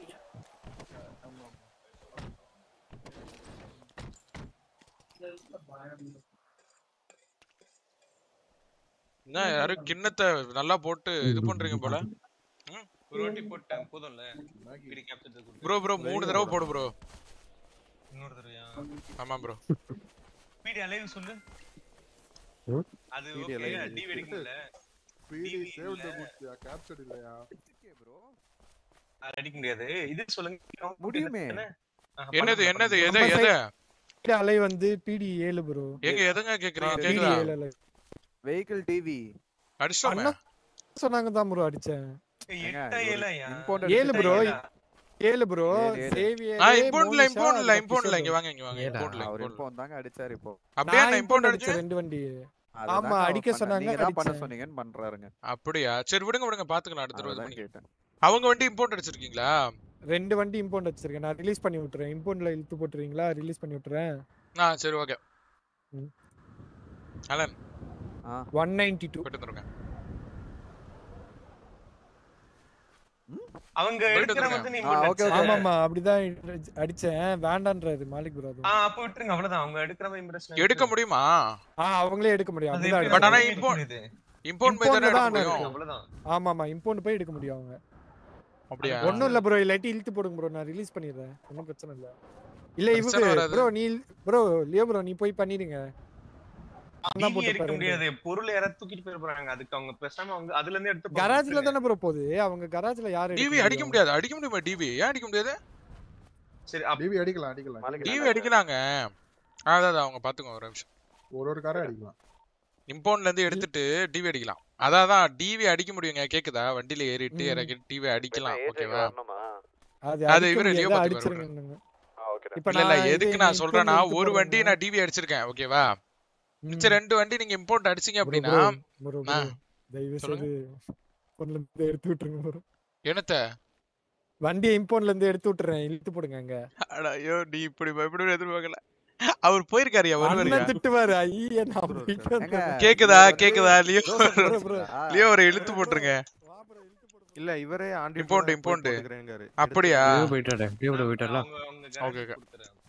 என்ன யாரும் கிண்ணத்தை நல்லா போட்டு இது பண்றீங்க போல ஒரு வாட்டி போட்டேன் போதும்ல பிடி கேப்சர் ப்ரோ ப்ரோ மூணு தடவை போடு ப்ரோ இன்னொரு தடவையா ஆமா ப்ரோ பிடி அலைவ் சொல்லு ம்? அது PD ஓகே alive. டிவி அடிக்கல பிடி சேவ் த குட்ஸ் கேப்சர் இல்லையா அது அடிக்க முடியாது இது சொல்லுங்க முடியுமே. ஆஹ், என்னது பண்ணுங்க, என்னது பண்ணுங்க. எதை நம்ம எதை side அலை வந்து பிடி ஏழு ப்ரோ எங்க எதுங்க கேக்குறீங்க பிடி கேக்குதா ஏழு அலை வெஹிக்கிள் டிவி அடிச்சிட்டோமே அண்ணா சொன்னாங்க தான் ப்ரோ அடிச்சேன் எட்டா ஏழாயா ஏழு ப்ரோ ஏழா? ஏழு ப்ரோ ஏழு, ஏழு. சேவியர் ஆ இம்போர்ட்ல இம்போர்ட்ல இம்போர்ட்ல இங்க வாங்க இங்க வாங்க ஏடா, இம்போர்ட்ல அவர் இம்போர்ட்ல இப்போ வந்தாங்க அடிச்சாரு இப்போ அப்படியே நான் நான் இம்போர்ட் இம்போர்ட் அடிச்ச அடிச்சேன் ரெண்டு வண்டி அதுதாங்க ஆமா அவர் அடிக்க பண்ண- சொன்னாங்க நீங்க தான் பண்ண அடிச்சேன் சொன்னீங்கன்னு பண்றாருங்க அப்படியா சரி விடுங்க விடுங்க பாத்துக்கலாம் அடுத்த தடவை இது அதுதான் பண்ணிக்கலாம். கேட்டேன் அவங்க வண்டி இம்போர்ட் அடிச்சிருக்கீங்களா ரெண்டு வண்டி இம்போர்ட் வச்சிருக்கேன் நான் ரிலீஸ் பண்ணி விட்டுறேன் இம்போர்ட்ல இழுத்து போட்டுறீங்களா ரிலீஸ் பண்ணி விட்டுறேன் ஆ சரி ஓகே ம். அலன் ஆ ஒன் நைன்டி டூ போயிட்டு வந்துருங்க அவங்க போயிட்டு எடுக்கிற வந்துருங்க. வந்து நீ ஆ, இம்போர்ட் okay, அடிச்ச. okay. ஆமாமா அப்படிதான் அடி- அடிச்சேன் வேண்டான்றாரு மாலிக் ப்ரோ ஆ அப்ப விட்டுருங்க அவ்வளவுதான் அவங்க எடுக்கிற மாதிரி இம்ப்ரெஷன் எடுக்க முடியுமா ஆ அவங்களே எடுக்க முடியும் அது அப்படிதான் எப்படி பட் ஆனா எடுக்க இம்போர்ட் முடியுது? இம்போர்ட் போய் தானே Import எடுக்க தான் முடியும் அவ்வளவுதான் ஆமாமா இம்போர்ட் போய் எடுக்க முடியும் அவங்க அப்படியா ஒண்ணும் இல்ல ப்ரோ இல்லாட்டி இழுத்து போடுங்க ப்ரோ நான் ரிலீஸ் பண்ணிடுறேன் ஒன்றும் பிரச்சனை இல்ல இல்ல பிரச்சனை இவரு வராது. ப்ரோ நீ ப்ரோ லியோ ப்ரோ நீ போய் பண்ணிடுங்க நான் தான் டிவி போட்டு எடுக்க பாரு முடியாது பொருள் யாராவது தூக்கிட்டு போயிட போறாங்க அதுக்கு அவங்க பேசாம அவங்க அதுல இருந்து எடுத்து கராஜ்ல தானே ப்ரோ போகுது அவங்க கராஜ்ல யாரு டிவி அடிக்க முடியாது அடிக்க முடியுமா டிவி ஏன் அடிக்க முடியாது சரி டிவி அடிக்கலாம் அடிக்கலாம் டிவி அடிக்கலாங்க அதான் அதான் அவங்க பாத்துக்கோங்க ஒரு நிமிஷம் ஒரு ஒரு காரை அடிக்கலாம் இம்போர்ட்ல இருந்து எடுத்துட்டு டிவி அடிக்கலாம் அதான் அதான் டிவி அடிக்க முடியுங்க கேக்குதா வண்டியில ஏறிட்டு ம். இறக்கி டிவி அடிக்கலாம் ஓகேவா அது அது அடிக்க இவரு லியோ முடியாது பாத்து அடிச்சிருங்க இப்ப இல்ல இல்ல நான் இது எதுக்கு இங்க நான் சொல்றேன்னா இம்போர்ட்ல ஒரு இழுத்து வண்டி போடுறேன் நான் டிவி அடிச்சிருக்கேன் ஓகேவா மிச்ச ரெண்டு வண்டி நீங்க இம்போர்ட் அடிச்சீங்க ப்ரோ அப்படின்னா ப்ரோ ஆ, ப்ரோ தயவு சொல்லுங்க. செய்து இம்போர்ட்ல இருந்து எடுத்து விட்டுருங்க ப்ரோ என்னத்த வண்டியை இம்போர்ட்ல இருந்து எடுத்து விட்டுறேன் இழுத்து போடுங்க அங்க அட, ஐயோ நீ இப்படி பயப்படுவ எதிர்பார்க்கல அவர் போயிருக்காருயா வருவாருயா அண்ணன் திட்டுவாரு ஐயே நான் போயிட்டு வந்துடுறேன். கேக்குதா கேக்குதா லியோ ஜோசப் bro. லியோ ஒரு இழுத்து போட்டுருங்க இல்ல இவரே ஆண்டி இம்போண்ட் இம்போண்ட் போட்டுக்கிறேங்காரு. அப்படியா லியோ போயிட்டாரு லியோ bro போயிட்டாரா ஓகே ஓகே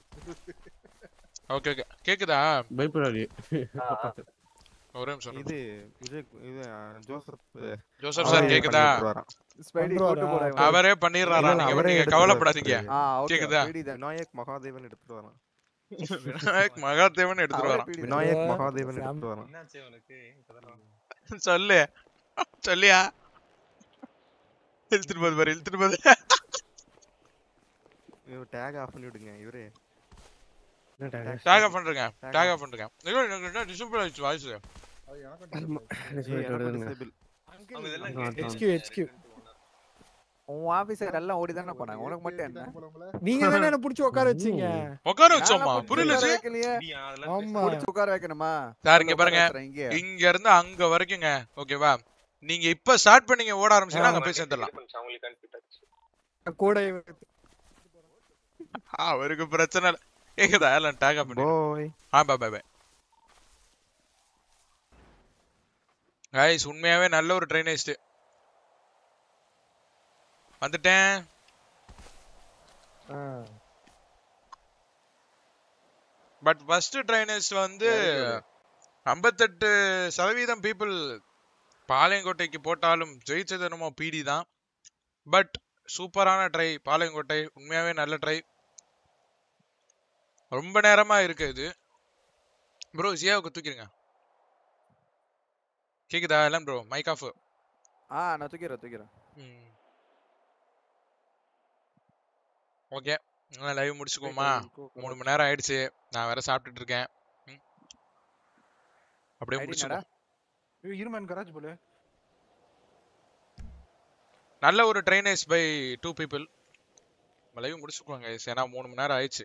ஓகே ஓகே கேக்குதா பயப்படாது ஒரே நிமிஷம் இது விஜய் இது ஆ, ஜோசப் ஜோசப் சார் கேக்குதா ஸ்பைடி பண்றாரா? கூட்டு போறாரு. அவரே பண்ணிடுறாரா இல்ல, நீங்க அவரே நீங்க எடுத்துட்டு கவலைப்படாதீங்க வராரு. ஆ, okay. கேக்குதா ஸ்பைடி தான். விநாயக் மகாதேவன் எடுத்துட்டு வரான் விநாயக் மகாதேவன் எடுத்துட்டு வரான் விநாயக் மகாதேவன் எடுத்துட்டு வரான் என்னாச்சு அவனுக்கு இப்பதான் சொல்லு சொல்லியா இழுத்துட்டு போது பாரு இழுத்துட்டு போது இவர் டேக் ஆஃப் பண்ணி விடுங்க இவரே டாக் ஆஃப் பண்றேங்க டாக் ஆஃப் பண்றேங்க ஐயோ எனக்கு என்ன டிசபிள் ஆயிடுச்சு வாய்ஸ் HQ, HQ. உன் ஆபீசர் எல்லாம் ஓடி தானே போனாங்க உனக்கு மட்டும் என்ன நீங்க தானே என்ன புடிச்சு உட்கார வச்சீங்க உட்கார வச்சோமா புரியல உட்கார ஜி வைக்கலையே. ஆமா புடிச்சு உட்கார வைக்கணுமா சார் இங்க உட்கார பாருங்க வைக்கிறேன் இங்க. இங்க இருந்து அங்க வரைக்குங்க ஓகேவா நீங்க இப்ப ஸ்டார்ட் பண்ணீங்க ஓட ஆரம்பிச்சீங்கன்னா அங்க போய் சேர்ந்துடலாம் அவங்களுக்கு அனுப்பிட்டாச்சு கூட அவருக்கு பிரச்சனை இல்ல கேக்குதா எல்லாம் டாக் ஆஃப் பண்ணி போய் ஆ பை பை பை கைஸ் உண்மையாவே நல்ல ஒரு ட்ரைனேஜ் வந்துட்டேன் பட் ஃபர்ஸ்ட் ட்ரைனேஜ் வந்து ஐம்பத்தெட்டு சதவீதம் பீப்புள் பாளையங்கோட்டைக்கு போட்டாலும் ஜெயிச்சது என்னமோ பிடி தான் பட் சூப்பரான ட்ரை பாளையங்கோட்டை உண்மையாவே நல்ல ட்ரை ரொம்ப நேரமா இருக்கு இது ப்ரோ ஜியாவுக்கு தூக்கிடுங்க கேக்குதா எல்லாம் ப்ரோ மைக் ஆஃப் ஆ நான் தூக்கிறேன் தூக்கிறேன் ஓகே லைவ் முடிச்சுக்குவோமா மூணு மணி நேரம் ஆயிடுச்சு நான் வேற சாப்பிட்டுட்டு இருக்கேன் ம். அப்படியே ID முடிச்சுக்கோ ஐயோ, இருமன் கராஜ் போல நல்ல ஒரு drainage by two people live முடிச்சுக்குவாங்க ஏன்னா மூணு மணி நேரம் ஆயிடுச்சு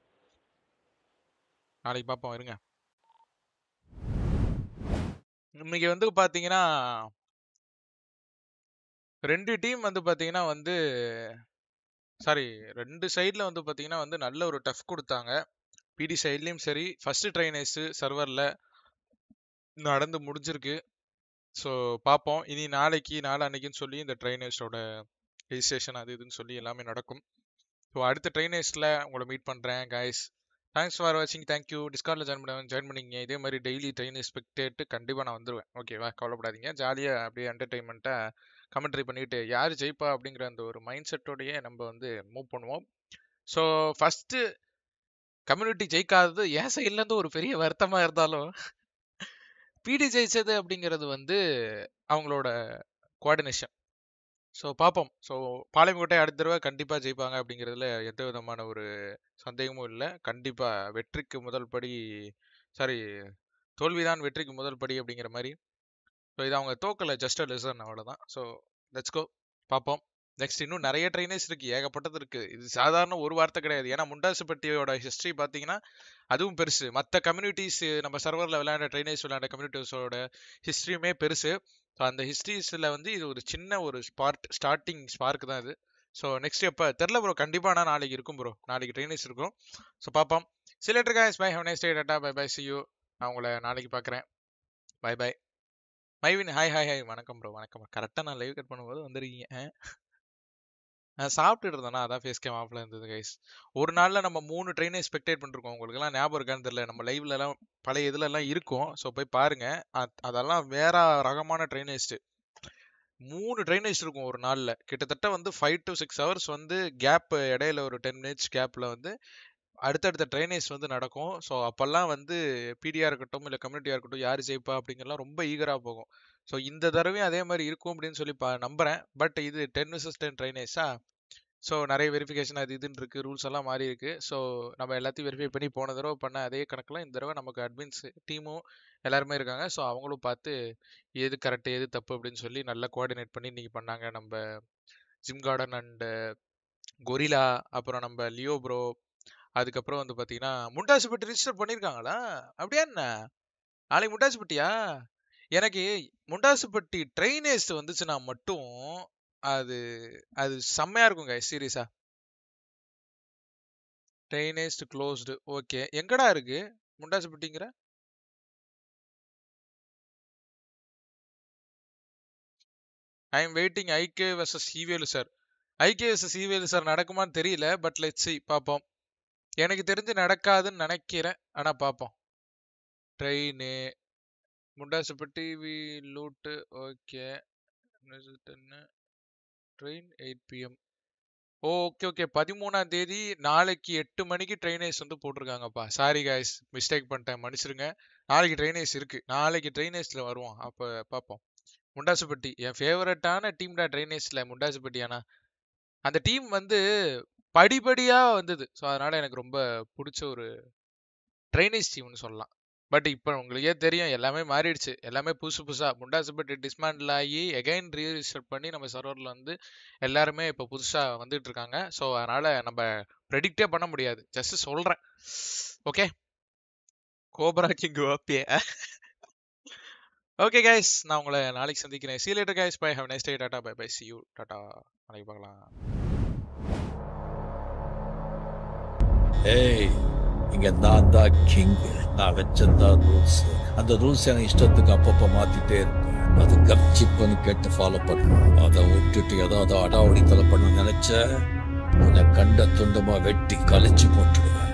நாளைக்கு பார்ப்போம் இருங்க இன்னைக்கு வந்து பாத்தீங்கன்னா ரெண்டு டீம் வந்து பாத்தீங்கன்னா வந்து சாரி ரெண்டு சைடில் வந்து பாத்தீங்கன்னா வந்து நல்ல ஒரு டஃப் கொடுத்தாங்க பிடி சைட்லேயும் சரி ஃபர்ஸ்ட் ட்ரைனேஜ் சர்வரில் நடந்து முடிஞ்சிருக்கு ஸோ பார்ப்போம் இனி நாளைக்கு நாளான்னைக்குன்னு சொல்லி இந்த ட்ரைனேஜோட ரெஜிஸ்ட்ரேஷன் அது இதுன்னு சொல்லி எல்லாமே நடக்கும் ஸோ அடுத்த ட்ரைனேஜில் உங்களை மீட் பண்ணுறேன் கைஸ் தேங்க்ஸ் ஃபார் வாட்சிங் தேங்க்யூ டிஸ்கார்டில் ஜாயின் பண்ண ஜாயின் பண்ணிங்க இதே மாதிரி டெய்லி ட்ரைனேஜ் ஸ்பெக்டேட்டு கண்டிப்பாக நான் வந்துடுவேன் ஓகேவா கவலைப்படாதீங்க ஜாலியாக அப்படியே என்டர்டைன்மெண்ட்டாக கமெண்ட்ரி பண்ணிட்டு யார் ஜெயிப்பா அப்படிங்கிற அந்த ஒரு மைண்ட் செட்டோடயே நம்ம வந்து மூவ் பண்ணுவோம் ஸோ ஃபஸ்ட்டு கம்யூனிட்டி ஜெயிக்காதது என் சைட்லேருந்து ஒரு பெரிய வருத்தமாக இருந்தாலும் பிடி ஜெயிச்சது அப்படிங்கிறது வந்து அவங்களோட கோஆர்டினேஷன் ஸோ பார்ப்போம் ஸோ பாளையங்கோட்டை அடுத்த தடவை கண்டிப்பாக ஜெயிப்பாங்க அப்படிங்கிறதுல எந்த விதமான ஒரு சந்தேகமும் இல்லை கண்டிப்பாக வெற்றிக்கு முதல் படி சாரி தோல்விதான் வெற்றிக்கு முதல் படி அப்படிங்கிற மாதிரி ஸோ இது அவங்க தோக்கலை ஜஸ்ட் அ லெசன் அவ்வளோதான் ஸோ லெட்ஸ் கோ பார்ப்போம் நெக்ஸ்ட் இன்னும் நிறைய ட்ரைனேஜ் இருக்கு ஏகப்பட்டது இருக்கு இது சாதாரண ஒரு வார்த்தை கிடையாது ஏன்னா முண்டாசுப்பட்டியோட ஹிஸ்ட்ரி பார்த்தீங்கன்னா அதுவும் பெருசு மற்ற கம்யூனிட்டிஸ் நம்ம சர்வரில் விளையாண்ட ட்ரைனேஜ் விளையாண்ட கம்யூனிட்டிஸோட ஹிஸ்ட்ரியுமே பெருசு ஸோ அந்த ஹிஸ்ட்ரிஸில் வந்து இது ஒரு சின்ன ஒரு ஸ்பார்ட் ஸ்டார்டிங் ஸ்பார்க் தான் இது ஸோ நெக்ஸ்ட் எப்போ தெரில ப்ரோ கண்டிப்பாக நான் நாளைக்கு இருக்கும் ப்ரோ நாளைக்கு ட்ரைனேஜ் இருக்கும் ஸோ பார்ப்போம் see later guys bye have nice day tata bye bye see you நான் உங்களை நாளைக்கு பார்க்குறேன் பை பை மைவின் ஹாய் ஹாய் ஹாய் வணக்கம் ப்ரோ வணக்கம் கரெக்டாக நான் லைவ் கட் பண்ணும்போது வந்துருக்கீங்க ஆ? நான் சாப்பிட்டுட்டு இருந்தேனா அதான் ஃபேஸ் கேம் ஆஃப்ல இருந்தது கைஸ் ஒரு நாள்ல நம்ம மூணு ட்ரெயினை ஸ்பெக்டேட் பண்ணிருக்கோம் உங்களுக்கு எல்லாம் ஞாபகம் இருக்கான்னு தெரியல நம்ம லைவ்ல எல்லாம் பழைய இதுல எல்லாம் இருக்கும் ஸோ போய் பாருங்க அத்- அதெல்லாம் வேற ரகமான ட்ரைனேஜ் மூணு ட்ரைனேஜ் இருக்கும் ஒரு நாள்ல கிட்டத்தட்ட வந்து ஃபைவ் டு சிக்ஸ் ஹவர்ஸ் வந்து கேப் இடையில ஒரு டென் மினிட்ஸ் கேப்ல வந்து அடுத்தடுத்த ட்ரைனேஜ் வந்து நடக்கும் ஸோ அப்போல்லாம் வந்து பிடிஆர் இருக்கட்டும் இல்லை கம்யூனிட்டியாக இருக்கட்டும் யார் ஜெயிப்பா அப்படிங்கறலாம் ரொம்ப ஈகராக போகும் ஸோ இந்த தடவையும் அதே மாதிரி இருக்கும் அப்படின்னு சொல்லி பா நம்புறேன் பட் இது டென் விசஸ் டென் ட்ரைனேஜா ஸோ நிறைய வெரிஃபிகேஷன் அது இதுன்னு இருக்கு ரூல்ஸ் எல்லாம் மாறி இருக்கு ஸோ நம்ம எல்லாத்தையும் வெரிஃபை பண்ணி போன தடவை பண்ண அதே கணக்கில் இந்த தடவை நமக்கு அட்மின்ஸ் டீமும் எல்லாருமே இருக்காங்க ஸோ அவங்களும் பார்த்து எது கரெக்ட் எது தப்பு அப்படின்னு சொல்லி நல்லா கோஆர்டினேட் பண்ணி இன்னைக்கு பண்ணாங்க நம்ம ஜிம் கார்டன் அண்ட் கொரிலா அப்புறம் நம்ம லியோ ப்ரோ அதுக்கப்புறம் வந்து பார்த்தீங்கன்னா முண்டாசுப்பட்டி ரிஜிஸ்டர் பண்ணியிருக்காங்களா அப்படியா என்ன நாளைக்கு முண்டாசுப்பட்டியா எனக்கு முண்டாசுப்பட்டி ட்ரைனேஜ் வந்துச்சுன்னா மட்டும் அது அது செம்மையா இருக்குங்க சீரியஸா ட்ரைனேஜ் க்ளோஸ்டு ஓகே எங்கடா இருக்கு முண்டாசுப்பட்டிங்கிற I am waiting IK versus ஈவேலு சார் ஐகே வர்சஸ் ஈவேலு சார் நடக்குமான்னு தெரியல பட் லெட்ஸ் சி பார்ப்போம் எனக்கு தெரிஞ்சு நடக்காதுன்னு நினைக்கிறேன் ஆனா பார்ப்போம் train Mundasupatti V loot okay train eight PM okay okay பதிமூணாம் தேதி நாளைக்கு எட்டு மணிக்கு ட்ரெயினேஸ் வந்து போட்டிருக்காங்கப்பா சாரி காய்ஸ் மிஸ்டேக் பண்ணிட்டேன் மன்னிச்சிருங்க நாளைக்கு ட்ரெயினேஸ் இருக்கு நாளைக்கு ட்ரெயினேஸ்ல வருவோம் அப்போ பார்ப்போம் முண்டாசுப்பட்டி என் ஃபேவரட்டான டீம் தான் ட்ரெயினேஸ்ல முண்டாசுப்பட்டி ஆனா அந்த டீம் வந்து படிப்படியா வந்தது ஸோ அதனால எனக்கு ரொம்ப பிடிச்ச ஒரு ட்ரைனேஜ் டீம்னு சொல்லலாம் பட் இப்போ உங்களுக்கே தெரியும் எல்லாமே மாறிடுச்சு எல்லாமே புதுசு புதுசா முண்டாசுப்பட்டி டிஸ்மேண்டில் ஆகி எகைன் ரீரிஸ்டர் பண்ணி நம்ம சர்வரில் வந்து எல்லாருமே இப்போ புதுசா வந்துட்டு இருக்காங்க ஸோ அதனால நம்ம ப்ரெடிக்டே பண்ண முடியாது ஜஸ்ட் சொல்றேன் ஓகே கோபரா கிங் ஓப்பே ஓகே கைஸ் நான் உங்களை நாளைக்கு சந்திக்கிறேன் see you later guys bye have a nice day tata bye bye see you tata நாளைக்கு பார்க்கலாம் ஏய் இங்க நான் தான் கிங் நான் வச்சதான் ரூல்ஸ் அந்த ரூல்ஸ் எனக்கு இஷ்டத்துக்கு அப்பப்போ மாத்திட்டே இருப்பேன் அது கப்சிப்புன்னு கேட்டு ஃபாலோ பண்ணணும் அதை விட்டுட்டு ஏதாவது அடாவடித்தலை பண்ண நினைச்ச உன்னை கண்ட துண்டமா வெட்டி கழிச்சு போட்டுடுவேன்